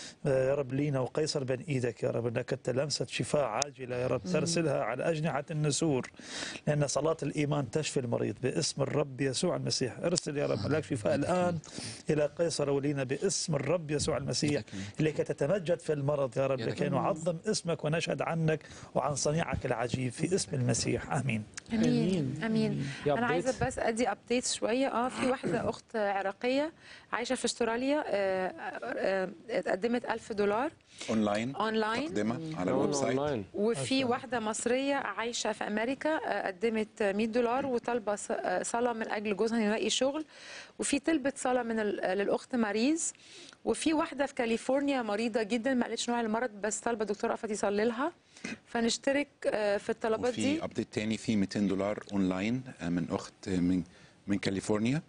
يا رب لينا وقيصر بين ايدك يا رب انك انت لمسه شفاء عاجله يا رب ترسلها على اجنحه النسور لان صلاه الايمان تشفي المريض باسم الرب يسوع المسيح ارسل يا رب ملاك شفاء الان الى قيصر ولينا باسم الرب يسوع المسيح لكي تتمجد في المرض يا رب لكي نعظم اسمك ونشهد عنك وعن صنيعك العجيب في اسم المسيح امين امين امين يا انا update. عايزه بس ادي ابديت شويه اه في واحده اخت عراقيه عايشه في استراليا آه، آه، اتقدمت 1000 دولار اونلاين أونلاين. تقدمها على الويب سايت وفي واحده مصريه عايشه في امريكا آه، قدمت 100 دولار وطالبه ص- آه، صلاه من اجل جوزها إنه يلاقي شغل وفي طلبت صلاه من ال- للاخت ماريز وفي واحده في كاليفورنيا مريضه جدا ما قالتش نوع المرض بس طالبه دكتور قفت يصلي لها فنشترك آه، في الطلبات دي وفي ابديت تاني في 200 دولار اونلاين آه، من اخت من من كاليفورنيا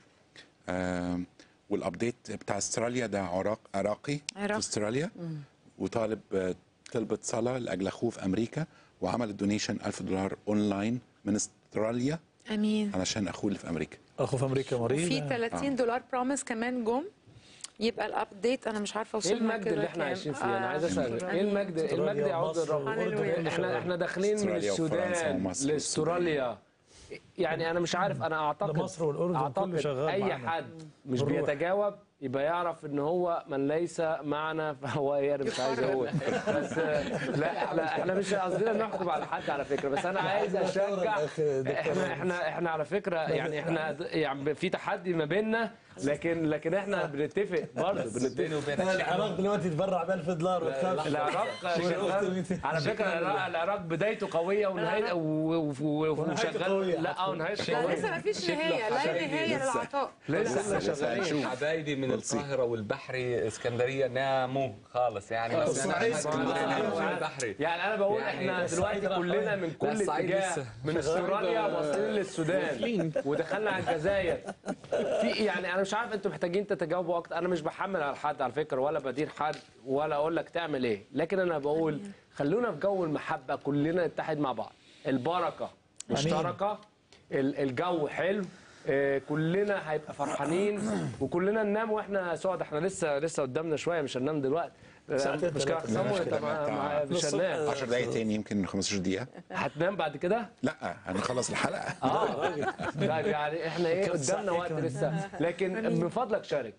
آه، والابديت بتاع استراليا ده عراق عراقي عراق. في استراليا وطالب آه، طلبة صلاة لاجل اخوه في امريكا وعمل الدونيشن 1000 دولار اونلاين من استراليا امين علشان اخوه اللي في امريكا اخوه في امريكا وفي 30 دولار بروميس كمان جم يبقى الابديت انا مش عارفه ايه وصلنا المجد كده اللي احنا كام. عايشين فيه انا آه، عايز اسال شكراً. ايه المجد المجد يعود للرب هللويا. احنا احنا داخلين من استراليا وفرنسا السودان ومصر لاستراليا يعني انا مش عارف انا اعتقد مصر والأردن كله اعتقد شغال اي معانا. حد مش بالروح. بيتجاوب يبقى يعرف ان هو من ليس معنا فهو ايه انا مش عايز اقول بس آه، لا احنا احنا مش قصدنا نحكم على حد على فكره بس انا عايز اشجع احنا احنا احنا على فكره يعني احنا يعني في تحدي ما بيننا لكن لكن احنا بنتفق برضه بنتفق العراق دلوقتي تبرع ب 1000 دولار وتخاف العراق شغال على فكره العراق- العراق بدايته قويه ونهايته و- و- و- وشغال لا ونهايته لا قويه لسه ما فيش نهايه لا نهايه للعطاء لسه شغالين حبايبي من القاهره والبحري اسكندريه ناموا خالص يعني آه، بس الصعيد. اسكندريه البحري يعني انا بقول يعني احنا الصعيد دلوقتي راح كلنا وين؟ من لا، كل الصعيد اتجاه لسه من شغال. استراليا واصلين للسودان ودخلنا على الجزائر في يعني انا مش عارف انتوا محتاجين تتجاوبوا اكتر انا مش بحمل على حد على فكره ولا بدير حد ولا اقول لك تعمل ايه لكن انا بقول خلونا في جو المحبه كلنا نتحد مع بعض البركه مشتركه ال- الجو حلو آه، كلنا هيبقى فرحانين وكلنا ننام واحنا سعد احنا لسه لسه قدامنا شويه مش هننام دلوقتي ساعتين مش كده ثلاثة. سامو انت مع- مع- مش هننام 10 دقايق تاني يمكن 15 دقيقة هتنام بعد كده؟ لا هنخلص الحلقة اه طيب يعني احنا ايه قدامنا وقت لسه لكن من فضلك شارك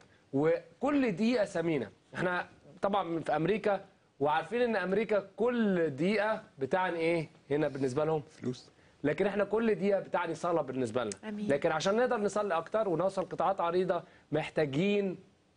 وكل دقيقه ثمينه احنا طبعا في امريكا وعارفين ان امريكا كل دقيقه بتعني ايه هنا بالنسبه لهم فلوس لكن احنا كل دقيقه بتعني صلاه بالنسبه لنا أمين. لكن عشان نقدر نصلي اكتر ونوصل قطاعات عريضه محتاجين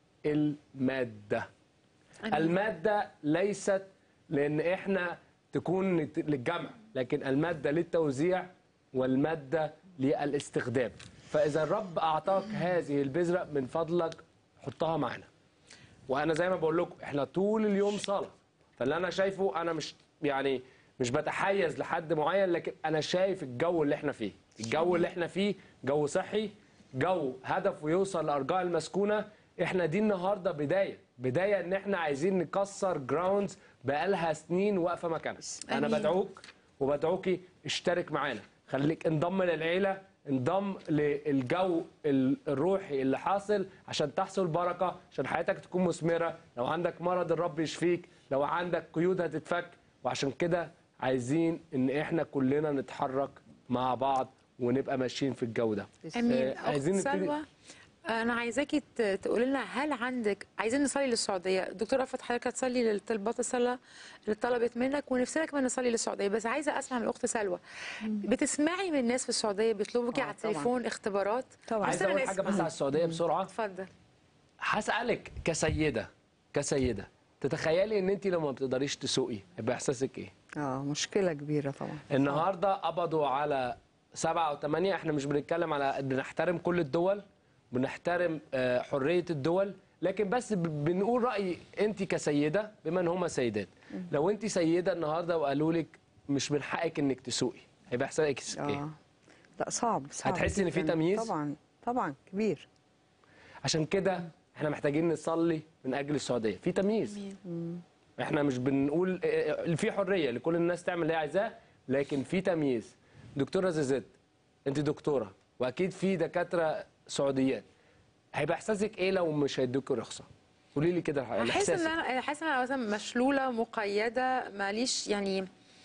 الماده أمين. الماده ليست لان احنا تكون نت- للجمع لكن الماده للتوزيع والماده للاستخدام فاذا الرب اعطاك هذه البذره من فضلك حطها معانا وانا زي ما بقول لكم احنا طول اليوم صلاه فاللي انا شايفه انا مش يعني مش بتحيز لحد معين لكن انا شايف الجو اللي احنا فيه الجو اللي احنا فيه جو صحي جو هدفه يوصل لارجاء المسكونه احنا دي النهارده بدايه بدايه ان احنا عايزين نكسر جراوندز بقالها سنين واقفه مكانها انا أمين. بدعوك وبدعوكي اشترك معانا خليك انضم للعيله انضم للجو ال- الروحي اللي حاصل عشان تحصل بركه عشان حياتك تكون مثمره لو عندك مرض الرب يشفيك لو عندك قيود هتتفك وعشان كده عايزين ان احنا كلنا نتحرك مع بعض ونبقى ماشيين في الجو ده امين آه، عايزين اخت نبتدي سلوى انا عايزاكي ت- تقولي لنا هل عندك عايزين نصلي للسعوديه الدكتوره رفعت حضرتك هتصلي للطلبات الصلاه اللي طلبت منك ونفسنا كمان نصلي للسعوديه بس عايزه اسمع من الاخت سلوى بتسمعي من الناس في السعوديه بيطلبوكي على طبعاً. التليفون اختبارات عايز اقول حاجه بس على السعوديه بسرعه اتفضل هسالك كسيده كسيده تتخيلي ان انت لو ما بتقدريش تسوقي هيبقى احساسك ايه اه مشكله كبيره طبعا النهارده قبضوا على سبعة أو ثمانية احنا مش بنتكلم على بنحترم كل الدول بنحترم آه، حرية الدول لكن بس ب- بنقول رأي انت كسيدة بما ان هما سيدات لو انت سيدة النهارده وقالوا لك مش من حقك انك تسوقي هيبقى احساسك ايه؟ اه لا صعب صعب هتحسي إن في جداً. تمييز؟ طبعا طبعا كبير عشان كده احنا محتاجين نصلي من اجل السعودية في تمييز احنا مش بنقول اه، في حريه لكل الناس تعمل اللي هي عايزاه لكن في تمييز دكتوره زيزت انت دكتوره واكيد في دكاتره سعوديات هيبقى احساسك ايه لو مش هيدوكوا رخصه قولي لي كده حاسه ان احساسك انا حاسه ان انا مثلا مشلوله مقيده ماليش يعني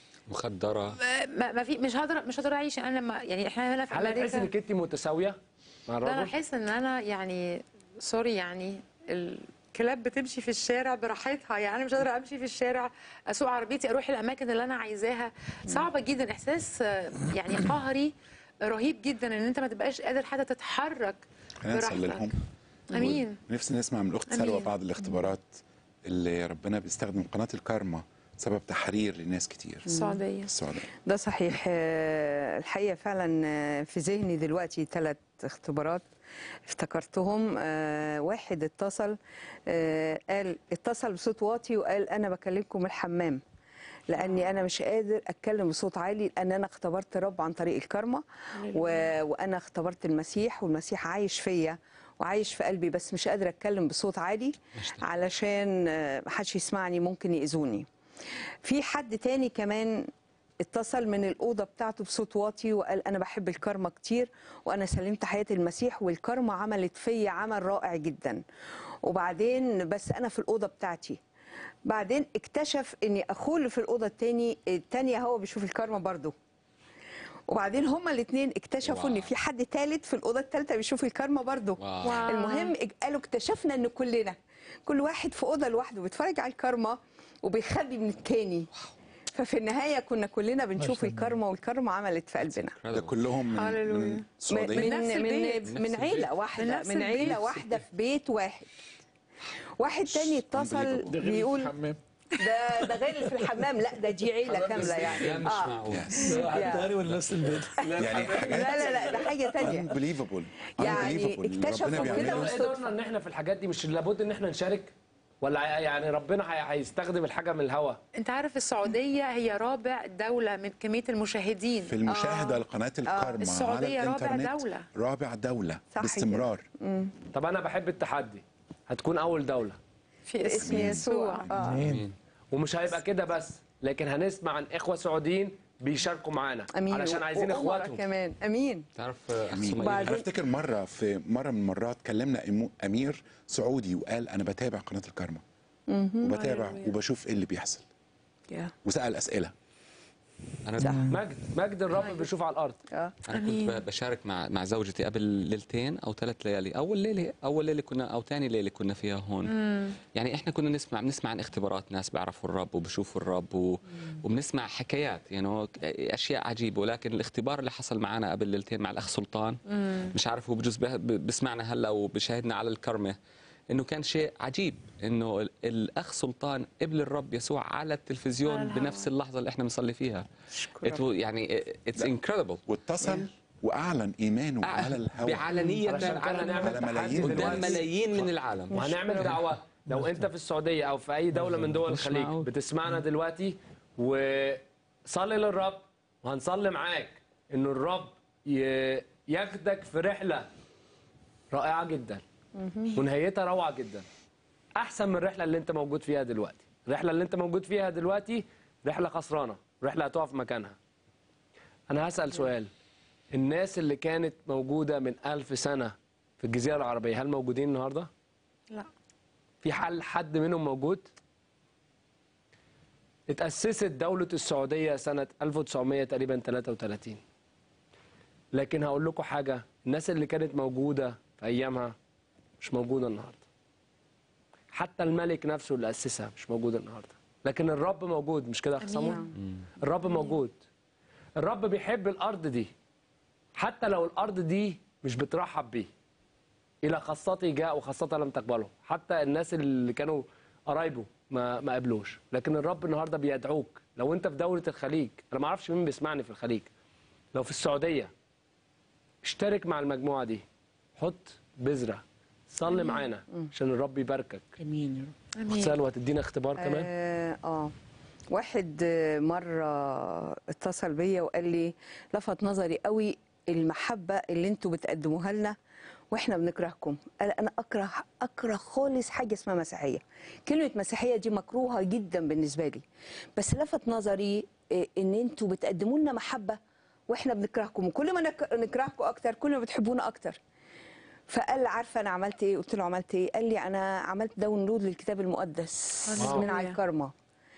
مخدره ما, ما في مش هقدر مش هقدر اعيش انا لما يعني احنا هنا في هل تحسي امريكا انك انت متساويه مع لا انا الراجل احس ان انا يعني سوري يعني الكلاب بتمشي في الشارع براحتها يعني انا مش قادره امشي في الشارع اسوق عربيتي اروح الاماكن اللي انا عايزاها صعبه جدا احساس آه، يعني قهري رهيب جدا ان انت ما تبقاش قادر حتى تتحرك خلينا نصلي براحتك لهم امين نفسي نسمع من الاخت أمين. سلوى بعض الاختبارات اللي ربنا بيستخدم قناه الكارما سبب تحرير لناس كتير السعودية. السعوديه ده صحيح آه، الحقيقه فعلا آه، في ذهني دلوقتي ثلاث اختبارات افتكرتهم آه، واحد اتصل آه، قال اتصل بصوت واطي وقال انا بكلمكم من الحمام لاني انا مش قادر اتكلم بصوت عالي لان انا اختبرت الرب عن طريق الكرمه و... وانا اختبرت المسيح والمسيح عايش فيا وعايش في قلبي بس مش قادره اتكلم بصوت عالي علشان آه، محدش يسمعني ممكن يأذوني في حد تاني كمان اتصل من الأوضة بتاعته بصوت واطي وقال أنا بحب الكرمة كتير وأنا سلمت حياتي المسيح والكرمة عملت فيا عمل رائع جدا وبعدين بس أنا في الأوضة بتاعتي بعدين اكتشف ان اخوه اللي في الاوضه التاني التانيه هو بيشوف الكارما برضه وبعدين هما الاثنين اكتشفوا ان في حد ثالث في الاوضه الثالثه بيشوف الكارما برضه واو. المهم اج- قالوا اكتشفنا ان كلنا كل واحد في اوضه لوحده بيتفرج على الكارما وبيخبي من التاني ففي النهايه كنا كلنا بنشوف الكارما والكارما عملت في قلبنا ده كلهم من, هللويا. من من السعوديه من من, من عيله واحده نفس من عيله البيت. واحده في بيت واحد واحد تاني اتصل بيقول ده ده غير اللي في الحمام لا ده دي عيله كامله يعني اه واحد تاني ولا نفس البيت يعني لا لا لا ده حاجه تانية unbelievable يعني unbelievable. اكتشفوا ربنا كده بيعملها. بالصدفة. قدرنا ان احنا في الحاجات دي مش لابد ان احنا نشارك ولا يعني ربنا هي- هيستخدم الحاجه من الهوا انت عارف السعوديه هي رابع دوله من كميه المشاهدين في المشاهده لقناه الكارما السعودية على رابع الانترنت دولة. رابع دوله صح باستمرار طب انا بحب التحدي هتكون اول دوله في اسم يسوع امين ومش هيبقى كده بس لكن هنسمع عن اخوه سعوديين بيشاركوا معانا امين علشان عايزين وأمرا اخواتهم كمان امين تعرف امين وبعدين- انا افتكر مره في مره من المرات كلمنا إمو- امير سعودي وقال انا بتابع قناه الكارما وبتابع وبشوف ايه اللي بيحصل وسال اسئله انا مجد مجد الرب بيشوف على الارض اه انا كنت ب- بشارك مع مع زوجتي قبل ليلتين او ثلاث ليالي اول ليله اول ليله كنا او ثاني ليله كنا فيها هون يعني احنا كنا نسمع بنسمع عن اختبارات ناس بيعرفوا الرب وبشوفوا الرب و... وبنسمع حكايات يعني اشياء عجيبه ولكن الاختبار اللي حصل معنا قبل ليلتين مع الاخ سلطان مش عارف هو بجوز به- ب- بسمعنا هلا وبشاهدنا على الكرمه انه كان شيء عجيب انه ال- الاخ سلطان قبل الرب يسوع على التلفزيون على الهواء. بنفس اللحظه اللي احنا بنصلي فيها شكراً. It will- يعني اتس انكريدبل واتصل واعلن ايمانه على الهواء بعلنية علشان كده على هنعمل على ملايين تحدي قدام دلوقتي. ملايين من العالم وهنعمل دعوة لو انت في السعودية او في اي دولة من دول الخليج بتسمعنا دلوقتي وصلي للرب وهنصلي معاك ان الرب ي- ياخدك في رحلة رائعة جدا ونهايتها روعة جدا احسن من الرحلة اللي انت موجود فيها دلوقتي الرحلة اللي انت موجود فيها دلوقتي رحلة خسرانة رحلة هتقف مكانها انا هسأل سؤال الناس اللي كانت موجودة من ألف سنة في الجزيرة العربية هل موجودين النهاردة؟ لا في حل حد منهم موجود؟ اتأسست دولة السعودية سنة 1900 تقريبا 33 لكن هقول لكم حاجة الناس اللي كانت موجودة في أيامها مش موجودة النهاردة حتى الملك نفسه اللي أسسها مش موجود النهاردة لكن الرب موجود مش كده يا أخ صامويل؟ الرب موجود الرب بيحب الأرض دي حتى لو الأرض دي مش بترحب بيه إلى خاصتي جاء وخاصتها لم تقبله حتى الناس اللي كانوا قرايبه ما ما قبلوش لكن الرب النهارده بيدعوك لو انت في دولة الخليج انا ما اعرفش مين بيسمعني في الخليج لو في السعودية اشترك مع المجموعة دي حط بذرة صلي معانا عشان الرب يباركك امين يا رب اخت سلوى هتدينا اختبار كمان اه, آه. واحد آه، مرة اتصل بيا وقال لي لفت نظري قوي المحبة اللي انتوا بتقدموها لنا واحنا بنكرهكم قال انا اكره اكره خالص حاجة اسمها مسيحية كلمة مسيحية دي مكروهة جدا بالنسبة لي بس لفت نظري آه، ان انتوا بتقدموا لنا محبة واحنا بنكرهكم وكل ما نك- نكرهكم اكتر كل ما بتحبونا اكتر فقال عارفه انا عملت ايه قلت له عملت ايه قال لي انا عملت داونلود للكتاب المقدس واو. من على الكرمه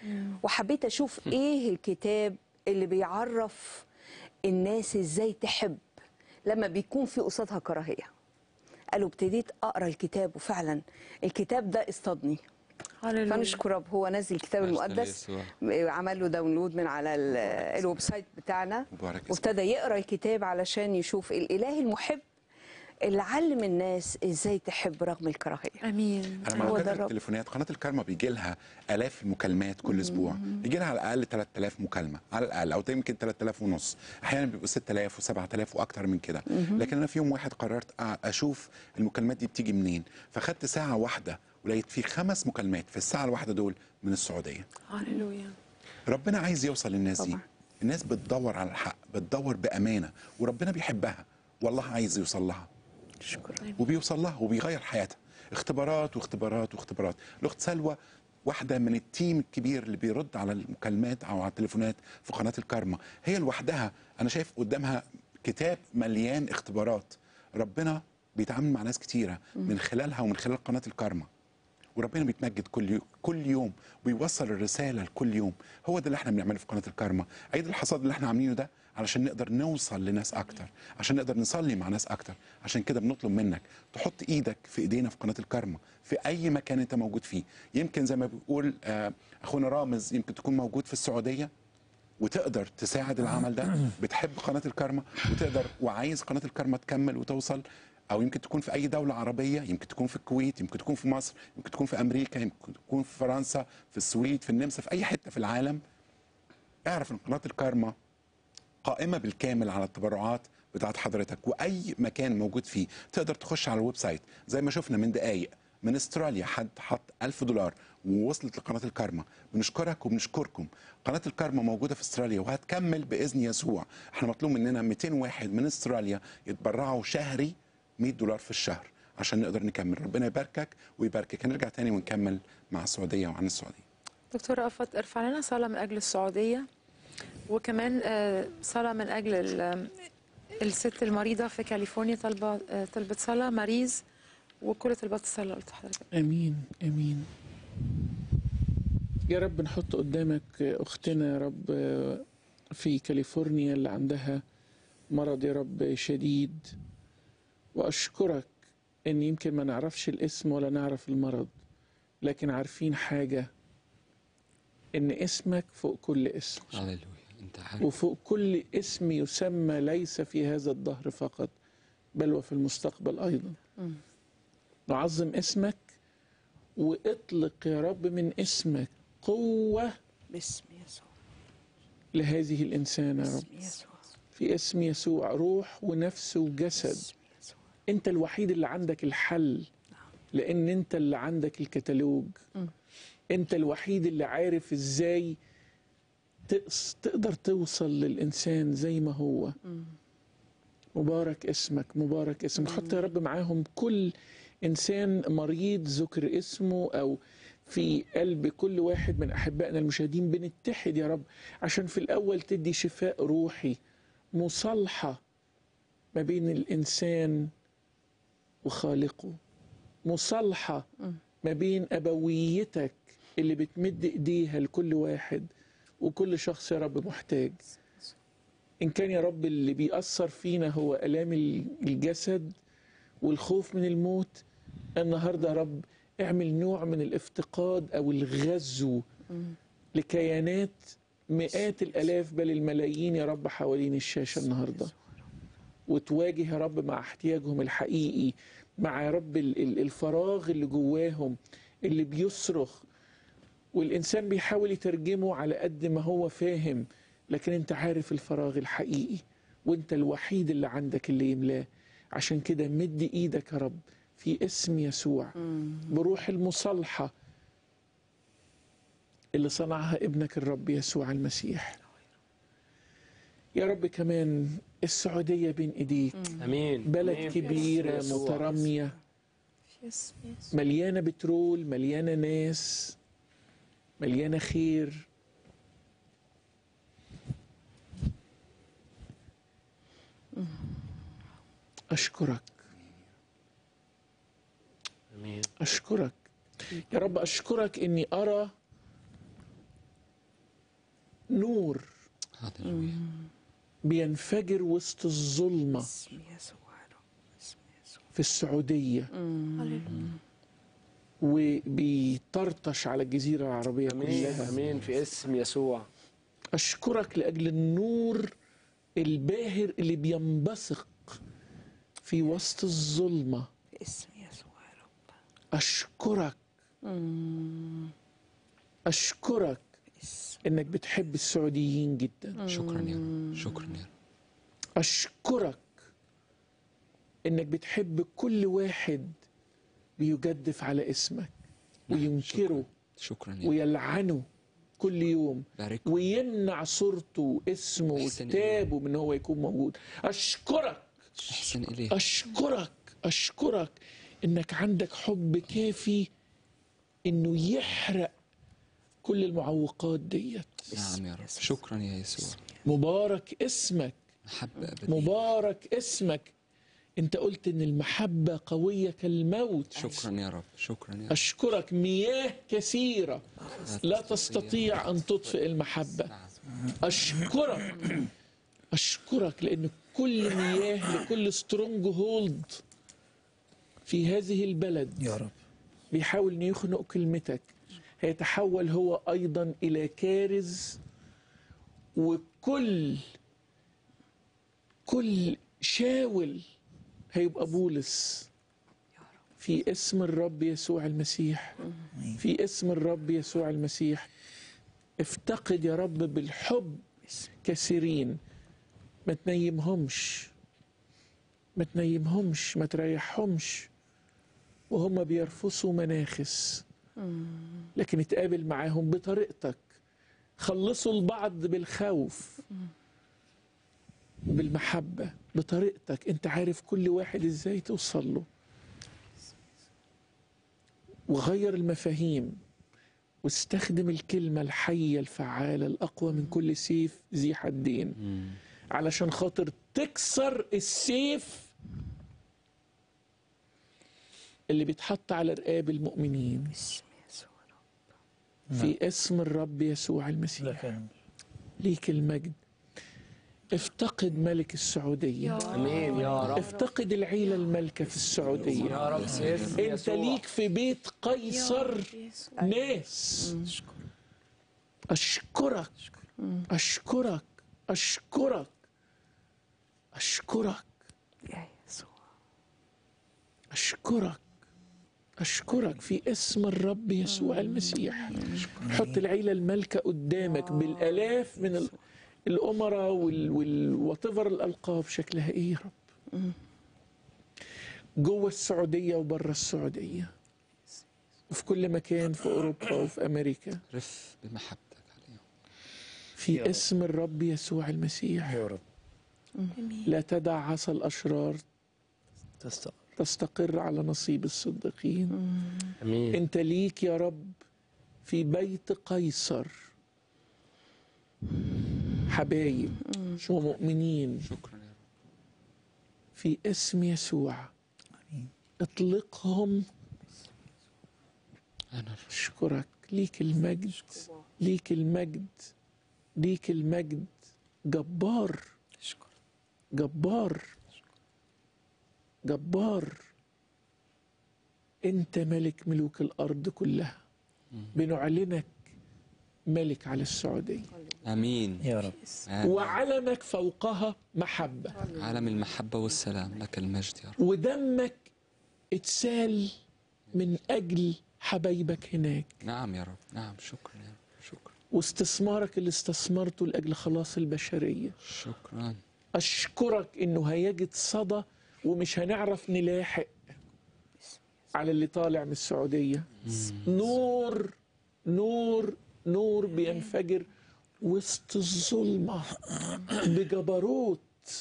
وحبيت اشوف ايه الكتاب اللي بيعرف الناس ازاي تحب لما بيكون في قصادها كراهيه قالوا ابتديت اقرا الكتاب وفعلا الكتاب ده اصطادني هللويا. فنشكر رب هو نزل الكتاب أشكر المقدس يسوع. عمل له داونلود من على ال- الويب سايت بتاعنا مبارك اسمك. وابتدى يقرا الكتاب علشان يشوف الاله المحب اللي علم الناس ازاي تحب رغم الكراهيه امين انا هو مع ده كثره الرب. التليفونات قناه الكارما بيجي لها الاف المكالمات كل اسبوع بيجي لها على الاقل 3000 مكالمه على الاقل او يمكن 3000 ونص احيانا بيبقوا 6000 و7000 واكتر من كده لكن انا في يوم واحد قررت أ- اشوف المكالمات دي بتيجي منين فخدت ساعه واحده ولقيت في خمس مكالمات في الساعه الواحده دول من السعوديه هللويا ربنا عايز يوصل للناس دي طبعا. الناس بتدور على الحق بتدور بامانه وربنا بيحبها والله عايز يوصل لها شكرا وبيوصل لها وبيغير حياتها اختبارات واختبارات واختبارات الاخت سلوى واحدة من التيم الكبير اللي بيرد على المكالمات أو على التليفونات في قناة الكارما هي لوحدها أنا شايف قدامها كتاب مليان اختبارات ربنا بيتعامل مع ناس كتيرة من خلالها ومن خلال قناة الكارما وربنا بيتمجد كل يوم كل يوم ويوصل الرساله لكل يوم هو ده اللي احنا بنعمله في قناه الكارما عيد الحصاد اللي احنا عاملينه ده علشان نقدر نوصل لناس اكتر عشان نقدر نصلي مع ناس اكتر عشان كده بنطلب منك تحط ايدك في ايدينا في قناه الكارما في اي مكان انت موجود فيه يمكن زي ما بيقول آه، اخونا رامز يمكن تكون موجود في السعوديه وتقدر تساعد العمل ده بتحب قناه الكارما وتقدر وعايز قناه الكارما تكمل وتوصل او يمكن تكون في اي دوله عربيه يمكن تكون في الكويت يمكن تكون في مصر يمكن تكون في امريكا يمكن تكون في فرنسا في السويد في النمسا في اي حته في العالم اعرف ان قناه الكارما قائمه بالكامل على التبرعات بتاعت حضرتك واي مكان موجود فيه تقدر تخش على الويب سايت زي ما شفنا من دقايق من استراليا حد حط 1000 دولار ووصلت لقناه الكارما بنشكرك وبنشكركم قناه الكارما موجوده في استراليا وهتكمل باذن يسوع احنا مطلوب مننا 200 واحد من استراليا يتبرعوا شهري 100 دولار في الشهر عشان نقدر نكمل ربنا يباركك ويباركك هنرجع تاني ونكمل مع السعوديه وعن السعوديه دكتور رأفت ارفع لنا صلاة من أجل السعودية وكمان آه، صلاة من أجل ال- الست المريضة في كاليفورنيا طالبة آه، طلبت صلاة ماريز وكل طلبات الصلاة قلت لحضرتك امين امين يا رب نحط قدامك اختنا يا رب في كاليفورنيا اللي عندها مرض يا رب شديد واشكرك ان يمكن ما نعرفش الاسم ولا نعرف المرض لكن عارفين حاجه ان اسمك فوق كل اسم هللويا انت عارف وفوق كل اسم يسمى ليس في هذا الدهر فقط بل وفي المستقبل ايضا نعظم اسمك واطلق يا رب من اسمك قوه باسم يسوع لهذه الانسانه يا رب باسم يسوع في اسم يسوع روح ونفس وجسد انت الوحيد اللي عندك الحل لان انت اللي عندك الكتالوج انت الوحيد اللي عارف ازاي تقص تقدر توصل للانسان زي ما هو مبارك اسمك مبارك اسمك حط يا رب معاهم كل انسان مريض ذكر اسمه او في قلب كل واحد من احبائنا المشاهدين بنتحد يا رب عشان في الاول تدي شفاء روحي مصالحه ما بين الانسان وخالقه مصالحه ما بين ابويتك اللي بتمد ايديها لكل واحد وكل شخص يا رب محتاج ان كان يا رب اللي بيأثر فينا هو الام الجسد والخوف من الموت النهارده يا رب اعمل نوع من الافتقاد او الغزو لكيانات مئات الالاف بل الملايين يا رب حوالين الشاشه النهارده وتواجه يا رب مع احتياجهم الحقيقي مع يا رب ال- ال- الفراغ اللي جواهم اللي بيصرخ والإنسان بيحاول يترجمه على قد ما هو فاهم لكن أنت عارف الفراغ الحقيقي وأنت الوحيد اللي عندك اللي يملاه عشان كده مد إيدك يا رب في اسم يسوع بروح المصالحة اللي صنعها ابنك الرب يسوع المسيح يا رب كمان السعودية بين إيديك امين بلد آمين. كبيرة يسوع. مترامية مليانة بترول مليانة ناس مليانة خير أشكرك امين أشكرك يا رب أشكرك إني أرى نور بينفجر وسط الظلمة في السعودية وبيطرطش على الجزيرة العربية امين كلها امين في اسم يسوع أشكرك لأجل النور الباهر اللي بينبثق في وسط الظلمة باسم يسوع أشكرك أشكرك إنك بتحب السعوديين جدا شكرا يا رب شكرا يا رب أشكرك إنك بتحب كل واحد بيجدف على اسمك وينكره شكرا يا رب ويلعنه كل يوم باركه. ويمنع صورته واسمه أحسن وكتابه من هو يكون موجود أشكرك احسن اليه أشكرك أشكرك إنك عندك حب كافي إنه يحرق كل المعوقات ديت نعم يا رب شكرا يا يسوع مبارك اسمك محبة أبدية مبارك اسمك انت قلت ان المحبة قوية كالموت شكرا يا رب شكرا يا رب أشكرك مياه كثيرة لا تستطيع أن تطفئ المحبة أشكرك أشكرك لأن كل مياه لكل سترونج هولد في هذه البلد يا رب بيحاول أن يخنق كلمتك هيتحول هو أيضا إلى كارز وكل كل شاول هيبقى بولس في اسم الرب يسوع المسيح في اسم الرب يسوع المسيح افتقد يا رب بالحب كثيرين ما تنيمهمش ما تنيمهمش ما تريحهمش وهم بيرفسوا مناخس لكن اتقابل معاهم بطريقتك خلصوا البعض بالخوف بالمحبة بطريقتك انت عارف كل واحد ازاي توصل له وغير المفاهيم واستخدم الكلمة الحية الفعالة الأقوى من كل سيف ذي حدين علشان خاطر تكسر السيف اللي بيتحط على رقاب المؤمنين في اسم الرب يسوع المسيح ليك المجد افتقد ملك السعودية امين يا رب افتقد العيلة المالكة في السعودية يا رب في اسم انت يسوع. ليك في بيت قيصر ناس اشكرك اشكرك اشكرك اشكرك يا يسوع اشكرك اشكرك في اسم الرب يسوع المسيح حط العيله المالكه قدامك بالالاف من ال... الامراء وال وال واتيفر الالقاب شكلها ايه يا رب جوه السعوديه وبره السعوديه وفي كل مكان في اوروبا وفي امريكا رف بمحبتك في اسم الرب يسوع المسيح يا رب لا تدع عصا الاشرار تستقر تستقر على نصيب الصديقين امين انت ليك يا رب في بيت قيصر حبايب ومؤمنين شكرا يا رب في اسم يسوع اطلقهم انا اشكرك ليك المجد ليك المجد ليك المجد جبار جبار جبار انت ملك ملوك الارض كلها بنعلنك ملك على السعوديه امين يا رب وعلمك فوقها محبه عالم المحبه والسلام لك المجد يا رب ودمك اتسال من اجل حبايبك هناك نعم يا رب نعم شكرا يا رب شكرا واستثمارك اللي استثمرته لاجل خلاص البشريه شكرا اشكرك انه هيجد صدى ومش هنعرف نلاحق على اللي طالع من السعوديه نور نور نور بينفجر وسط الظلمه بجبروت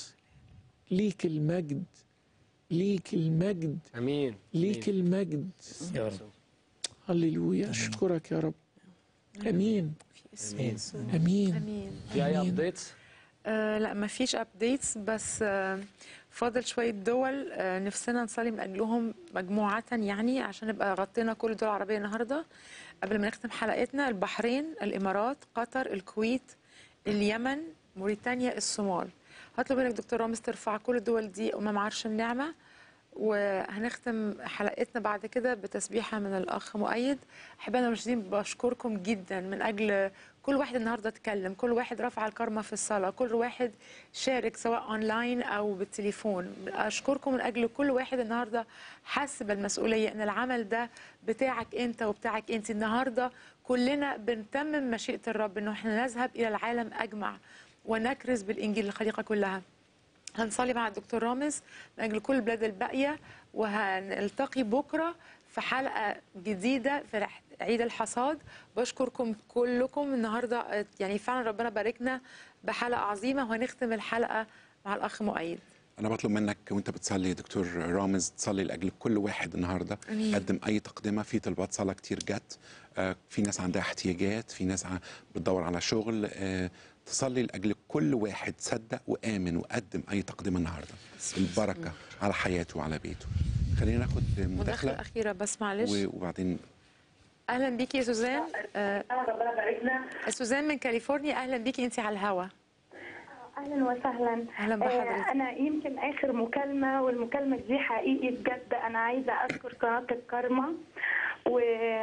ليك المجد ليك المجد امين ليك المجد يا رب هللويا اشكرك يا رب امين امين امين امين في اي آمين. ابديتس آه لا ما فيش ابديتس بس آه فاضل شويه دول آه نفسنا نصلي من اجلهم مجموعه يعني عشان نبقى غطينا كل الدول العربيه النهارده قبل ما نختم حلقتنا البحرين الامارات قطر الكويت اليمن موريتانيا الصومال هطلب منك دكتور رامز ترفع كل الدول دي امام عرش النعمه وهنختم حلقتنا بعد كده بتسبيحه من الاخ مؤيد احبائنا المشاهدين بشكركم جدا من اجل كل واحد النهارده اتكلم كل واحد رفع الكرمه في الصلاه كل واحد شارك سواء اونلاين او بالتليفون اشكركم من اجل كل واحد النهارده حس بالمسؤوليه ان العمل ده بتاعك انت وبتاعك انت النهارده كلنا بنتمم مشيئه الرب انه احنا نذهب الى العالم اجمع ونكرز بالانجيل للخليقه كلها هنصلي مع الدكتور رامز من اجل كل البلاد الباقيه وهنلتقي بكره في حلقه جديده في رح- عيد الحصاد بشكركم كلكم النهارده يعني فعلا ربنا باركنا بحلقه عظيمه وهنختم الحلقه مع الاخ مؤيد انا بطلب منك وانت بتصلي دكتور رامز تصلي لاجل كل واحد النهارده أمين. قدم اي تقدمه في طلبات صلاه كتير جت آه، في ناس عندها احتياجات في ناس ع- بتدور على شغل آه، تصلي لاجل كل واحد صدق وامن وقدم اي تقدمه النهارده البركه على حياته وعلى بيته خلينا ناخد مداخله مداخله اخيره بس معلش و- وبعدين اهلا بيكي يا سوزان آه سوزان من كاليفورنيا اهلا بيكي انت على الهوا اهلا وسهلا أهلا بحضرتك. آه، انا يمكن اخر مكالمه والمكالمه دي حقيقي بجد انا عايزه اشكر قناه الكارما و...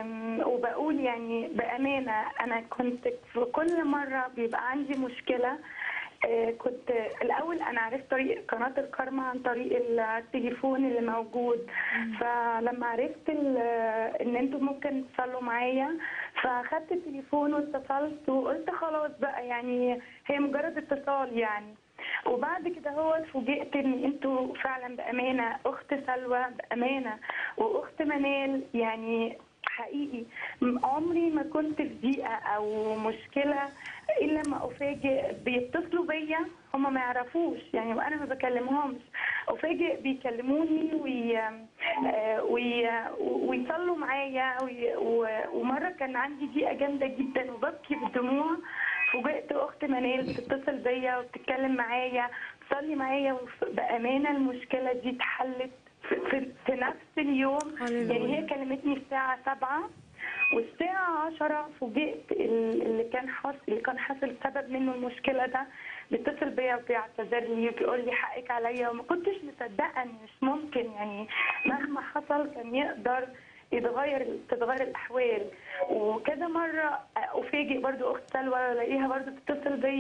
وبقول يعني بامانه انا كنت في كل مره بيبقى عندي مشكله آه، كنت الاول انا عرفت طريق قناه الكارما عن طريق التليفون اللي موجود فلما عرفت ال- ان انتم ممكن تصلوا معايا فاخدت التليفون واتصلت وقلت خلاص بقى يعني هي مجرد اتصال يعني وبعد كده هو فوجئت ان انتوا فعلا بامانه اخت سلوى بامانه واخت منال يعني حقيقي م- عمري ما كنت في ضيقه او مشكله الا ما افاجئ بيتصلوا بيا هم ما يعرفوش يعني وانا ما بكلمهمش افاجئ بيكلموني وي... آه، وي... ويصلوا معايا وي... و- ومره كان عندي ضيقه جامده جدا وببكي بدموع فوجئت اخت منال بتتصل بيا وبتتكلم معايا تصلي معايا وبامانه المشكله دي اتحلت في, في, في نفس اليوم يعني هي كلمتني الساعه 7 والساعة 10 فوجئت ال- اللي كان حاصل اللي كان حاصل سبب منه المشكلة ده بيتصل بيا وبيعتذر لي وبيقول لي حقك عليا وما كنتش مصدقة ان مش ممكن يعني مهما حصل كان يقدر يتغير تتغير الاحوال وكذا مره افاجئ برضو اخت سلوى الاقيها برضو بتتصل بيا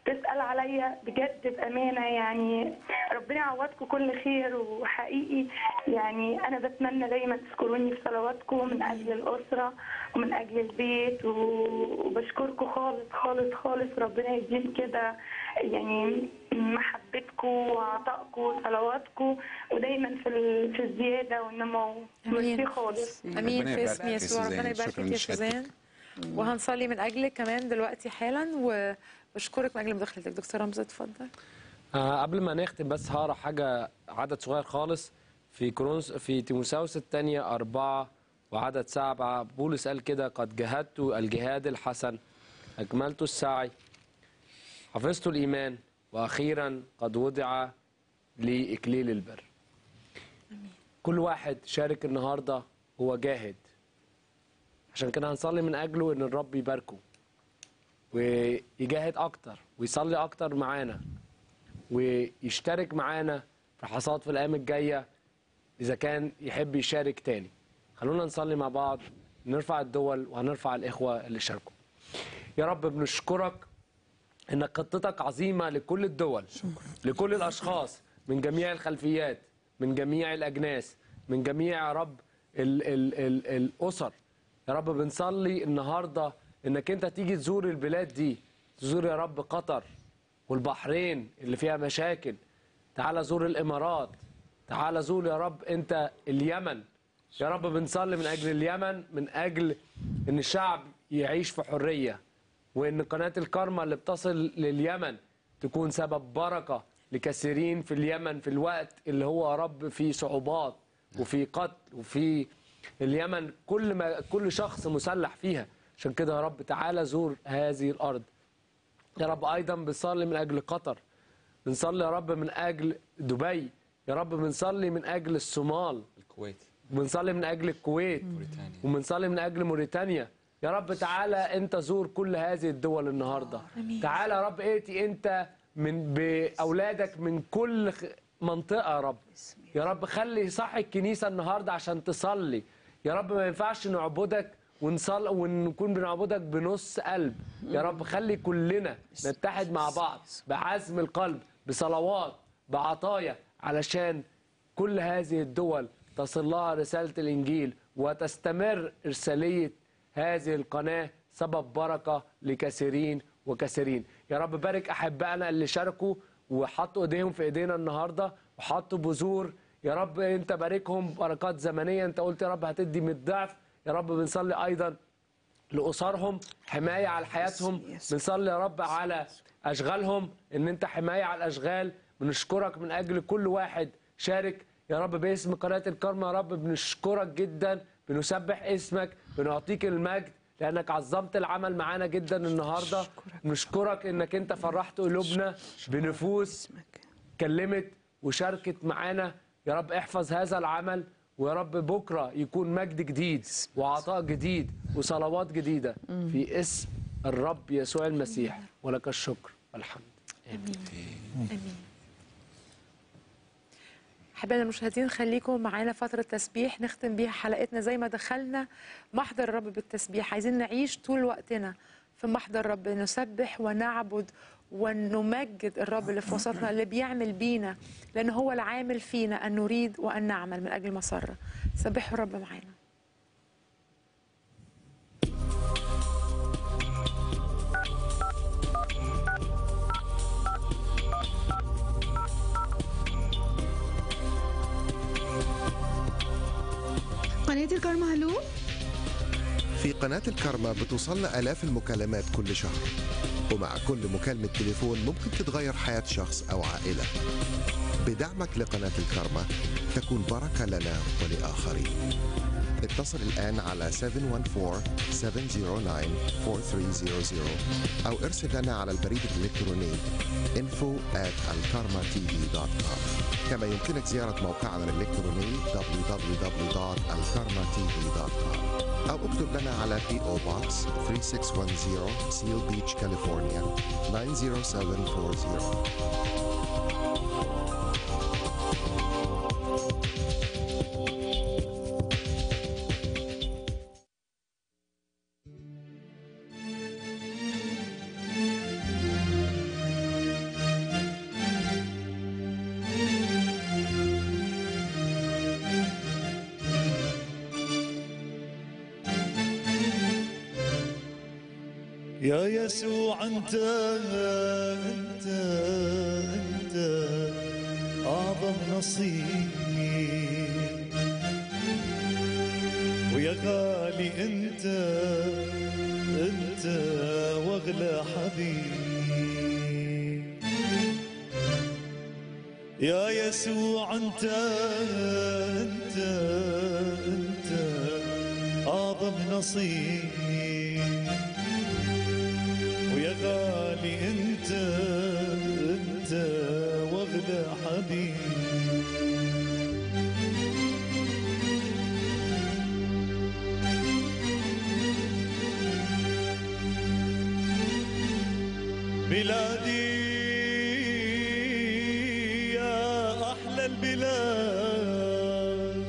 تسال عليا بجد بامانه يعني ربنا يعوضكم كل خير وحقيقي يعني انا بتمنى دايما تذكروني في صلواتكم من اجل الاسره ومن اجل البيت و- وبشكركم خالص خالص خالص ربنا يديم كده يعني محبتكم وعطائكم وصلواتكم ودايما في ال- في الزياده والنمو ميرسي خالص امين في اسم يسوع ربنا يبارك فيك يا سوزان وهنصلي من اجلك كمان دلوقتي حالا وبشكرك من اجل مداخلتك دكتور رمزي اتفضل آه قبل ما نختم بس هقرا حاجه عدد صغير خالص في كورنثوس في تيموساوس الثانيه أربعة وعدد سبعة بولس قال كده قد جهدت الجهاد الحسن أكملت السعي حفظت الإيمان وأخيرا قد وضع لي إكليل البر كل واحد شارك النهاردة هو جاهد عشان كده هنصلي من أجله إن الرب يباركه ويجاهد أكتر ويصلي أكتر معانا ويشترك معانا في حصاد في الأيام الجاية إذا كان يحب يشارك تاني خلونا نصلي مع بعض نرفع الدول وهنرفع الإخوة اللي شاركوا يا رب بنشكرك انك خطتك عظيمه لكل الدول لكل الاشخاص من جميع الخلفيات من جميع الاجناس من جميع يا رب ال ال ال الاسر يا رب بنصلي النهارده انك انت تيجي تزور البلاد دي تزور يا رب قطر والبحرين اللي فيها مشاكل تعال زور الامارات تعال زور يا رب انت اليمن يا رب بنصلي من اجل اليمن من اجل ان الشعب يعيش في حريه وان قناه الكارما اللي بتصل لليمن تكون سبب بركه لكثيرين في اليمن في الوقت اللي هو يا رب فيه صعوبات وفي قتل وفي اليمن كل ما كل شخص مسلح فيها عشان كده يا رب تعالى زور هذه الارض يا رب ايضا بنصلي من اجل قطر بنصلي يا رب من اجل دبي يا رب بنصلي من اجل الصومال الكويت بنصلي من اجل الكويت وبنصلي من اجل موريتانيا يا رب تعالى انت زور كل هذه الدول النهارده تعالى يا رب ائتي انت من باولادك من كل خ- منطقه يا رب يا رب خلي صح الكنيسه النهارده عشان تصلي يا رب ما ينفعش نعبدك ونصل ونكون بنعبدك بنص قلب يا رب خلي كلنا نتحد مع بعض بعزم القلب بصلوات بعطايا علشان كل هذه الدول تصل لها رسالة الإنجيل وتستمر إرسالية هذه القناة سبب بركة لكثيرين وكثيرين يا رب بارك أحبائنا اللي شاركوا وحطوا إيديهم في إيدينا النهاردة وحطوا بذور يا رب أنت باركهم بركات زمنية أنت قلت يا رب هتدي من الضعف يا رب بنصلي أيضا لأسرهم حماية على حياتهم بنصلي يا رب على أشغالهم إن أنت حماية على الأشغال بنشكرك من أجل كل واحد شارك يا رب باسم قناة الكرم يا رب بنشكرك جدا بنسبح اسمك بنعطيك المجد لأنك عظمت العمل معانا جدا النهاردة نشكرك إنك أنت فرحت قلوبنا بنفوس كلمت وشاركت معانا يا رب احفظ هذا العمل ويا رب بكرة يكون مجد جديد وعطاء جديد وصلوات جديدة في اسم الرب يسوع المسيح ولك الشكر والحمد امين امين احبائنا المشاهدين خليكم معانا فتره تسبيح نختم بيها حلقتنا زي ما دخلنا محضر الرب بالتسبيح عايزين نعيش طول وقتنا في محضر الرب نسبح ونعبد ونمجد الرب اللي في وسطنا اللي بيعمل بينا لان هو العامل فينا ان نريد وان نعمل من اجل مسره سبحوا الرب معانا قناة الكرمة هلو في قناة الكارما بتوصلنا آلاف المكالمات كل شهر ومع كل مكالمة تليفون ممكن تتغير حياة شخص أو عائلة بدعمك لقناة الكارما تكون بركة لنا ولآخرين اتصل الآن على 714-709-4300 أو ارسل لنا على البريد الإلكتروني info at alkarmatv.com كما يمكنك زيارة موقعنا الإلكتروني www.alkarmatv.com أو اكتب لنا على PO Box 3610 Seal Beach, California 90740 يا يسوع انت انت انت اعظم نصيب ويا غالي انت انت واغلى حبيب يا يسوع انت انت انت اعظم نصيب ويا غالي انت انت واغلى حبيب بلادي يا احلى البلاد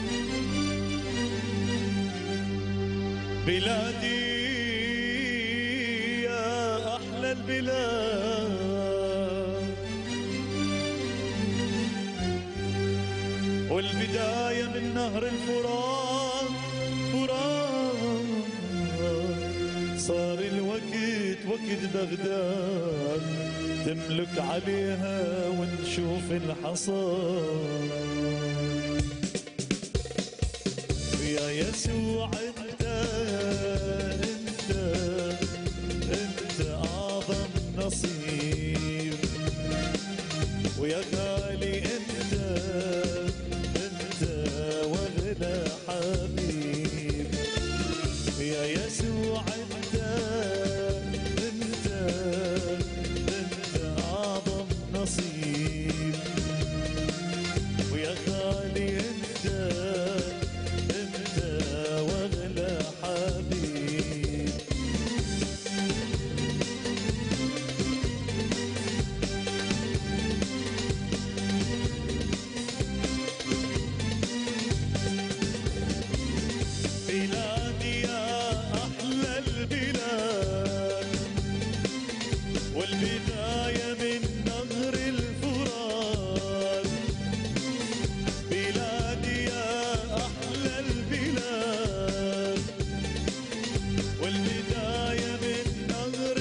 بلادي يا احلى البلاد والبدايه من نهر الفرات فرات صار الوقت وقت بغداد تملك عليها ونشوف الحصاد يا يسوع انت انت انت اعظم نصيب ويا غالي انت انت واغلى حبيب يا يسوع انت انت انت اعظم نصيب ويا غالي انت انت واغلى حبيب بلادي يا احلى البلاد والبدايه من نهر الفرات بلادي يا احلى البلاد والبدايه من نهر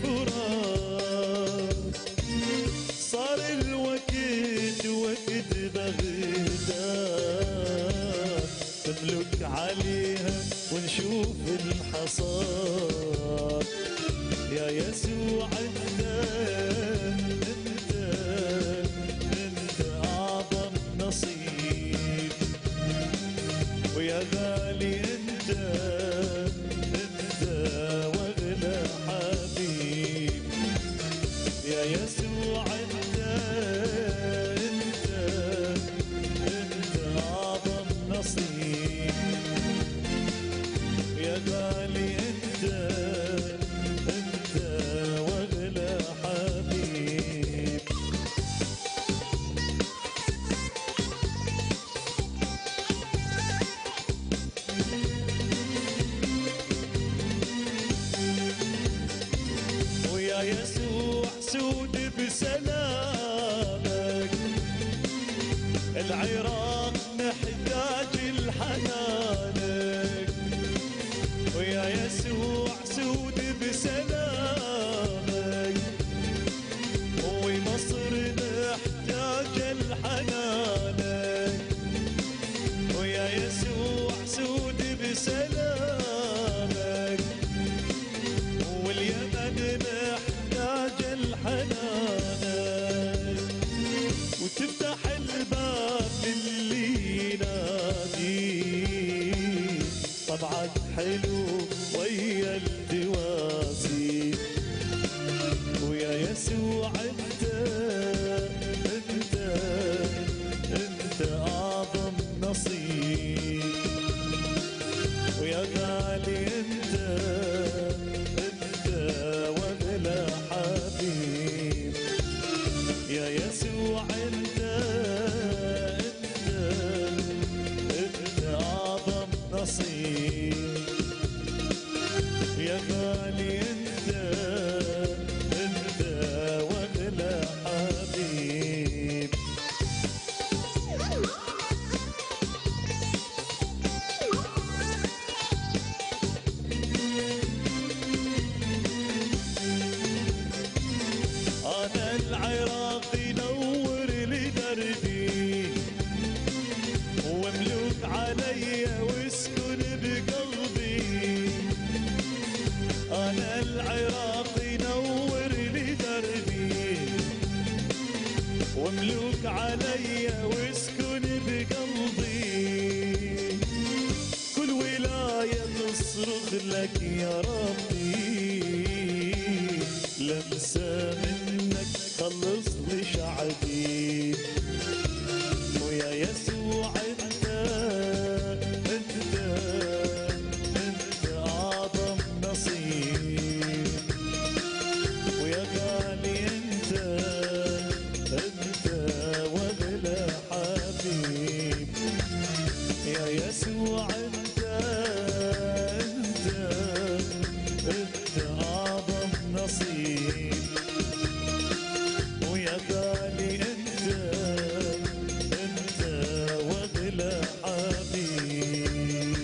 الفرات صار الوقت وقت بغداد تملك عليها ونشوف الحصاد يا يسوع انت انت انت اعظم نصيب ويا غالي انت انت واغلى حبيب يا يسوع انت انت انت اعظم نصيب يا غالي انت انت واغلى حبيب ويا يسوع سود بسلامك العراق محتاج لحنانك ويا يسوع سود بسلامك ومصر محتاج لحنانك ويا يسوع سود بسلامك واليمن محتاج الحنانك وتفتح الباب للي ينادي طبعك حلو ويا الدواسي ويا يسوع انت انت انت اعظم نصيب ويا غالي انت انت واغلى حبيب يا يسوع انت انت انت اعظم نصيب يا غالي انت انت واغلى حبيب نور لي دربي واملك علي واسكن بقلبي انا العراق نور لي دربي واملك علي واسكن بقلبي كل ولاية تصرخ لك يا ربي لمسة منك خلص لي شعبي ويا يسوع انت انت انت اعظم نصيب ويا غالي انت انت واغلى حبيب يا يسوع انت انت انت اعظم نصيب ويا غالي انت انت واغلى حبيب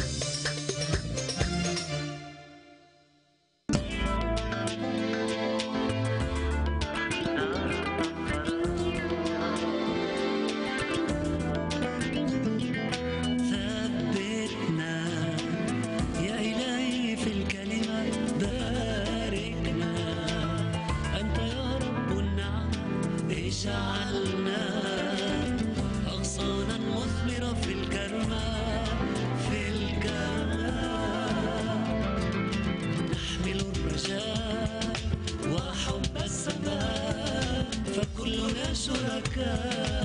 ثبتنا يا إلهي في الكلمة باركنا أنت يا رب النعم اجعلنا أغصانا مثمرة في الكرمة في الكرمة نحمل الرجاء وحب السماء فكلنا شركاء